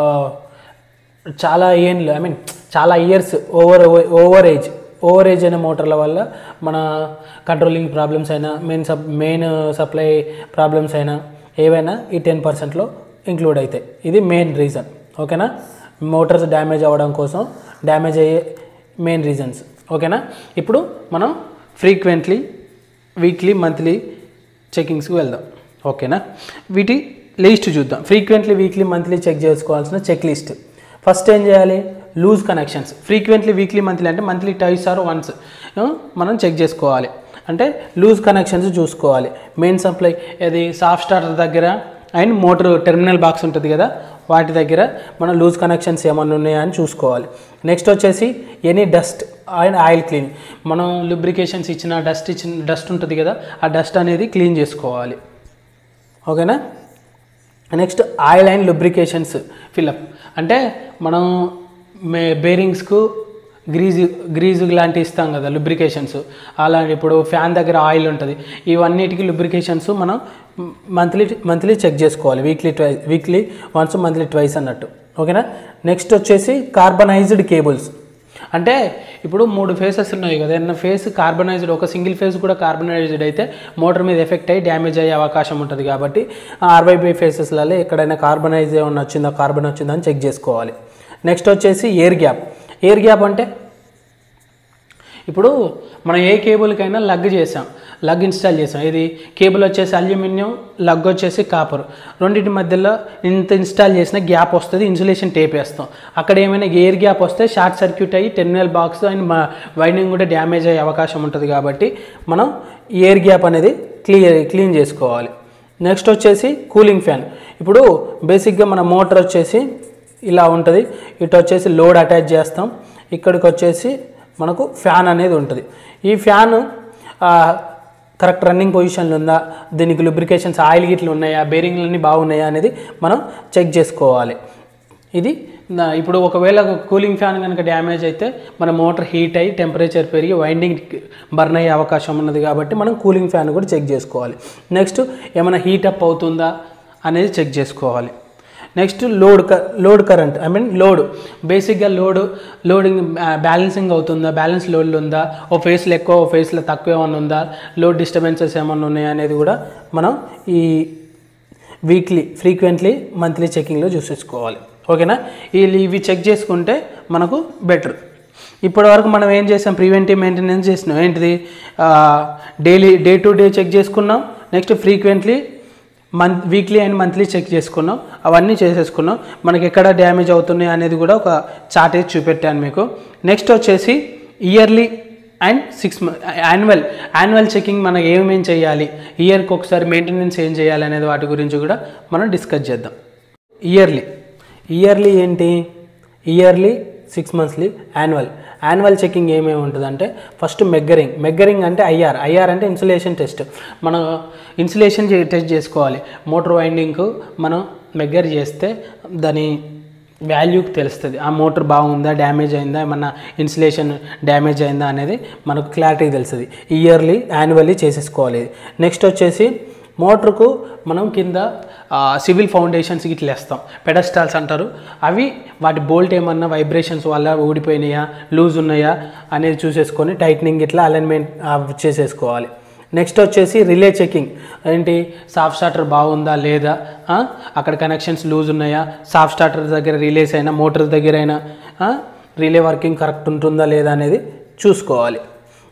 చాలా ఏండ్లు ఐ మీన్ చాలా years over over age over age అయిన మోటార్ల వల్ల మన కంట్రోలింగ్ ప్రాబ్లమ్స్ అయినా మెయిన్ సప్ మెయిన్ సప్లై ప్రాబ్లమ్స్ అయినా ఏవైనా ఈ టెన్ పర్సెంట్లో ఇంక్లూడ్ అవుతాయి ఇది మెయిన్ రీజన్ ఓకేనా మోటార్స్ డ్యామేజ్ అవ్వడం కోసం డ్యామేజ్ అయ్యే మెయిన్ రీజన్స్ ఓకేనా ఇప్పుడు మనం ఫ్రీక్వెంట్లీ వీక్లీ మంత్లీ చెకింగ్స్కి వెళ్దాం ఓకేనా వీటి లిస్ట్ చూద్దాం ఫ్రీక్వెంట్లీ వీక్లీ మంత్లీ చెక్ చేసుకోవాల్సిన చెక్ లిస్ట్ ఫస్ట్ ఏం చేయాలి loose connections frequently weekly monthly అంటే మంత్లీ టైస్ ఆర్ వన్స్ మనం చెక్ చేసుకోవాలి అంటే లూజ్ కనెక్షన్స్ చూసుకోవాలి మెయిన్ సప్లై అది సాఫ్ట్ స్టార్టర్ దగ్గర అండ్ మోటార్ టెర్మినల్ బాక్స్ ఉంటుంది కదా వాటి దగ్గర మనం లూజ్ కనెక్షన్స్ ఏమన్నా ఉన్నాయా అని చూసుకోవాలి నెక్స్ట్ వచ్చేసి any dust and oil clean మనం లుబ్రికేషన్స్ ఇచ్చిన డస్ట్ ఇచ్చిన డస్ట్ ఉంటుంది కదా ఆ డస్ట్ అనేది క్లీన్ చేసుకోవాలి ఓకేనా next oil and lubrications fill up అంటే మనం మే బేరింగ్స్కు గ్రీజు గ్రీజు లాంటి ఇస్తాం కదా లుబ్రికేషన్స్ అలాంటి ఇప్పుడు ఫ్యాన్ దగ్గర ఆయిల్ ఉంటుంది ఇవన్నిటికీ లుబ్రికేషన్స్ మనం మంత్లీ మంత్లీ చెక్ చేసుకోవాలి weekly ట్వై weekly once monthly twice అన్నట్టు ఓకేనా నెక్స్ట్ వచ్చేసి కార్బనైజ్డ్ కేబుల్స్ అంటే ఇప్పుడు మూడు ఫేసెస్ ఉన్నాయి కదా ఏదైనా ఫేస్ కార్బనైజ్డ్ ఒక సింగిల్ ఫేస్ కూడా కార్బనైజ్డ్ అయితే మోటార్ మీద ఎఫెక్ట్ అయ్యి డ్యామేజ్ అయ్యే అవకాశం ఉంటుంది కాబట్టి ఆర్వైబీ ఫేసెస్లలో ఎక్కడైనా కార్బనైజ్ ఏమన్నా వచ్చిందా కార్బన్ వచ్చిందా అని చెక్ చేసుకోవాలి నెక్స్ట్ వచ్చేసి ఎయిర్ గ్యాప్ ఎయిర్ గ్యాప్ అంటే ఇప్పుడు మనం ఏ కేబుల్కైనా లగ్ చేసాం లగ్ ఇన్స్టాల్ చేసాం ఇది కేబుల్ వచ్చేసి అల్యూమినియం లగ్ వచ్చేసి కాపర్ రెండింటి మధ్యలో ఇంత ఇన్స్టాల్ చేసిన గ్యాప్ వస్తుంది ఇన్సులేషన్ టేప్ వేస్తాం అక్కడ ఏమైనా ఎయిర్ గ్యాప్ వస్తే షార్ట్ సర్క్యూట్ అయ్యి టెర్మినల్ బాక్స్ అండ్ వైండింగ్ కూడా డ్యామేజ్ అయ్యే అవకాశం ఉంటుంది కాబట్టి మనం ఎయిర్ గ్యాప్ అనేది క్లియర్ క్లీన్ చేసుకోవాలి నెక్స్ట్ వచ్చేసి కూలింగ్ ఫ్యాన్ ఇప్పుడు బేసిక్గా మన మోటార్ వచ్చేసి ఇలా ఉంటుంది ఇటు వచ్చేసి లోడ్ అటాచ్ చేస్తాం ఇక్కడికి వచ్చేసి మనకు ఫ్యాన్ అనేది ఉంటుంది ఈ ఫ్యాన్ కరెక్ట్ రన్నింగ్ పొజిషన్లో ఉందా దీనికి లుబ్రికేషన్స్ ఆయిల్ గిట్లు ఉన్నాయా బేరింగ్లు అన్నీ బాగున్నాయా అనేది మనం చెక్ చేసుకోవాలి ఇది నా- ఇప్పుడు ఒకవేళ కూలింగ్ ఫ్యాన్ కనుక డ్యామేజ్ అయితే మన మోటార్ హీట్ అయ్యి టెంపరేచర్ పెరిగి వైండింగ్ బర్న్ అయ్యే అవకాశం ఉన్నది కాబట్టి మనం కూలింగ్ ఫ్యాన్ కూడా చెక్ చేసుకోవాలి నెక్స్ట్ ఏమైనా హీట్ అప్ అవుతుందా అనేది చెక్ చేసుకోవాలి నెక్స్ట్ లోడ్ క load current I mean load బేసిక్గా లోడ్ లోడింగ్ బ్యాలెన్సింగ్ అవుతుందా బ్యాలెన్స్ లోడ్లు ఉందా ఓ ఫేస్లో ఎక్కువ ఓ ఫేస్లో తక్కువ ఏమైనా ఉందా లోడ్ డిస్టర్బెన్సెస్ ఏమైనా ఉన్నాయా అనేది కూడా మనం ఈ వీక్లీ ఫ్రీక్వెంట్లీ మంత్లీ చెకింగ్లో చూసేసుకోవాలి ఓకేనా వీళ్ళు ఇవి చెక్ చేసుకుంటే మనకు బెటర్ ఇప్పటి వరకు మనం ఏం చేసాం ప్రివెంటివ్ మెయింటెనెన్స్ చేసినాం ఏంటిది daily day to day check చేసుకున్నాం next frequently month weekly and monthly check చేసుకున్నాం అవన్నీ చేసేసుకున్నాం మనకి ఎక్కడ డ్యామేజ్ అవుతున్నాయి అనేది కూడా ఒక చార్ట్ వేసి చూపెట్టాను మీకు నెక్స్ట్ వచ్చేసి yearly and six annual annual checking మనం ఏమేం చేయాలి ఇయర్కి ఒకసారి మెయింటెనెన్స్ ఏం చేయాలి అనేది వాటి గురించి కూడా మనం డిస్కస్ చేద్దాం ఇయర్లీ ఇయర్లీ ఏంటి yearly six monthly annual annual checking ఏమేమి ఉంటుందంటే ఫస్ట్ మెగ్గరింగ్ మెగ్గరింగ్ అంటే ఐఆర్ ఐఆర్ అంటే ఇన్సులేషన్ టెస్ట్ మనం ఇన్సులేషన్ టెస్ట్ చేసుకోవాలి మోటార్ వైండింగ్కు మనం మెగ్గర్ చేస్తే దాని వాల్యూకి తెలుస్తుంది ఆ మోటార్ బాగుందా డ్యామేజ్ అయిందా ఏమన్నా ఇన్సులేషన్ డ్యామేజ్ అయిందా అనేది మనకు క్లారిటీ తెలుస్తుంది ఇయర్లీ యాన్యువల్లీ చేసేసుకోవాలి నెక్స్ట్ వచ్చేసి మోటార్కు మనం కింద సివిల్ ఫౌండేషన్స్ ఇట్లా వేస్తాం పెడస్టాల్స్ అంటారు అవి వాటి బోల్ట్ ఏమన్నా వైబ్రేషన్స్ వల్ల ఊడిపోయినాయా లూజ్ ఉన్నాయా అనేది చూసేసుకొని టైట్నింగ్ ఇట్లా అలైన్మెంట్ చేసేసుకోవాలి నెక్స్ట్ వచ్చేసి రిలే చెకింగ్ ఏంటి సాఫ్ట్ స్టార్టర్ బాగుందా లేదా ఆ? అక్కడ కనెక్షన్స్ లూజ్ ఉన్నాయా సాఫ్ట్ స్టార్టర్ దగ్గర రిలేస్ అయినా మోటార్ దగ్గర అయినా ఆ? రిలే వర్కింగ్ కరెక్ట్ ఉంటుందా లేదా అనేది చూసుకోవాలి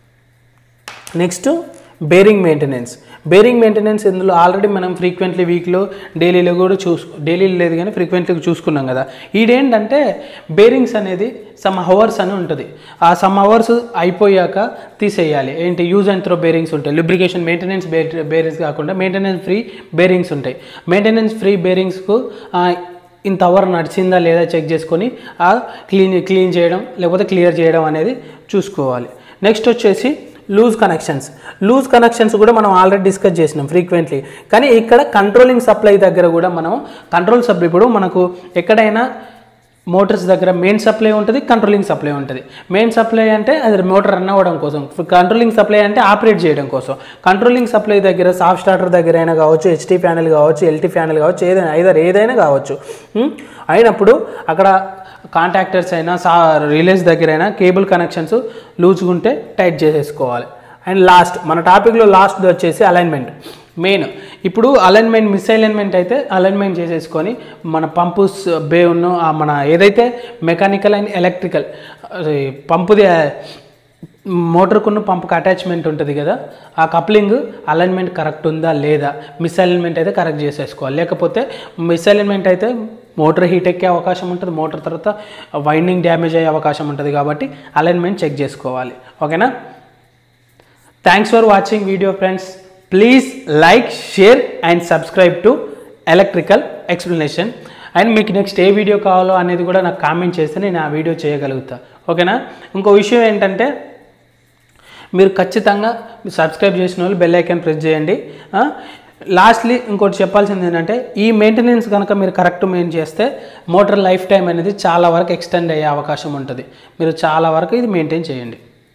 next bearing maintenance bearing maintenance ఇందులో ఆల్రెడీ మనం ఫ్రీక్వెంట్లీ వీక్లో డైలీలో కూడా చూసు డైలీలో లేదు కానీ ఫ్రీక్వెంట్లీ చూసుకున్నాం కదా ఈడేంటంటే బేరింగ్స్ అనేది సమ్ అవర్స్ అని ఉంటుంది ఆ సమ్ అవర్స్ అయిపోయాక తీసేయాలి ఏంటి యూజ్ అండ్ త్రో బేరింగ్స్ ఉంటాయి లుబ్రికేషన్ మెయింటెనెన్స్ బేరింగ్స్ కాకుండా మెయింటెనెన్స్ ఫ్రీ బేరింగ్స్ ఉంటాయి మెయింటెనెన్స్ ఫ్రీ బేరింగ్స్కు ఇంత అవర్ నడిచిందా లేదా చెక్ చేసుకొని ఆ క్లీన్ క్లీన్ చేయడం లేకపోతే క్లియర్ చేయడం అనేది చూసుకోవాలి నెక్స్ట్ వచ్చేసి లూజ్ కనెక్షన్స్ లూజ్ కనెక్షన్స్ కూడా మనం ఆల్రెడీ డిస్కస్ చేసినాం ఫ్రీక్వెంట్లీ కానీ ఇక్కడ కంట్రోలింగ్ సప్లై దగ్గర కూడా మనం కంట్రోల్ సప్లై ఇప్పుడు మనకు ఎక్కడైనా మోటార్స్ దగ్గర మెయిన్ సప్లై ఉంటుంది కంట్రోలింగ్ సప్లై ఉంటుంది మెయిన్ సప్లై అంటే అది మోటార్ రన్ అవ్వడం కోసం కంట్రోలింగ్ సప్లై అంటే ఆపరేట్ చేయడం కోసం కంట్రోలింగ్ సప్లై దగ్గర సాఫ్ట్ స్టార్టర్ దగ్గర అయినా కావచ్చు హెచ్టీ ప్యానల్ కావచ్చు ఎల్టీ ప్యానల్ కావచ్చు ఏదైనా ఐదర్ ఏదైనా కావచ్చు ఉం? అయినప్పుడు అక్కడ కాంటాక్టర్స్ అయినా సా రిలేస్ దగ్గర అయినా కేబుల్ కనెక్షన్స్ లూజ్గా ఉంటే టైట్ చేసేసుకోవాలి అండ్ లాస్ట్ మన టాపిక్లో లాస్ట్ వచ్చేసి అలైన్మెంట్ మెయిన్ ఇప్పుడు అలైన్మెంట్ మిస్ అలైన్మెంట్ అయితే అలైన్మెంట్ చేసేసుకొని మన పంపు బే ఉన్న ఆ మన ఏదైతే మెకానికల్ అండ్ ఎలక్ట్రికల్ పంపుది మోటార్కున్న పంపుకి అటాచ్మెంట్ ఉంటుంది కదా ఆ కప్లింగ్ అలైన్మెంట్ కరెక్ట్ ఉందా లేదా మిస్ అలైన్మెంట్ అయితే కరెక్ట్ చేసేసుకోవాలి లేకపోతే మిస్ అలైన్మెంట్ అయితే మోటార్ హీట్ ఎక్కే అవకాశం ఉంటుంది మోటార్ తర్వాత వైండింగ్ డ్యామేజ్ అయ్యే అవకాశం ఉంటుంది కాబట్టి అలైన్మెంట్ చెక్ చేసుకోవాలి ఓకేనా thanks for watching video friends please like share and subscribe to electrical explanation and మీకు నెక్స్ట్ ఏ వీడియో కావాలో అనేది కూడా నాకు కామెంట్ చేస్తే నేను ఆ వీడియో చేయగలుగుతా ఓకేనా ఇంకో విషయం ఏంటంటే మీరు ఖచ్చితంగా సబ్స్క్రైబ్ చేసిన వాళ్ళు బెల్ ఐకాన్ ప్రెస్ చేయండి లాస్ట్లీ ఇంకోటి చెప్పాల్సింది ఏంటంటే ఈ మెయింటెనెన్స్ కనుక మీరు కరెక్ట్ మెయిన్ చేస్తే మోటార్ లైఫ్ టైం అనేది చాలా వరకు ఎక్స్టెండ్ అయ్యే అవకాశం ఉంటుంది మీరు చాలా వరకు ఇది మెయింటైన్ చేయండి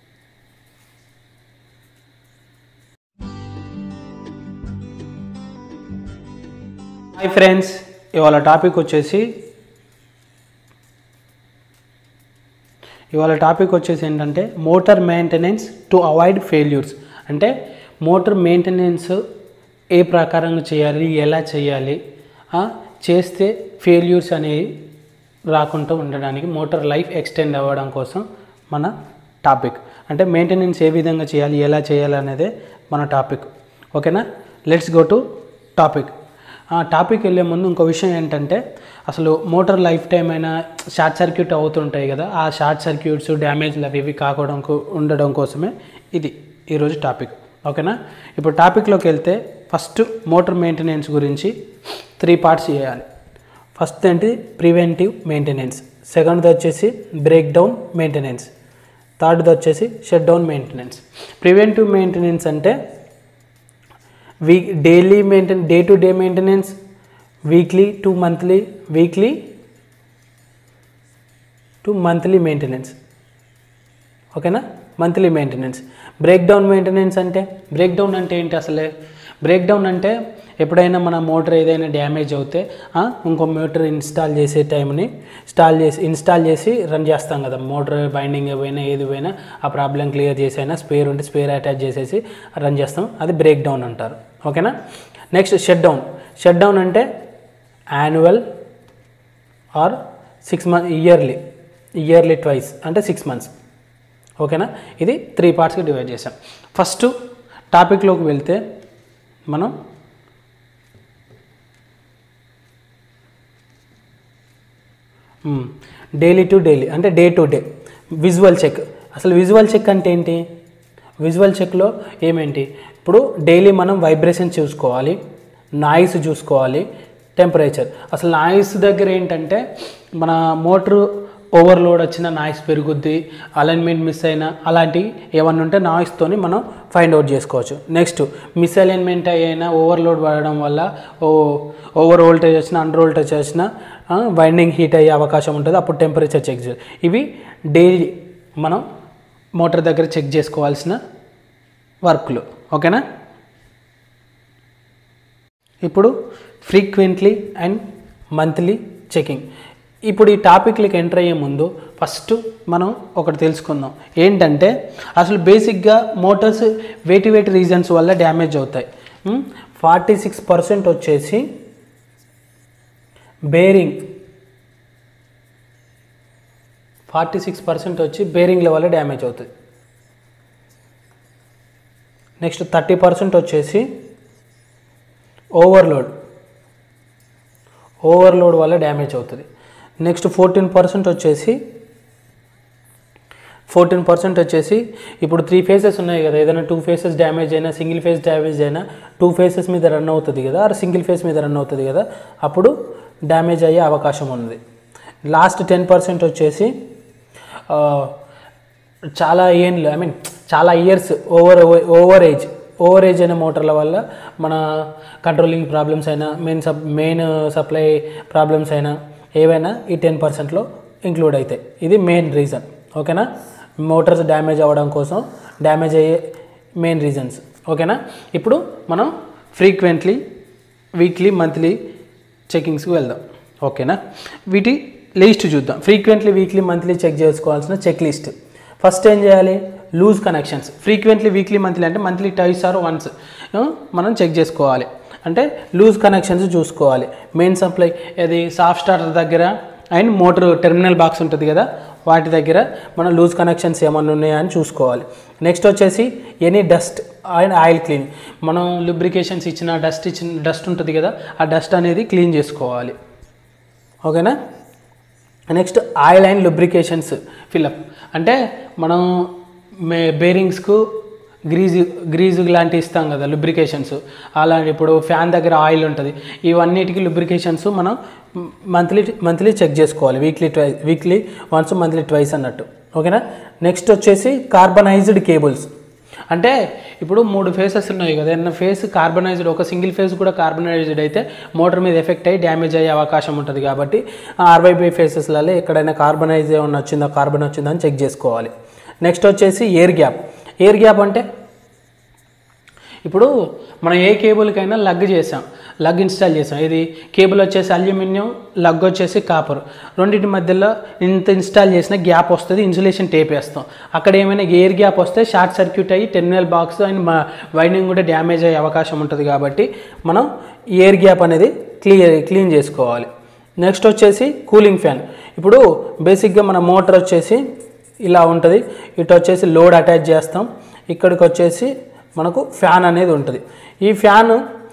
హాయ్ ఫ్రెండ్స్ ఇవాళ టాపిక్ వచ్చేసి ఇవాళ టాపిక్ వచ్చేసి ఏంటంటే motor maintenance to avoid failures అంటే మోటార్ మెయింటెనెన్స్ ఏ ప్రకారంగా చేయాలి ఎలా చేయాలి ఆ, చేస్తే ఫెయిల్యూర్స్ అనేవి రాకుండా ఉండడానికి మోటార్ లైఫ్ ఎక్స్టెండ్ అవ్వడం కోసం మన టాపిక్ అంటే మెయింటెనెన్స్ ఏ విధంగా చేయాలి ఎలా చేయాలి అనేదే మన టాపిక్ ఓకేనా లెట్స్ గో టు టాపిక్ ఆ టాపిక్ వెళ్ళే ముందు ఇంకో విషయం ఏంటంటే అసలు మోటార్ లైఫ్ టైం అయినా షార్ట్ సర్క్యూట్ అవుతుంటాయి కదా ఆ షార్ట్ సర్క్యూట్స్ డ్యామేజ్లు అవి ఇవి కాకూడడం కో- ఉండడం కోసమే ఇది ఈరోజు టాపిక్ ఓకేనా ఇప్పుడు టాపిక్లోకి వెళ్తే ఫస్ట్ మోటార్ మెయింటెనెన్స్ గురించి త్రీ పార్ట్స్ చేయాలి ఫస్ట్ ఏంటి ప్రివెంటివ్ మెయింటెనెన్స్ సెకండ్ది వచ్చేసి బ్రేక్ డౌన్ మెయింటెనెన్స్ థర్డ్ది వచ్చేసి shut down maintenance preventive maintenance అంటే we daily maintain day to day maintenance weekly to monthly weekly to monthly maintenance ఓకేనా monthly maintenance break down maintenance అంటే break down అంటే ఏంటి అసలే బ్రేక్ డౌన్ అంటే ఎప్పుడైనా మన మోటార్ ఏదైనా డ్యామేజ్ అవుతే ఆ, ఇంకో మోటార్ ఇన్స్టాల్ చేసే టైంని ఇన్స్టాల్ చేసి ఇన్స్టాల్ చేసి రన్ చేస్తాం కదా మోటార్ బైండింగ్ పోయినా ఏది పోయినా ఆ ప్రాబ్లం క్లియర్ చేసి అయినా స్పేర్ ఉంటే స్పేర్ అటాచ్ చేసేసి రన్ చేస్తాం అది బ్రేక్ డౌన్ అంటారు ఓకేనా next shut down shut down అంటే annual or six month yearly yearly twice అంటే సిక్స్ మంత్స్ ఓకేనా ఇది త్రీ పార్ట్స్కి డివైడ్ చేసాం ఫస్ట్ టాపిక్లోకి వెళ్తే మనం డైలీ టు డైలీ అంటే day to day visual check అసలు విజువల్ చెక్ అంటే ఏంటి విజువల్ చెక్లో ఏమేంటి ఇప్పుడు డైలీ మనం వైబ్రేషన్ చూసుకోవాలి నాయిస్ చూసుకోవాలి టెంపరేచర్ అసలు నాయిస్ దగ్గర ఏంటంటే మన మోటరు ఓవర్లోడ్ వచ్చిన నాయిస్ పెరుగుద్ది అలైన్మెంట్ మిస్ అయినా అలాంటివి ఏమన్నా ఉంటే నాయిస్తోని మనం ఫైండ్ అవుట్ చేసుకోవచ్చు నెక్స్ట్ మిస్ అలైన్మెంట్ అయినా ఓవర్లోడ్ పడడం వల్ల ఓ ఓవర్ వోల్టేజ్ వచ్చినా అండర్ వోల్టేజ్ వచ్చినా వైండింగ్ హీట్ అయ్యే అవకాశం ఉంటుంది అప్పుడు టెంపరేచర్ చెక్ చేయాలి ఇవి డైలీ మనం మోటార్ దగ్గర చెక్ చేసుకోవాల్సిన వర్క్లు ఓకేనా ఇప్పుడు ఫ్రీక్వెంట్లీ అండ్ మంత్లీ చెకింగ్ ఇప్పుడు ఈ టాపిక్లకి ఎంటర్ అయ్యే ముందు ఫస్ట్ మనం ఒకటి తెలుసుకుందాం ఏంటంటే అసలు బేసిక్గా మోటార్స్ వేటి వేటి రీజన్స్ వల్ల డ్యామేజ్ అవుతాయి ఫార్టీ సిక్స్ పర్సెంట్ వచ్చేసి బేరింగ్ ఫార్టీ సిక్స్ పర్సెంట్ వచ్చి బేరింగ్ల వల్ల డ్యామేజ్ అవుతుంది నెక్స్ట్ థర్టీ పర్సెంట్ వచ్చేసి ఓవర్లోడ్ ఓవర్లోడ్ వల్ల డ్యామేజ్ అవుతుంది నెక్స్ట్ ఫోర్టీన్ పర్సెంట్ వచ్చేసి ఫోర్టీన్ పర్సెంట్ వచ్చేసి ఇప్పుడు త్రీ ఫేసెస్ ఉన్నాయి కదా ఏదైనా టూ ఫేసెస్ డ్యామేజ్ అయినా సింగిల్ ఫేస్ డ్యామేజ్ అయినా టూ ఫేసెస్ మీద రన్ అవుతుంది కదా ఆర్ సింగిల్ ఫేస్ మీద రన్ అవుతుంది కదా అప్పుడు డ్యామేజ్ అయ్యే అవకాశం ఉంది లాస్ట్ టెన్ పర్సెంట్ వచ్చేసి ఆ, చాలా ఏండ్లు ఐ మీన్ చాలా years over over age over age అయిన మోటార్ల వల్ల మన కంట్రోలింగ్ ప్రాబ్లమ్స్ అయినా మెయిన్ సప్ మెయిన్ సప్లై ప్రాబ్లమ్స్ అయినా ఏవైనా ఈ టెన్ పర్సెంట్లో ఇంక్లూడ్ అవుతాయి ఇది మెయిన్ రీజన్ ఓకేనా మోటార్స్ డ్యామేజ్ అవ్వడం కోసం డ్యామేజ్ అయ్యే మెయిన్ రీజన్స్ ఓకేనా ఇప్పుడు మనం ఫ్రీక్వెంట్లీ వీక్లీ మంత్లీ చెకింగ్స్కి వెళ్దాం ఓకేనా వీటి లిస్ట్ చూద్దాం ఫ్రీక్వెంట్లీ వీక్లీ మంత్లీ చెక్ చేసుకోవాల్సిన చెక్ లిస్ట్ ఫస్ట్ ఏం చేయాలి loose connections frequently weekly monthly అంటే మంత్లీ టైస్ ఆర్ వన్స్ మనం చెక్ చేసుకోవాలి అంటే లూజ్ కనెక్షన్స్ చూసుకోవాలి మెయిన్ సప్లై అది సాఫ్ట్ స్టార్టర్ దగ్గర అండ్ మోటార్ టెర్మినల్ బాక్స్ ఉంటుంది కదా వాటి దగ్గర మనం లూజ్ కనెక్షన్స్ ఏమన్నా ఉన్నాయా అని చూసుకోవాలి నెక్స్ట్ వచ్చేసి any dust and oil clean మనం లుబ్రికేషన్స్ ఇచ్చిన డస్ట్ ఇచ్చిన డస్ట్ ఉంటుంది కదా ఆ డస్ట్ అనేది క్లీన్ చేసుకోవాలి ఓకేనా next oil and lubrications fill up అంటే మనం మే బేరింగ్స్కు గ్రీజు గ్రీజు లాంటివి ఇస్తాం కదా లుబ్రికేషన్స్ అలా ఇప్పుడు ఫ్యాన్ దగ్గర ఆయిల్ ఉంటుంది ఇవన్నిటికి లుబ్రికేషన్స్ మనం మంత్లీ మంత్లీ చెక్ చేసుకోవాలి weekly ట్వై weekly once monthly twice అన్నట్టు ఓకేనా నెక్స్ట్ వచ్చేసి కార్బనైజ్డ్ కేబుల్స్ అంటే ఇప్పుడు మూడు ఫేసెస్ ఉన్నాయి కదా ఏదైనా ఫేస్ కార్బనైజ్డ్ ఒక సింగిల్ ఫేస్ కూడా కార్బనైజ్డ్ అయితే మోటార్ మీద ఎఫెక్ట్ అయ్యి డ్యామేజ్ అయ్యే అవకాశం ఉంటుంది కాబట్టి ఆర్వైబై ఫేసెస్లలో ఎక్కడైనా కార్బనైజ్ ఏమన్నా వచ్చిందా కార్బన్ వచ్చిందా అని చెక్ చేసుకోవాలి నెక్స్ట్ వచ్చేసి ఎయిర్ గ్యాప్ ఎయిర్ గ్యాప్ అంటే ఇప్పుడు మనం ఏ కేబుల్కైనా లగ్ చేసాం లగ్ ఇన్స్టాల్ చేసాం ఇది కేబుల్ వచ్చేసి అల్యూమినియం లగ్ వచ్చేసి కాపర్ రెండింటి మధ్యలో ఇంత ఇన్స్టాల్ చేసిన గ్యాప్ వస్తుంది ఇన్సులేషన్ టేప్ వేస్తాం అక్కడ ఏమైనా ఎయిర్ గ్యాప్ వస్తే షార్ట్ సర్క్యూట్ అయ్యి టెర్మినల్ బాక్స్ అండ్ వైండింగ్ కూడా డ్యామేజ్ అయ్యే అవకాశం ఉంటుంది కాబట్టి మనం ఎయిర్ గ్యాప్ అనేది క్లియర్ క్లీన్ చేసుకోవాలి నెక్స్ట్ వచ్చేసి కూలింగ్ ఫ్యాన్ ఇప్పుడు బేసిక్గా మన మోటార్ వచ్చేసి ఇలా ఉంటుంది ఇటు వచ్చేసి లోడ్ అటాచ్ చేస్తాం ఇక్కడికి వచ్చేసి మనకు ఫ్యాన్ అనేది ఉంటుంది ఈ ఫ్యాన్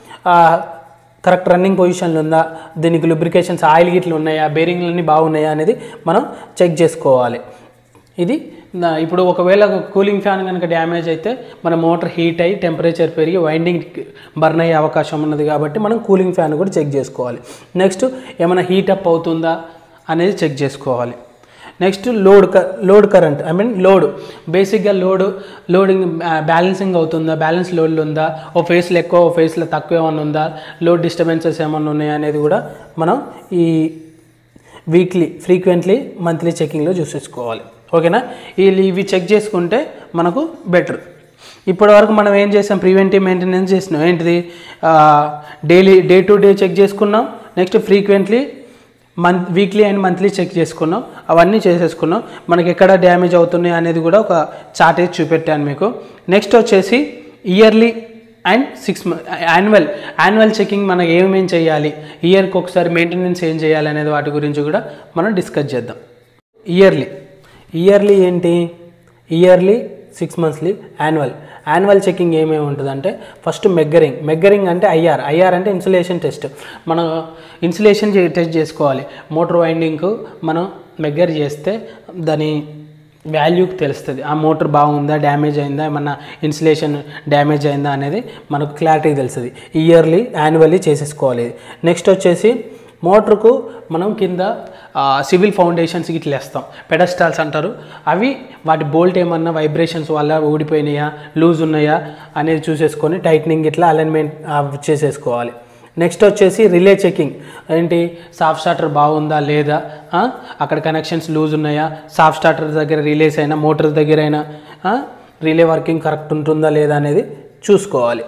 కరెక్ట్ రన్నింగ్ పొజిషన్లో ఉందా దీనికి లుబ్రికేషన్స్ ఆయిల్ గిట్లు ఉన్నాయా బేరింగ్లు అన్నీ బాగున్నాయా అనేది మనం చెక్ చేసుకోవాలి ఇది నా- ఇప్పుడు ఒకవేళ కూలింగ్ ఫ్యాన్ కనుక డ్యామేజ్ అయితే మన మోటార్ హీట్ అయ్యి టెంపరేచర్ పెరిగి వైండింగ్ బర్న్ అయ్యే అవకాశం ఉన్నది కాబట్టి మనం కూలింగ్ ఫ్యాన్ కూడా చెక్ చేసుకోవాలి నెక్స్ట్ ఏమైనా హీట్ అప్ అవుతుందా అనేది చెక్ చేసుకోవాలి నెక్స్ట్ లోడ్ క load current I mean load బేసిక్గా లోడ్ లోడింగ్ బ్యాలెన్సింగ్ అవుతుందా బ్యాలెన్స్ లోడ్లు ఉందా ఓ ఫేస్లో ఎక్కువ ఓ ఫేస్లో తక్కువ ఏమన్నా ఉందా లోడ్ డిస్టర్బెన్సెస్ ఏమన్నా ఉన్నాయా అనేది కూడా మనం ఈ వీక్లీ ఫ్రీక్వెంట్లీ మంత్లీ చెకింగ్లో చూసేసుకోవాలి ఓకేనా ఈ ఇవి చెక్ చేసుకుంటే మనకు బెటర్ ఇప్పటి వరకు మనం ఏం చేసాం ప్రివెంటివ్ మెయింటెనెన్స్ చేసినాం ఏంటిది daily day to day check చేసుకున్నాం next frequently month weekly and monthly check చేసుకున్నాం అవన్నీ చేసేసుకున్నాం మనకి ఎక్కడ డ్యామేజ్ అవుతున్నాయి అనేది కూడా ఒక చార్ట్ వేసి చూపెట్టాను మీకు నెక్స్ట్ వచ్చేసి yearly and six annual annual checking మనం ఏమేం చేయాలి ఇయర్కి ఒకసారి మెయింటెనెన్స్ ఏం చేయాలి అనేది వాటి గురించి కూడా మనం డిస్కస్ చేద్దాం ఇయర్లీ ఇయర్లీ ఏంటి yearly six monthly annual annual checking ఏమేమి ఉంటుందంటే ఫస్ట్ మెగ్గరింగ్ మెగ్గరింగ్ అంటే ఐఆర్ ఐఆర్ అంటే ఇన్సులేషన్ టెస్ట్ మనం ఇన్సులేషన్ టెస్ట్ చేసుకోవాలి మోటార్ వైండింగ్కు మనం మెగ్గర్ చేస్తే దాని వాల్యూకి తెలుస్తుంది ఆ మోటార్ బాగుందా డ్యామేజ్ అయిందా ఏమన్నా ఇన్సులేషన్ డ్యామేజ్ అయిందా అనేది మనకు క్లారిటీ తెలుస్తుంది ఇయర్లీ యాన్యువల్లీ చేసేసుకోవాలి నెక్స్ట్ వచ్చేసి మోటార్కు మనం కింద సివిల్ ఫౌండేషన్స్ ఇట్లా వేస్తాం పెడస్టాల్స్ అంటారు అవి వాటి బోల్ట్ ఏమన్నా వైబ్రేషన్స్ వల్ల ఊడిపోయినాయా లూజ్ ఉన్నాయా అనేది చూసేసుకొని టైట్నింగ్ ఇట్లా అలైన్మెంట్ చేసేసుకోవాలి నెక్స్ట్ వచ్చేసి రిలే చెకింగ్ ఏంటి సాఫ్ట్ స్టార్టర్ బాగుందా లేదా ఆ? అక్కడ కనెక్షన్స్ లూజ్ ఉన్నాయా సాఫ్ట్ స్టార్టర్ దగ్గర రిలేస్ అయినా మోటార్ దగ్గర అయినా ఆ? రిలే వర్కింగ్ కరెక్ట్ ఉంటుందా లేదా అనేది చూసుకోవాలి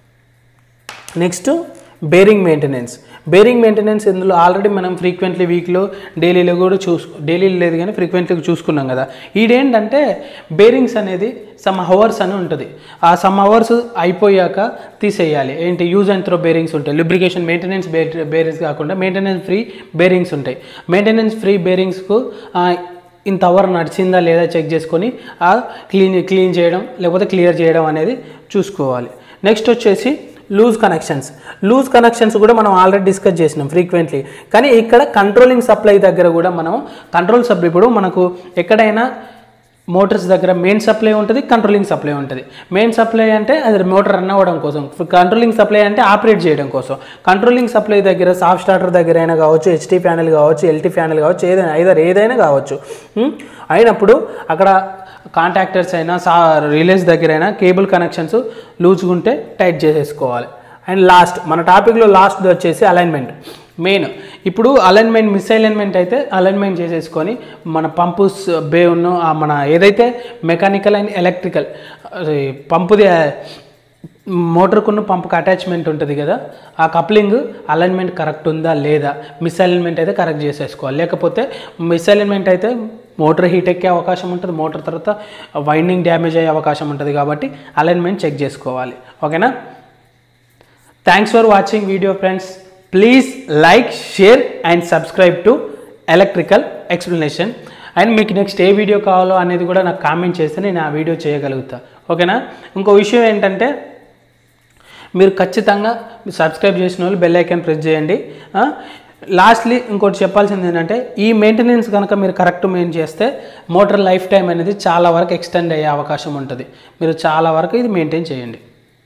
next bearing maintenance bearing maintenance ఇందులో ఆల్రెడీ మనం ఫ్రీక్వెంట్లీ వీక్లో డైలీలో కూడా చూసు డైలీ లేదు కానీ ఫ్రీక్వెంట్లీ చూసుకున్నాం కదా ఈడేంటంటే బేరింగ్స్ అనేది సమ్ అవర్స్ అని ఉంటుంది ఆ సమ్ అవర్స్ అయిపోయాక తీసేయాలి ఏంటి యూజ్ అండ్ త్రో బేరింగ్స్ ఉంటాయి లిబ్రికేషన్ మెయింటెనెన్స్ బేరింగ్స్ కాకుండా మెయింటెనెన్స్ ఫ్రీ బేరింగ్స్ ఉంటాయి మెయింటెనెన్స్ ఫ్రీ బేరింగ్స్కు ఇంత అవర్ నడిచిందా లేదా చెక్ చేసుకొని ఆ క్లీన్ క్లీన్ చేయడం లేకపోతే క్లియర్ చేయడం అనేది చూసుకోవాలి నెక్స్ట్ వచ్చేసి లూజ్ కనెక్షన్స్ లూజ్ కనెక్షన్స్ కూడా మనం ఆల్రెడీ డిస్కస్ చేసినాం ఫ్రీక్వెంట్లీ కానీ ఇక్కడ కంట్రోలింగ్ సప్లై దగ్గర కూడా మనం కంట్రోల్ సప్లై ఇప్పుడు మనకు ఎక్కడైనా మోటార్స్ దగ్గర మెయిన్ సప్లై ఉంటుంది కంట్రోలింగ్ సప్లై ఉంటుంది మెయిన్ సప్లై అంటే అది మోటార్ రన్ అవ్వడం కోసం కంట్రోలింగ్ సప్లై అంటే ఆపరేట్ చేయడం కోసం కంట్రోలింగ్ సప్లై దగ్గర సాఫ్ట్ స్టార్టర్ దగ్గర అయినా కావచ్చు హెచ్టీ ప్యానెల్ కావచ్చు ఎల్టీ ప్యానెల్ కావచ్చు ఏదైనా ఐదర్ ఏదైనా కావచ్చు ఉం? అయినప్పుడు అక్కడ కాంటాక్టర్స్ అయినా సా రిలేస్ దగ్గర అయినా కేబుల్ కనెక్షన్స్ లూజ్గా ఉంటే టైట్ చేసేసుకోవాలి అండ్ లాస్ట్ మన టాపిక్లో లాస్ట్ వచ్చేసి అలైన్మెంట్ మెయిన్ ఇప్పుడు అలైన్మెంట్ మిస్ అలైన్మెంట్ అయితే అలైన్మెంట్ చేసేసుకొని మన పంపు స్- బే ఉన్న ఆ మన ఏదైతే మెకానికల్ అండ్ ఎలక్ట్రికల్ పంపుది మోటార్కున్న పంపుకి అటాచ్మెంట్ ఉంటుంది కదా ఆ కప్లింగ్ అలైన్మెంట్ కరెక్ట్ ఉందా లేదా మిస్ అలైన్మెంట్ అయితే కరెక్ట్ చేసేసుకోవాలి లేకపోతే మిస్ అలైన్మెంట్ అయితే మోటార్ హీట్ ఎక్కే అవకాశం ఉంటుంది మోటార్ తర్వాత వైండింగ్ డ్యామేజ్ అయ్యే అవకాశం ఉంటుంది కాబట్టి అలైన్మెంట్ చెక్ చేసుకోవాలి ఓకేనా thanks for watching video friends please like share and subscribe to electrical explanation and మీకు నెక్స్ట్ ఏ వీడియో కావాలో అనేది కూడా నాకు కామెంట్ చేస్తే నేను ఆ వీడియో చేయగలుగుతా ఓకేనా ఇంకో విషయం ఏంటంటే మీరు ఖచ్చితంగా సబ్స్క్రైబ్ చేసిన వాళ్ళు బెల్ ఐకాన్ ప్రెస్ చేయండి లాస్ట్లీ ఇంకోటి చెప్పాల్సింది ఏంటంటే ఈ మెయింటెనెన్స్ కనుక మీరు కరెక్ట్ మెయిన్ చేస్తే మోటార్ లైఫ్ టైం అనేది చాలా వరకు ఎక్స్టెండ్ అయ్యే అవకాశం ఉంటుంది మీరు చాలా వరకు ఇది మెయింటైన్ చేయండి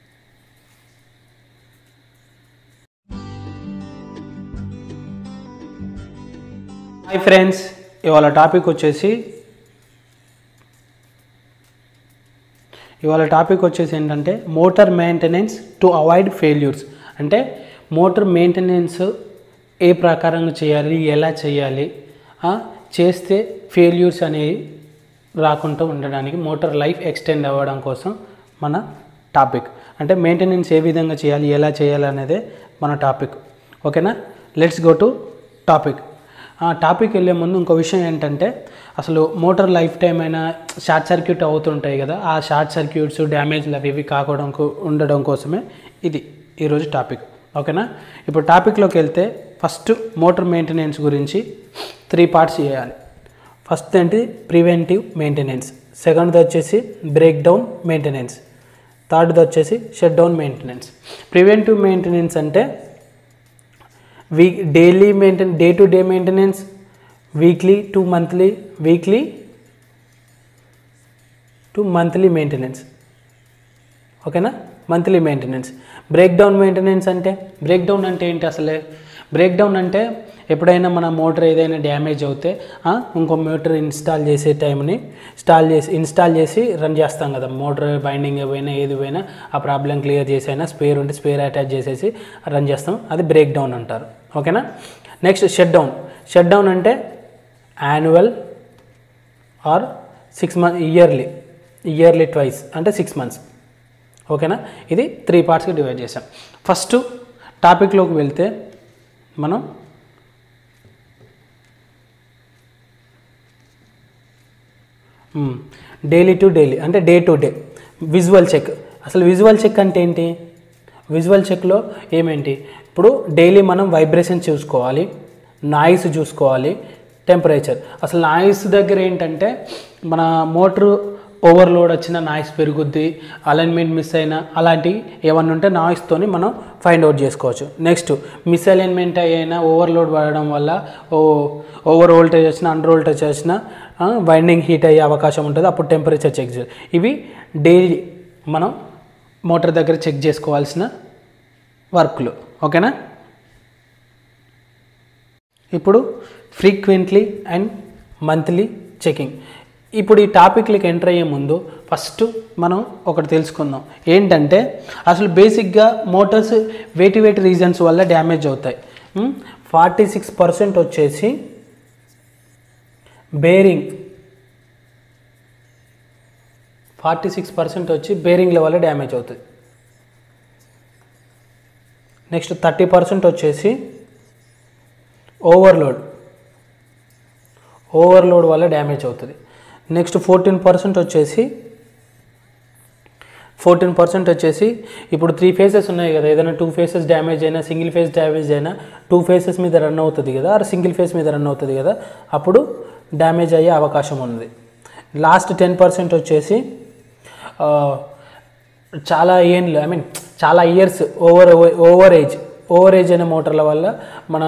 హాయ్ ఫ్రెండ్స్ ఇవాళ టాపిక్ వచ్చేసి ఇవాళ టాపిక్ వచ్చేసి ఏంటంటే motor maintenance to avoid failures అంటే మోటార్ మెయింటెనెన్స్ ఏ ప్రకారంగా చేయాలి ఎలా చేయాలి ఆ, చేస్తే ఫెయిల్యూర్స్ అనేవి రాకుండా ఉండడానికి మోటార్ లైఫ్ ఎక్స్టెండ్ అవ్వడం కోసం మన టాపిక్ అంటే మెయింటెనెన్స్ ఏ విధంగా చేయాలి ఎలా చేయాలి అనేదే మన టాపిక్ ఓకేనా లెట్స్ గో టు టాపిక్ ఆ టాపిక్ వెళ్ళే ముందు ఇంకో విషయం ఏంటంటే అసలు మోటార్ లైఫ్ టైం అయినా షార్ట్ సర్క్యూట్ అవుతుంటాయి కదా ఆ షార్ట్ సర్క్యూట్స్ డ్యామేజ్లు అవి ఇవి కాకూడడం కో- ఉండడం కోసమే ఇది ఈరోజు టాపిక్ ఓకేనా ఇప్పుడు టాపిక్లోకి వెళ్తే ఫస్ట్ మోటార్ మెయింటెనెన్స్ గురించి త్రీ పార్ట్స్ చేయాలి ఫస్ట్ ఏంటి ప్రివెంటివ్ మెయింటెనెన్స్ సెకండ్ది వచ్చేసి బ్రేక్ డౌన్ మెయింటెనెన్స్ థర్డ్ది వచ్చేసి shut down maintenance preventive maintenance అంటే week daily maintain day to day maintenance weekly to monthly weekly to monthly maintenance ఓకేనా monthly maintenance break down maintenance అంటే break down అంటే ఏంటి అసలే బ్రేక్ డౌన్ అంటే ఎప్పుడైనా మన మోటార్ ఏదైనా డ్యామేజ్ అవుతే ఆ, ఇంకో మోటార్ ఇన్స్టాల్ చేసే టైంని ఇన్స్టాల్ చేసి ఇన్స్టాల్ చేసి రన్ చేస్తాం కదా మోటార్ బైండింగ్ పోయినా ఏది పోయినా ఆ ప్రాబ్లం క్లియర్ చేసైనా స్పేర్ ఉంటే స్పేర్ అటాచ్ చేసేసి రన్ చేస్తాం అది బ్రేక్ డౌన్ అంటారు ఓకేనా next shut down shut down అంటే annual or six month yearly yearly twice అంటే సిక్స్ మంత్స్ ఓకేనా ఇది త్రీ పార్ట్స్కి డివైడ్ చేసాం ఫస్ట్ టాపిక్లోకి వెళ్తే మనం డైలీ టు డైలీ అంటే day to day visual check అసలు విజువల్ చెక్ అంటే ఏంటి విజువల్ చెక్లో ఏమేంటి ఇప్పుడు డైలీ మనం వైబ్రేషన్ చూసుకోవాలి నాయిస్ చూసుకోవాలి టెంపరేచర్ అసలు నాయిస్ దగ్గర ఏంటంటే మన మోటరు ఓవర్లోడ్ వచ్చిన నాయిస్ పెరుగుద్ది అలైన్మెంట్ మిస్ అయినా అలాంటివి ఏమన్నా ఉంటే నాయిస్తోని మనం ఫైండ్ అవుట్ చేసుకోవచ్చు నెక్స్ట్ మిస్ అలైన్మెంట్ అయినా ఓవర్లోడ్ పడడం వల్ల ఓ ఓవర్ వోల్టేజ్ వచ్చినా అండర్ వోల్టేజ్ వచ్చినా వైండింగ్ హీట్ అయ్యే అవకాశం ఉంటుంది అప్పుడు టెంపరేచర్ చెక్ చేయాలి ఇవి డైలీ మనం మోటార్ దగ్గర చెక్ చేసుకోవాల్సిన వర్క్లు ఓకేనా ఇప్పుడు ఫ్రీక్వెంట్లీ అండ్ మంత్లీ చెకింగ్ ఇప్పుడు ఈ టాపిక్లకి ఎంటర్ అయ్యే ముందు ఫస్ట్ మనం ఒకటి తెలుసుకుందాం ఏంటంటే అసలు బేసిక్గా మోటార్స్ వేటి వేటి రీజన్స్ వల్ల డ్యామేజ్ అవుతాయి ఫార్టీ సిక్స్ పర్సెంట్ వచ్చేసి బేరింగ్ ఫార్టీ సిక్స్ పర్సెంట్ వచ్చి బేరింగ్ల వల్ల డ్యామేజ్ అవుతుంది నెక్స్ట్ థర్టీ పర్సెంట్ వచ్చేసి ఓవర్లోడ్ ఓవర్లోడ్ వల్ల డ్యామేజ్ అవుతుంది నెక్స్ట్ ఫోర్టీన్ పర్సెంట్ వచ్చేసి ఫోర్టీన్ పర్సెంట్ వచ్చేసి ఇప్పుడు త్రీ ఫేసెస్ ఉన్నాయి కదా ఏదైనా టూ ఫేసెస్ డ్యామేజ్ అయినా సింగిల్ ఫేస్ డ్యామేజ్ అయినా టూ ఫేసెస్ మీద రన్ అవుతుంది కదా ఆర్ సింగిల్ ఫేస్ మీద రన్ అవుతుంది కదా అప్పుడు డ్యామేజ్ అయ్యే అవకాశం ఉంది లాస్ట్ టెన్ పర్సెంట్ వచ్చేసి ఆ, చాలా ఏండ్లు ఐ మీన్ చాలా years over over age over age అయిన మోటార్ల వల్ల మన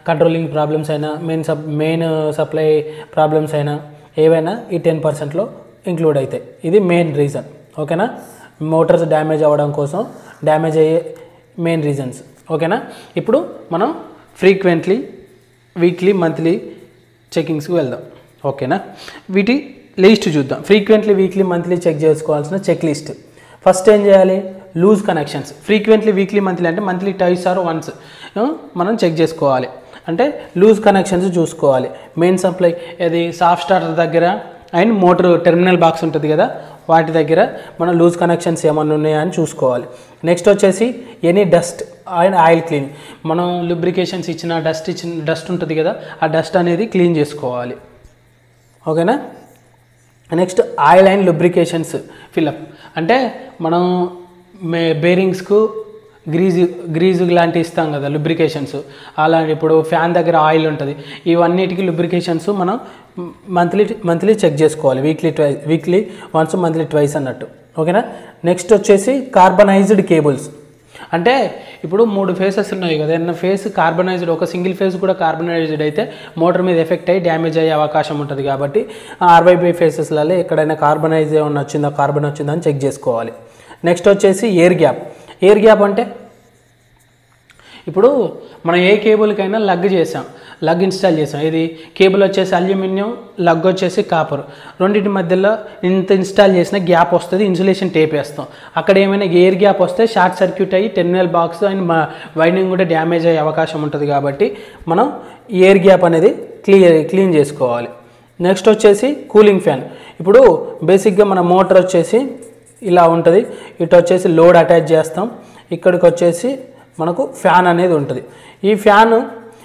కంట్రోలింగ్ ప్రాబ్లమ్స్ అయినా మెయిన్ సప్ మెయిన్ సప్లై ప్రాబ్లమ్స్ అయినా ఏవైనా ఈ టెన్ పర్సెంట్లో ఇంక్లూడ్ అవుతాయి ఇది మెయిన్ రీజన్ ఓకేనా మోటార్స్ డ్యామేజ్ అవ్వడం కోసం డ్యామేజ్ అయ్యే మెయిన్ రీజన్స్ ఓకేనా ఇప్పుడు మనం ఫ్రీక్వెంట్లీ వీక్లీ మంత్లీ చెకింగ్స్కి వెళ్దాం ఓకేనా వీటి లిస్ట్ చూద్దాం ఫ్రీక్వెంట్లీ వీక్లీ మంత్లీ చెక్ చేసుకోవాల్సిన చెక్ లిస్ట్ ఫస్ట్ ఏం చేయాలి loose connections frequently weekly monthly అంటే మంత్లీ టైస్ ఆర్ వన్స్ మనం చెక్ చేసుకోవాలి అంటే లూజ్ కనెక్షన్స్ చూసుకోవాలి మెయిన్ సప్లై అది సాఫ్ట్ స్టార్టర్ దగ్గర అండ్ మోటార్ టెర్మినల్ బాక్స్ ఉంటుంది కదా వాటి దగ్గర మనం లూజ్ కనెక్షన్స్ ఏమన్నా ఉన్నాయా అని చూసుకోవాలి నెక్స్ట్ వచ్చేసి any dust and oil clean మనం లుబ్రికేషన్స్ ఇచ్చిన డస్ట్ ఇచ్చిన డస్ట్ ఉంటుంది కదా ఆ డస్ట్ అనేది క్లీన్ చేసుకోవాలి ఓకేనా next oil and lubrications fill up అంటే మనం మే బేరింగ్స్కు గ్రీజు గ్రీజు లాంటి ఇస్తాం కదా లుబ్రికేషన్స్ అలాంటి ఇప్పుడు ఫ్యాన్ దగ్గర ఆయిల్ ఉంటుంది ఇవన్నిటికి లుబ్రికేషన్స్ మనం మంత్లీ మంత్లీ చెక్ చేసుకోవాలి weekly twice weekly once monthly twice అన్నట్టు ఓకేనా నెక్స్ట్ వచ్చేసి కార్బనైజ్డ్ కేబుల్స్ అంటే ఇప్పుడు మూడు ఫేసెస్ ఉన్నాయి కదా ఏదైనా ఫేస్ కార్బనైజ్డ్ ఒక సింగిల్ ఫేస్ కూడా కార్బనైజ్డ్ అయితే మోటార్ మీద ఎఫెక్ట్ అయ్యి డ్యామేజ్ అయ్యే అవకాశం ఉంటుంది కాబట్టి ఆర్వైబై ఫేసెస్లలో ఎక్కడైనా కార్బనైజ్ ఏమన్నా వచ్చిందా కార్బన్ వచ్చిందా అని చెక్ చేసుకోవాలి నెక్స్ట్ వచ్చేసి ఎయిర్ గ్యాప్ ఎయిర్ గ్యాప్ అంటే ఇప్పుడు మనం ఏ కేబుల్కైనా లగ్ చేసాం లగ్ ఇన్స్టాల్ చేసాం ఇది కేబుల్ వచ్చేసి అల్యూమినియం లగ్ వచ్చేసి కాపర్ రెండింటి మధ్యలో ఇంత ఇన్స్టాల్ చేసిన గ్యాప్ వస్తుంది ఇన్సులేషన్ టేప్ వేస్తాం అక్కడ ఏమైనా ఎయిర్ గ్యాప్ వస్తే షార్ట్ సర్క్యూట్ అయ్యి టెర్మినల్ బాక్స్ అండ్ వైండింగ్ కూడా డ్యామేజ్ అయ్యే అవకాశం ఉంటుంది కాబట్టి మనం ఎయిర్ గ్యాప్ అనేది క్లియర్ క్లీన్ చేసుకోవాలి నెక్స్ట్ వచ్చేసి కూలింగ్ ఫ్యాన్ ఇప్పుడు బేసిక్గా మన మోటార్ వచ్చేసి ఇలా ఉంటుంది ఇటు వచ్చేసి లోడ్ అటాచ్ చేస్తాం ఇక్కడికి వచ్చేసి మనకు ఫ్యాన్ అనేది ఉంటుంది ఈ ఫ్యాన్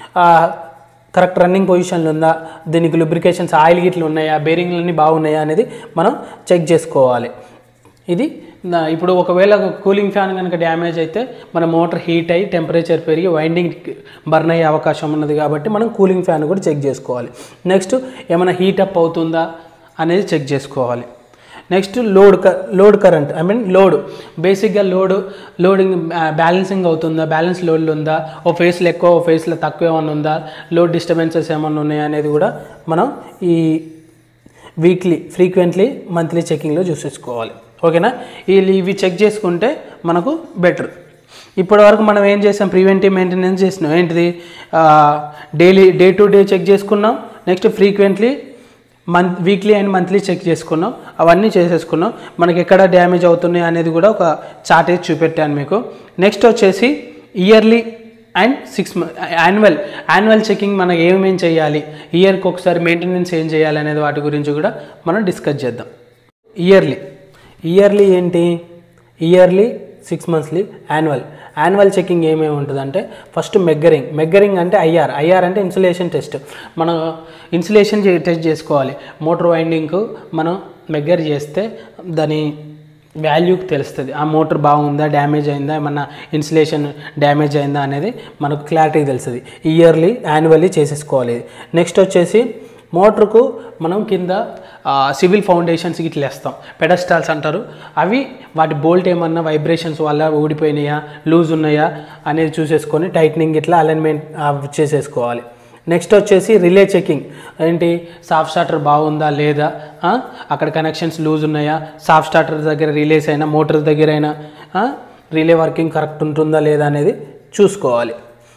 కరెక్ట్ రన్నింగ్ పొజిషన్లో ఉందా దీనికి లుబ్రికేషన్స్ ఆయిల్ గిట్లు ఉన్నాయా బేరింగ్లు అన్నీ బాగున్నాయా అనేది మనం చెక్ చేసుకోవాలి ఇది నా- ఇప్పుడు ఒకవేళ కూలింగ్ ఫ్యాన్ కనుక డ్యామేజ్ అయితే మన మోటార్ హీట్ అయ్యి టెంపరేచర్ పెరిగి వైండింగ్ బర్న్ అయ్యే అవకాశం ఉన్నది కాబట్టి మనం కూలింగ్ ఫ్యాన్ కూడా చెక్ చేసుకోవాలి నెక్స్ట్ ఏమైనా హీట్ అప్ అవుతుందా అనేది చెక్ చేసుకోవాలి నెక్స్ట్ లోడ్ క load current I mean load బేసిక్గా లోడ్ లోడింగ్ బ్యాలెన్సింగ్ అవుతుందా బ్యాలెన్స్ లోడ్లు ఉందా ఓ ఫేస్లో ఎక్కువ ఓ ఫేస్లో తక్కువ ఏమైనా ఉందా లోడ్ డిస్టర్బెన్సెస్ ఏమైనా ఉన్నాయా అనేది కూడా మనం ఈ వీక్లీ ఫ్రీక్వెంట్లీ మంత్లీ చెకింగ్లో చూసేసుకోవాలి ఓకేనా వీళ్ళు ఇవి చెక్ చేసుకుంటే మనకు బెటర్ ఇప్పటి వరకు మనం ఏం చేసాం ప్రివెంటివ్ మెయింటెనెన్స్ చేసినాం ఏంటిది daily day to day check చేసుకున్నాం next frequently month weekly and monthly check చేసుకున్నాం అవన్నీ చేసేసుకున్నాం మనకి ఎక్కడ డ్యామేజ్ అవుతున్నాయి అనేది కూడా ఒక చార్ట్ వేసి చూపెట్టాను మీకు నెక్స్ట్ వచ్చేసి yearly and six annual annual checking మనం ఏమేం చేయాలి ఇయర్కి ఒకసారి మెయింటెనెన్స్ ఏం చేయాలి అనేది వాటి గురించి కూడా మనం డిస్కస్ చేద్దాం ఇయర్లీ ఇయర్లీ ఏంటి yearly six monthly annual annual checking ఏమేమి ఉంటుందంటే ఫస్ట్ మెగ్గరింగ్ మెగ్గరింగ్ అంటే ఐఆర్ ఐఆర్ అంటే ఇన్సులేషన్ టెస్ట్ మనం ఇన్సులేషన్ టెస్ట్ చేసుకోవాలి మోటార్ వైండింగ్కు మనం మెగ్గర్ చేస్తే దాని వాల్యూకి తెలుస్తుంది ఆ మోటార్ బాగుందా డ్యామేజ్ అయిందా ఏమన్నా ఇన్సులేషన్ డ్యామేజ్ అయిందా అనేది మనకు క్లారిటీ తెలుస్తుంది ఇయర్లీ యాన్యువల్లీ చేసేసుకోవాలి నెక్స్ట్ వచ్చేసి మోటార్కు మనం కింద సివిల్ ఫౌండేషన్స్ ఇట్లా వేస్తాం పెడస్టాల్స్ అంటారు అవి వాటి బోల్ట్ ఏమన్నా వైబ్రేషన్స్ వల్ల ఊడిపోయినాయా లూజ్ ఉన్నాయా అనేది చూసేసుకొని టైట్నింగ్ ఇట్లా అలైన్మెంట్ చేసేసుకోవాలి నెక్స్ట్ వచ్చేసి రిలే చెకింగ్ ఏంటి సాఫ్ట్ స్టార్టర్ బాగుందా లేదా ఆ? అక్కడ కనెక్షన్స్ లూజ్ ఉన్నాయా సాఫ్ట్ స్టార్టర్ దగ్గర రిలేస్ అయినా మోటార్ దగ్గర అయినా ఆ? రిలే వర్కింగ్ కరెక్ట్ ఉంటుందా లేదా అనేది చూసుకోవాలి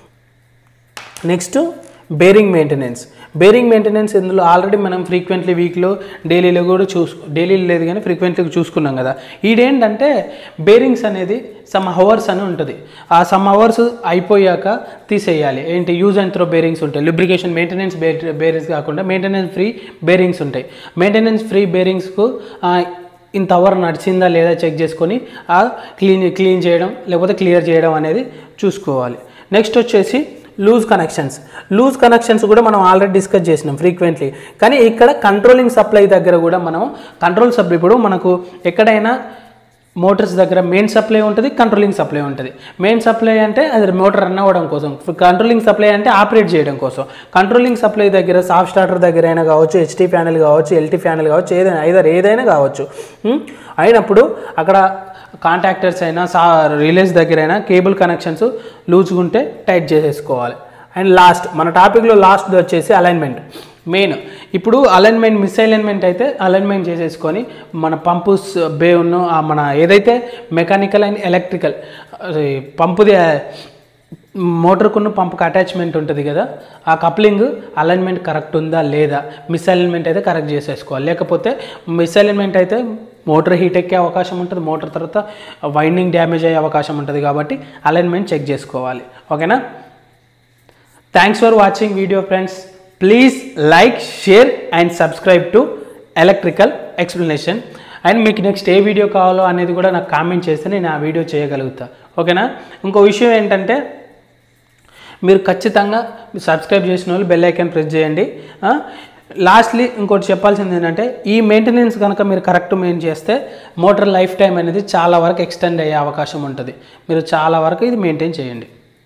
next bearing maintenance bearing maintenance ఇందులో ఆల్రెడీ మనం ఫ్రీక్వెంట్లీ వీక్లో డైలీలో కూడా చూసు డైలీలో లేదు కానీ ఫ్రీక్వెంట్లీ చూసుకున్నాం కదా ఈడేంటంటే బేరింగ్స్ అనేది సమ్ అవర్స్ అని ఉంటుంది ఆ సమ్ అవర్స్ అయిపోయాక తీసేయాలి ఏంటి యూజ్ అండ్ త్రో బేరింగ్స్ ఉంటాయి లుబ్రికేషన్ మెయింటెనెన్స్ బేరింగ్స్ కాకుండా మెయింటెనెన్స్ ఫ్రీ బేరింగ్స్ ఉంటాయి మెయింటెనెన్స్ ఫ్రీ బేరింగ్స్కు ఇంత అవర్ నడిచిందా లేదా చెక్ చేసుకొని ఆ క్లీన్ క్లీన్ చేయడం లేకపోతే క్లియర్ చేయడం అనేది చూసుకోవాలి నెక్స్ట్ వచ్చేసి లూజ్ కనెక్షన్స్ లూజ్ కనెక్షన్స్ కూడా మనం ఆల్రెడీ డిస్కస్ చేసినాం ఫ్రీక్వెంట్లీ కానీ ఇక్కడ కంట్రోలింగ్ సప్లై దగ్గర కూడా మనం కంట్రోల్ సప్లై ఇప్పుడు మనకు ఎక్కడైనా మోటార్స్ దగ్గర మెయిన్ సప్లై ఉంటుంది కంట్రోలింగ్ సప్లై ఉంటుంది మెయిన్ సప్లై అంటే అది మోటార్ రన్ అవ్వడం కోసం కంట్రోలింగ్ సప్లై అంటే ఆపరేట్ చేయడం కోసం కంట్రోలింగ్ సప్లై దగ్గర సాఫ్ట్ స్టార్టర్ దగ్గర అయినా కావచ్చు హెచ్టీ ప్యానల్ కావచ్చు ఎల్టీ ప్యానల్ కావచ్చు ఏదైనా ఐదర్ ఏదైనా కావచ్చు ఉమ్, అయినప్పుడు అక్కడ కాంటాక్టర్స్ అయినా సా రిలేస్ దగ్గర అయినా కేబుల్ కనెక్షన్స్ లూజ్గా ఉంటే టైట్ చేసేసుకోవాలి అండ్ లాస్ట్ మన టాపిక్లో లాస్ట్ వచ్చేసి అలైన్మెంట్ మెయిన్ ఇప్పుడు అలైన్మెంట్ మిస్ అలైన్మెంట్ అయితే అలైన్మెంట్ చేసేసుకొని మన పంపు స్- బే ఉన్న ఆ మన ఏదైతే మెకానికల్ అండ్ ఎలక్ట్రికల్ అది పంపుది మోటార్కున్న పంపుకి అటాచ్మెంట్ ఉంటుంది కదా ఆ కప్లింగ్ అలైన్మెంట్ కరెక్ట్ ఉందా లేదా మిస్ అలైన్మెంట్ అయితే కరెక్ట్ చేసేసుకోవాలి లేకపోతే మిస్ అలైన్మెంట్ అయితే మోటార్ హీట్ ఎక్కే అవకాశం ఉంటుంది మోటార్ తర్వాత వైండింగ్ డ్యామేజ్ అయ్యే అవకాశం ఉంటుంది కాబట్టి అలైన్మెంట్ చెక్ చేసుకోవాలి ఓకేనా thanks for watching video friends please like share and subscribe to electrical explanation and మీకు నెక్స్ట్ ఏ వీడియో కావాలో అనేది కూడా నాకు కామెంట్ చేస్తే నేను ఆ వీడియో చేయగలుగుతా ఓకేనా ఇంకో విషయం ఏంటంటే మీరు ఖచ్చితంగా సబ్స్క్రైబ్ చేసిన వాళ్ళు బెల్ ఐకాన్ ప్రెస్ చేయండి లాస్ట్లీ ఇంకోటి చెప్పాల్సింది ఏంటంటే ఈ మెయింటెనెన్స్ కనుక మీరు కరెక్ట్ మెయిన్ చేస్తే మోటార్ లైఫ్ టైం అనేది చాలా వరకు ఎక్స్టెండ్ అయ్యే అవకాశం ఉంటుంది మీరు చాలా వరకు ఇది మెయింటైన్ చేయండి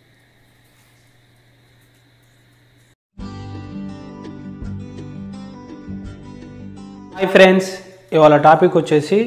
హాయ్ ఫ్రెండ్స్ ఇవాళ టాపిక్ వచ్చేసి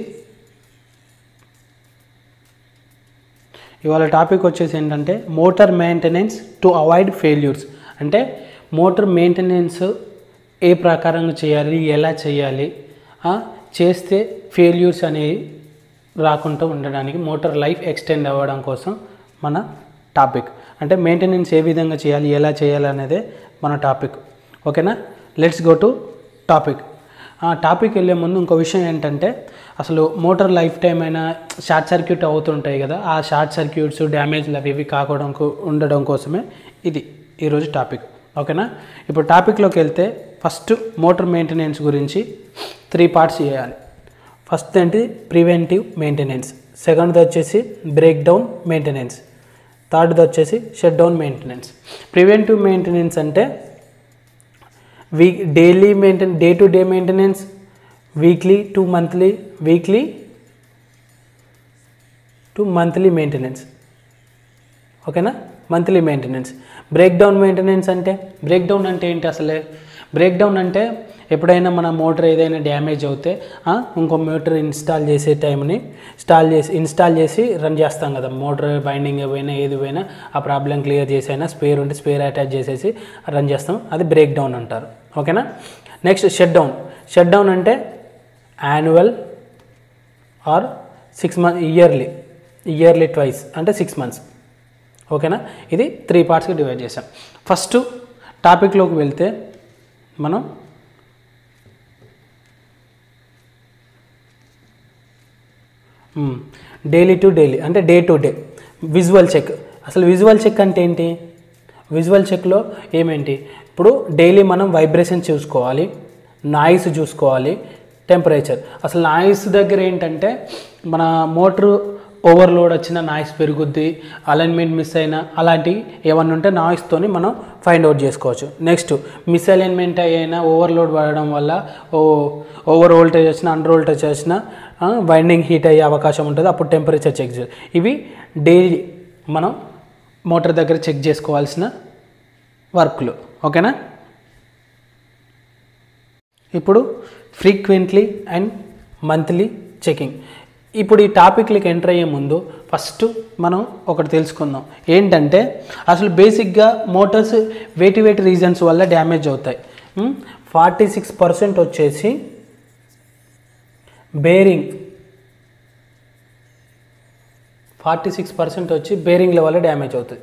ఇవాళ టాపిక్ వచ్చేసి ఏంటంటే motor maintenance to avoid failures అంటే మోటార్ మెయింటెనెన్స్ ఏ ప్రకారంగా చేయాలి ఎలా చేయాలి ఆ, చేస్తే ఫెయిల్యూర్స్ అనేవి రాకుండా ఉండడానికి మోటార్ లైఫ్ ఎక్స్టెండ్ అవ్వడం కోసం మన టాపిక్ అంటే మెయింటెనెన్స్ ఏ విధంగా చేయాలి ఎలా చేయాలి అనేదే మన టాపిక్ ఓకేనా లెట్స్ గో టు టాపిక్ ఆ టాపిక్ వెళ్ళే ముందు ఇంకో విషయం ఏంటంటే అసలు మోటార్ లైఫ్ టైం అయినా షార్ట్ సర్క్యూట్ అవుతుంటాయి కదా ఆ షార్ట్ సర్క్యూట్స్ డ్యామేజ్లు అవి ఇవి కాకూడడం కో- ఉండడం కోసమే ఇది ఈరోజు టాపిక్ ఓకేనా ఇప్పుడు టాపిక్లోకి వెళ్తే ఫస్ట్ మోటార్ మెయింటెనెన్స్ గురించి త్రీ పార్ట్స్ చేయాలి ఫస్ట్ ఏంటి ప్రివెంటివ్ మెయింటెనెన్స్ సెకండ్ది వచ్చేసి బ్రేక్ డౌన్ మెయింటెనెన్స్ థర్డ్ది వచ్చేసి shut down maintenance preventive maintenance అంటే week daily maintain day to day maintenance weekly to monthly weekly to monthly maintenance ఓకేనా monthly maintenance break down maintenance అంటే break down అంటే ఏంటి అసలే బ్రేక్ డౌన్ అంటే ఎప్పుడైనా మన మోటార్ ఏదైనా డ్యామేజ్ అవుతే ఆ, ఇంకో మోటార్ ఇన్స్టాల్ చేసే టైంని ఇన్స్టాల్ చేసి ఇన్స్టాల్ చేసి రన్ చేస్తాం కదా మోటార్ బైండింగ్ పోయినా ఏది పోయినా ఆ ప్రాబ్లం క్లియర్ చేసి అయినా స్పేర్ ఉంటే స్పేర్ అటాచ్ చేసేసి రన్ చేస్తాం అది బ్రేక్ డౌన్ అంటారు ఓకేనా next shut down shut down అంటే annual or six month yearly yearly twice అంటే సిక్స్ మంత్స్ ఓకేనా ఇది త్రీ పార్ట్స్కి డివైడ్ చేసాం ఫస్ట్ టాపిక్లోకి వెళ్తే మనం డైలీ టు డైలీ అంటే day to day visual check అసలు విజువల్ చెక్ అంటే ఏంటి విజువల్ చెక్లో ఏమేంటి ఇప్పుడు డైలీ మనం వైబ్రేషన్ చూసుకోవాలి నాయిస్ చూసుకోవాలి టెంపరేచర్ అసలు నాయిస్ దగ్గర ఏంటంటే మన మోటార్ ఓవర్లోడ్ వచ్చిన నాయిస్ పెరుగుద్ది అలైన్మెంట్ మిస్ అయినా అలాంటివి ఏమన్నా ఉంటే నాయిస్తోని మనం ఫైండ్ అవుట్ చేసుకోవచ్చు నెక్స్ట్ మిస్ అలైన్మెంట్ అయినా ఓవర్లోడ్ పడడం వల్ల ఓ ఓవర్ వోల్టేజ్ వచ్చినా అండర్ వోల్టేజ్ వచ్చినా వైండింగ్ హీట్ అయ్యే అవకాశం ఉంటుంది అప్పుడు టెంపరేచర్ చెక్ చేయాలి ఇవి డైలీ మనం మోటార్ దగ్గర చెక్ చేసుకోవాల్సిన వర్క్లు ఓకేనా ఇప్పుడు ఫ్రీక్వెంట్లీ అండ్ మంత్లీ చెకింగ్ ఇప్పుడు ఈ టాపిక్లకి ఎంటర్ అయ్యే ముందు ఫస్ట్ మనం ఒకటి తెలుసుకుందాం ఏంటంటే అసలు బేసిక్గా మోటార్స్ వేటి వేటి రీజన్స్ వల్ల డ్యామేజ్ అవుతాయి ఫార్టీ సిక్స్ పర్సెంట్ వచ్చేసి బేరింగ్ ఫార్టీ సిక్స్ పర్సెంట్ వచ్చి బేరింగ్ల వల్ల డ్యామేజ్ అవుతుంది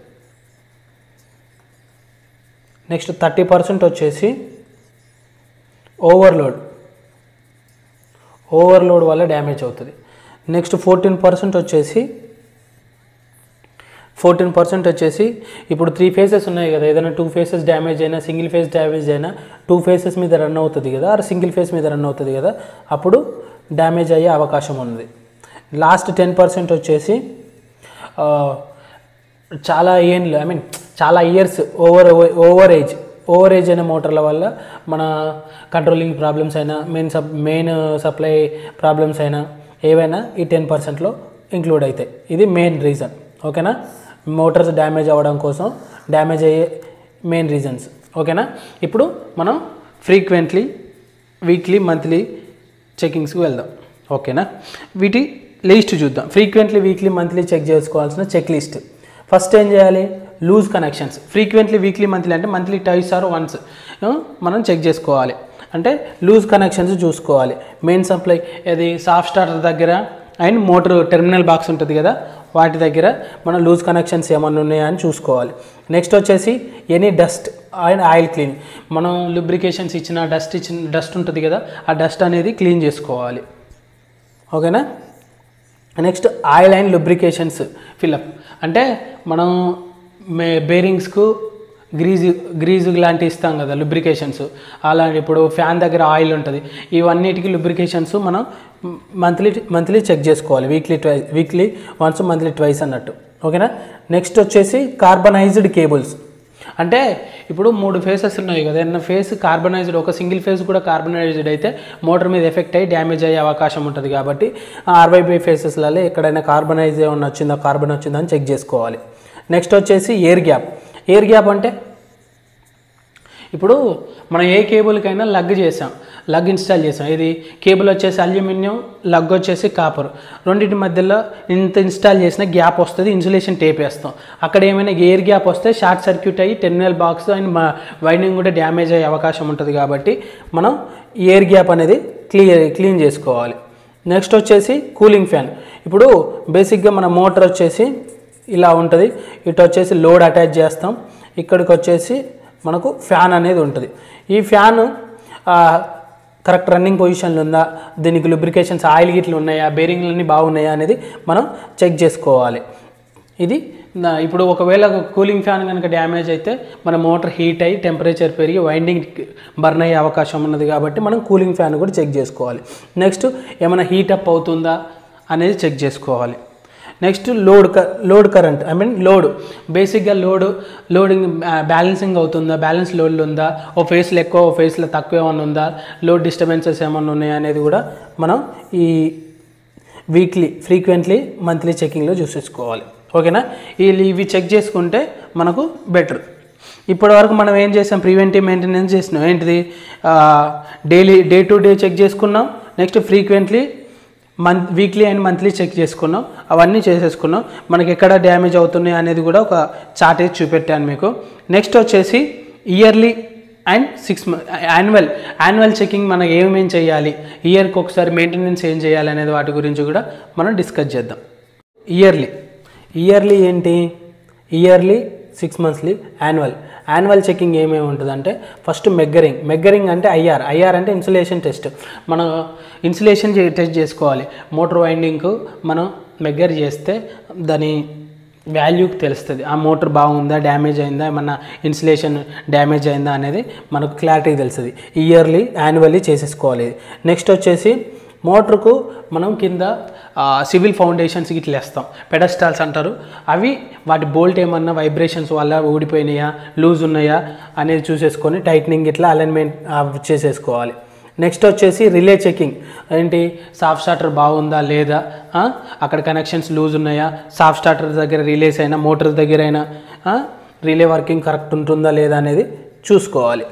నెక్స్ట్ థర్టీ పర్సెంట్ వచ్చేసి ఓవర్లోడ్ ఓవర్లోడ్ వల్ల డ్యామేజ్ అవుతుంది నెక్స్ట్ ఫోర్టీన్ పర్సెంట్ వచ్చేసి ఫోర్టీన్ పర్సెంట్ వచ్చేసి ఇప్పుడు త్రీ ఫేసెస్ ఉన్నాయి కదా ఏదైనా టూ ఫేసెస్ డ్యామేజ్ అయినా సింగిల్ ఫేస్ డ్యామేజ్ అయినా టూ ఫేసెస్ మీద రన్ అవుతుంది కదా ఆర్ సింగిల్ ఫేస్ మీద రన్ అవుతుంది కదా అప్పుడు డ్యామేజ్ అయ్యే అవకాశం ఉంది లాస్ట్ టెన్ పర్సెంట్ వచ్చేసి ఆ, చాలా ఏండ్లు ఐ మీన్ చాలా years over over age over age అయిన మోటార్ల వల్ల మన కంట్రోలింగ్ ప్రాబ్లమ్స్ అయినా మెయిన్ సప్ మెయిన్ సప్లై ప్రాబ్లమ్స్ అయినా ఏవైనా ఈ టెన్ పర్సెంట్లో ఇంక్లూడ్ అవుతాయి ఇది మెయిన్ రీజన్ ఓకేనా మోటార్స్ డ్యామేజ్ అవ్వడం కోసం డ్యామేజ్ అయ్యే మెయిన్ రీజన్స్ ఓకేనా ఇప్పుడు మనం ఫ్రీక్వెంట్లీ వీక్లీ మంత్లీ చెకింగ్స్కి వెళ్దాం ఓకేనా వీటి లిస్ట్ చూద్దాం ఫ్రీక్వెంట్లీ వీక్లీ మంత్లీ చెక్ చేసుకోవాల్సిన చెక్ లిస్ట్ ఫస్ట్ ఏం చేయాలి loose connections frequently weekly monthly అంటే మంత్లీ టైస్ ఆర్ వన్స్ మనం చెక్ చేసుకోవాలి అంటే లూజ్ కనెక్షన్స్ చూసుకోవాలి మెయిన్ సప్లై అది సాఫ్ట్ స్టార్టర్ దగ్గర అండ్ మోటార్ టెర్మినల్ బాక్స్ ఉంటుంది కదా వాటి దగ్గర మనం లూజ్ కనెక్షన్స్ ఏమన్నా ఉన్నాయా అని చూసుకోవాలి నెక్స్ట్ వచ్చేసి any dust and oil clean మనం లుబ్రికేషన్స్ ఇచ్చిన డస్ట్ ఇచ్చిన డస్ట్ ఉంటుంది కదా ఆ డస్ట్ అనేది క్లీన్ చేసుకోవాలి ఓకేనా next oil and lubrications fill up అంటే మనం మే బేరింగ్స్కు గ్రీజు గ్రీజు లాంటివి ఇస్తాం కదా లుబ్రికేషన్స్ అలాంటి ఇప్పుడు ఫ్యాన్ దగ్గర ఆయిల్ ఉంటుంది ఇవన్నిటికీ లుబ్రికేషన్స్ మనం మంత్లీ మంత్లీ చెక్ చేసుకోవాలి weekly ట్వై weekly once monthly twice అన్నట్టు ఓకేనా నెక్స్ట్ వచ్చేసి కార్బనైజ్డ్ కేబుల్స్ అంటే ఇప్పుడు మూడు ఫేసెస్ ఉన్నాయి కదా ఏదైనా ఫేస్ కార్బనైజ్డ్ ఒక సింగిల్ ఫేస్ కూడా కార్బనైజ్డ్ అయితే మోటార్ మీద ఎఫెక్ట్ అయ్యి డ్యామేజ్ అయ్యే అవకాశం ఉంటుంది కాబట్టి ఆర్వైబై ఫేసెస్లలో ఎక్కడైనా కార్బనైజ్ ఏమన్నా వచ్చిందా కార్బన్ వచ్చిందా అని చెక్ చేసుకోవాలి నెక్స్ట్ వచ్చేసి ఎయిర్ గ్యాప్ ఎయిర్ గ్యాప్ అంటే ఇప్పుడు మనం ఏ కేబుల్కైనా లగ్ చేసాం లగ్ ఇన్స్టాల్ చేసాం ఇది కేబుల్ వచ్చేసి అల్యూమినియం లగ్ వచ్చేసి కాపర్ రెండింటి మధ్యలో ఇంత ఇన్స్టాల్ చేసిన గ్యాప్ వస్తుంది ఇన్సులేషన్ టేప్ వేస్తాం అక్కడ ఏమైనా ఎయిర్ గ్యాప్ వస్తే షార్ట్ సర్క్యూట్ అయ్యి టెర్మినల్ బాక్స్ అండ్ మా వైండింగ్ కూడా డ్యామేజ్ అయ్యే అవకాశం ఉంటుంది కాబట్టి మనం ఎయిర్ గ్యాప్ అనేది క్లియర్ క్లీన్ చేసుకోవాలి నెక్స్ట్ వచ్చేసి కూలింగ్ ఫ్యాన్ ఇప్పుడు బేసిక్గా మన మోటార్ వచ్చేసి ఇలా ఉంటుంది ఇటు వచ్చేసి లోడ్ అటాచ్ చేస్తాం ఇక్కడికి వచ్చేసి మనకు ఫ్యాన్ అనేది ఉంటుంది ఈ ఫ్యాను కరెక్ట్ రన్నింగ్ పొజిషన్లో ఉందా దీనికి లుబ్రికేషన్స్ ఆయిల్ గిట్లు ఉన్నాయా బేరింగ్లు అన్నీ బాగున్నాయా అనేది మనం చెక్ చేసుకోవాలి ఇది నా- ఇప్పుడు ఒకవేళ కూలింగ్ ఫ్యాన్ కనుక డ్యామేజ్ అయితే మన మోటార్ హీట్ అయ్యి టెంపరేచర్ పెరిగి వైండింగ్ బర్న్ అయ్యే అవకాశం ఉన్నది కాబట్టి మనం కూలింగ్ ఫ్యాన్ కూడా చెక్ చేసుకోవాలి నెక్స్ట్ ఏమైనా హీట్ అప్ అవుతుందా అనేది చెక్ చేసుకోవాలి నెక్స్ట్ లోడ్ క load current I mean load బేసిక్గా లోడ్ లోడింగ్ బ్యాలెన్సింగ్ అవుతుందా బ్యాలెన్స్ లోడ్లు ఉందా ఓ ఫేస్లో ఎక్కువ ఓ ఫేస్లో తక్కువ ఏమైనా ఉందా లోడ్ డిస్టర్బెన్సెస్ ఏమైనా ఉన్నాయా అనేది కూడా మనం ఈ వీక్లీ ఫ్రీక్వెంట్లీ మంత్లీ చెకింగ్లో చూసేసుకోవాలి ఓకేనా ఈ ఇవి చెక్ చేసుకుంటే మనకు బెటర్ ఇప్పటి వరకు మనం ఏం చేసాం ప్రివెంటివ్ మెయింటెనెన్స్ చేసినాం ఏంటిది daily day to day check చేసుకున్నాం next frequently month weekly and monthly check చేసుకున్నాం అవన్నీ చేసేసుకున్నాం మనకి ఎక్కడ డ్యామేజ్ అవుతున్నాయి అనేది కూడా ఒక చార్ట్ వేసి చూపెట్టాను మీకు నెక్స్ట్ వచ్చేసి yearly and six annual annual checking మనం ఏమేం చేయాలి ఇయర్కి ఒకసారి మెయింటెనెన్స్ ఏం చేయాలి అనేది వాటి గురించి కూడా మనం డిస్కస్ చేద్దాం ఇయర్లీ ఇయర్లీ ఏంటి yearly six monthly annual annual checking ఏమేమి ఉంటుందంటే ఫస్ట్ మెగ్గరింగ్ మెగ్గరింగ్ అంటే ఐఆర్ ఐఆర్ అంటే ఇన్సులేషన్ టెస్ట్ మనం ఇన్సులేషన్ టెస్ట్ చేసుకోవాలి మోటార్ వైండింగ్కు మనం మెగ్గర్ చేస్తే దాని వాల్యూకి తెలుస్తుంది ఆ మోటార్ బాగుందా డ్యామేజ్ అయిందా ఏమన్నా ఇన్సులేషన్ డ్యామేజ్ అయిందా అనేది మనకు క్లారిటీ తెలుస్తుంది ఇయర్లీ యాన్యువల్లీ చేసేసుకోవాలి నెక్స్ట్ వచ్చేసి మోటార్కు మనం కింద సివిల్ ఫౌండేషన్స్ ఇట్లా వేస్తాం పెడస్టాల్స్ అంటారు అవి వాటి బోల్ట్ ఏమన్నా వైబ్రేషన్స్ వల్ల ఊడిపోయినాయా లూజ్ ఉన్నాయా అనేది చూసేసుకొని టైట్నింగ్ ఇట్లా అలైన్మెంట్ చేసేసుకోవాలి నెక్స్ట్ వచ్చేసి రిలే చెకింగ్ ఏంటి సాఫ్ట్ స్టార్టర్ బాగుందా లేదా ఆ? అక్కడ కనెక్షన్స్ లూజ్ ఉన్నాయా సాఫ్ట్ స్టార్టర్ దగ్గర రిలేస్ అయినా మోటార్ దగ్గర అయినా రిలే వర్కింగ్ కరెక్ట్ ఉంటుందా లేదా అనేది చూసుకోవాలి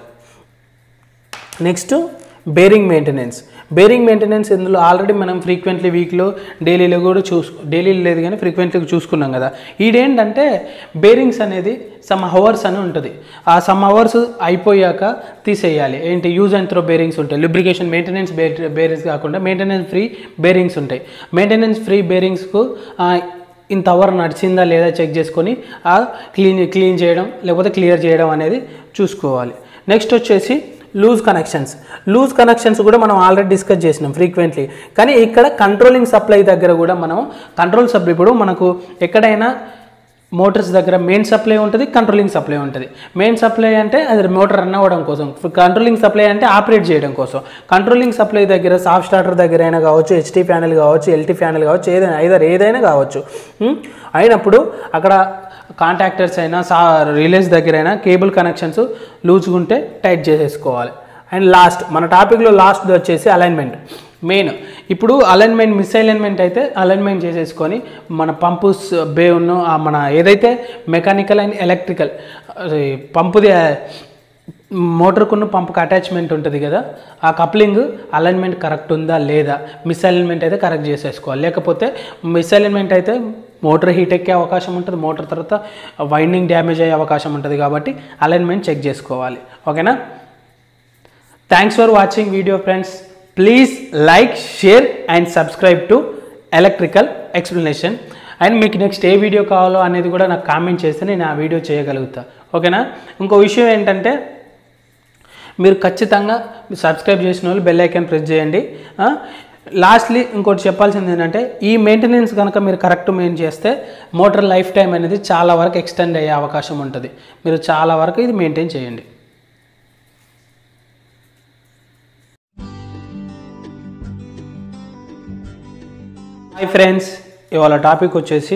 next bearing maintenance bearing maintenance ఇందులో ఆల్రెడీ మనం ఫ్రీక్వెంట్లీ వీక్లో డైలీలో కూడా చూసు డైలీ లేదు కానీ ఫ్రీక్వెంట్లీ చూసుకున్నాం కదా ఈడేంటంటే బేరింగ్స్ అనేది సమ్ అవర్స్ అని ఉంటుంది ఆ సమ్ అవర్స్ అయిపోయాక తీసేయాలి ఏంటి యూజ్ అండ్ త్రో బేరింగ్స్ ఉంటాయి లుబ్రికేషన్ మెయింటెనెన్స్ బేరింగ్స్ కాకుండా మెయింటెనెన్స్ ఫ్రీ బేరింగ్స్ ఉంటాయి మెయింటెనెన్స్ ఫ్రీ బేరింగ్స్కు ఇంత అవర్ నడిచిందా లేదా చెక్ చేసుకొని ఆ క్లీన్ క్లీన్ చేయడం లేకపోతే క్లియర్ చేయడం అనేది చూసుకోవాలి నెక్స్ట్ వచ్చేసి లూజ్ కనెక్షన్స్ లూజ్ కనెక్షన్స్ కూడా మనం ఆల్రెడీ డిస్కస్ చేసినాం ఫ్రీక్వెంట్లీ కానీ ఇక్కడ కంట్రోలింగ్ సప్లై దగ్గర కూడా మనం కంట్రోల్ సప్లై ఇప్పుడు మనకు ఎక్కడైనా మోటార్స్ దగ్గర మెయిన్ సప్లై ఉంటుంది కంట్రోలింగ్ సప్లై ఉంటుంది మెయిన్ సప్లై అంటే అది మోటార్ రన్ అవ్వడం కోసం కంట్రోలింగ్ సప్లై అంటే ఆపరేట్ చేయడం కోసం కంట్రోలింగ్ సప్లై దగ్గర సాఫ్ట్ స్టార్టర్ దగ్గర అయినా కావచ్చు హెచ్టీ ప్యానల్ కావచ్చు ఎల్టీ ప్యానల్ కావచ్చు ఏదైనా ఐదర్ ఏదైనా కావచ్చు ఉం? అయినప్పుడు అక్కడ కాంటాక్టర్స్ అయినా సా రిలేస్ దగ్గర అయినా కేబుల్ కనెక్షన్స్ లూజ్గా ఉంటే టైట్ చేసేసుకోవాలి అండ్ లాస్ట్ మన టాపిక్లో లాస్ట్ వచ్చేసి అలైన్మెంట్ మెయిన్ ఇప్పుడు అలైన్మెంట్ మిస్ అలైన్మెంట్ అయితే అలైన్మెంట్ చేసేసుకొని మన పంపు స్- బే ఉన్న ఆ మన ఏదైతే మెకానికల్ అండ్ ఎలక్ట్రికల్ పంపుది మోటార్కున్న పంపుకి అటాచ్మెంట్ ఉంటుంది కదా ఆ కప్లింగ్ అలైన్మెంట్ కరెక్ట్ ఉందా లేదా మిస్ అలైన్మెంట్ అయితే కరెక్ట్ చేసేసుకోవాలి లేకపోతే మిస్ అలైన్మెంట్ అయితే మోటార్ హీట్ ఎక్కే అవకాశం ఉంటుంది మోటార్ తర్వాత వైండింగ్ డ్యామేజ్ అయ్యే అవకాశం ఉంటుంది కాబట్టి అలైన్మెంట్ చెక్ చేసుకోవాలి ఓకేనా thanks for watching video friends please like share and subscribe to electrical explanation and మీకు నెక్స్ట్ ఏ వీడియో కావాలో అనేది కూడా నాకు కామెంట్ చేస్తే నేను ఆ వీడియో చేయగలుగుతా ఓకేనా ఇంకో విషయం ఏంటంటే మీరు ఖచ్చితంగా సబ్స్క్రైబ్ చేసిన వాళ్ళు బెల్ ఐకాన్ ప్రెస్ చేయండి లాస్ట్లీ ఇంకోటి చెప్పాల్సింది ఏంటంటే ఈ మెయింటెనెన్స్ కనుక మీరు కరెక్ట్ మెయిన్ చేస్తే మోటార్ లైఫ్ టైం అనేది చాలా వరకు ఎక్స్టెండ్ అయ్యే అవకాశం ఉంటుంది మీరు చాలా వరకు ఇది మెయింటైన్ చేయండి హాయ్ ఫ్రెండ్స్ ఇవాళ టాపిక్ వచ్చేసి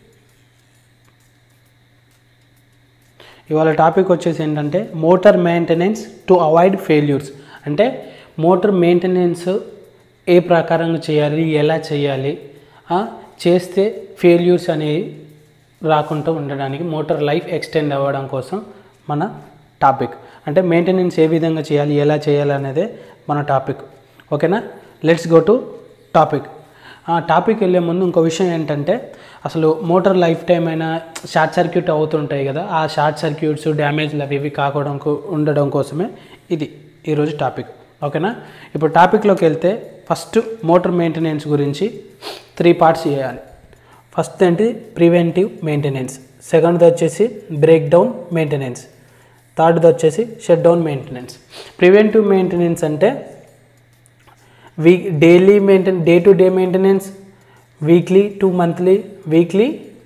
ఇవాళ టాపిక్ వచ్చేసి ఏంటంటే motor maintenance to avoid failures అంటే మోటార్ మెయింటెనెన్స్ ఏ ప్రకారంగా చేయాలి ఎలా చేయాలి ఆ, చేస్తే ఫెయిల్యూర్స్ అనేవి రాకుండా ఉండడానికి మోటార్ లైఫ్ ఎక్స్టెండ్ అవ్వడం కోసం మన టాపిక్ అంటే మెయింటెనెన్స్ ఏ విధంగా చేయాలి ఎలా చేయాలి అనేదే మన టాపిక్ ఓకేనా లెట్స్ గో టు టాపిక్ ఆ టాపిక్ వెళ్ళే ముందు ఇంకో విషయం ఏంటంటే అసలు మోటార్ లైఫ్ టైం అయినా షార్ట్ సర్క్యూట్ అవుతుంటాయి కదా ఆ షార్ట్ సర్క్యూట్స్ డ్యామేజ్లు అవి ఇవి కాకూడడం కో- ఉండడం కోసమే ఇది ఈరోజు టాపిక్ ఓకేనా ఇప్పుడు టాపిక్లోకి వెళ్తే ఫస్ట్ మోటార్ మెయింటెనెన్స్ గురించి త్రీ పార్ట్స్ చేయాలి ఫస్ట్ ఏంటి ప్రివెంటివ్ మెయింటెనెన్స్ సెకండ్ది వచ్చేసి బ్రేక్ డౌన్ మెయింటెనెన్స్ థర్డ్ది వచ్చేసి shut down maintenance preventive maintenance అంటే we daily maintain day to day maintenance weekly to monthly weekly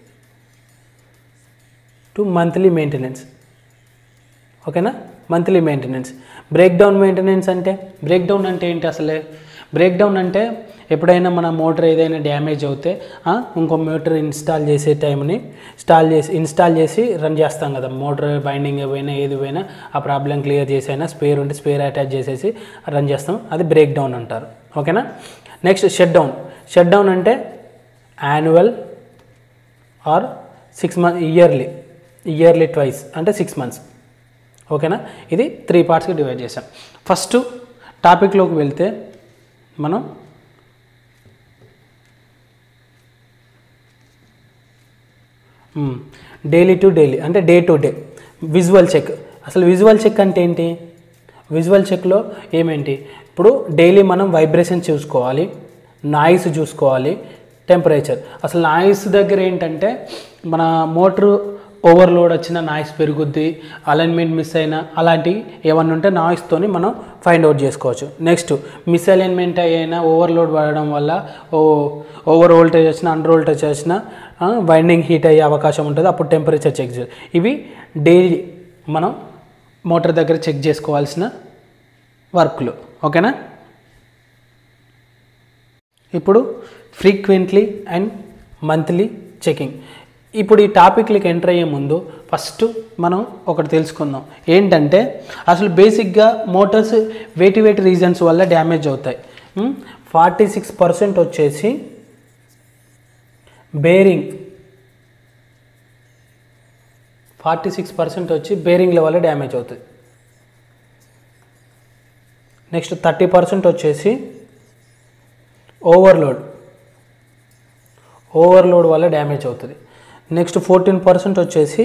to monthly maintenance ఓకేనా monthly maintenance break down maintenance అంటే break down అంటే ఏంటి అసలే బ్రేక్ డౌన్ అంటే ఎప్పుడైనా మన మోటార్ ఏదైనా డ్యామేజ్ అవుతే ఆ, ఇంకో మోటార్ ఇన్స్టాల్ చేసే టైంని ఇన్స్టాల్ చేసి ఇన్స్టాల్ చేసి రన్ చేస్తాం కదా మోటార్ బైండింగ్ పోయినా ఏది పోయినా ఆ ప్రాబ్లం క్లియర్ చేసి అయినా స్పేర్ ఉంటే స్పేర్ అటాచ్ చేసేసి రన్ చేస్తాం అది బ్రేక్ డౌన్ అంటారు ఓకేనా next shut down shut down అంటే annual or six month yearly yearly twice అంటే సిక్స్ మంత్స్ ఓకేనా ఇది త్రీ పార్ట్స్కి డివైడ్ చేసాం ఫస్ట్ టాపిక్లోకి వెళ్తే మనం డైలీ టు డైలీ అంటే day to day visual check అసలు విజువల్ చెక్ అంటే ఏంటి విజువల్ చెక్లో ఏమేంటి ఇప్పుడు డైలీ మనం వైబ్రేషన్ చూసుకోవాలి నాయిస్ చూసుకోవాలి టెంపరేచర్ అసలు నాయిస్ దగ్గర ఏంటంటే మన మోటరు ఓవర్లోడ్ వచ్చిన నాయిస్ పెరుగుద్ది అలైన్మెంట్ మిస్ అయినా అలాంటివి ఏమన్నా ఉంటే నాయిస్తోని మనం ఫైండ్ అవుట్ చేసుకోవచ్చు నెక్స్ట్ మిస్ అలైన్మెంట్ అయినా ఓవర్లోడ్ పడడం వల్ల ఓ ఓవర్ వోల్టేజ్ వచ్చినా అండర్ వోల్టేజ్ వచ్చినా వైండింగ్ హీట్ అయ్యే అవకాశం ఉంటుంది అప్పుడు టెంపరేచర్ చెక్ చేయాలి ఇవి డైలీ మనం మోటార్ దగ్గర చెక్ చేసుకోవాల్సిన వర్క్లు ఓకేనా ఇప్పుడు ఫ్రీక్వెంట్లీ అండ్ మంత్లీ చెకింగ్ ఇప్పుడు ఈ టాపిక్లకి ఎంటర్ అయ్యే ముందు ఫస్ట్ మనం ఒకటి తెలుసుకుందాం ఏంటంటే అసలు బేసిక్గా మోటార్స్ వేటి వేటి రీజన్స్ వల్ల డ్యామేజ్ అవుతాయి ఫార్టీ సిక్స్ పర్సెంట్ వచ్చేసి బేరింగ్ ఫార్టీ సిక్స్ పర్సెంట్ వచ్చి బేరింగ్ల వల్ల డ్యామేజ్ అవుతుంది నెక్స్ట్ థర్టీ పర్సెంట్ వచ్చేసి ఓవర్లోడ్ ఓవర్లోడ్ వల్ల డ్యామేజ్ అవుతుంది నెక్స్ట్ ఫోర్టీన్ పర్సెంట్ వచ్చేసి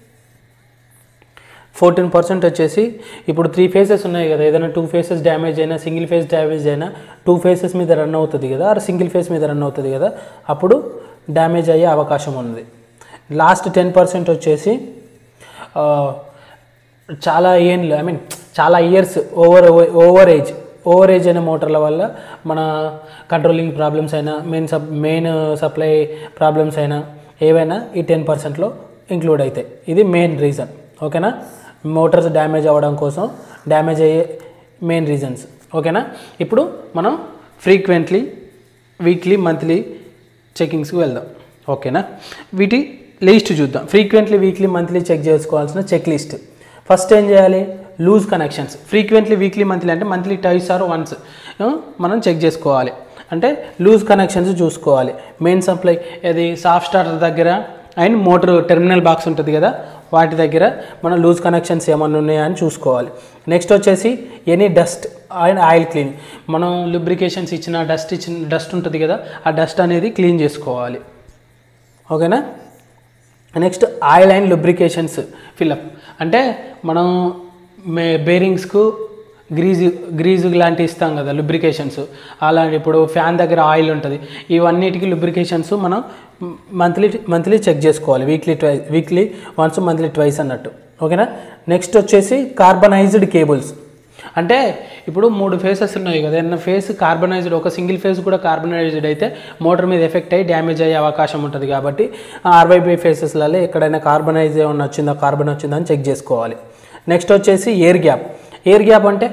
ఫోర్టీన్ పర్సెంట్ వచ్చేసి ఇప్పుడు త్రీ ఫేసెస్ ఉన్నాయి కదా ఏదైనా టూ ఫేసెస్ డ్యామేజ్ అయినా సింగిల్ ఫేస్ డ్యామేజ్ అయినా టూ ఫేసెస్ మీద రన్ అవుతుంది కదా ఆర్ సింగిల్ ఫేస్ మీద రన్ అవుతుంది కదా అప్పుడు డ్యామేజ్ అయ్యే అవకాశం ఉంది లాస్ట్ టెన్ పర్సెంట్ వచ్చేసి ఆ, చాలా ఏండ్లు ఐ మీన్ చాలా years over over age over age అయిన మోటార్ల వల్ల మన కంట్రోలింగ్ ప్రాబ్లమ్స్ అయినా మెయిన్ సప్ మెయిన్ సప్లై ప్రాబ్లమ్స్ అయినా ఏవైనా ఈ టెన్ పర్సెంట్లో ఇంక్లూడ్ అవుతాయి ఇది మెయిన్ రీజన్ ఓకేనా మోటార్స్ డ్యామేజ్ అవ్వడం కోసం డ్యామేజ్ అయ్యే మెయిన్ రీజన్స్ ఓకేనా ఇప్పుడు మనం ఫ్రీక్వెంట్లీ వీక్లీ మంత్లీ చెకింగ్స్కి వెళ్దాం ఓకేనా వీటి లిస్ట్ చూద్దాం ఫ్రీక్వెంట్లీ వీక్లీ మంత్లీ చెక్ చేసుకోవాల్సిన చెక్ లిస్ట్ ఫస్ట్ ఏం చేయాలి loose connections frequently weekly monthly అంటే మంత్లీ టైస్ ఆర్ వన్స్ మనం చెక్ చేసుకోవాలి అంటే లూజ్ కనెక్షన్స్ చూసుకోవాలి మెయిన్ సప్లై అది సాఫ్ట్ స్టార్టర్ దగ్గర అండ్ మోటార్ టెర్మినల్ బాక్స్ ఉంటుంది కదా వాటి దగ్గర మనం లూజ్ కనెక్షన్స్ ఏమన్నా ఉన్నాయా అని చూసుకోవాలి నెక్స్ట్ వచ్చేసి any dust and oil clean మనం లుబ్రికేషన్స్ ఇచ్చిన డస్ట్ ఇచ్చిన డస్ట్ ఉంటుంది కదా ఆ డస్ట్ అనేది క్లీన్ చేసుకోవాలి ఓకేనా next oil and lubrications fill up అంటే మనం మే బేరింగ్స్కు గ్రీజు గ్రీజు లాంటివి ఇస్తాం కదా లుబ్రికేషన్స్ అలాంటి ఇప్పుడు ఫ్యాన్ దగ్గర ఆయిల్ ఉంటుంది ఇవన్నిటికి లుబ్రికేషన్స్ మనం మంత్లీ మంత్లీ చెక్ చేసుకోవాలి weekly ట్వై weekly once monthly twice అన్నట్టు ఓకేనా నెక్స్ట్ వచ్చేసి కార్బనైజ్డ్ కేబుల్స్ అంటే ఇప్పుడు మూడు ఫేసెస్ ఉన్నాయి కదా ఏదైనా ఫేస్ కార్బనైజ్డ్ ఒక సింగిల్ ఫేస్ కూడా కార్బనైజ్డ్ అయితే మోటార్ మీద ఎఫెక్ట్ అయ్యి డ్యామేజ్ అయ్యే అవకాశం ఉంటుంది కాబట్టి ఆర్వైబై ఫేసెస్లలో ఎక్కడైనా కార్బనైజ్ ఏమన్నా వచ్చిందా కార్బన్ వచ్చిందా అని చెక్ చేసుకోవాలి నెక్స్ట్ వచ్చేసి ఎయిర్ గ్యాప్ ఎయిర్ గ్యాప్ అంటే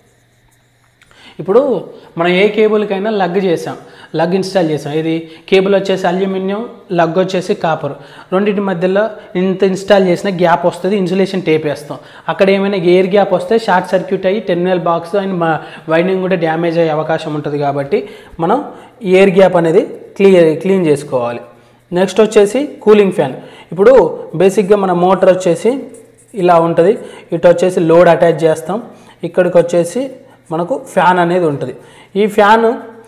ఇప్పుడు మనం ఏ కేబుల్కైనా లగ్ చేసాం లగ్ ఇన్స్టాల్ చేసాం ఇది కేబుల్ వచ్చేసి అల్యూమినియం లగ్ వచ్చేసి కాపర్ రెండింటి మధ్యలో ఇంత ఇన్స్టాల్ చేసిన గ్యాప్ వస్తుంది ఇన్సులేషన్ టేప్ వేస్తాం అక్కడ ఏమైనా ఎయిర్ గ్యాప్ వస్తే షార్ట్ సర్క్యూట్ అయ్యి టెర్మినల్ బాక్స్ అండ్ వైండింగ్ కూడా డ్యామేజ్ అయ్యే అవకాశం ఉంటుంది కాబట్టి మనం ఎయిర్ గ్యాప్ అనేది క్లియర్ క్లీన్ చేసుకోవాలి నెక్స్ట్ వచ్చేసి కూలింగ్ ఫ్యాన్ ఇప్పుడు బేసిక్గా మన మోటార్ వచ్చేసి ఇలా ఉంటుంది ఇటు వచ్చేసి లోడ్ అటాచ్ చేస్తాం ఇక్కడికి వచ్చేసి మనకు ఫ్యాన్ అనేది ఉంటుంది ఈ ఫ్యాన్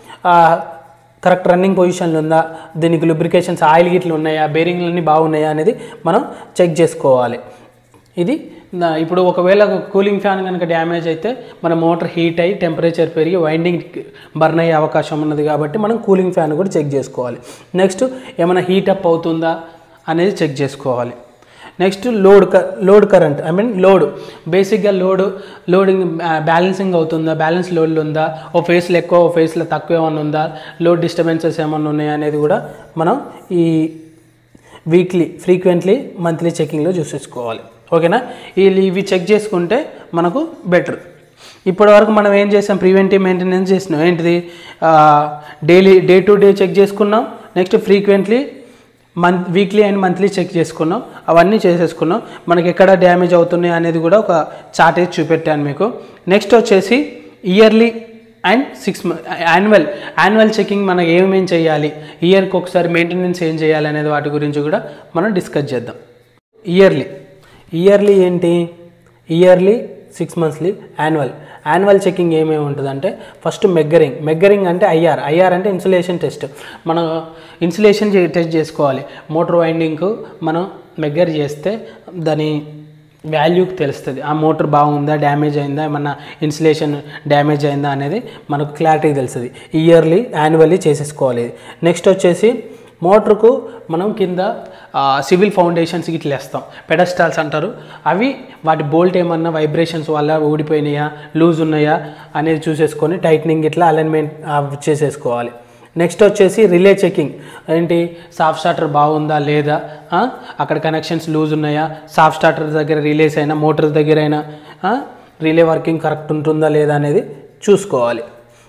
కరెక్ట్ రన్నింగ్ పొజిషన్లో ఉందా దీనికి లుబ్రికేషన్స్ ఆయిల్ గిట్లు ఉన్నాయా బేరింగ్లు అన్నీ బాగున్నాయా అనేది మనం చెక్ చేసుకోవాలి ఇది నా- ఇప్పుడు ఒకవేళ కూలింగ్ ఫ్యాన్ కనుక డ్యామేజ్ అయితే మన మోటార్ హీట్ అయ్యి టెంపరేచర్ పెరిగి వైండింగ్ బర్న్ అయ్యే అవకాశం ఉన్నది కాబట్టి మనం కూలింగ్ ఫ్యాన్ కూడా చెక్ చేసుకోవాలి నెక్స్ట్ ఏమైనా హీట్ అప్ అవుతుందా అనేది చెక్ చేసుకోవాలి నెక్స్ట్ లోడ్ క load current I mean load బేసిక్గా లోడ్ లోడింగ్ బ్యాలెన్సింగ్ అవుతుందా బ్యాలెన్స్ లోడ్లు ఉందా ఓ ఫేస్లో ఎక్కువ ఓ ఫేస్లో తక్కువ ఏమన్నా ఉందా లోడ్ డిస్టర్బెన్సెస్ ఏమన్నా ఉన్నాయా అనేది కూడా మనం ఈ వీక్లీ ఫ్రీక్వెంట్లీ మంత్లీ చెకింగ్లో చూసేసుకోవాలి ఓకేనా ఈ ఇవి చెక్ చేసుకుంటే మనకు బెటర్ ఇప్పటి వరకు మనం ఏం చేసాం ప్రివెంటివ్ మెయింటెనెన్స్ చేసినాం ఏంటిది daily day to day check చేసుకున్నాం next frequently month weekly and monthly check చేసుకున్నాం అవన్నీ చేసేసుకున్నాం మనకి ఎక్కడ డ్యామేజ్ అవుతున్నాయి అనేది కూడా ఒక చార్ట్ వేసి చూపెట్టాను మీకు నెక్స్ట్ వచ్చేసి yearly and six annual annual checking మనం ఏమేం చేయాలి ఇయర్కి ఒకసారి మెయింటెనెన్స్ ఏం చేయాలి అనేది వాటి గురించి కూడా మనం డిస్కస్ చేద్దాం ఇయర్లీ ఇయర్లీ ఏంటి yearly six monthly annual annual checking ఏమేమి ఉంటుందంటే ఫస్ట్ మెగ్గరింగ్ మెగ్గరింగ్ అంటే ఐఆర్ ఐఆర్ అంటే ఇన్సులేషన్ టెస్ట్ మనం ఇన్సులేషన్ టెస్ట్ చేసుకోవాలి మోటార్ వైండింగ్కు మనం మెగ్గర్ చేస్తే దాని వాల్యూకి తెలుస్తుంది ఆ మోటార్ బాగుందా డ్యామేజ్ అయిందా ఏమన్నా ఇన్సులేషన్ డ్యామేజ్ అయిందా అనేది మనకు క్లారిటీ తెలుస్తుంది ఇయర్లీ యాన్యువల్లీ చేసేసుకోవాలి నెక్స్ట్ వచ్చేసి మోటార్కు మనం కింద సివిల్ ఫౌండేషన్స్ ఇట్లా వేస్తాం పెడస్టాల్స్ అంటారు అవి వాటి బోల్ట్ ఏమన్నా వైబ్రేషన్స్ వల్ల ఊడిపోయినాయా లూజ్ ఉన్నాయా అనేది చూసేసుకొని టైట్నింగ్ ఇట్లా అలైన్మెంట్ చేసేసుకోవాలి నెక్స్ట్ వచ్చేసి రిలే చెకింగ్ ఏంటి సాఫ్ట్ స్టార్టర్ బాగుందా లేదా ఆ? అక్కడ కనెక్షన్స్ లూజ్ ఉన్నాయా సాఫ్ట్ స్టార్టర్ దగ్గర రిలేస్ అయినా మోటార్ దగ్గర అయినా ఆ? రిలే వర్కింగ్ కరెక్ట్ ఉంటుందా లేదా అనేది చూసుకోవాలి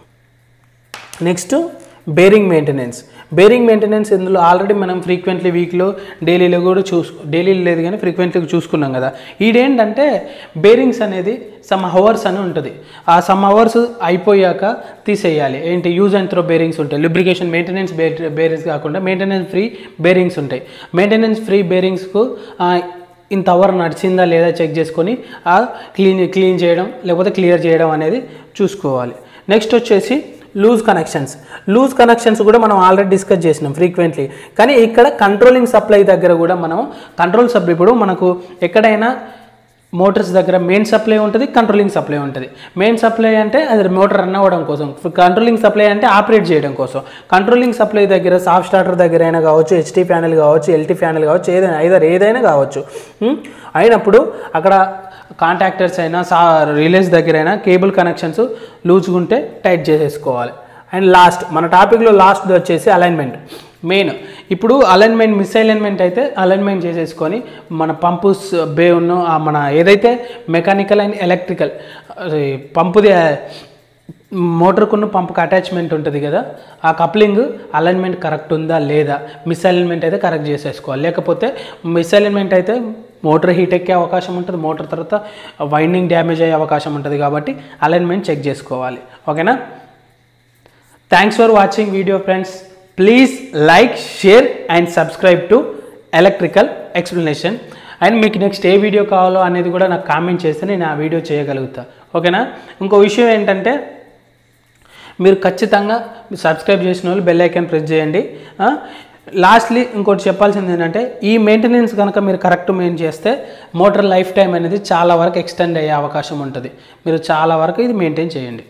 next bearing maintenance bearing maintenance ఇందులో ఆల్రెడీ మనం ఫ్రీక్వెంట్లీ వీక్లో డైలీలో కూడా చూసు డైలీ లేదు కానీ ఫ్రీక్వెంట్లీ చూసుకున్నాం కదా ఈడేంటంటే బేరింగ్స్ అనేది సమ్ అవర్స్ అని ఉంటుంది ఆ సమ్ అవర్స్ అయిపోయాక తీసేయాలి ఏంటి యూజ్ అండ్ త్రో బేరింగ్స్ ఉంటాయి లిబ్రికేషన్ మెయింటెనెన్స్ బేరింగ్స్ కాకుండా మెయింటెనెన్స్ ఫ్రీ బేరింగ్స్ ఉంటాయి మెయింటెనెన్స్ ఫ్రీ బేరింగ్స్కు ఇంత అవర్ నడిచిందా లేదా చెక్ చేసుకొని ఆ క్లీన్ క్లీన్ చేయడం లేకపోతే క్లియర్ చేయడం అనేది చూసుకోవాలి నెక్స్ట్ వచ్చేసి లూజ్ కనెక్షన్స్ లూజ్ కనెక్షన్స్ కూడా మనం ఆల్రెడీ డిస్కస్ చేసినాం ఫ్రీక్వెంట్లీ కానీ ఇక్కడ కంట్రోలింగ్ సప్లై దగ్గర కూడా మనం కంట్రోల్ సప్లై ఇప్పుడు మనకు ఎక్కడైనా మోటార్స్ దగ్గర మెయిన్ సప్లై ఉంటుంది కంట్రోలింగ్ సప్లై ఉంటుంది మెయిన్ సప్లై అంటే అది మోటార్ రన్ అవ్వడం కోసం కంట్రోలింగ్ సప్లై అంటే ఆపరేట్ చేయడం కోసం కంట్రోలింగ్ సప్లై దగ్గర సాఫ్ట్ స్టార్టర్ దగ్గర అయినా కావచ్చు హెచ్టీ ప్యానల్ కావచ్చు ఎల్టీ ప్యానల్ కావచ్చు ఏదైనా ఐదర్ ఏదైనా కావచ్చు ఉం? అయినప్పుడు అక్కడ కాంటాక్టర్స్ అయినా సా రిలేస్ దగ్గర అయినా కేబుల్ కనెక్షన్స్ లూజ్గా ఉంటే టైట్ చేసేసుకోవాలి అండ్ లాస్ట్ మన టాపిక్లో లాస్ట్ వచ్చేసి అలైన్మెంట్ మెయిన్ ఇప్పుడు అలైన్మెంట్ మిస్ అలైన్మెంట్ అయితే అలైన్మెంట్ చేసేసుకొని మన పంపు స్- బే ఉన్న ఆ మన ఏదైతే మెకానికల్ అండ్ ఎలక్ట్రికల్ పంపుది మోటార్కున్న పంపుకి అటాచ్మెంట్ ఉంటుంది కదా ఆ కప్లింగ్ అలైన్మెంట్ కరెక్ట్ ఉందా లేదా మిస్ అలైన్మెంట్ అయితే కరెక్ట్ చేసేసుకోవాలి లేకపోతే మిస్ అలైన్మెంట్ అయితే మోటార్ హీట్ ఎక్కే అవకాశం ఉంటుంది మోటార్ తర్వాత వైండింగ్ డ్యామేజ్ అయ్యే అవకాశం ఉంటుంది కాబట్టి అలైన్మెంట్ చెక్ చేసుకోవాలి ఓకేనా thanks for watching video friends please like share and subscribe to electrical explanation and మీకు నెక్స్ట్ ఏ వీడియో కావాలో అనేది కూడా నాకు కామెంట్ చేస్తే నేను ఆ వీడియో చేయగలుగుతా ఓకేనా ఇంకో విషయం ఏంటంటే మీరు ఖచ్చితంగా సబ్స్క్రైబ్ చేసిన వాళ్ళు బెల్ ఐకాన్ ప్రెస్ చేయండి లాస్ట్లీ ఇంకోటి చెప్పాల్సింది ఏంటంటే ఈ మెయింటెనెన్స్ కనుక మీరు కరెక్ట్ మెయిన్ చేస్తే మోటార్ లైఫ్ టైం అనేది చాలా వరకు ఎక్స్టెండ్ అయ్యే అవకాశం ఉంటుంది మీరు చాలా వరకు ఇది మెయింటైన్ చేయండి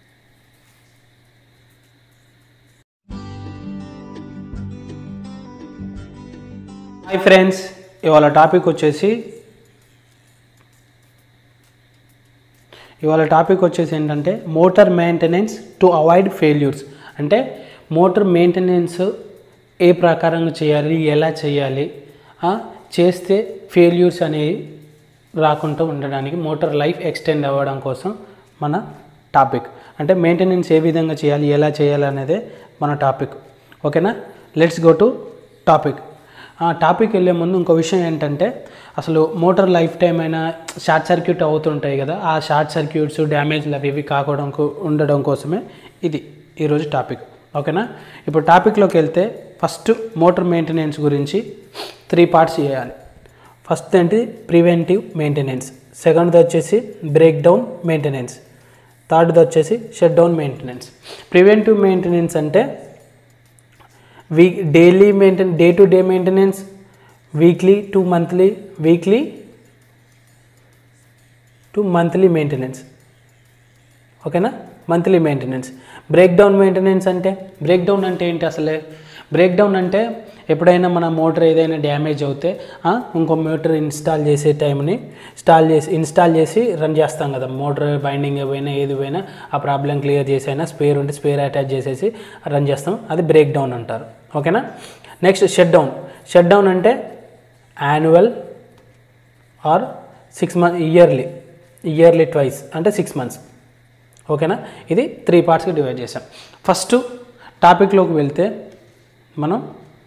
హాయ్ ఫ్రెండ్స్ ఇవాళ టాపిక్ వచ్చేసి ఇవాళ టాపిక్ వచ్చేసి ఏంటంటే motor maintenance to avoid failures అంటే మోటార్ మెయింటెనెన్స్ ఏ ప్రకారంగా చేయాలి ఎలా చేయాలి ఆ, చేస్తే ఫెయిల్యూర్స్ అనేవి రాకుండా ఉండడానికి మోటార్ లైఫ్ ఎక్స్టెండ్ అవ్వడం కోసం మన టాపిక్ అంటే మెయింటెనెన్స్ ఏ విధంగా చేయాలి ఎలా చేయాలి అనేదే మన టాపిక్ ఓకేనా లెట్స్ గో టు టాపిక్ ఆ టాపిక్ వెళ్ళే ముందు ఇంకో విషయం ఏంటంటే అసలు మోటార్ లైఫ్ టైం అయినా షార్ట్ సర్క్యూట్ అవుతుంటాయి కదా ఆ షార్ట్ సర్క్యూట్స్ డ్యామేజ్లు అవి ఇవి కాకూడడం కో- ఉండడం కోసమే ఇది ఈరోజు టాపిక్ ఓకేనా ఇప్పుడు టాపిక్లోకి వెళ్తే ఫస్ట్ మోటార్ మెయింటెనెన్స్ గురించి త్రీ పార్ట్స్ చేయాలి ఫస్ట్ ఏంటి ప్రివెంటివ్ మెయింటెనెన్స్ సెకండ్ది వచ్చేసి బ్రేక్ డౌన్ మెయింటెనెన్స్ థర్డ్ది వచ్చేసి shut down maintenance preventive maintenance అంటే week daily maintain day to day maintenance weekly to monthly weekly to monthly maintenance ఓకేనా monthly maintenance break down maintenance అంటే break down అంటే ఏంటి అసలే బ్రేక్ డౌన్ అంటే ఎప్పుడైనా మన మోటార్ ఏదైనా డ్యామేజ్ అవుతే ఆ, ఇంకో మోటార్ ఇన్స్టాల్ చేసే టైంని ఇన్స్టాల్ చేసి ఇన్స్టాల్ చేసి రన్ చేస్తాం కదా మోటార్ బైండింగ్ పోయినా ఏది పోయినా ఆ ప్రాబ్లం క్లియర్ చేసైనా స్పేర్ ఉంటే స్పేర్ అటాచ్ చేసేసి రన్ చేస్తాం అది బ్రేక్ డౌన్ అంటారు ఓకేనా next shut down shut down అంటే annual or six month yearly yearly twice అంటే సిక్స్ మంత్స్ ఓకేనా ఇది త్రీ పార్ట్స్కి డివైడ్ చేసాం ఫస్ట్ టాపిక్లోకి వెళ్తే మనం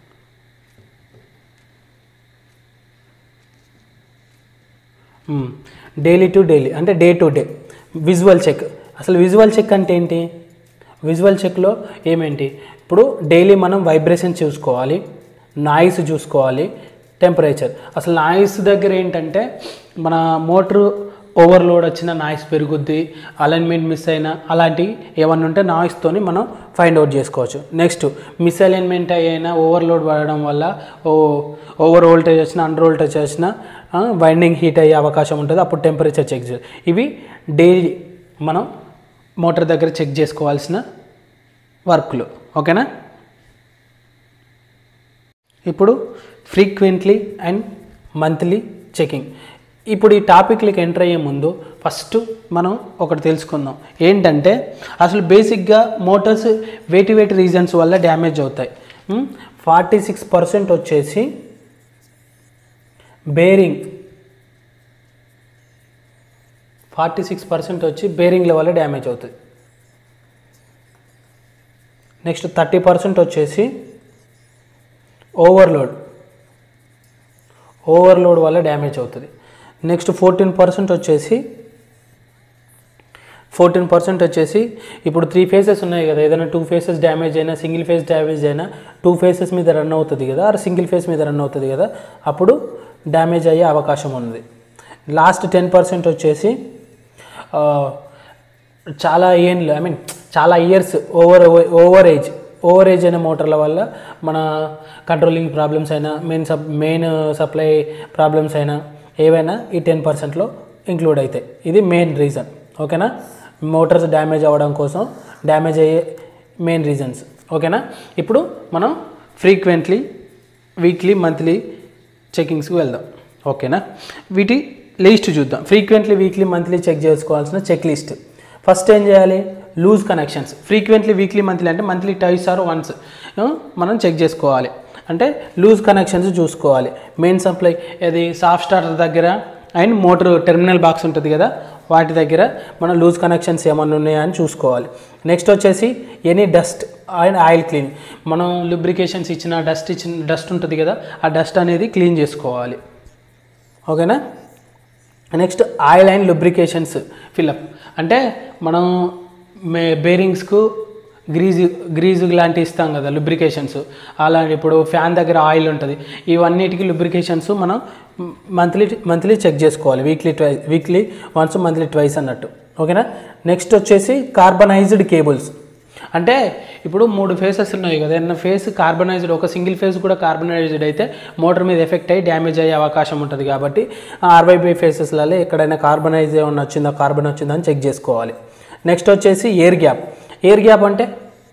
డైలీ టు డైలీ అంటే day to day visual check అసలు విజువల్ చెక్ అంటే ఏంటి విజువల్ చెక్లో ఏమేంటి ఇప్పుడు డైలీ మనం వైబ్రేషన్ చూసుకోవాలి నాయిస్ చూసుకోవాలి టెంపరేచర్ అసలు నాయిస్ దగ్గర ఏంటంటే మన మోటారు ఓవర్లోడ్ వచ్చిన నాయిస్ పెరుగుద్ది అలైన్మెంట్ మిస్ అయినా అలాంటివి ఏమన్నా ఉంటే నాయిస్తోని మనం ఫైండ్ అవుట్ చేసుకోవచ్చు నెక్స్ట్ మిస్ అలైన్మెంట్ అయినా ఓవర్లోడ్ పడడం వల్ల ఓ ఓవర్ వోల్టేజ్ వచ్చినా అండర్ వోల్టేజ్ వచ్చినా వైండింగ్ హీట్ అయ్యే అవకాశం ఉంటుంది అప్పుడు టెంపరేచర్ చెక్ చేయాలి ఇవి డైలీ మనం మోటార్ దగ్గర చెక్ చేసుకోవాల్సిన వర్క్లు ఓకేనా ఇప్పుడు ఫ్రీక్వెంట్లీ అండ్ మంత్లీ చెకింగ్ ఇప్పుడు ఈ టాపిక్లకి ఎంటర్ అయ్యే ముందు ఫస్ట్ మనం ఒకటి తెలుసుకుందాం ఏంటంటే అసలు బేసిక్గా మోటార్స్ వేటి వేటి రీజన్స్ వల్ల డ్యామేజ్ అవుతాయి ఫార్టీ సిక్స్ పర్సెంట్ వచ్చేసి బేరింగ్ ఫార్టీ సిక్స్ పర్సెంట్ వచ్చి బేరింగ్ల వల్ల డ్యామేజ్ అవుతుంది నెక్స్ట్ థర్టీ పర్సెంట్ వచ్చేసి ఓవర్లోడ్ ఓవర్లోడ్ వల్ల డ్యామేజ్ అవుతుంది నెక్స్ట్ ఫోర్టీన్ పర్సెంట్ వచ్చేసి ఫోర్టీన్ పర్సెంట్ వచ్చేసి ఇప్పుడు త్రీ ఫేసెస్ ఉన్నాయి కదా ఏదైనా టూ ఫేసెస్ డ్యామేజ్ అయినా సింగిల్ ఫేస్ డ్యామేజ్ అయినా టూ ఫేసెస్ మీద రన్ అవుతుంది కదా ఆర్ సింగిల్ ఫేస్ మీద రన్ అవుతుంది కదా అప్పుడు డ్యామేజ్ అయ్యే అవకాశం ఉంది లాస్ట్ టెన్ పర్సెంట్ వచ్చేసి ఆ, చాలా ఏండ్లు ఐ మీన్ చాలా years over over age over age అయిన మోటార్ల వల్ల మన కంట్రోలింగ్ ప్రాబ్లమ్స్ అయినా మెయిన్ సప్ మెయిన్ సప్లై ప్రాబ్లమ్స్ అయినా ఏవైనా ఈ టెన్ పర్సెంట్లో ఇంక్లూడ్ అవుతాయి ఇది మెయిన్ రీజన్ ఓకేనా మోటార్స్ డ్యామేజ్ అవ్వడం కోసం డ్యామేజ్ అయ్యే మెయిన్ రీజన్స్ ఓకేనా ఇప్పుడు మనం ఫ్రీక్వెంట్లీ వీక్లీ మంత్లీ చెకింగ్స్కి వెళ్దాం ఓకేనా వీటి లిస్ట్ చూద్దాం ఫ్రీక్వెంట్లీ వీక్లీ మంత్లీ చెక్ చేసుకోవాల్సిన చెక్ లిస్ట్ ఫస్ట్ ఏం చేయాలి loose connections frequently weekly monthly అంటే మంత్లీ టైస్ ఆర్ వన్స్ మనం చెక్ చేసుకోవాలి అంటే లూజ్ కనెక్షన్స్ చూసుకోవాలి మెయిన్ సప్లై అది సాఫ్ట్ స్టార్టర్ దగ్గర అండ్ మోటార్ టెర్మినల్ బాక్స్ ఉంటుంది కదా వాటి దగ్గర మనం లూజ్ కనెక్షన్స్ ఏమన్నా ఉన్నాయా అని చూసుకోవాలి నెక్స్ట్ వచ్చేసి any dust and oil clean మనం లుబ్రికేషన్స్ ఇచ్చిన డస్ట్ ఇచ్చిన డస్ట్ ఉంటుంది కదా ఆ డస్ట్ అనేది క్లీన్ చేసుకోవాలి ఓకేనా next oil and lubrications fill up అంటే మనం మే బేరింగ్స్కు గ్రీజు గ్రీజు లాంటి ఇస్తాం కదా లుబ్రికేషన్స్ అలాంటి ఇప్పుడు ఫ్యాన్ దగ్గర ఆయిల్ ఉంటుంది ఇవన్నిటికీ లుబ్రికేషన్స్ మనం మంత్లీ మంత్లీ చెక్ చేసుకోవాలి weekly ట్వై weekly once monthly twice అన్నట్టు ఓకేనా నెక్స్ట్ వచ్చేసి కార్బనైజ్డ్ కేబుల్స్ అంటే ఇప్పుడు మూడు ఫేసెస్ ఉన్నాయి కదా ఏదైనా ఫేస్ కార్బనైజ్డ్ ఒక సింగిల్ ఫేస్ కూడా కార్బనైజ్డ్ అయితే మోటార్ మీద ఎఫెక్ట్ అయ్యి డ్యామేజ్ అయ్యే అవకాశం ఉంటుంది కాబట్టి ఆర్వైబై ఫేసెస్లలో ఎక్కడైనా కార్బనైజ్ ఏమన్నా వచ్చిందా కార్బన్ వచ్చిందా అని చెక్ చేసుకోవాలి నెక్స్ట్ వచ్చేసి ఎయిర్ గ్యాప్ ఎయిర్ గ్యాప్ అంటే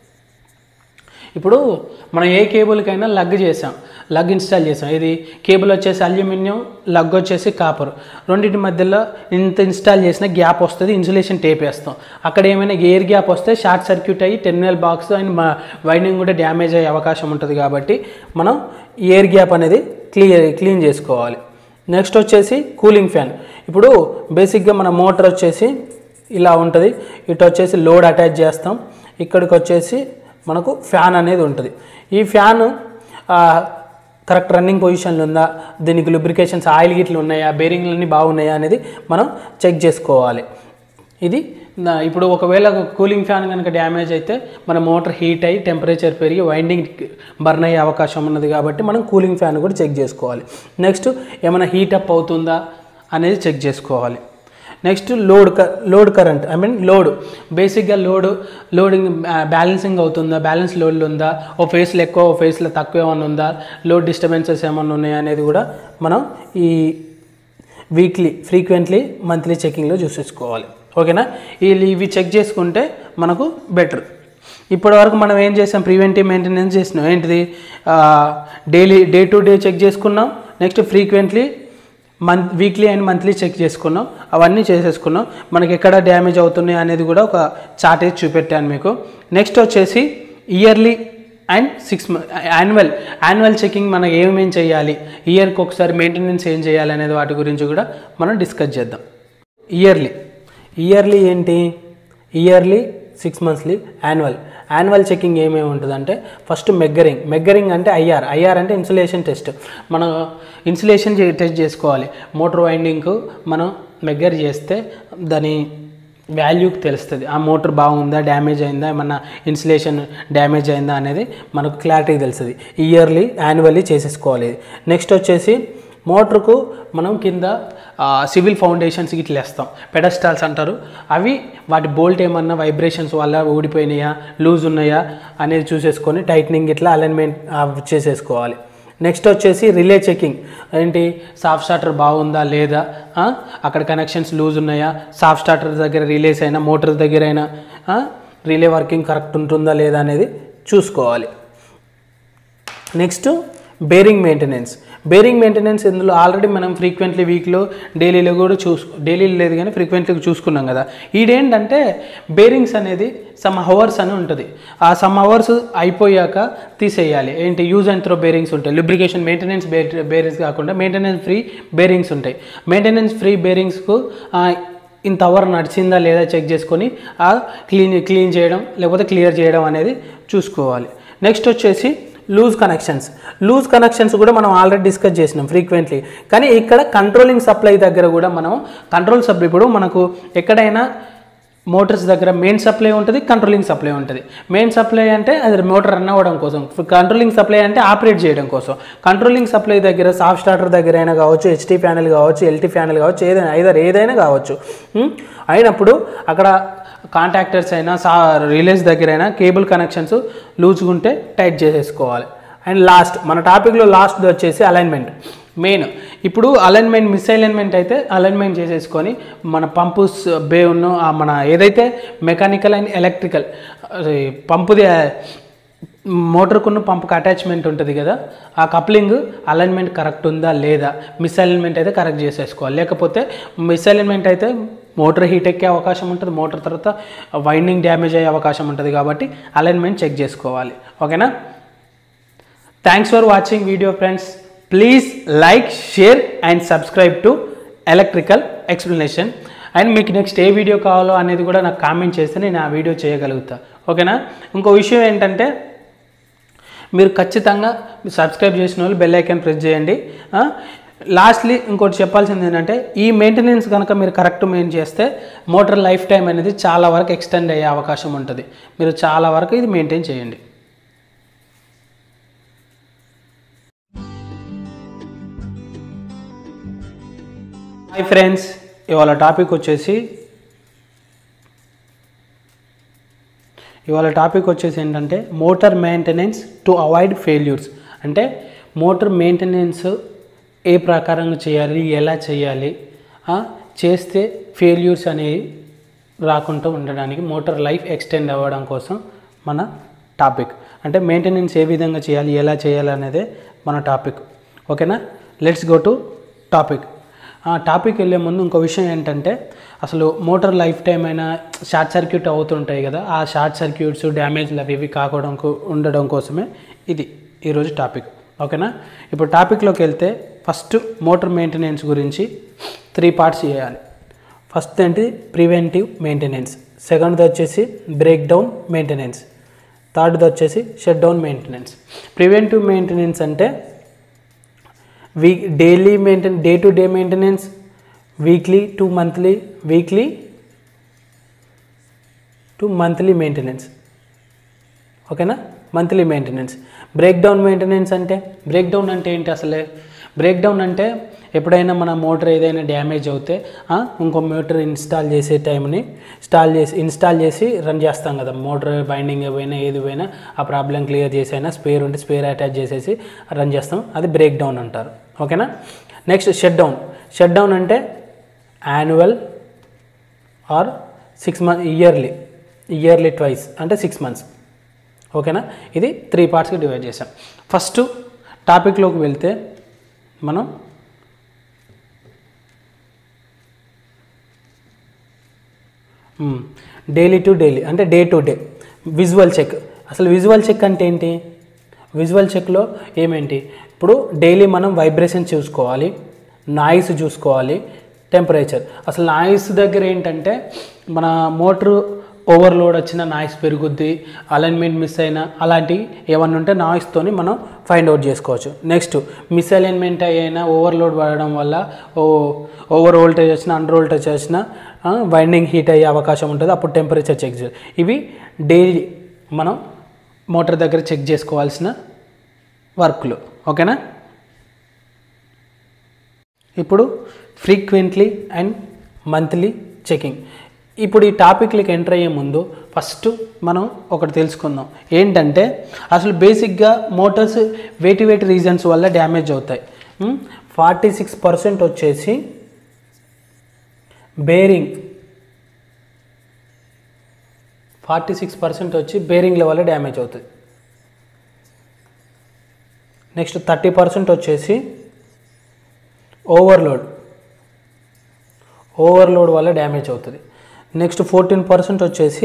ఇప్పుడు మనం ఏ కేబుల్కైనా లగ్ చేసాం లగ్ ఇన్స్టాల్ చేసాం ఇది కేబుల్ వచ్చేసి అల్యూమినియం లగ్ వచ్చేసి కాపర్ రెండింటి మధ్యలో ఇంత ఇన్స్టాల్ చేసిన గ్యాప్ వస్తుంది ఇన్సులేషన్ టేప్ వేస్తాం అక్కడ ఏమైనా ఎయిర్ గ్యాప్ వస్తే షార్ట్ సర్క్యూట్ అయ్యి టెర్మినల్ బాక్స్ అండ్ మా వైండింగ్ కూడా డ్యామేజ్ అయ్యే అవకాశం ఉంటుంది కాబట్టి మనం ఎయిర్ గ్యాప్ అనేది క్లియర్ క్లీన్ చేసుకోవాలి నెక్స్ట్ వచ్చేసి కూలింగ్ ఫ్యాన్ ఇప్పుడు బేసిక్గా మన మోటార్ వచ్చేసి ఇలా ఉంటుంది ఇటు వచ్చేసి లోడ్ అటాచ్ చేస్తాం ఇక్కడికి వచ్చేసి మనకు ఫ్యాన్ అనేది ఉంటుంది ఈ ఫ్యాన్ కరెక్ట్ రన్నింగ్ పొజిషన్లో ఉందా దీనికి లుబ్రికేషన్స్ ఆయిల్ గిట్లు ఉన్నాయా బేరింగ్లన్నీ బాగున్నాయా అనేది మనం చెక్ చేసుకోవాలి ఇది నా- ఇప్పుడు ఒకవేళ కూలింగ్ ఫ్యాన్ కనుక డ్యామేజ్ అయితే మన మోటార్ హీట్ అయ్యి టెంపరేచర్ పెరిగి వైండింగ్ బర్న్ అయ్యే అవకాశం ఉన్నది కాబట్టి మనం కూలింగ్ ఫ్యాన్ కూడా చెక్ చేసుకోవాలి నెక్స్ట్ ఏమైనా హీట్ అప్ అవుతుందా అనేది చెక్ చేసుకోవాలి నెక్స్ట్ లోడ్ క load current I mean load బేసిక్గా లోడ్ లోడింగ్ బ్యాలెన్సింగ్ అవుతుందా బ్యాలెన్స్ లోడ్లు ఉందా ఓ ఫేస్లో ఎక్కువ ఓ ఫేస్లో తక్కువ ఏమైనా ఉందా లోడ్ డిస్టర్బెన్సెస్ ఏమైనా ఉన్నాయా అనేది కూడా మనం ఈ వీక్లీ ఫ్రీక్వెంట్లీ మంత్లీ చెకింగ్లో చూసేసుకోవాలి ఓకేనా వీళ్ళు ఇవి చెక్ చేసుకుంటే మనకు బెటర్ ఇప్పటి వరకు మనం ఏం చేసాం ప్రివెంటివ్ మెయింటెనెన్స్ చేసినాం ఏంటిది daily day to day check చేసుకున్నాం next frequently month weekly and monthly check చేసుకున్నాం అవన్నీ చేసేసుకున్నాం మనకి ఎక్కడ డ్యామేజ్ అవుతున్నాయి అనేది కూడా ఒక చార్ట్ వేసి చూపెట్టాను మీకు నెక్స్ట్ వచ్చేసి yearly and six annual annual checking మనకి ఏమేం చేయాలి ఇయర్కి ఒకసారి మెయింటెనెన్స్ ఏం చేయాలి అనేది వాటి గురించి కూడా మనం డిస్కస్ చేద్దాం ఇయర్లీ ఇయర్లీ ఏంటి yearly six monthly annual annual checking ఏమేమి ఉంటుందంటే ఫస్ట్ మెగ్గరింగ్ మెగ్గరింగ్ అంటే ఐఆర్ ఐఆర్ అంటే ఇన్సులేషన్ టెస్ట్ మనం ఇన్సులేషన్ టెస్ట్ చేసుకోవాలి మోటార్ వైండింగ్కు మనం మెగ్గర్ చేస్తే దాని వాల్యూకి తెలుస్తుంది ఆ మోటార్ బాగుందా డ్యామేజ్ అయిందా ఏమన్నా ఇన్సులేషన్ డ్యామేజ్ అయిందా అనేది మనకు క్లారిటీ తెలుస్తుంది ఇయర్లీ యాన్యువల్లీ చేసేసుకోవాలి నెక్స్ట్ వచ్చేసి మోటార్కు మనం కింద సివిల్ ఫౌండేషన్స్ ఇట్లా వేస్తాం పెడస్టాల్స్ అంటారు అవి వాటి బోల్ట్ ఏమన్నా వైబ్రేషన్స్ వల్ల ఊడిపోయినాయా లూజ్ ఉన్నాయా అనేది చూసేసుకొని టైట్నింగ్ ఇట్లా అలైన్మెంట్ చేసేసుకోవాలి నెక్స్ట్ వచ్చేసి రిలే చెకింగ్ ఏంటి సాఫ్ట్ స్టార్టర్ బాగుందా లేదా ఆ? అక్కడ కనెక్షన్స్ లూజ్ ఉన్నాయా సాఫ్ట్ స్టార్టర్ దగ్గర రిలేస్ అయినా మోటార్ దగ్గర అయినా ఆ? రిలే వర్కింగ్ కరెక్ట్ ఉంటుందా లేదా అనేది చూసుకోవాలి next bearing maintenance bearing maintenance ఇందులో ఆల్రెడీ మనం ఫ్రీక్వెంట్లీ వీక్లో డైలీలో కూడా చూసు డైలీ లేదు కానీ ఫ్రీక్వెంట్లీ చూసుకున్నాం కదా ఈడేంటంటే బేరింగ్స్ అనేది సమ్ హవర్స్ అని ఉంటుంది ఆ సమ్ హవర్స్ అయిపోయాక తీసేయాలి ఏంటి యూజ్ అండ్ త్రో బేరింగ్స్ ఉంటాయి లుబ్రికేషన్ మెయింటెనెన్స్ బేరింగ్స్ కాకుండా మెయింటెనెన్స్ ఫ్రీ బేరింగ్స్ ఉంటాయి మెయింటెనెన్స్ ఫ్రీ బేరింగ్స్కు ఇంత అవర్ నడిచిందా లేదా చెక్ చేసుకొని ఆ క్లీన్ క్లీన్ చేయడం లేకపోతే క్లియర్ చేయడం అనేది చూసుకోవాలి నెక్స్ట్ వచ్చేసి లూజ్ కనెక్షన్స్ లూజ్ కనెక్షన్స్ కూడా మనం ఆల్రెడీ డిస్కస్ చేసినాం ఫ్రీక్వెంట్లీ కానీ ఇక్కడ కంట్రోలింగ్ సప్లై దగ్గర కూడా మనం కంట్రోల్ సప్లై ఇప్పుడు మనకు ఎక్కడైనా మోటార్స్ దగ్గర మెయిన్ సప్లై ఉంటుంది కంట్రోలింగ్ సప్లై ఉంటుంది మెయిన్ సప్లై అంటే అది మోటార్ రన్ అవ్వడం కోసం కంట్రోలింగ్ సప్లై అంటే ఆపరేట్ చేయడం కోసం కంట్రోలింగ్ సప్లై దగ్గర సాఫ్ట్ స్టార్టర్ దగ్గర అయినా కావచ్చు హెచ్టీ ప్యానల్ కావచ్చు ఎల్టీ ప్యానల్ కావచ్చు ఏదైనా ఐదర్ ఏదైనా కావచ్చు ఉం? అయినప్పుడు అక్కడ కాంటాక్టర్స్ అయినా సా రిలేస్ దగ్గర అయినా కేబుల్ కనెక్షన్స్ లూజ్గా ఉంటే టైట్ చేసేసుకోవాలి అండ్ లాస్ట్ మన టాపిక్లో లాస్ట్ వచ్చేసి అలైన్మెంట్ మెయిన్ ఇప్పుడు అలైన్మెంట్ మిస్ అలైన్మెంట్ అయితే అలైన్మెంట్ చేసేసుకొని మన పంపు బే ఉన్న ఆ మన ఏదైతే మెకానికల్ అండ్ ఎలక్ట్రికల్ పంపుది మోటార్కున్న పంపుకి అటాచ్మెంట్ ఉంటుంది కదా ఆ కప్లింగ్ అలైన్మెంట్ కరెక్ట్ ఉందా లేదా మిస్ అలైన్మెంట్ అయితే కరెక్ట్ చేసేసుకోవాలి లేకపోతే మిస్ అలైన్మెంట్ అయితే మోటార్ హీట్ ఎక్కే అవకాశం ఉంటుంది మోటార్ తర్వాత వైండింగ్ డ్యామేజ్ అయ్యే అవకాశం ఉంటుంది కాబట్టి అలైన్మెంట్ చెక్ చేసుకోవాలి ఓకేనా thanks for watching video friends please like share and subscribe to electrical explanation and మీకు నెక్స్ట్ ఏ వీడియో కావాలో అనేది కూడా నాకు కామెంట్ చేస్తే నేను ఆ వీడియో చేయగలుగుతా ఓకేనా ఇంకో విషయం ఏంటంటే మీరు ఖచ్చితంగా సబ్స్క్రైబ్ చేసిన వాళ్ళు బెల్ ఐకాన్ ప్రెస్ చేయండి ఆ, లాస్ట్లీ ఇంకోటి చెప్పాల్సింది ఏంటంటే ఈ మెయింటెనెన్స్ కనుక మీరు కరెక్ట్ మెయిన్ చేస్తే మోటార్ లైఫ్ టైం అనేది చాలా వరకు ఎక్స్టెండ్ అయ్యే అవకాశం ఉంటుంది మీరు చాలా వరకు ఇది మెయింటైన్ చేయండి హాయ్ ఫ్రెండ్స్ ఇవాళ టాపిక్ వచ్చేసి ఇవాళ టాపిక్ వచ్చేసి ఏంటంటే motor maintenance to avoid failures అంటే మోటార్ మెయింటెనెన్స్ ఏ ప్రకారంగా చేయాలి ఎలా చేయాలి ఆ, చేస్తే ఫెయిల్యూర్స్ అనేవి రాకుండా ఉండడానికి మోటార్ లైఫ్ ఎక్స్టెండ్ అవ్వడం కోసం మన టాపిక్ అంటే మెయింటెనెన్స్ ఏ విధంగా చేయాలి ఎలా చేయాలి అనేదే మన టాపిక్ ఓకేనా లెట్స్ గో టు టాపిక్ ఆ టాపిక్ వెళ్ళే ముందు ఇంకో విషయం ఏంటంటే అసలు మోటార్ లైఫ్ టైం అయినా షార్ట్ సర్క్యూట్ అవుతుంటాయి కదా ఆ షార్ట్ సర్క్యూట్స్ డ్యామేజ్లు అవి ఇవి కాకుండా ఉండడం కోసమే ఇది ఈరోజు టాపిక్ ఓకేనా ఇప్పుడు టాపిక్లోకి వెళ్తే ఫస్ట్ మోటార్ మెయింటెనెన్స్ గురించి త్రీ పార్ట్స్ చేయాలి ఫస్ట్ ఏంటి ప్రివెంటివ్ మెయింటెనెన్స్ సెకండ్ది వచ్చేసి బ్రేక్ డౌన్ మెయింటెనెన్స్ థర్డ్ది వచ్చేసి shut down maintenance preventive maintenance అంటే we daily maintain day to day maintenance weekly to monthly weekly to monthly maintenance ఓకేనా monthly maintenance break down maintenance అంటే break down అంటే ఏంటి అసలే బ్రేక్ డౌన్ అంటే ఎప్పుడైనా మన మోటార్ ఏదైనా డ్యామేజ్ అవుతే ఆ, ఇంకో మోటార్ ఇన్స్టాల్ చేసే టైంని ఇన్స్టాల్ చేసి ఇన్స్టాల్ చేసి రన్ చేస్తాం కదా మోటార్ బైండింగ్ పోయినా ఏది పోయినా ఆ ప్రాబ్లం క్లియర్ చేసి అయినా స్పేర్ ఉంటే స్పేర్ అటాచ్ చేసేసి రన్ చేస్తాం అది బ్రేక్ డౌన్ అంటారు ఓకేనా next shut down shut down అంటే annual or six month yearly yearly twice అంటే సిక్స్ మంత్స్ ఓకేనా ఇది త్రీ పార్ట్స్కి డివైడ్ చేసాం ఫస్ట్ టాపిక్లోకి వెళ్తే మనం డైలీ టు డైలీ అంటే day to day visual check అసలు విజువల్ చెక్ అంటే ఏంటి విజువల్ చెక్లో ఏమేంటి ఇప్పుడు డైలీ మనం వైబ్రేషన్ చూసుకోవాలి నాయిస్ చూసుకోవాలి టెంపరేచర్ అసలు నాయిస్ దగ్గర ఏంటంటే మన మోటరు ఓవర్లోడ్ వచ్చిన నాయిస్ పెరుగుద్ది అలైన్మెంట్ మిస్ అయినా అలాంటివి ఏమన్నా ఉంటే నాయిస్తోని మనం ఫైండ్ అవుట్ చేసుకోవచ్చు నెక్స్ట్ మిస్ అలైన్మెంట్ అయినా ఓవర్లోడ్ పడడం వల్ల ఓ ఓవర్ వోల్టేజ్ వచ్చినా అండర్ వోల్టేజ్ వచ్చినా వైండింగ్ హీట్ అయ్యే అవకాశం ఉంటుంది అప్పుడు టెంపరేచర్ చెక్ చేయాలి ఇవి డైలీ మనం మోటార్ దగ్గర చెక్ చేసుకోవాల్సిన వర్క్లు ఓకేనా ఇప్పుడు ఫ్రీక్వెంట్లీ అండ్ మంత్లీ చెకింగ్ ఇప్పుడు ఈ టాపిక్లకి ఎంటర్ అయ్యే ముందు ఫస్ట్ మనం ఒకటి తెలుసుకుందాం ఏంటంటే అసలు బేసిక్గా మోటార్స్ వేటి వేటి రీజన్స్ వల్ల డ్యామేజ్ అవుతాయి ఫార్టీ సిక్స్ పర్సెంట్ వచ్చేసి బేరింగ్ ఫార్టీ సిక్స్ పర్సెంట్ వచ్చి బేరింగ్ల వల్ల డ్యామేజ్ అవుతుంది నెక్స్ట్ థర్టీ పర్సెంట్ వచ్చేసి ఓవర్లోడ్ ఓవర్లోడ్ వల్ల డ్యామేజ్ అవుతుంది నెక్స్ట్ ఫోర్టీన్ పర్సెంట్ వచ్చేసి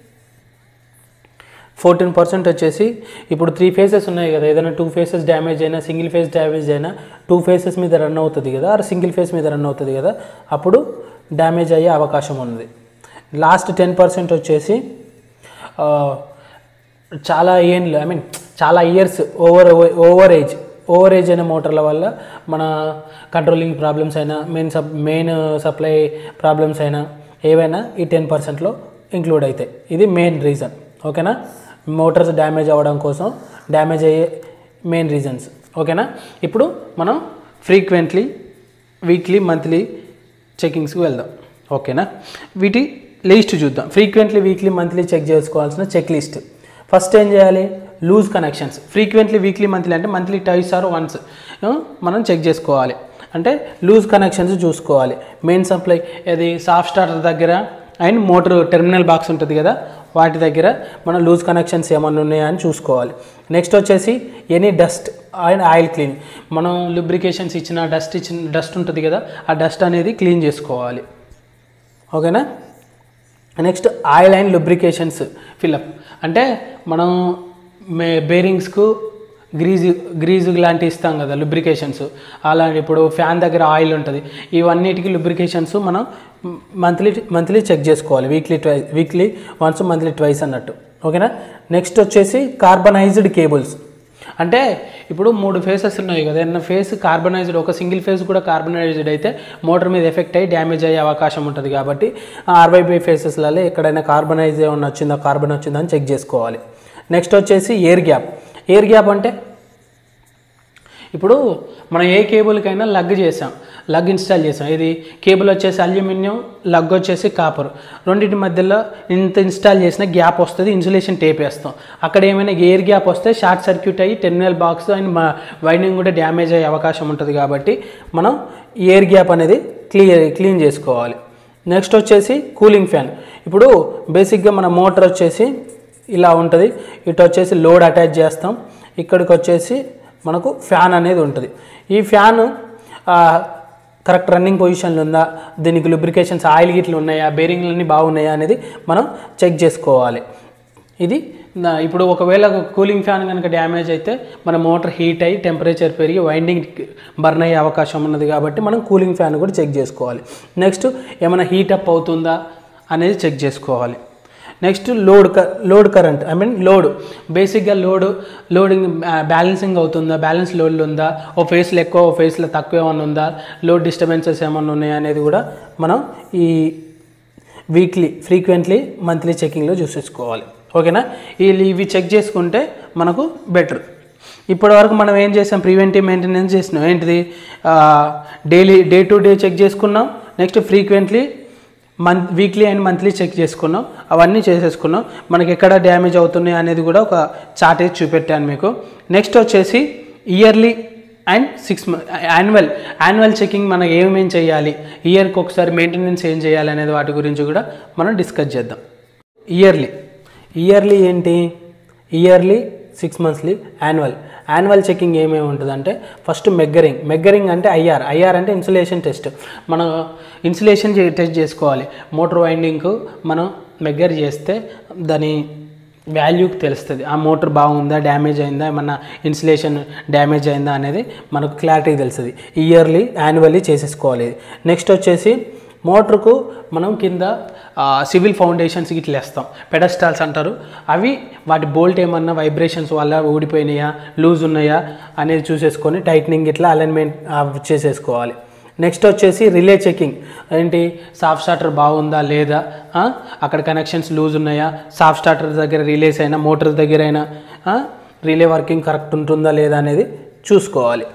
ఫోర్టీన్ పర్సెంట్ వచ్చేసి ఇప్పుడు త్రీ ఫేసెస్ ఉన్నాయి కదా ఏదైనా టూ ఫేసెస్ డ్యామేజ్ అయినా సింగిల్ ఫేస్ డ్యామేజ్ అయినా టూ ఫేసెస్ మీద రన్ అవుతుంది కదా ఆర్ సింగిల్ ఫేస్ మీద రన్ అవుతుంది కదా అప్పుడు డ్యామేజ్ అయ్యే అవకాశం ఉంది లాస్ట్ టెన్ పర్సెంట్ వచ్చేసి ఆ, చాలా ఏండ్లు ఐ మీన్ చాలా years over over age over age అయిన మోటార్ల వల్ల మన కంట్రోలింగ్ ప్రాబ్లమ్స్ అయినా మెయిన్ సప్ మెయిన్ సప్లై ప్రాబ్లమ్స్ అయినా ఏవైనా ఈ టెన్ పర్సెంట్లో ఇంక్లూడ్ అవుతాయి ఇది మెయిన్ రీజన్ ఓకేనా మోటార్స్ డ్యామేజ్ అవ్వడం కోసం డ్యామేజ్ అయ్యే మెయిన్ రీజన్స్ ఓకేనా ఇప్పుడు మనం ఫ్రీక్వెంట్లీ వీక్లీ మంత్లీ చెకింగ్స్కి వెళ్దాం ఓకేనా వీటి లిస్ట్ చూద్దాం ఫ్రీక్వెంట్లీ వీక్లీ మంత్లీ చెక్ చేసుకోవాల్సిన చెక్ లిస్ట్ ఫస్ట్ ఏం చేయాలి loose connections frequently weekly monthly అంటే మంత్లీ టైస్ ఆర్ వన్స్ మనం చెక్ చేసుకోవాలి అంటే లూజ్ కనెక్షన్స్ చూసుకోవాలి మెయిన్ సప్లై అది సాఫ్ట్ స్టార్టర్ దగ్గర అండ్ మోటార్ టెర్మినల్ బాక్స్ ఉంటుంది కదా వాటి దగ్గర మనం లూజ్ కనెక్షన్స్ ఏమన్నా ఉన్నాయా అని చూసుకోవాలి నెక్స్ట్ వచ్చేసి any dust and oil clean మనం లుబ్రికేషన్స్ ఇచ్చిన డస్ట్ ఇచ్చిన డస్ట్ ఉంటుంది కదా ఆ డస్ట్ అనేది క్లీన్ చేసుకోవాలి ఓకేనా next oil and lubrications fill up అంటే మనం మే బేరింగ్స్కు గ్రీజు గ్రీజు లాంటివి ఇస్తాం కదా లుబ్రికేషన్స్ అలాంటి ఇప్పుడు ఫ్యాన్ దగ్గర ఆయిల్ ఉంటుంది ఇవన్నిటికి లుబ్రికేషన్స్ మనం మంత్లీ మంత్లీ చెక్ చేసుకోవాలి weekly ట్వై weekly once monthly twice అన్నట్టు ఓకేనా నెక్స్ట్ వచ్చేసి కార్బనైజ్డ్ కేబుల్స్ అంటే ఇప్పుడు మూడు ఫేసెస్ ఉన్నాయి కదా ఏదైనా ఫేస్ కార్బనైజ్డ్ ఒక సింగిల్ ఫేస్ కూడా కార్బనైజ్డ్ అయితే మోటార్ మీద ఎఫెక్ట్ అయ్యి డ్యామేజ్ అయ్యే అవకాశం ఉంటుంది కాబట్టి ఆర్వైబై ఫేసెస్లలో ఎక్కడైనా కార్బనైజ్ ఏమన్నా వచ్చిందా కార్బన్ వచ్చిందా అని చెక్ చేసుకోవాలి నెక్స్ట్ వచ్చేసి ఎయిర్ గ్యాప్ ఎయిర్ గ్యాప్ అంటే ఇప్పుడు మనం ఏ కేబుల్కైనా లగ్ చేసాం లగ్ ఇన్స్టాల్ చేసాం ఇది కేబుల్ వచ్చేసి అల్యూమినియం లగ్ వచ్చేసి కాపర్ రెండింటి మధ్యలో ఇంత ఇన్స్టాల్ చేసిన గ్యాప్ వస్తుంది ఇన్సులేషన్ టేప్ వేస్తాం అక్కడ ఏమైనా ఎయిర్ గ్యాప్ వస్తే షార్ట్ సర్క్యూట్ అయ్యి టెర్మినల్ బాక్స్ అండ్ వైండింగ్ కూడా డ్యామేజ్ అయ్యే అవకాశం ఉంటుంది కాబట్టి మనం ఎయిర్ గ్యాప్ అనేది క్లియర్ క్లీన్ చేసుకోవాలి నెక్స్ట్ వచ్చేసి కూలింగ్ ఫ్యాన్ ఇప్పుడు బేసిక్గా మన మోటార్ వచ్చేసి ఇలా ఉంటుంది ఇటు వచ్చేసి లోడ్ అటాచ్ చేస్తాం ఇక్కడికి వచ్చేసి మనకు ఫ్యాన్ అనేది ఉంటుంది ఈ ఫ్యాన్ కరెక్ట్ రన్నింగ్ పొజిషన్లో ఉందా దీనికి lubrications ఆయిల్ గిట్లు ఉన్నాయా బేరింగ్లు అన్నీ బాగున్నాయా అనేది మనం చెక్ చేసుకోవాలి ఇది నా- ఇప్పుడు ఒకవేళ కూలింగ్ ఫ్యాన్ కనుక డ్యామేజ్ అయితే మన మోటార్ హీట్ అయ్యి టెంపరేచర్ పెరిగి వైండింగ్ బర్న్ అయ్యే అవకాశం ఉన్నది కాబట్టి మనం కూలింగ్ ఫ్యాన్ కూడా చెక్ చేసుకోవాలి నెక్స్ట్ ఏమైనా హీట్ అప్ అవుతుందా అనేది చెక్ చేసుకోవాలి నెక్స్ట్ లోడ్ క load current I mean load బేసిక్గా లోడ్ లోడింగ్ బ్యాలెన్సింగ్ అవుతుందా బ్యాలెన్స్ లోడ్లు ఉందా ఓ ఫేస్లో ఎక్కువ ఓ ఫేస్లో తక్కువ ఏమైనా ఉందా లోడ్ డిస్టర్బెన్సెస్ ఏమైనా ఉన్నాయా అనేది కూడా మనం ఈ వీక్లీ ఫ్రీక్వెంట్లీ మంత్లీ చెకింగ్లో చూసేసుకోవాలి ఓకేనా ఈ ఇవి చెక్ చేసుకుంటే మనకు బెటర్ ఇప్పటి వరకు మనం ఏం చేసాం ప్రివెంటివ్ మెయింటెనెన్స్ చేసినాం ఏంటిది daily day to day check చేసుకున్నాం next frequently month weekly and monthly check చేసుకున్నాం అవన్నీ చేసేసుకున్నాం మనకి ఎక్కడ డ్యామేజ్ అవుతున్నాయి అనేది కూడా ఒక చార్ట్ వేసి చూపెట్టాను మీకు నెక్స్ట్ వచ్చేసి yearly and six annual annual checking మనం ఏమేం చేయాలి ఇయర్కి ఒకసారి మెయింటెనెన్స్ ఏం చేయాలి అనేది వాటి గురించి కూడా మనం డిస్కస్ చేద్దాం ఇయర్లీ ఇయర్లీ ఏంటి yearly six monthly annual annual checking ఏమేమి ఉంటుందంటే ఫస్ట్ మెగ్గరింగ్ మెగ్గరింగ్ అంటే ఐఆర్ ఐఆర్ అంటే ఇన్సులేషన్ టెస్ట్ మనం ఇన్సులేషన్ టెస్ట్ చేసుకోవాలి మోటార్ వైండింగ్కు మనం మెగ్గర్ చేస్తే దాని వాల్యూకి తెలుస్తుంది ఆ మోటార్ బాగుందా డ్యామేజ్ అయిందా ఏమన్నా ఇన్సులేషన్ డ్యామేజ్ అయిందా అనేది మనకు క్లారిటీ తెలుస్తుంది ఇయర్లీ యాన్యువల్లీ చేసేసుకోవాలి నెక్స్ట్ వచ్చేసి మోటార్కు మనం కింద సివిల్ ఫౌండేషన్స్ ఇట్లా వేస్తాం పెడస్టాల్స్ అంటారు అవి వాటి బోల్ట్ ఏమన్నా వైబ్రేషన్స్ వల్ల ఊడిపోయినాయా లూజ్ ఉన్నాయా అనేది చూసేసుకొని టైట్నింగ్ ఇట్లా అలైన్మెంట్ చేసేసుకోవాలి నెక్స్ట్ వచ్చేసి రిలే చెకింగ్ ఏంటి సాఫ్ట్ స్టార్టర్ బాగుందా లేదా ఆ? అక్కడ కనెక్షన్స్ లూజ్ ఉన్నాయా సాఫ్ట్ స్టార్టర్ దగ్గర రిలేస్ అయినా మోటార్ దగ్గర అయినా ఆ? రిలే వర్కింగ్ కరెక్ట్ ఉంటుందా లేదా అనేది చూసుకోవాలి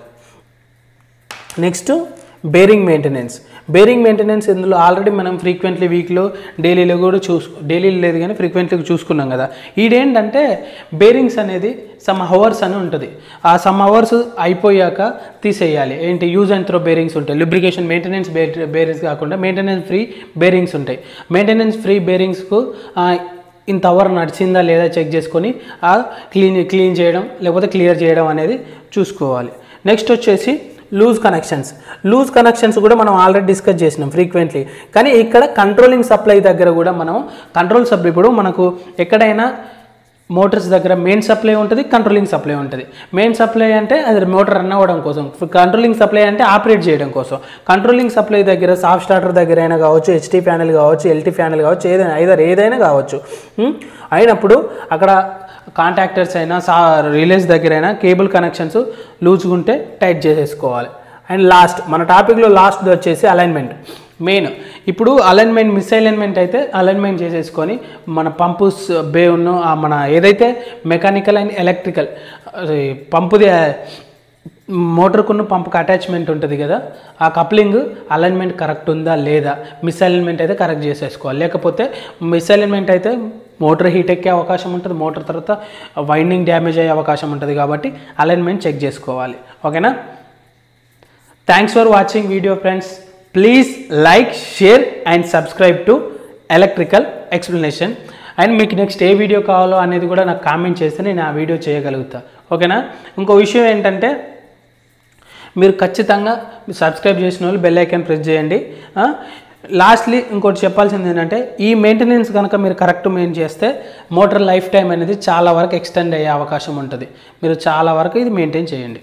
next bearing maintenance bearing maintenance ఇందులో ఆల్రెడీ మనం ఫ్రీక్వెంట్లీ వీక్లో డైలీలో కూడా చూసు డైలీ లేదు కానీ ఫ్రీక్వెంట్లీ చూసుకున్నాం కదా ఈడేంటంటే బేరింగ్స్ అనేది సమ్ అవర్స్ అని ఉంటుంది ఆ సమ్ అవర్స్ అయిపోయాక తీసేయాలి ఏంటి యూజ్ అండ్ త్రో బేరింగ్స్ ఉంటాయి లిబ్రికేషన్ మెయింటెనెన్స్ బేరింగ్స్ కాకుండా మెయింటెనెన్స్ ఫ్రీ బేరింగ్స్ ఉంటాయి మెయింటెనెన్స్ ఫ్రీ బేరింగ్స్కు ఇంత అవర్ నడిచిందా లేదా చెక్ చేసుకొని ఆ క్లీన్ క్లీన్ చేయడం లేకపోతే క్లియర్ చేయడం అనేది చూసుకోవాలి నెక్స్ట్ వచ్చేసి లూజ్ కనెక్షన్స్ లూజ్ కనెక్షన్స్ కూడా మనం ఆల్రెడీ డిస్కస్ చేసినాం ఫ్రీక్వెంట్లీ కానీ ఇక్కడ కంట్రోలింగ్ సప్లై దగ్గర కూడా మనం కంట్రోల్ సప్లై ఇప్పుడు మనకు ఎక్కడైనా మోటార్స్ దగ్గర మెయిన్ సప్లై ఉంటుంది కంట్రోలింగ్ సప్లై ఉంటుంది మెయిన్ సప్లై అంటే అది మోటార్ రన్ అవ్వడం కోసం కంట్రోలింగ్ సప్లై అంటే ఆపరేట్ చేయడం కోసం కంట్రోలింగ్ సప్లై దగ్గర సాఫ్ట్ స్టార్టర్ దగ్గర అయినా కావచ్చు హెచ్టీ ప్యానెల్ కావచ్చు ఎల్టీ ప్యానెల్ కావచ్చు ఏదైనా ఐదర్ ఏదైనా కావచ్చు ఉం? అయినప్పుడు అక్కడ కాంటాక్టర్స్ అయినా సా రిలేస్ దగ్గర అయినా కేబుల్ కనెక్షన్స్ లూజ్గా ఉంటే టైట్ చేసేసుకోవాలి అండ్ లాస్ట్ మన టాపిక్లో లాస్ట్ వచ్చేసి అలైన్మెంట్ మెయిన్ ఇప్పుడు అలైన్మెంట్ మిస్ అలైన్మెంట్ అయితే అలైన్మెంట్ చేసేసుకొని మన పంపు స్- బే ఉన్న ఆ మన ఏదైతే మెకానికల్ అండ్ ఎలక్ట్రికల్ పంపుది మోటార్కున్న పంపుకి అటాచ్మెంట్ ఉంటుంది కదా ఆ కప్లింగ్ అలైన్మెంట్ కరెక్ట్ ఉందా లేదా మిస్ అలైన్మెంట్ అయితే కరెక్ట్ చేసేసుకోవాలి లేకపోతే మిస్ అలైన్మెంట్ అయితే మోటార్ హీట్ ఎక్కే అవకాశం ఉంటుంది మోటార్ తర్వాత వైండింగ్ డ్యామేజ్ అయ్యే అవకాశం ఉంటుంది కాబట్టి అలైన్మెంట్ చెక్ చేసుకోవాలి ఓకేనా thanks for watching video friends please like share and subscribe to electrical explanation and మీకు నెక్స్ట్ ఏ వీడియో కావాలో అనేది కూడా నాకు కామెంట్ చేస్తే నేను ఆ వీడియో చేయగలుగుతా ఓకేనా ఇంకో విషయం ఏంటంటే మీరు ఖచ్చితంగా సబ్స్క్రైబ్ చేసిన వాళ్ళు బెల్ ఐకాన్ ప్రెస్ చేయండి లాస్ట్లీ ఇంకోటి చెప్పాల్సింది ఏంటంటే ఈ మెయింటెనెన్స్ కనుక మీరు కరెక్ట్ మెయిన్ చేస్తే మోటార్ లైఫ్ టైం అనేది చాలా వరకు ఎక్స్టెండ్ అయ్యే అవకాశం ఉంటుంది మీరు చాలా వరకు ఇది మెయింటైన్ చేయండి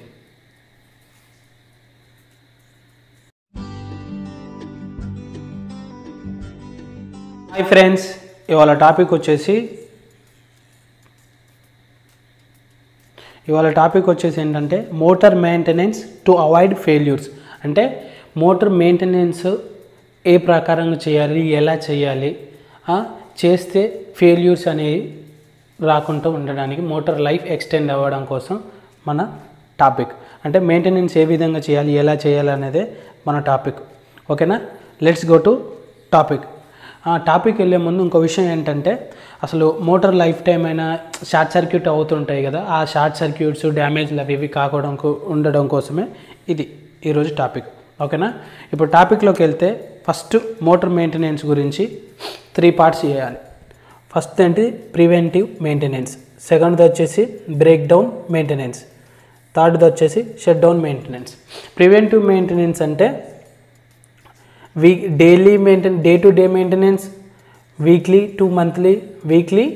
హాయ్ ఫ్రెండ్స్ ఇవాళ టాపిక్ వచ్చేసి ఇవాళ టాపిక్ వచ్చేసి ఏంటంటే motor maintenance to avoid failures అంటే మోటార్ మెయింటెనెన్స్ ఏ ప్రకారంగా చేయాలి ఎలా చేయాలి ఆ, చేస్తే ఫెయిల్యూర్స్ అనేవి రాకుండా ఉండడానికి మోటార్ లైఫ్ ఎక్స్టెండ్ అవ్వడం కోసం మన టాపిక్ అంటే మెయింటెనెన్స్ ఏ విధంగా చేయాలి ఎలా చేయాలి అనేదే మన టాపిక్ ఓకేనా లెట్స్ గో టు టాపిక్ ఆ టాపిక్ వెళ్ళే ముందు ఇంకో విషయం ఏంటంటే అసలు మోటార్ లైఫ్ టైం అయినా షార్ట్ సర్క్యూట్ అవుతుంటాయి కదా ఆ షార్ట్ సర్క్యూట్స్ డ్యామేజ్లు అవి ఇవి కాకూడడం కో- ఉండడం కోసమే ఇది ఈరోజు టాపిక్ ఓకేనా ఇప్పుడు టాపిక్లోకి వెళ్తే ఫస్ట్ మోటార్ మెయింటెనెన్స్ గురించి త్రీ పార్ట్స్ చేయాలి ఫస్ట్ ఏంటి ప్రివెంటివ్ మెయింటెనెన్స్ సెకండ్ది వచ్చేసి బ్రేక్ డౌన్ మెయింటెనెన్స్ థర్డ్ది వచ్చేసి shut down maintenance preventive maintenance అంటే we daily maintain day to day maintenance weekly to monthly weekly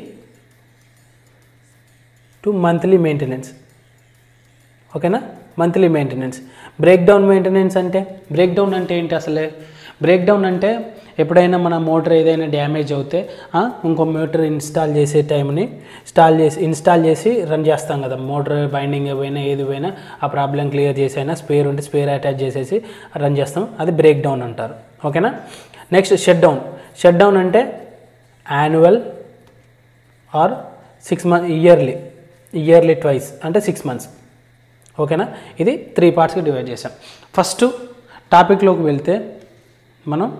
to monthly maintenance ఓకేనా monthly maintenance break down maintenance అంటే break down అంటే ఏంటి అసలే బ్రేక్ డౌన్ అంటే ఎప్పుడైనా మన మోటార్ ఏదైనా డ్యామేజ్ అవుతే ఆ, ఇంకో మోటార్ ఇన్స్టాల్ చేసే టైంని ఇన్స్టాల్ చేసి ఇన్స్టాల్ చేసి రన్ చేస్తాం కదా మోటార్ బైండింగ్ పోయినా ఏది పోయినా ఆ ప్రాబ్లం క్లియర్ చేసైనా స్పేర్ ఉంటే స్పేర్ అటాచ్ చేసేసి రన్ చేస్తాం అది బ్రేక్ డౌన్ అంటారు ఓకేనా next shut down shut down అంటే annual or six month yearly yearly twice అంటే సిక్స్ మంత్స్ ఓకేనా ఇది త్రీ పార్ట్స్కి డివైడ్ చేసాం ఫస్ట్ టాపిక్లోకి వెళ్తే మనం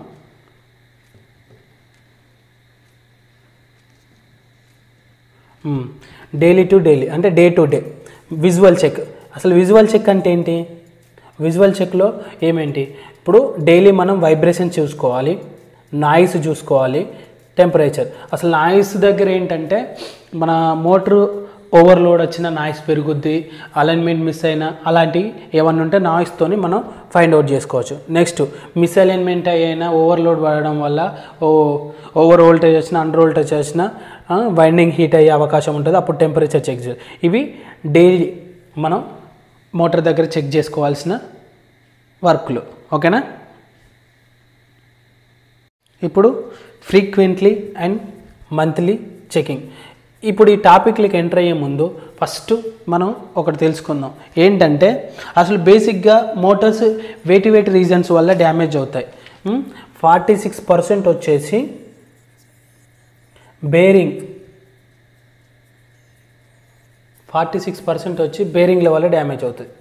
డైలీ టు డైలీ అంటే day to day visual check అసలు విజువల్ చెక్ అంటే ఏంటి విజువల్ చెక్లో ఏమేంటి ఇప్పుడు డైలీ మనం వైబ్రేషన్ చూసుకోవాలి నాయిస్ చూసుకోవాలి టెంపరేచర్ అసలు నాయిస్ దగ్గర ఏంటంటే మన మోటరు ఓవర్లోడ్ వచ్చిన నాయిస్ పెరుగుద్ది అలైన్మెంట్ మిస్ అయినా అలాంటివి ఏమన్నా ఉంటే నాయిస్తోని మనం ఫైండ్ అవుట్ చేసుకోవచ్చు నెక్స్ట్ మిస్ అలైన్మెంట్ అయినా ఓవర్లోడ్ పడడం వల్ల ఓ ఓవర్ వోల్టేజ్ వచ్చిన అండర్ వోల్టేజ్ వచ్చిన వైండింగ్ హీట్ అయ్యే అవకాశం ఉంటుంది అప్పుడు టెంపరేచర్ చెక్ చేయాలి ఇవి డైలీ మనం మోటార్ దగ్గర చెక్ చేసుకోవాల్సిన వర్క్లు ఓకేనా ఇప్పుడు ఫ్రీక్వెంట్లీ అండ్ మంత్లీ చెకింగ్ ఇప్పుడు ఈ టాపిక్లకి ఎంటర్ అయ్యే ముందు ఫస్ట్ మనం ఒకటి తెలుసుకుందాం ఏంటంటే అసలు బేసిక్గా మోటార్స్ వేటి వేటి రీజన్స్ వల్ల డ్యామేజ్ అవుతాయి ఫార్టీ సిక్స్ పర్సెంట్ వచ్చేసి బేరింగ్ ఫార్టీ సిక్స్ పర్సెంట్ వచ్చి బేరింగ్ల వల్ల డ్యామేజ్ అవుతుంది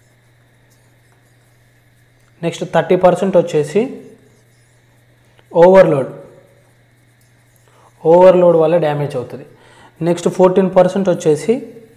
నెక్స్ట్ థర్టీ పర్సెంట్ వచ్చేసి ఓవర్లోడ్ ఓవర్లోడ్ వల్ల డ్యామేజ్ అవుతుంది నెక్స్ట్ ఫోర్టీన్ పర్సెంట్ వచ్చేసి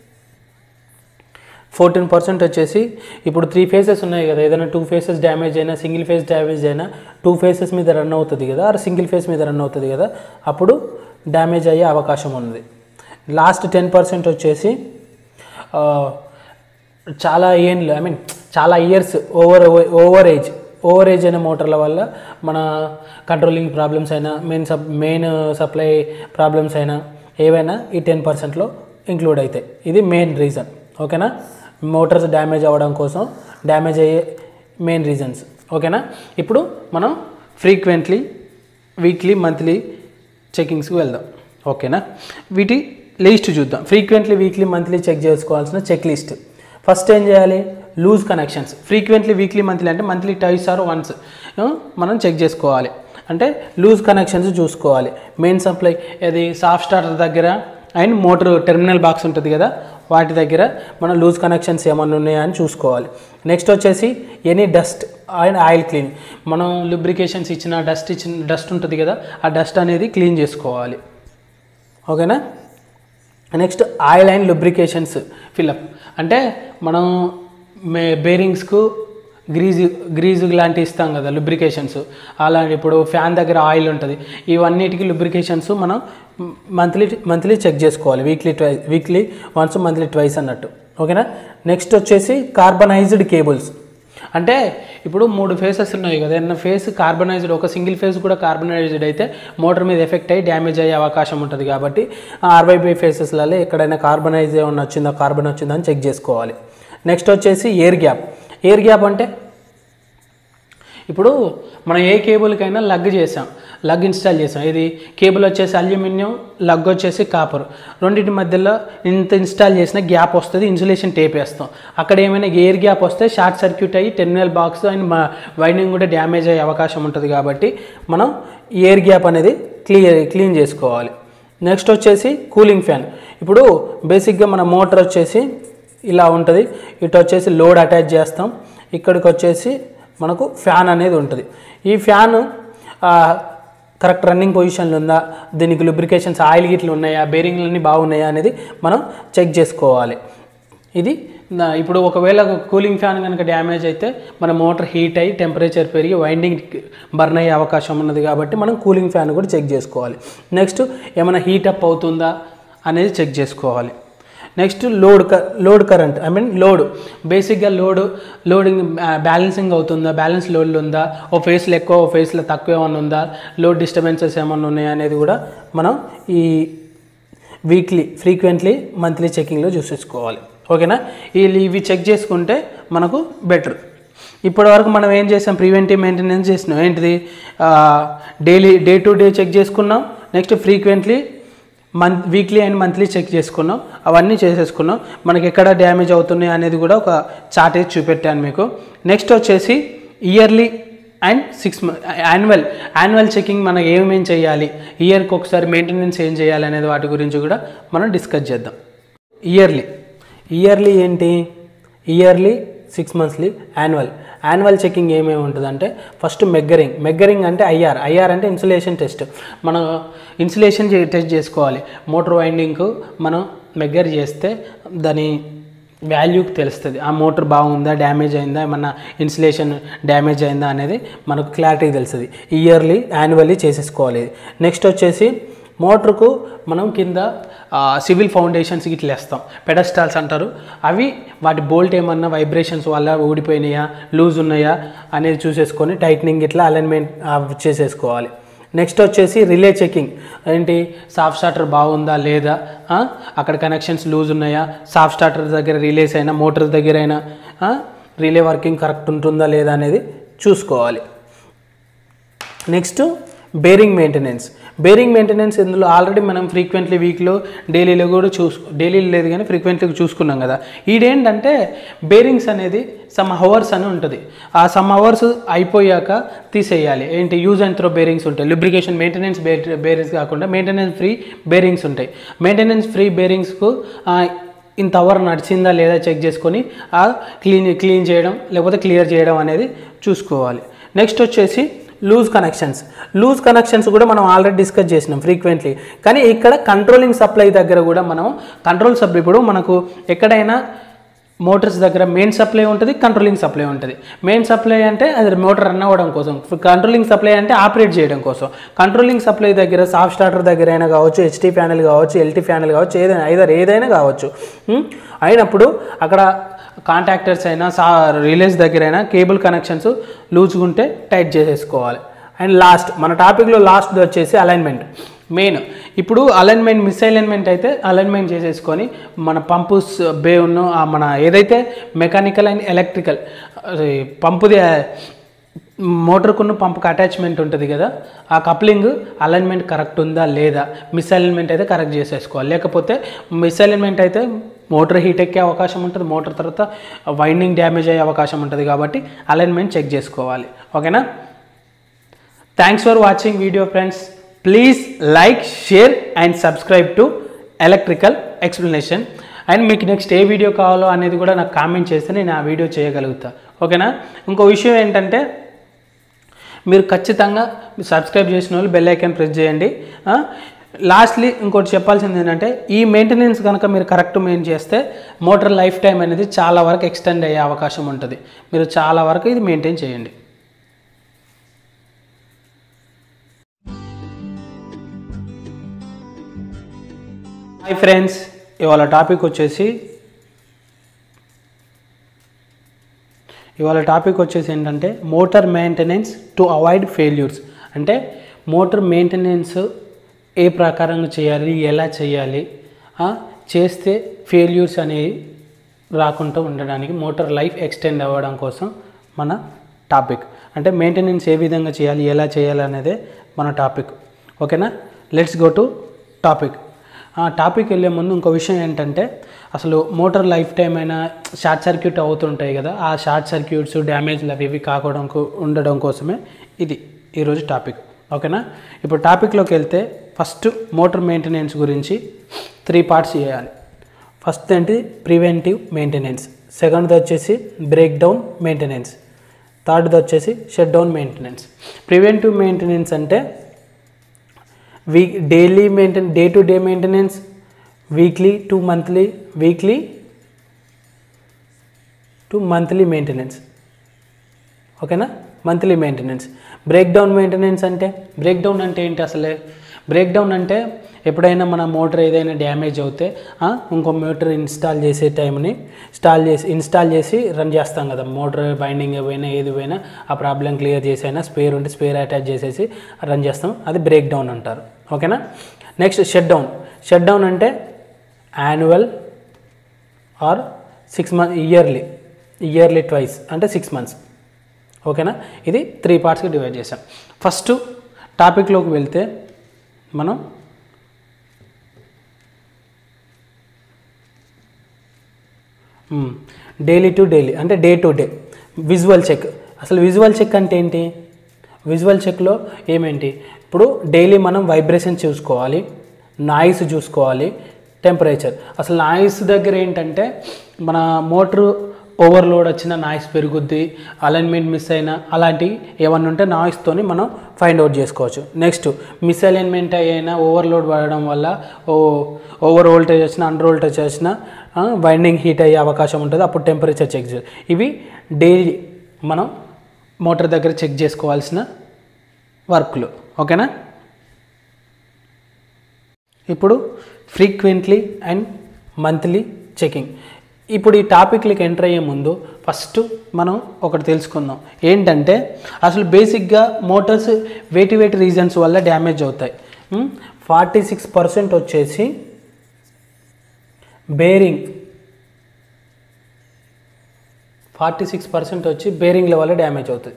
ఫోర్టీన్ పర్సెంట్ వచ్చేసి ఇప్పుడు త్రీ ఫేసెస్ ఉన్నాయి కదా ఏదైనా టూ ఫేసెస్ డ్యామేజ్ అయినా సింగిల్ ఫేస్ డ్యామేజ్ అయినా టూ ఫేసెస్ మీద రన్ అవుతుంది కదా ఆర్ సింగిల్ ఫేస్ మీద రన్ అవుతుంది కదా అప్పుడు డ్యామేజ్ అయ్యే అవకాశం ఉంది లాస్ట్ టెన్ పర్సెంట్ వచ్చేసి ఆ, చాలా ఏండ్లు ఐ మీన్ చాలా years over over age over age అయిన మోటార్ల వల్ల మన కంట్రోలింగ్ ప్రాబ్లమ్స్ అయినా మెయిన్ సప్ మెయిన్ సప్లై ప్రాబ్లమ్స్ అయినా ఏవైనా ఈ టెన్ పర్సెంట్లో ఇంక్లూడ్ అవుతాయి ఇది మెయిన్ రీజన్ ఓకేనా మోటార్స్ డ్యామేజ్ అవ్వడం కోసం డ్యామేజ్ అయ్యే మెయిన్ రీజన్స్ ఓకేనా ఇప్పుడు మనం ఫ్రీక్వెంట్లీ వీక్లీ మంత్లీ చెకింగ్స్కి వెళ్దాం ఓకేనా వీటి లిస్ట్ చూద్దాం ఫ్రీక్వెంట్లీ వీక్లీ మంత్లీ చెక్ చేసుకోవాల్సిన చెక్ లిస్ట్ ఫస్ట్ ఏం చేయాలి loose connections frequently weekly monthly అంటే మంత్లీ టైస్ ఆర్ వన్స్ మనం చెక్ చేసుకోవాలి అంటే లూజ్ కనెక్షన్స్ చూసుకోవాలి మెయిన్ సప్లై అది సాఫ్ట్ స్టార్టర్ దగ్గర అండ్ మోటార్ టెర్మినల్ బాక్స్ ఉంటుంది కదా వాటి దగ్గర మనం లూజ్ కనెక్షన్స్ ఏమన్నా ఉన్నాయా అని చూసుకోవాలి నెక్స్ట్ వచ్చేసి any dust and oil clean మనం లుబ్రికేషన్స్ ఇచ్చిన డస్ట్ ఇచ్చిన డస్ట్ ఉంటుంది కదా ఆ డస్ట్ అనేది క్లీన్ చేసుకోవాలి ఓకేనా next oil and lubrications fill up అంటే మనం మే బేరింగ్స్కు గ్రీజు గ్రీజు లాంటి ఇస్తాం కదా లుబ్రికేషన్స్ అలాంటి ఇప్పుడు ఫ్యాన్ దగ్గర ఆయిల్ ఉంటుంది ఇవన్నిటికీ లుబ్రికేషన్స్ మనం మంత్లీ మంత్లీ చెక్ చేసుకోవాలి weekly ట్వై weekly once monthly twice అన్నట్టు ఓకేనా నెక్స్ట్ వచ్చేసి కార్బనైజ్డ్ కేబుల్స్ అంటే ఇప్పుడు మూడు ఫేసెస్ ఉన్నాయి కదా ఏదైనా ఫేస్ కార్బనైజ్డ్ ఒక సింగిల్ ఫేస్ కూడా కార్బనైజ్డ్ అయితే మోటార్ మీద ఎఫెక్ట్ అయ్యి డ్యామేజ్ అయ్యే అవకాశం ఉంటుంది కాబట్టి ఆర్వైబై ఫేసెస్లలో ఎక్కడైనా కార్బనైజ్ ఏమన్నా వచ్చిందా కార్బన్ వచ్చిందా అని చెక్ చేసుకోవాలి నెక్స్ట్ వచ్చేసి ఎయిర్ గ్యాప్ ఎయిర్ గ్యాప్ అంటే ఇప్పుడు మనం ఏ కేబుల్కైనా లగ్ చేసాం లగ్ ఇన్స్టాల్ చేసాం ఇది కేబుల్ వచ్చేసి అల్యూమినియం లగ్ వచ్చేసి కాపర్ రెండింటి మధ్యలో ఇంత ఇన్స్టాల్ చేసిన గ్యాప్ వస్తుంది ఇన్సులేషన్ టేప్ వేస్తాం అక్కడ ఏమైనా ఎయిర్ గ్యాప్ వస్తే షార్ట్ సర్క్యూట్ అయ్యి టెర్మినల్ బాక్స్ అండ్ వైండింగ్ కూడా డ్యామేజ్ అయ్యే అవకాశం ఉంటుంది కాబట్టి మనం ఎయిర్ గ్యాప్ అనేది క్లియర్ క్లీన్ చేసుకోవాలి నెక్స్ట్ వచ్చేసి కూలింగ్ ఫ్యాన్ ఇప్పుడు బేసిక్గా మన మోటార్ వచ్చేసి ఇలా ఉంటుంది ఇటు వచ్చేసి లోడ్ అటాచ్ చేస్తాం ఇక్కడికి వచ్చేసి మనకు ఫ్యాన్ అనేది ఉంటుంది ఈ ఫ్యాన్ కరెక్ట్ రన్నింగ్ పొజిషన్లో ఉందా దీనికి lubrications ఆయిల్ గిట్లు ఉన్నాయా బేరింగ్లు అన్నీ బాగున్నాయా అనేది మనం చెక్ చేసుకోవాలి ఇది నా- ఇప్పుడు ఒకవేళ కూలింగ్ ఫ్యాన్ కనుక డ్యామేజ్ అయితే మన మోటార్ హీట్ అయ్యి టెంపరేచర్ పెరిగి వైండింగ్ బర్న్ అయ్యే అవకాశం ఉన్నది కాబట్టి మనం కూలింగ్ ఫ్యాన్ కూడా చెక్ చేసుకోవాలి నెక్స్ట్ ఏమైనా హీట్ అప్ అవుతుందా అనేది చెక్ చేసుకోవాలి నెక్స్ట్ లోడ్ క load current I mean load బేసిక్గా లోడ్ లోడింగ్ బ్యాలెన్సింగ్ అవుతుందా బ్యాలెన్స్ లోడ్లు ఉందా ఓ ఫేస్లో ఎక్కువ ఓ ఫేస్లో తక్కువ ఏమైనా ఉందా లోడ్ డిస్టర్బెన్సెస్ ఏమైనా ఉన్నాయా అనేది కూడా మనం ఈ వీక్లీ ఫ్రీక్వెంట్లీ మంత్లీ చెకింగ్లో చూసేసుకోవాలి ఓకేనా వీళ్ళు ఇవి చెక్ చేసుకుంటే మనకు బెటర్ ఇప్పటి వరకు మనం ఏం చేసాం ప్రివెంటివ్ మెయింటెనెన్స్ చేసినాం ఏంటిది daily day to day check చేసుకున్నాం next frequently month weekly and monthly check చేసుకున్నాం అవన్నీ చేసేసుకున్నాం మనకి ఎక్కడ డ్యామేజ్ అవుతున్నాయి అనేది కూడా ఒక చార్ట్ వేసి చూపెట్టాను మీకు నెక్స్ట్ వచ్చేసి yearly and six annual annual checking మనం ఏమేం చేయాలి ఇయర్కి ఒకసారి మెయింటెనెన్స్ ఏం చేయాలి అనేది వాటి గురించి కూడా మనం డిస్కస్ చేద్దాం ఇయర్లీ ఇయర్లీ ఏంటి yearly six monthly annual annual checking ఏమేమి ఉంటుందంటే ఫస్ట్ మెగ్గరింగ్ మెగ్గరింగ్ అంటే ఐఆర్ ఐఆర్ అంటే ఇన్సులేషన్ టెస్ట్ మనం ఇన్సులేషన్ టెస్ట్ చేసుకోవాలి మోటార్ వైండింగ్కు మనం మెగ్గర్ చేస్తే దాని వాల్యూకి తెలుస్తుంది ఆ మోటార్ బాగుందా డ్యామేజ్ అయిందా ఏమన్నా ఇన్సులేషన్ డ్యామేజ్ అయిందా అనేది మనకు క్లారిటీ తెలుస్తుంది ఇయర్లీ యాన్యువల్లీ చేసేసుకోవాలి నెక్స్ట్ వచ్చేసి మోటార్కు మనం కింద సివిల్ ఫౌండేషన్స్ ఇట్లా వేస్తాం పెడస్టాల్స్ అంటారు అవి వాటి బోల్ట్ ఏమన్నా వైబ్రేషన్స్ వల్ల ఊడిపోయినాయా లూజ్ ఉన్నాయా అనేది చూసేసుకొని టైట్నింగ్ ఇట్లా అలైన్మెంట్ చేసేసుకోవాలి నెక్స్ట్ వచ్చేసి రిలే చెకింగ్ ఏంటి సాఫ్ట్ స్టార్టర్ బాగుందా లేదా ఆ? అక్కడ కనెక్షన్స్ లూజ్ ఉన్నాయా సాఫ్ట్ స్టార్టర్ దగ్గర రిలేస్ అయినా మోటార్ దగ్గర అయినా ఆ? రిలే వర్కింగ్ కరెక్ట్ ఉంటుందా లేదా అనేది చూసుకోవాలి next bearing maintenance bearing maintenance ఇందులో ఆల్రెడీ మనం ఫ్రీక్వెంట్లీ వీక్లో డైలీలో కూడా చూసు డైలీలో లేదు కానీ ఫ్రీక్వెంట్లీ చూసుకున్నాం కదా ఈడేంటంటే బేరింగ్స్ అనేది సమ్ అవర్స్ అని ఉంటుంది ఆ సమ్ అవర్స్ అయిపోయాక తీసేయాలి ఏంటి యూజ్ అండ్ త్రో బేరింగ్స్ ఉంటాయి లుబ్రికేషన్ మెయింటెనెన్స్ బేరింగ్స్ కాకుండా మెయింటెనెన్స్ ఫ్రీ బేరింగ్స్ ఉంటాయి మెయింటెనెన్స్ ఫ్రీ బేరింగ్స్కు ఇంత అవర్ నడిచిందా లేదా చెక్ చేసుకొని ఆ క్లీన్ క్లీన్ చేయడం లేకపోతే క్లియర్ చేయడం అనేది చూసుకోవాలి నెక్స్ట్ వచ్చేసి లూజ్ కనెక్షన్స్ లూజ్ కనెక్షన్స్ కూడా మనం ఆల్రెడీ డిస్కస్ చేసినాం ఫ్రీక్వెంట్లీ కానీ ఇక్కడ కంట్రోలింగ్ సప్లై దగ్గర కూడా మనం కంట్రోల్ సప్లై ఇప్పుడు మనకు ఎక్కడైనా మోటార్స్ దగ్గర మెయిన్ సప్లై ఉంటుంది కంట్రోలింగ్ సప్లై ఉంటుంది మెయిన్ సప్లై అంటే అది మోటార్ రన్ అవ్వడం కోసం కంట్రోలింగ్ సప్లై అంటే ఆపరేట్ చేయడం కోసం కంట్రోలింగ్ సప్లై దగ్గర సాఫ్ట్ స్టార్టర్ దగ్గర అయినా కావచ్చు హెచ్టీ ప్యానెల్ కావచ్చు ఎల్టీ ప్యానెల్ కావచ్చు ఏదైనా ఐదర్ ఏదైనా కావచ్చు ఉమ్, అయినప్పుడు అక్కడ కాంటాక్టర్స్ అయినా సా రిలేస్ దగ్గర అయినా కేబుల్ కనెక్షన్స్ లూజ్గా ఉంటే టైట్ చేసేసుకోవాలి అండ్ లాస్ట్ మన టాపిక్లో లాస్ట్ వచ్చేసి అలైన్మెంట్ మెయిన్ ఇప్పుడు అలైన్మెంట్ మిస్ అలైన్మెంట్ అయితే అలైన్మెంట్ చేసేసుకొని మన పంపు స్- బే ఉన్న ఆ మన ఏదైతే మెకానికల్ అండ్ ఎలక్ట్రికల్ పంపుది మోటార్కున్న పంపుకి అటాచ్మెంట్ ఉంటుంది కదా ఆ కప్లింగ్ అలైన్మెంట్ కరెక్ట్ ఉందా లేదా మిస్ అలైన్మెంట్ అయితే కరెక్ట్ చేసేసుకోవాలి లేకపోతే మిస్ అలైన్మెంట్ అయితే మోటార్ హీట్ ఎక్కే అవకాశం ఉంటుంది మోటార్ తర్వాత వైండింగ్ డ్యామేజ్ అయ్యే అవకాశం ఉంటుంది కాబట్టి అలైన్మెంట్ చెక్ చేసుకోవాలి ఓకేనా thanks for watching video friends please like share and subscribe to electrical explanation and మీకు నెక్స్ట్ ఏ వీడియో కావాలో అనేది కూడా నాకు కామెంట్ చేస్తే నేను ఆ వీడియో చేయగలుగుతా ఓకేనా ఇంకో విషయం ఏంటంటే మీరు ఖచ్చితంగా సబ్స్క్రైబ్ చేసిన వాళ్ళు బెల్ ఐకాన్ ప్రెస్ చేయండి లాస్ట్లీ ఇంకోటి చెప్పాల్సింది ఏంటంటే ఈ మెయింటెనెన్స్ కనుక మీరు కరెక్ట్ మెయిన్ చేస్తే మోటార్ లైఫ్ టైం అనేది చాలా వరకు ఎక్స్టెండ్ అయ్యే అవకాశం ఉంటుంది మీరు చాలా వరకు ఇది మెయింటైన్ చేయండి హాయ్ ఫ్రెండ్స్ ఇవాళ టాపిక్ వచ్చేసి ఇవాళ టాపిక్ వచ్చేసి ఏంటంటే motor maintenance to avoid failures అంటే మోటార్ మెయింటెనెన్స్ ఏ ప్రకారంగా చేయాలి ఎలా చేయాలి ఆ, చేస్తే ఫెయిల్యూర్స్ అనేవి రాకుండా ఉండడానికి మోటార్ లైఫ్ ఎక్స్టెండ్ అవ్వడం కోసం మన టాపిక్ అంటే మెయింటెనెన్స్ ఏ విధంగా చేయాలి ఎలా చేయాలి అనేదే మన టాపిక్ ఓకేనా లెట్స్ గో టు టాపిక్ ఆ టాపిక్ వెళ్ళే ముందు ఇంకో విషయం ఏంటంటే అసలు మోటార్ లైఫ్ టైం అయినా షార్ట్ సర్క్యూట్ అవుతుంటాయి కదా ఆ షార్ట్ సర్క్యూట్స్ డ్యామేజ్లు అవి ఇవి కాకూడడం కో- ఉండడం కోసమే ఇది ఈరోజు టాపిక్ ఓకేనా ఇప్పుడు టాపిక్లోకి వెళ్తే ఫస్ట్ మోటార్ మెయింటెనెన్స్ గురించి త్రీ పార్ట్స్ చేయాలి ఫస్ట్ ఏంటి ప్రివెంటివ్ మెయింటెనెన్స్ సెకండ్ది వచ్చేసి బ్రేక్ డౌన్ మెయింటెనెన్స్ థర్డ్ది వచ్చేసి shut down maintenance preventive maintenance అంటే week daily maintain day to day maintenance weekly to monthly weekly to monthly maintenance ఓకేనా monthly maintenance break down maintenance అంటే break down అంటే ఏంటి అసలే బ్రేక్ డౌన్ అంటే ఎప్పుడైనా మన మోటార్ ఏదైనా డ్యామేజ్ అవుతే ఆ, ఇంకో మోటార్ ఇన్స్టాల్ చేసే టైంని ఇన్స్టాల్ చేసి ఇన్స్టాల్ చేసి రన్ చేస్తాం కదా మోటార్ బైండింగ్ పోయినా ఏది పోయినా ఆ ప్రాబ్లం క్లియర్ చేసైనా స్పేర్ ఉంటే స్పేర్ అటాచ్ చేసేసి రన్ చేస్తాం అది బ్రేక్ డౌన్ అంటారు ఓకేనా next shut down shut down అంటే annual or six month yearly yearly twice అంటే సిక్స్ మంత్స్ ఓకేనా ఇది త్రీ పార్ట్స్కి డివైడ్ చేసాం ఫస్ట్ టాపిక్లోకి వెళ్తే మనం డైలీ టు డైలీ అంటే day to day visual check అసలు విజువల్ చెక్ అంటే ఏంటి విజువల్ చెక్లో ఏమేంటి ఇప్పుడు డైలీ మనం వైబ్రేషన్ చూసుకోవాలి నాయిస్ చూసుకోవాలి టెంపరేచర్ అసలు నాయిస్ దగ్గర ఏంటంటే మన మోటరు ఓవర్లోడ్ వచ్చిన నాయిస్ పెరుగుద్ది అలైన్మెంట్ మిస్ అయినా అలాంటివి ఏమన్నా ఉంటే నాయిస్తోని మనం ఫైండ్ అవుట్ చేసుకోవచ్చు నెక్స్ట్ మిస్ అలైన్మెంట్ అయినా ఓవర్లోడ్ పడడం వల్ల ఓ ఓవర్ వోల్టేజ్ వచ్చిన అండర్ వోల్టేజ్ వచ్చిన వైండింగ్ హీట్ అయ్యే అవకాశం ఉంటుంది అప్పుడు టెంపరేచర్ చెక్ చేయాలి ఇవి డైలీ మనం మోటార్ దగ్గర చెక్ చేసుకోవాల్సిన వర్క్లు ఓకేనా ఇప్పుడు ఫ్రీక్వెంట్లీ అండ్ మంత్లీ చెకింగ్ ఇప్పుడు ఈ టాపిక్లకి ఎంటర్ అయ్యే ముందు ఫస్ట్ మనం ఒకటి తెలుసుకుందాం ఏంటంటే అసలు బేసిక్గా మోటార్స్ వేటి వేటి రీజన్స్ వల్ల డ్యామేజ్ అవుతాయి ఫార్టీ సిక్స్ పర్సెంట్ వచ్చేసి బేరింగ్ ఫార్టీ సిక్స్ పర్సెంట్ వచ్చి బేరింగ్ల వల్ల డ్యామేజ్ అవుతుంది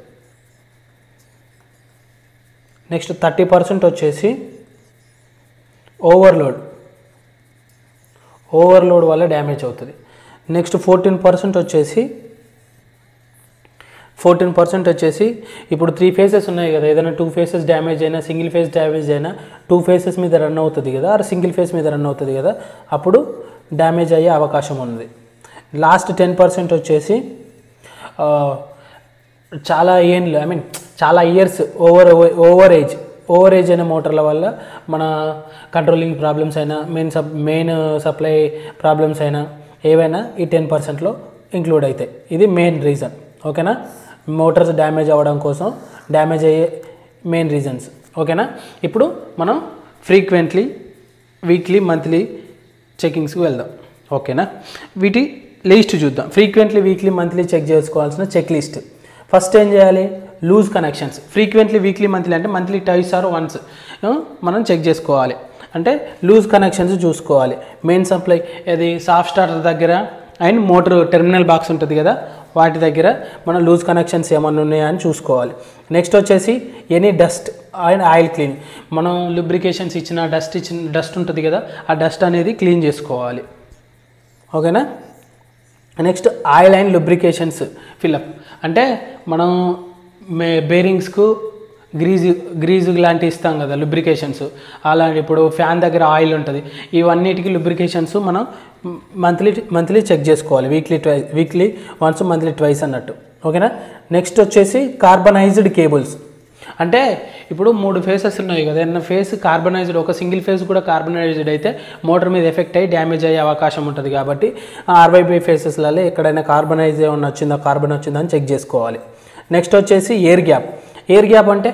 నెక్స్ట్ థర్టీ పర్సెంట్ వచ్చేసి ఓవర్లోడ్ ఓవర్లోడ్ వల్ల డ్యామేజ్ అవుతుంది నెక్స్ట్ ఫోర్టీన్ పర్సెంట్ వచ్చేసి ఫోర్టీన్ పర్సెంట్ వచ్చేసి ఇప్పుడు త్రీ ఫేసెస్ ఉన్నాయి కదా ఏదైనా టూ ఫేసెస్ డ్యామేజ్ అయినా సింగిల్ ఫేస్ డ్యామేజ్ అయినా టూ ఫేసెస్ మీద రన్ అవుతుంది కదా ఆర్ సింగిల్ ఫేస్ మీద రన్ అవుతుంది కదా అప్పుడు డ్యామేజ్ అయ్యే అవకాశం ఉంది లాస్ట్ టెన్ పర్సెంట్ వచ్చేసి ఆ, చాలా ఏండ్లు ఐ మీన్ చాలా years over over age over age అయిన మోటార్ల వల్ల మన కంట్రోలింగ్ ప్రాబ్లమ్స్ అయినా మెయిన్ సప్ మెయిన్ సప్లై ప్రాబ్లమ్స్ అయినా ఏవైనా ఈ టెన్ పర్సెంట్లో ఇంక్లూడ్ అవుతాయి ఇది మెయిన్ రీజన్ ఓకేనా మోటార్స్ డ్యామేజ్ అవ్వడం కోసం డ్యామేజ్ అయ్యే మెయిన్ రీజన్స్ ఓకేనా ఇప్పుడు మనం ఫ్రీక్వెంట్లీ వీక్లీ మంత్లీ చెకింగ్స్కి వెళ్దాం ఓకేనా వీటి లిస్ట్ చూద్దాం ఫ్రీక్వెంట్లీ వీక్లీ మంత్లీ చెక్ చేసుకోవాల్సిన చెక్ లిస్ట్ ఫస్ట్ ఏం చేయాలి loose connections frequently weekly monthly అంటే మంత్లీ టైస్ ఆర్ వన్స్ మనం చెక్ చేసుకోవాలి అంటే లూజ్ కనెక్షన్స్ చూసుకోవాలి మెయిన్ సప్లై అది సాఫ్ట్ స్టార్టర్ దగ్గర అండ్ మోటార్ టెర్మినల్ బాక్స్ ఉంటుంది కదా వాటి దగ్గర మనం లూజ్ కనెక్షన్స్ ఏమన్నా ఉన్నాయా అని చూసుకోవాలి నెక్స్ట్ వచ్చేసి any dust and oil clean మనం లుబ్రికేషన్స్ ఇచ్చిన డస్ట్ ఇచ్చిన డస్ట్ ఉంటుంది కదా ఆ డస్ట్ అనేది క్లీన్ చేసుకోవాలి ఓకేనా next oil and lubrications fill up అంటే మనం మే బేరింగ్స్కు గ్రీజు గ్రీజు లాంటివి ఇస్తాం కదా లుబ్రికేషన్స్ అలాంటి ఇప్పుడు ఫ్యాన్ దగ్గర ఆయిల్ ఉంటుంది ఇవన్నిటికీ లుబ్రికేషన్స్ మనం మంత్లీ మంత్లీ చెక్ చేసుకోవాలి weekly ట్వై weekly once monthly twice అన్నట్టు ఓకేనా నెక్స్ట్ వచ్చేసి కార్బనైజ్డ్ కేబుల్స్ అంటే ఇప్పుడు మూడు ఫేసెస్ ఉన్నాయి కదా ఏదైనా ఫేస్ కార్బనైజ్డ్ ఒక సింగిల్ ఫేస్ కూడా కార్బనైజ్డ్ అయితే మోటార్ మీద ఎఫెక్ట్ అయ్యి డ్యామేజ్ అయ్యే అవకాశం ఉంటుంది కాబట్టి ఆర్వైబై ఫేసెస్లలో ఎక్కడైనా కార్బనైజ్ ఏమన్నా వచ్చిందా కార్బన్ వచ్చిందా అని చెక్ చేసుకోవాలి నెక్స్ట్ వచ్చేసి ఎయిర్ గ్యాప్ ఎయిర్ గ్యాప్ అంటే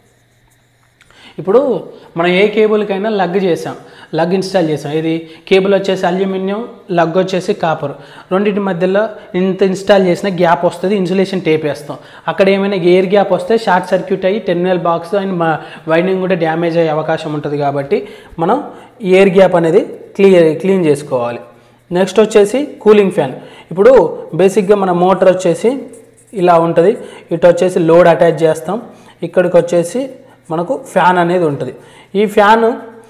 ఇప్పుడు మనం ఏ కేబుల్కైనా లగ్ చేసాం లగ్ ఇన్స్టాల్ చేసాం ఇది కేబుల్ వచ్చేసి అల్యూమినియం లగ్ వచ్చేసి కాపర్ రెండింటి మధ్యలో ఇంత ఇన్స్టాల్ చేసిన గ్యాప్ వస్తుంది ఇన్సులేషన్ టేప్ వేస్తాం అక్కడ ఏమైనా ఎయిర్ గ్యాప్ వస్తే షార్ట్ సర్క్యూట్ అయ్యి టెర్మినల్ బాక్స్ అండ్ మా వైండింగ్ కూడా డ్యామేజ్ అయ్యే అవకాశం ఉంటుంది కాబట్టి మనం ఎయిర్ గ్యాప్ అనేది క్లియర్ క్లీన్ చేసుకోవాలి నెక్స్ట్ వచ్చేసి కూలింగ్ ఫ్యాన్ ఇప్పుడు బేసిక్గా మన మోటార్ వచ్చేసి ఇలా ఉంటుంది ఇటు వచ్చేసి లోడ్ అటాచ్ చేస్తాం ఇక్కడికి వచ్చేసి మనకు ఫ్యాన్ అనేది ఉంటుంది ఈ ఫ్యాను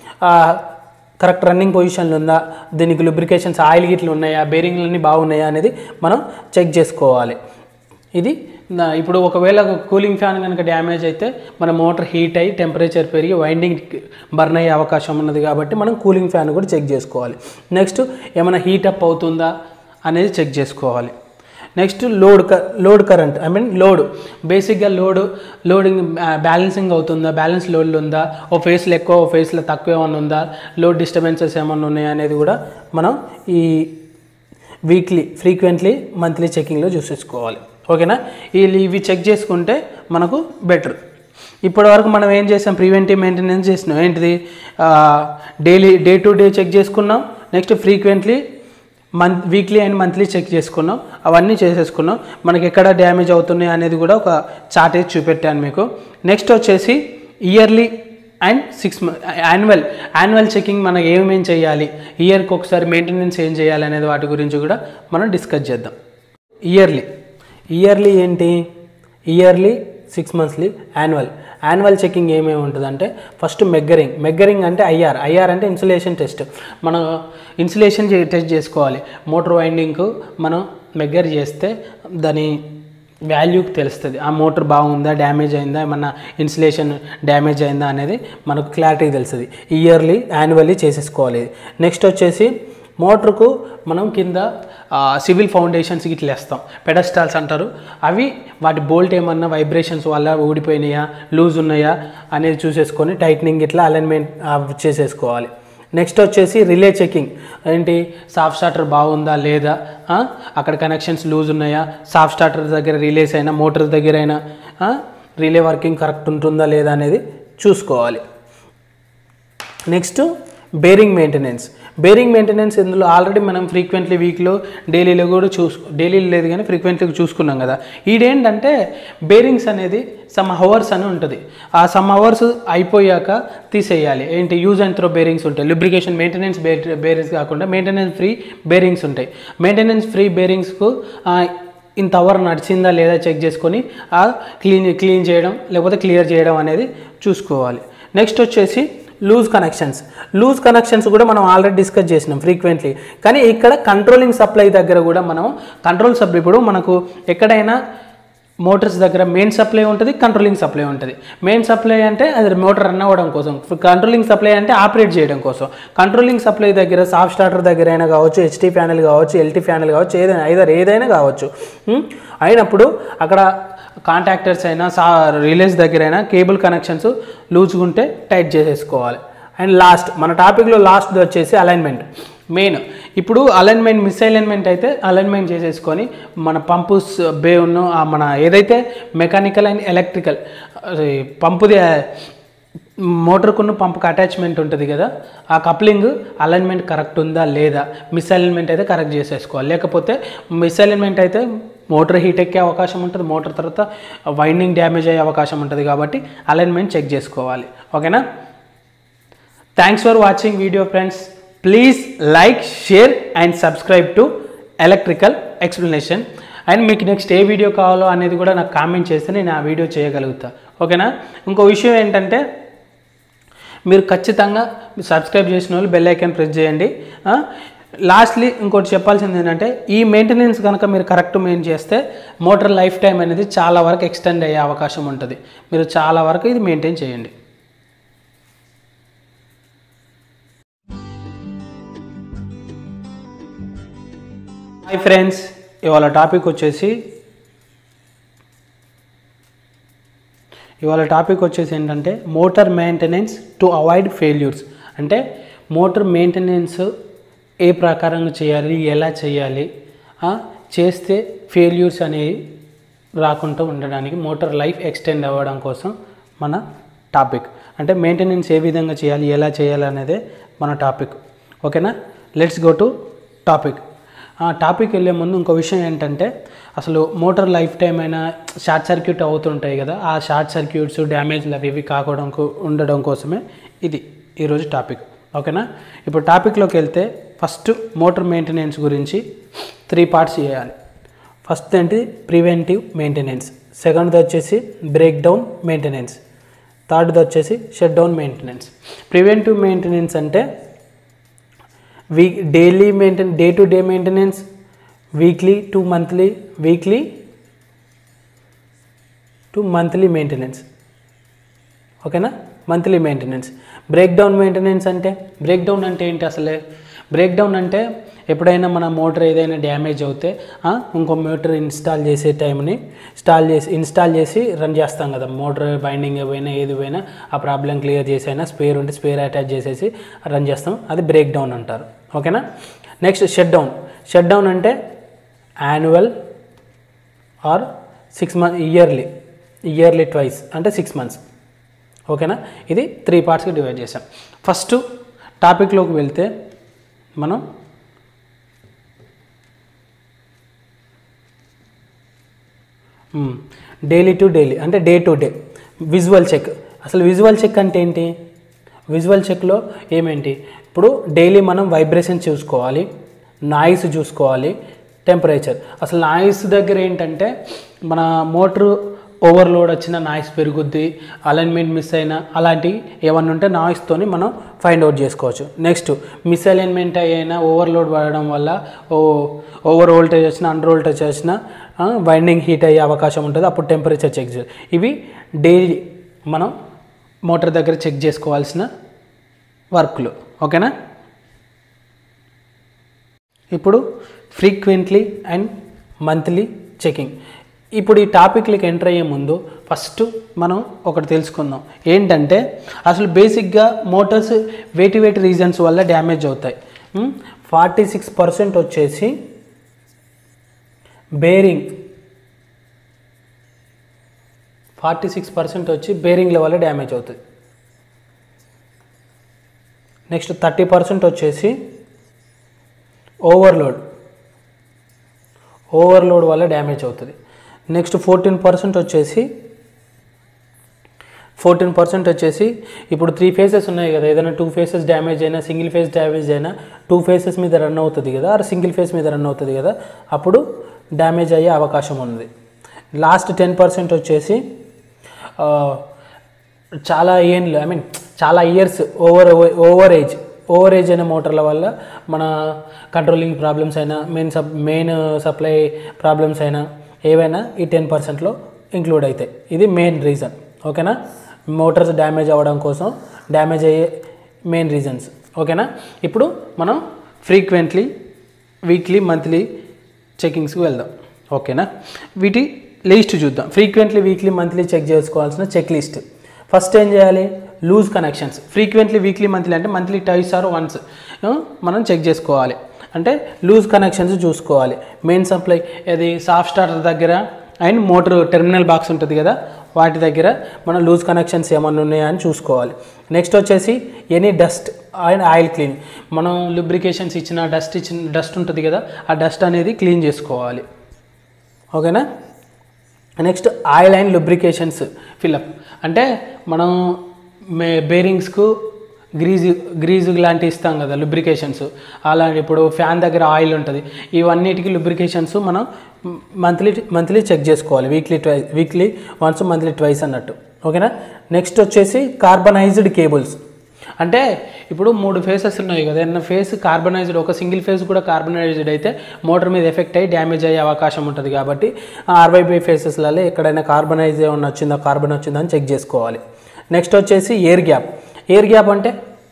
కరెక్ట్ రన్నింగ్ పొజిషన్లో ఉందా దీనికి lubrications ఆయిల్ గిట్లు ఉన్నాయా బేరింగ్లు అన్నీ బాగున్నాయా అనేది మనం చెక్ చేసుకోవాలి ఇది నా- ఇప్పుడు ఒకవేళ కూలింగ్ ఫ్యాన్ కనుక డ్యామేజ్ అయితే మన మోటార్ హీట్ అయ్యి టెంపరేచర్ పెరిగి వైండింగ్ బర్న్ అయ్యే అవకాశం ఉన్నది కాబట్టి మనం కూలింగ్ ఫ్యాన్ కూడా చెక్ చేసుకోవాలి నెక్స్ట్ ఏమైనా హీట్ అప్ అవుతుందా అనేది చెక్ చేసుకోవాలి నెక్స్ట్ లోడ్ క load current I mean load బేసిక్గా లోడ్ లోడింగ్ బ్యాలెన్సింగ్ అవుతుందా బ్యాలెన్స్ లోడ్లు ఉందా ఓ ఫేస్లో ఎక్కువ ఓ ఫేస్లో తక్కువ ఏమైనా ఉందా లోడ్ డిస్టర్బెన్సెస్ ఏమైనా ఉన్నాయా అనేది కూడా మనం ఈ వీక్లీ ఫ్రీక్వెంట్లీ మంత్లీ చెకింగ్లో చూసేసుకోవాలి ఓకేనా వీళ్ళు ఇవి చెక్ చేసుకుంటే మనకు బెటర్ ఇప్పటి వరకు మనం ఏం చేసాం ప్రివెంటివ్ మెయింటెనెన్స్ చేసినాం ఏంటిది daily day to day check చేసుకున్నాం next frequently month weekly and monthly check చేసుకున్నాం అవన్నీ చేసేసుకున్నాం మనకి ఎక్కడ డ్యామేజ్ అవుతున్నాయి అనేది కూడా ఒక చార్ట్ వేసి చూపెట్టాను మీకు నెక్స్ట్ వచ్చేసి yearly and six annual annual checking మనకి ఏమేం చేయాలి ఇయర్కి ఒకసారి మెయింటెనెన్స్ ఏం చేయాలి అనేది వాటి గురించి కూడా మనం డిస్కస్ చేద్దాం ఇయర్లీ ఇయర్లీ ఏంటి yearly six monthly annual annual checking ఏమేమి ఉంటుందంటే ఫస్ట్ మెగ్గరింగ్ మెగ్గరింగ్ అంటే ఐఆర్ ఐఆర్ అంటే ఇన్సులేషన్ టెస్ట్ మనం ఇన్సులేషన్ టెస్ట్ చేసుకోవాలి మోటార్ వైండింగ్కు మనం మెగ్గర్ చేస్తే దాని వాల్యూకి తెలుస్తుంది ఆ మోటార్ బాగుందా డ్యామేజ్ అయిందా ఏమన్నా ఇన్సులేషన్ డ్యామేజ్ అయిందా అనేది మనకు క్లారిటీ తెలుస్తుంది ఇయర్లీ యాన్యువల్లీ చేసేసుకోవాలి నెక్స్ట్ వచ్చేసి మోటార్కు మనం కింద సివిల్ ఫౌండేషన్స్ ఇట్లా వేస్తాం పెడస్టాల్స్ అంటారు అవి వాటి బోల్ట్ ఏమన్నా వైబ్రేషన్స్ వల్ల ఊడిపోయినాయా లూజ్ ఉన్నాయా అనేది చూసేసుకొని టైట్నింగ్ ఇట్లా అలైన్మెంట్ చేసేసుకోవాలి నెక్స్ట్ వచ్చేసి రిలే చెకింగ్ ఏంటి సాఫ్ట్ స్టార్టర్ బాగుందా లేదా ఆ? అక్కడ కనెక్షన్స్ లూజ్ ఉన్నాయా సాఫ్ట్ స్టార్టర్ దగ్గర రిలేస్ అయినా మోటార్ దగ్గర అయినా ఆ? రిలే వర్కింగ్ కరెక్ట్ ఉంటుందా లేదా అనేది చూసుకోవాలి next bearing maintenance bearing maintenance ఇందులో ఆల్రెడీ మనం ఫ్రీక్వెంట్లీ వీక్లో డైలీలో కూడా చూసు డైలీ లేదు కానీ ఫ్రీక్వెంట్లీ చూసుకున్నాం కదా ఈడేంటంటే బేరింగ్స్ అనేది సమ్ అవర్స్ అని ఉంటుంది ఆ సమ్ అవర్స్ అయిపోయాక తీసేయాలి ఏంటి యూజ్ అండ్ త్రో బేరింగ్స్ ఉంటాయి లిబ్రికేషన్ మెయింటెనెన్స్ బేరింగ్స్ కాకుండా మెయింటెనెన్స్ ఫ్రీ బేరింగ్స్ ఉంటాయి మెయింటెనెన్స్ ఫ్రీ బేరింగ్స్కు ఇంత అవర్ నడిచిందా లేదా చెక్ చేసుకొని ఆ క్లీన్ క్లీన్ చేయడం లేకపోతే క్లియర్ చేయడం అనేది చూసుకోవాలి నెక్స్ట్ వచ్చేసి లూజ్ కనెక్షన్స్ లూజ్ కనెక్షన్స్ కూడా మనం ఆల్రెడీ డిస్కస్ చేసినాం ఫ్రీక్వెంట్లీ కానీ ఇక్కడ కంట్రోలింగ్ సప్లై దగ్గర కూడా మనం కంట్రోల్ సప్లై ఇప్పుడు మనకు ఎక్కడైనా మోటార్స్ దగ్గర మెయిన్ సప్లై ఉంటుంది కంట్రోలింగ్ సప్లై ఉంటుంది మెయిన్ సప్లై అంటే అది మోటార్ రన్ అవ్వడం కోసం కంట్రోలింగ్ సప్లై అంటే ఆపరేట్ చేయడం కోసం కంట్రోలింగ్ సప్లై దగ్గర సాఫ్ట్ స్టార్టర్ దగ్గర అయినా కావచ్చు హెచ్టీ ప్యానల్ కావచ్చు ఎల్టీ ప్యానల్ కావచ్చు ఏదైనా ఐదర్ ఏదైనా కావచ్చు ఉం? అయినప్పుడు అక్కడ కాంటాక్టర్స్ అయినా సా రిలేస్ దగ్గర అయినా కేబుల్ కనెక్షన్స్ లూజ్గా ఉంటే టైట్ చేసేసుకోవాలి అండ్ లాస్ట్ మన టాపిక్లో లాస్ట్ వచ్చేసి అలైన్మెంట్ మెయిన్ ఇప్పుడు అలైన్మెంట్ మిస్ అలైన్మెంట్ అయితే అలైన్మెంట్ చేసేసుకొని మన పంపు స్- బే ఉన్న ఆ మన ఏదైతే మెకానికల్ అండ్ ఎలక్ట్రికల్ పంపుది మోటార్కున్న పంపుకి అటాచ్మెంట్ ఉంటుంది కదా ఆ కప్లింగ్ అలైన్మెంట్ కరెక్ట్ ఉందా లేదా మిస్ అలైన్మెంట్ అయితే కరెక్ట్ చేసేసుకోవాలి లేకపోతే మిస్ అలైన్మెంట్ అయితే మోటార్ హీట్ ఎక్కే అవకాశం ఉంటుంది మోటార్ తర్వాత వైండింగ్ డ్యామేజ్ అయ్యే అవకాశం ఉంటుంది కాబట్టి అలైన్మెంట్ చెక్ చేసుకోవాలి ఓకేనా thanks for watching video friends please like share and subscribe to electrical explanation and మీకు నెక్స్ట్ ఏ వీడియో కావాలో అనేది కూడా నాకు కామెంట్ చేస్తే నేను ఆ వీడియో చేయగలుగుతా ఓకేనా ఇంకో విషయం ఏంటంటే మీరు ఖచ్చితంగా సబ్స్క్రైబ్ చేసిన వాళ్ళు బెల్ ఐకాన్ ప్రెస్ చేయండి లాస్ట్లీ ఇంకోటి చెప్పాల్సింది ఏంటంటే ఈ మెయింటెనెన్స్ కనుక మీరు కరెక్ట్ మెయిన్ చేస్తే మోటార్ లైఫ్ టైం అనేది చాలా వరకు ఎక్స్టెండ్ అయ్యే అవకాశం ఉంటుంది మీరు చాలా వరకు ఇది మెయింటైన్ చేయండి హాయ్ ఫ్రెండ్స్ ఇవాళ టాపిక్ వచ్చేసి ఇవాళ టాపిక్ వచ్చేసి ఏంటంటే motor maintenance to avoid failures అంటే మోటార్ మెయింటెనెన్స్ ఏ ప్రకారంగా చేయాలి ఎలా చేయాలి ఆ, చేస్తే ఫెయిల్యూర్స్ అనేవి రాకుండా ఉండడానికి మోటార్ లైఫ్ ఎక్స్టెండ్ అవ్వడం కోసం మన టాపిక్ అంటే మెయింటెనెన్స్ ఏ విధంగా చేయాలి ఎలా చేయాలి అనేదే మన టాపిక్ ఓకేనా లెట్స్ గో టు టాపిక్ ఆ టాపిక్ వెళ్ళే ముందు ఇంకో విషయం ఏంటంటే అసలు మోటార్ లైఫ్ టైం అయినా షార్ట్ సర్క్యూట్ అవుతుంటాయి కదా ఆ షార్ట్ సర్క్యూట్స్ డ్యామేజ్లు అవి ఇవి కాకూడడం కో- ఉండడం కోసమే ఇది ఈరోజు టాపిక్ ఓకేనా ఇప్పుడు టాపిక్లోకి వెళ్తే ఫస్ట్ మోటార్ మెయింటెనెన్స్ గురించి త్రీ పార్ట్స్ చేయాలి ఫస్ట్ ఏంటి ప్రివెంటివ్ మెయింటెనెన్స్ సెకండ్ది వచ్చేసి బ్రేక్ డౌన్ మెయింటెనెన్స్ థర్డ్ది వచ్చేసి shut down maintenance preventive maintenance అంటే week daily maintain day to day maintenance weekly to monthly weekly to monthly maintenance ఓకేనా monthly maintenance break down maintenance అంటే break down అంటే ఏంటి అసలే బ్రేక్ డౌన్ అంటే ఎప్పుడైనా మన మోటార్ ఏదైనా డ్యామేజ్ అవుతే ఆ, ఇంకో మోటార్ ఇన్స్టాల్ చేసే టైంని ఇన్స్టాల్ చేసి ఇన్స్టాల్ చేసి రన్ చేస్తాం కదా మోటార్ బైండింగ్ పోయినా ఏది పోయినా ఆ ప్రాబ్లం క్లియర్ చేసైనా స్పేర్ ఉంటే స్పేర్ అటాచ్ చేసేసి రన్ చేస్తాం అది బ్రేక్ డౌన్ అంటారు ఓకేనా next shut down shut down అంటే annual or six month yearly yearly twice అంటే సిక్స్ మంత్స్ ఓకేనా ఇది త్రీ పార్ట్స్కి డివైడ్ చేసాం ఫస్ట్ టాపిక్లోకి వెళ్తే మనం డైలీ టు డైలీ అంటే day to day visual check అసలు విజువల్ చెక్ అంటే ఏంటి విజువల్ చెక్లో ఏమేంటి ఇప్పుడు డైలీ మనం వైబ్రేషన్ చూసుకోవాలి నాయిస్ చూసుకోవాలి టెంపరేచర్ అసలు నాయిస్ దగ్గర ఏంటంటే మన మోటరు ఓవర్లోడ్ వచ్చిన నాయిస్ పెరుగుద్ది అలైన్మెంట్ మిస్ అయినా అలాంటివి ఏమన్నా ఉంటే నాయిస్తోని మనం ఫైండ్ అవుట్ చేసుకోవచ్చు నెక్స్ట్ మిస్ అలైన్మెంట్ అయినా ఓవర్లోడ్ పడడం వల్ల ఓ ఓవర్ వోల్టేజ్ వచ్చినా అండర్ వోల్టేజ్ వచ్చినా వైండింగ్ హీట్ అయ్యే అవకాశం ఉంటుంది అప్పుడు టెంపరేచర్ చెక్ చేయాలి ఇవి డైలీ మనం మోటార్ దగ్గర చెక్ చేసుకోవాల్సిన వర్క్లు ఓకేనా ఇప్పుడు ఫ్రీక్వెంట్లీ అండ్ మంత్లీ చెకింగ్ ఇప్పుడు ఈ టాపిక్లకి ఎంటర్ అయ్యే ముందు ఫస్ట్ మనం ఒకటి తెలుసుకుందాం ఏంటంటే అసలు బేసిక్గా మోటార్స్ వేటి వేటి రీజన్స్ వల్ల డ్యామేజ్ అవుతాయి ఫార్టీ సిక్స్ పర్సెంట్ వచ్చేసి బేరింగ్ ఫార్టీ సిక్స్ పర్సెంట్ వచ్చి బేరింగ్ల వల్ల డ్యామేజ్ అవుతుంది నెక్స్ట్ థర్టీ పర్సెంట్ వచ్చేసి ఓవర్లోడ్ ఓవర్లోడ్ వల్ల డ్యామేజ్ అవుతుంది నెక్స్ట్ ఫోర్టీన్ పర్సెంట్ వచ్చేసి ఫోర్టీన్ పర్సెంట్ వచ్చేసి ఇప్పుడు త్రీ ఫేసెస్ ఉన్నాయి కదా ఏదైనా టూ ఫేసెస్ డ్యామేజ్ అయినా సింగిల్ ఫేస్ డ్యామేజ్ అయినా టూ ఫేసెస్ మీద రన్ అవుతుంది కదా ఆర్ సింగిల్ ఫేస్ మీద రన్ అవుతుంది కదా అప్పుడు డ్యామేజ్ అయ్యే అవకాశం ఉంది లాస్ట్ టెన్ పర్సెంట్ వచ్చేసి ఆ, చాలా ఏండ్లు ఐ మీన్ చాలా years over over age over age అయిన మోటార్ల వల్ల మన కంట్రోలింగ్ ప్రాబ్లమ్స్ అయినా మెయిన్ సప్ మెయిన్ సప్లై ప్రాబ్లమ్స్ అయినా ఏవైనా ఈ టెన్ పర్సెంట్లో ఇంక్లూడ్ అవుతాయి ఇది మెయిన్ రీజన్ ఓకేనా మోటార్స్ డ్యామేజ్ అవ్వడం కోసం డ్యామేజ్ అయ్యే మెయిన్ రీజన్స్ ఓకేనా ఇప్పుడు మనం ఫ్రీక్వెంట్లీ వీక్లీ మంత్లీ చెకింగ్స్కి వెళ్దాం ఓకేనా వీటి లిస్ట్ చూద్దాం ఫ్రీక్వెంట్లీ వీక్లీ మంత్లీ చెక్ చేసుకోవాల్సిన చెక్ లిస్ట్ ఫస్ట్ ఏం చేయాలి loose connections frequently weekly monthly అంటే మంత్లీ టైస్ ఆర్ వన్స్ మనం చెక్ చేసుకోవాలి అంటే లూజ్ కనెక్షన్స్ చూసుకోవాలి మెయిన్ సప్లై అది సాఫ్ట్ స్టార్టర్ దగ్గర అండ్ మోటార్ టెర్మినల్ బాక్స్ ఉంటుంది కదా వాటి దగ్గర మనం లూజ్ కనెక్షన్స్ ఏమన్నా ఉన్నాయా అని చూసుకోవాలి నెక్స్ట్ వచ్చేసి any dust and oil clean మనం లుబ్రికేషన్స్ ఇచ్చిన డస్ట్ ఇచ్చిన డస్ట్ ఉంటుంది కదా ఆ డస్ట్ అనేది క్లీన్ చేసుకోవాలి ఓకేనా next oil and lubrications fill up అంటే మనం మే బేరింగ్స్కు గ్రీజు గ్రీజు లాంటి ఇస్తాం కదా లుబ్రికేషన్స్ అలాంటి ఇప్పుడు ఫ్యాన్ దగ్గర ఆయిల్ ఉంటుంది ఇవన్నిటికి లుబ్రికేషన్స్ మనం మంత్లీ మంత్లీ చెక్ చేసుకోవాలి weekly ట్వై weekly once monthly twice అన్నట్టు ఓకేనా నెక్స్ట్ వచ్చేసి కార్బనైజ్డ్ కేబుల్స్ అంటే ఇప్పుడు మూడు ఫేసెస్ ఉన్నాయి కదా ఏదైనా ఫేస్ కార్బనైజ్డ్ ఒక సింగిల్ ఫేస్ కూడా కార్బనైజ్డ్ అయితే మోటార్ మీద ఎఫెక్ట్ అయ్యి డ్యామేజ్ అయ్యే అవకాశం ఉంటుంది కాబట్టి ఆర్వైబై ఫేసెస్లలో ఎక్కడైనా కార్బనైజ్ ఏమన్నా వచ్చిందా కార్బన్ వచ్చిందా అని చెక్ చేసుకోవాలి నెక్స్ట్ వచ్చేసి ఎయిర్ గ్యాప్ ఎయిర్ గ్యాప్ అంటే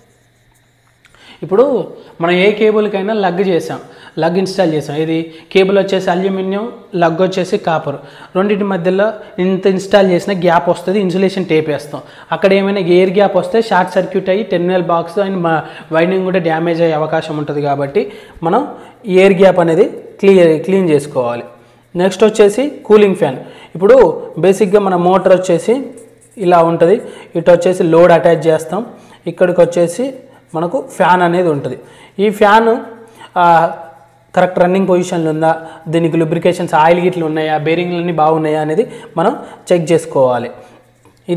ఇప్పుడు మనం ఏ కేబుల్కైనా లగ్ చేసాం లగ్ ఇన్స్టాల్ చేసాం ఇది కేబుల్ వచ్చేసి అల్యూమినియం లగ్ వచ్చేసి కాపర్ రెండింటి మధ్యలో ఇంత ఇన్స్టాల్ చేసిన గ్యాప్ వస్తుంది ఇన్సులేషన్ టేప్ వేస్తాం అక్కడ ఏమైనా ఎయిర్ గ్యాప్ వస్తే షార్ట్ సర్క్యూట్ అయ్యి టెర్మినల్ బాక్స్ అండ్ వైండింగ్ కూడా డ్యామేజ్ అయ్యే అవకాశం ఉంటుంది కాబట్టి మనం ఎయిర్ గ్యాప్ అనేది క్లియర్ క్లీన్ చేసుకోవాలి నెక్స్ట్ వచ్చేసి కూలింగ్ ఫ్యాన్ ఇప్పుడు బేసిక్గా మన మోటార్ వచ్చేసి ఇలా ఉంటుంది ఇటు వచ్చేసి లోడ్ అటాచ్ చేస్తాం ఇక్కడికి వచ్చేసి మనకు ఫ్యాన్ అనేది ఉంటుంది ఈ ఫ్యాన్ కరెక్ట్ రన్నింగ్ పొజిషన్లో ఉందా దీనికి లుబ్రికేషన్స్ ఆయిల్ గిట్లు ఉన్నాయా బేరింగ్లు అన్నీ బాగున్నాయా అనేది మనం చెక్ చేసుకోవాలి ఇది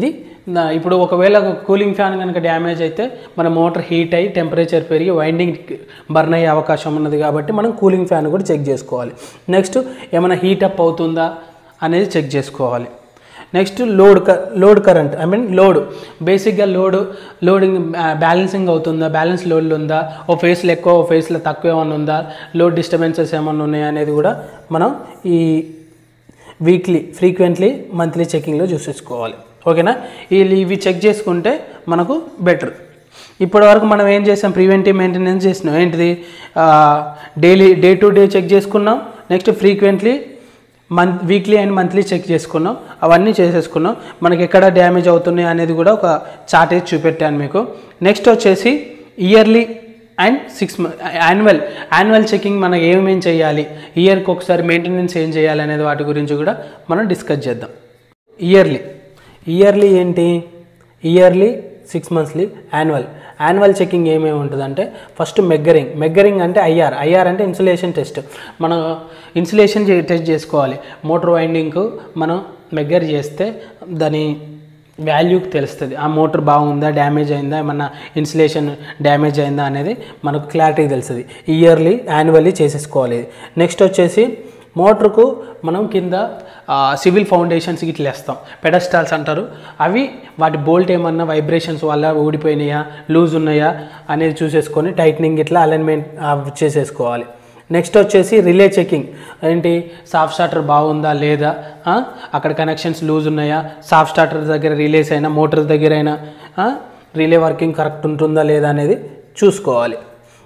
నా- ఇప్పుడు ఒకవేళ కూలింగ్ ఫ్యాన్ కనుక డ్యామేజ్ అయితే మన మోటార్ హీట్ అయ్యి టెంపరేచర్ పెరిగి వైండింగ్ బర్న్ అయ్యే అవకాశం ఉన్నది కాబట్టి మనం కూలింగ్ ఫ్యాన్ కూడా చెక్ చేసుకోవాలి నెక్స్ట్ ఏమైనా హీట్ అప్ అవుతుందా అనేది చెక్ చేసుకోవాలి నెక్స్ట్ లోడ్ క load current I mean load బేసిక్గా లోడ్ లోడింగ్ బ్యాలెన్సింగ్ అవుతుందా బ్యాలెన్స్ లోడ్లు ఉందా ఓ ఫేస్లో ఎక్కువ ఓ ఫేస్లో తక్కువ ఏమైనా ఉందా లోడ్ డిస్టర్బెన్సెస్ ఏమైనా ఉన్నాయా అనేది కూడా మనం ఈ వీక్లీ ఫ్రీక్వెంట్లీ మంత్లీ చెకింగ్లో చూసేసుకోవాలి ఓకేనా ఈ ఇవి చెక్ చేసుకుంటే మనకు బెటర్ ఇప్పటి వరకు మనం ఏం చేసాం ప్రివెంటివ్ మెయింటెనెన్స్ చేసినాం ఏంటిది daily day to day check చేసుకున్నాం next frequently month weekly and monthly check చేసుకున్నాం అవన్నీ చేసేసుకున్నాం మనకి ఎక్కడ డ్యామేజ్ అవుతున్నాయి అనేది కూడా ఒక చార్ట్ వేసి చూపెట్టాను మీకు నెక్స్ట్ వచ్చేసి yearly and six annual annual checking మనం ఏమేం చేయాలి ఇయర్కి ఒకసారి మెయింటెనెన్స్ ఏం చేయాలి అనేది వాటి గురించి కూడా మనం డిస్కస్ చేద్దాం ఇయర్లీ ఇయర్లీ ఏంటి yearly six monthly annual annual checking ఏమేమి ఉంటుందంటే ఫస్ట్ మెగ్గరింగ్ మెగ్గరింగ్ అంటే ఐఆర్ ఐఆర్ అంటే ఇన్సులేషన్ టెస్ట్ మనం ఇన్సులేషన్ టెస్ట్ చేసుకోవాలి మోటార్ వైండింగ్కు మనం మెగ్గర్ చేస్తే దాని వాల్యూకి తెలుస్తుంది ఆ మోటార్ బాగుందా డ్యామేజ్ అయిందా ఏమన్నా ఇన్సులేషన్ డ్యామేజ్ అయిందా అనేది మనకు క్లారిటీ తెలుస్తుంది ఇయర్లీ యాన్యువల్లీ చేసేసుకోవాలి ఇది నెక్స్ట్ వచ్చేసి మోటార్కు మనం కింద సివిల్ ఫౌండేషన్స్ ఇట్లా వేస్తాం పెడస్టాల్స్ అంటారు అవి వాటి బోల్ట్ ఏమన్నా వైబ్రేషన్స్ వల్ల ఊడిపోయినాయా లూజ్ ఉన్నాయా అనేది చూసేసుకొని టైట్నింగ్ ఇట్లా అలైన్మెంట్ చేసేసుకోవాలి నెక్స్ట్ వచ్చేసి రిలే చెకింగ్ ఏంటి సాఫ్ట్ స్టార్టర్ బాగుందా లేదా ఆ? అక్కడ కనెక్షన్స్ లూజ్ ఉన్నాయా సాఫ్ట్ స్టార్టర్ దగ్గర రిలేస్ అయినా మోటార్ దగ్గర అయినా ఆ? రిలే వర్కింగ్ కరెక్ట్ ఉంటుందా లేదా అనేది చూసుకోవాలి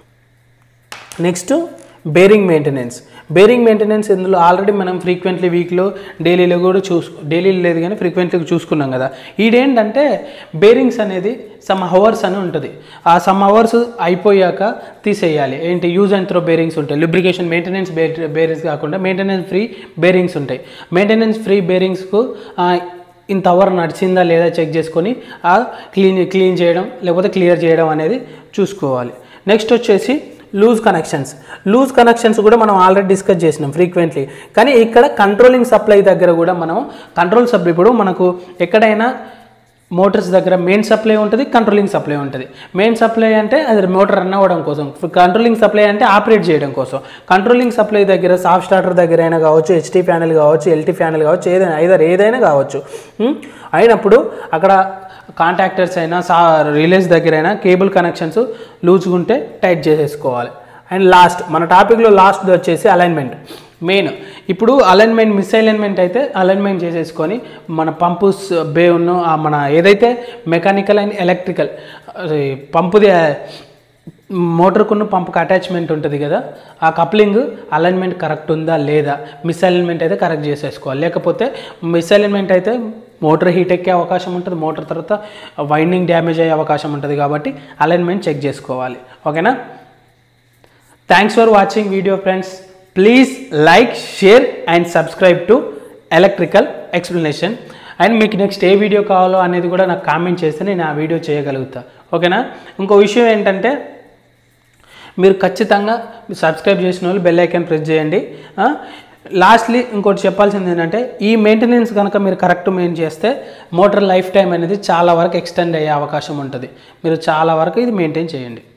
next bearing maintenance bearing maintenance ఇందులో ఆల్రెడీ మనం ఫ్రీక్వెంట్లీ వీక్లో డైలీలో కూడా చూసు డైలీలో లేదు కానీ ఫ్రీక్వెంట్లీ చూసుకున్నాం కదా ఈడేంటంటే బేరింగ్స్ అనేది సమ్ అవర్స్ అని ఉంటుంది ఆ సమ్ అవర్స్ అయిపోయాక తీసేయాలి ఏంటి యూజ్ అండ్ త్రో బేరింగ్స్ ఉంటాయి లుబ్రికేషన్ మెయింటెనెన్స్ బేరింగ్స్ కాకుండా మెయింటెనెన్స్ ఫ్రీ బేరింగ్స్ ఉంటాయి మెయింటెనెన్స్ ఫ్రీ బేరింగ్స్కు ఇంత అవర్ నడిచిందా లేదా చెక్ చేసుకొని ఆ క్లీన్ క్లీన్ చేయడం లేకపోతే క్లియర్ చేయడం అనేది చూసుకోవాలి నెక్స్ట్ వచ్చేసి లూజ్ కనెక్షన్స్ లూజ్ కనెక్షన్స్ కూడా మనం ఆల్రెడీ డిస్కస్ చేసినాం ఫ్రీక్వెంట్లీ కానీ ఇక్కడ కంట్రోలింగ్ సప్లై దగ్గర కూడా మనం కంట్రోల్ సప్లై ఇప్పుడు మనకు ఎక్కడైనా మోటార్స్ దగ్గర మెయిన్ సప్లై ఉంటుంది కంట్రోలింగ్ సప్లై ఉంటుంది మెయిన్ సప్లై అంటే అది మోటార్ రన్ అవ్వడం కోసం కంట్రోలింగ్ సప్లై అంటే ఆపరేట్ చేయడం కోసం కంట్రోలింగ్ సప్లై దగ్గర సాఫ్ట్ స్టార్టర్ దగ్గర అయినా కావచ్చు హెచ్టీ ప్యానల్ కావచ్చు ఎల్టీ ప్యానల్ కావచ్చు ఏదైనా ఐదర్ ఏదైనా కావచ్చు ఉం? అయినప్పుడు అక్కడ కాంటాక్టర్స్ అయినా సా రిలేస్ దగ్గర అయినా కేబుల్ కనెక్షన్స్ లూజ్గా ఉంటే టైట్ చేసేసుకోవాలి అండ్ లాస్ట్ మన టాపిక్లో లాస్ట్ వచ్చేసి అలైన్మెంట్ మెయిన్ ఇప్పుడు అలైన్మెంట్ మిస్ అలైన్మెంట్ అయితే అలైన్మెంట్ చేసేసుకొని మన పంపు స్- బే ఉన్న ఆ మన ఏదైతే మెకానికల్ అండ్ ఎలక్ట్రికల్ పంపుది మోటార్కున్న పంపుకి అటాచ్మెంట్ ఉంటుంది కదా ఆ కప్లింగ్ అలైన్మెంట్ కరెక్ట్ ఉందా లేదా మిస్ అలైన్మెంట్ అయితే కరెక్ట్ చేసేసుకోవాలి లేకపోతే మిస్ అలైన్మెంట్ అయితే మోటార్ హీట్ ఎక్కే అవకాశం ఉంటుంది మోటార్ తర్వాత వైండింగ్ డ్యామేజ్ అయ్యే అవకాశం ఉంటుంది కాబట్టి అలైన్మెంట్ చెక్ చేసుకోవాలి ఓకేనా thanks for watching video friends please like share and subscribe to electrical explanation and మీకు నెక్స్ట్ ఏ వీడియో కావాలో అనేది కూడా నాకు కామెంట్ చేస్తే నేను ఆ వీడియో చేయగలుగుతా ఓకేనా ఇంకో విషయం ఏంటంటే మీరు ఖచ్చితంగా సబ్స్క్రైబ్ చేసిన వాళ్ళు బెల్ ఐకాన్ ప్రెస్ చేయండి లాస్ట్లీ ఇంకోటి చెప్పాల్సింది ఏంటంటే ఈ మెయింటెనెన్స్ కనుక మీరు కరెక్ట్ మెయిన్ చేస్తే మోటార్ లైఫ్ టైం అనేది చాలా వరకు ఎక్స్టెండ్ అయ్యే అవకాశం ఉంటుంది మీరు చాలా వరకు ఇది మెయింటైన్ చేయండి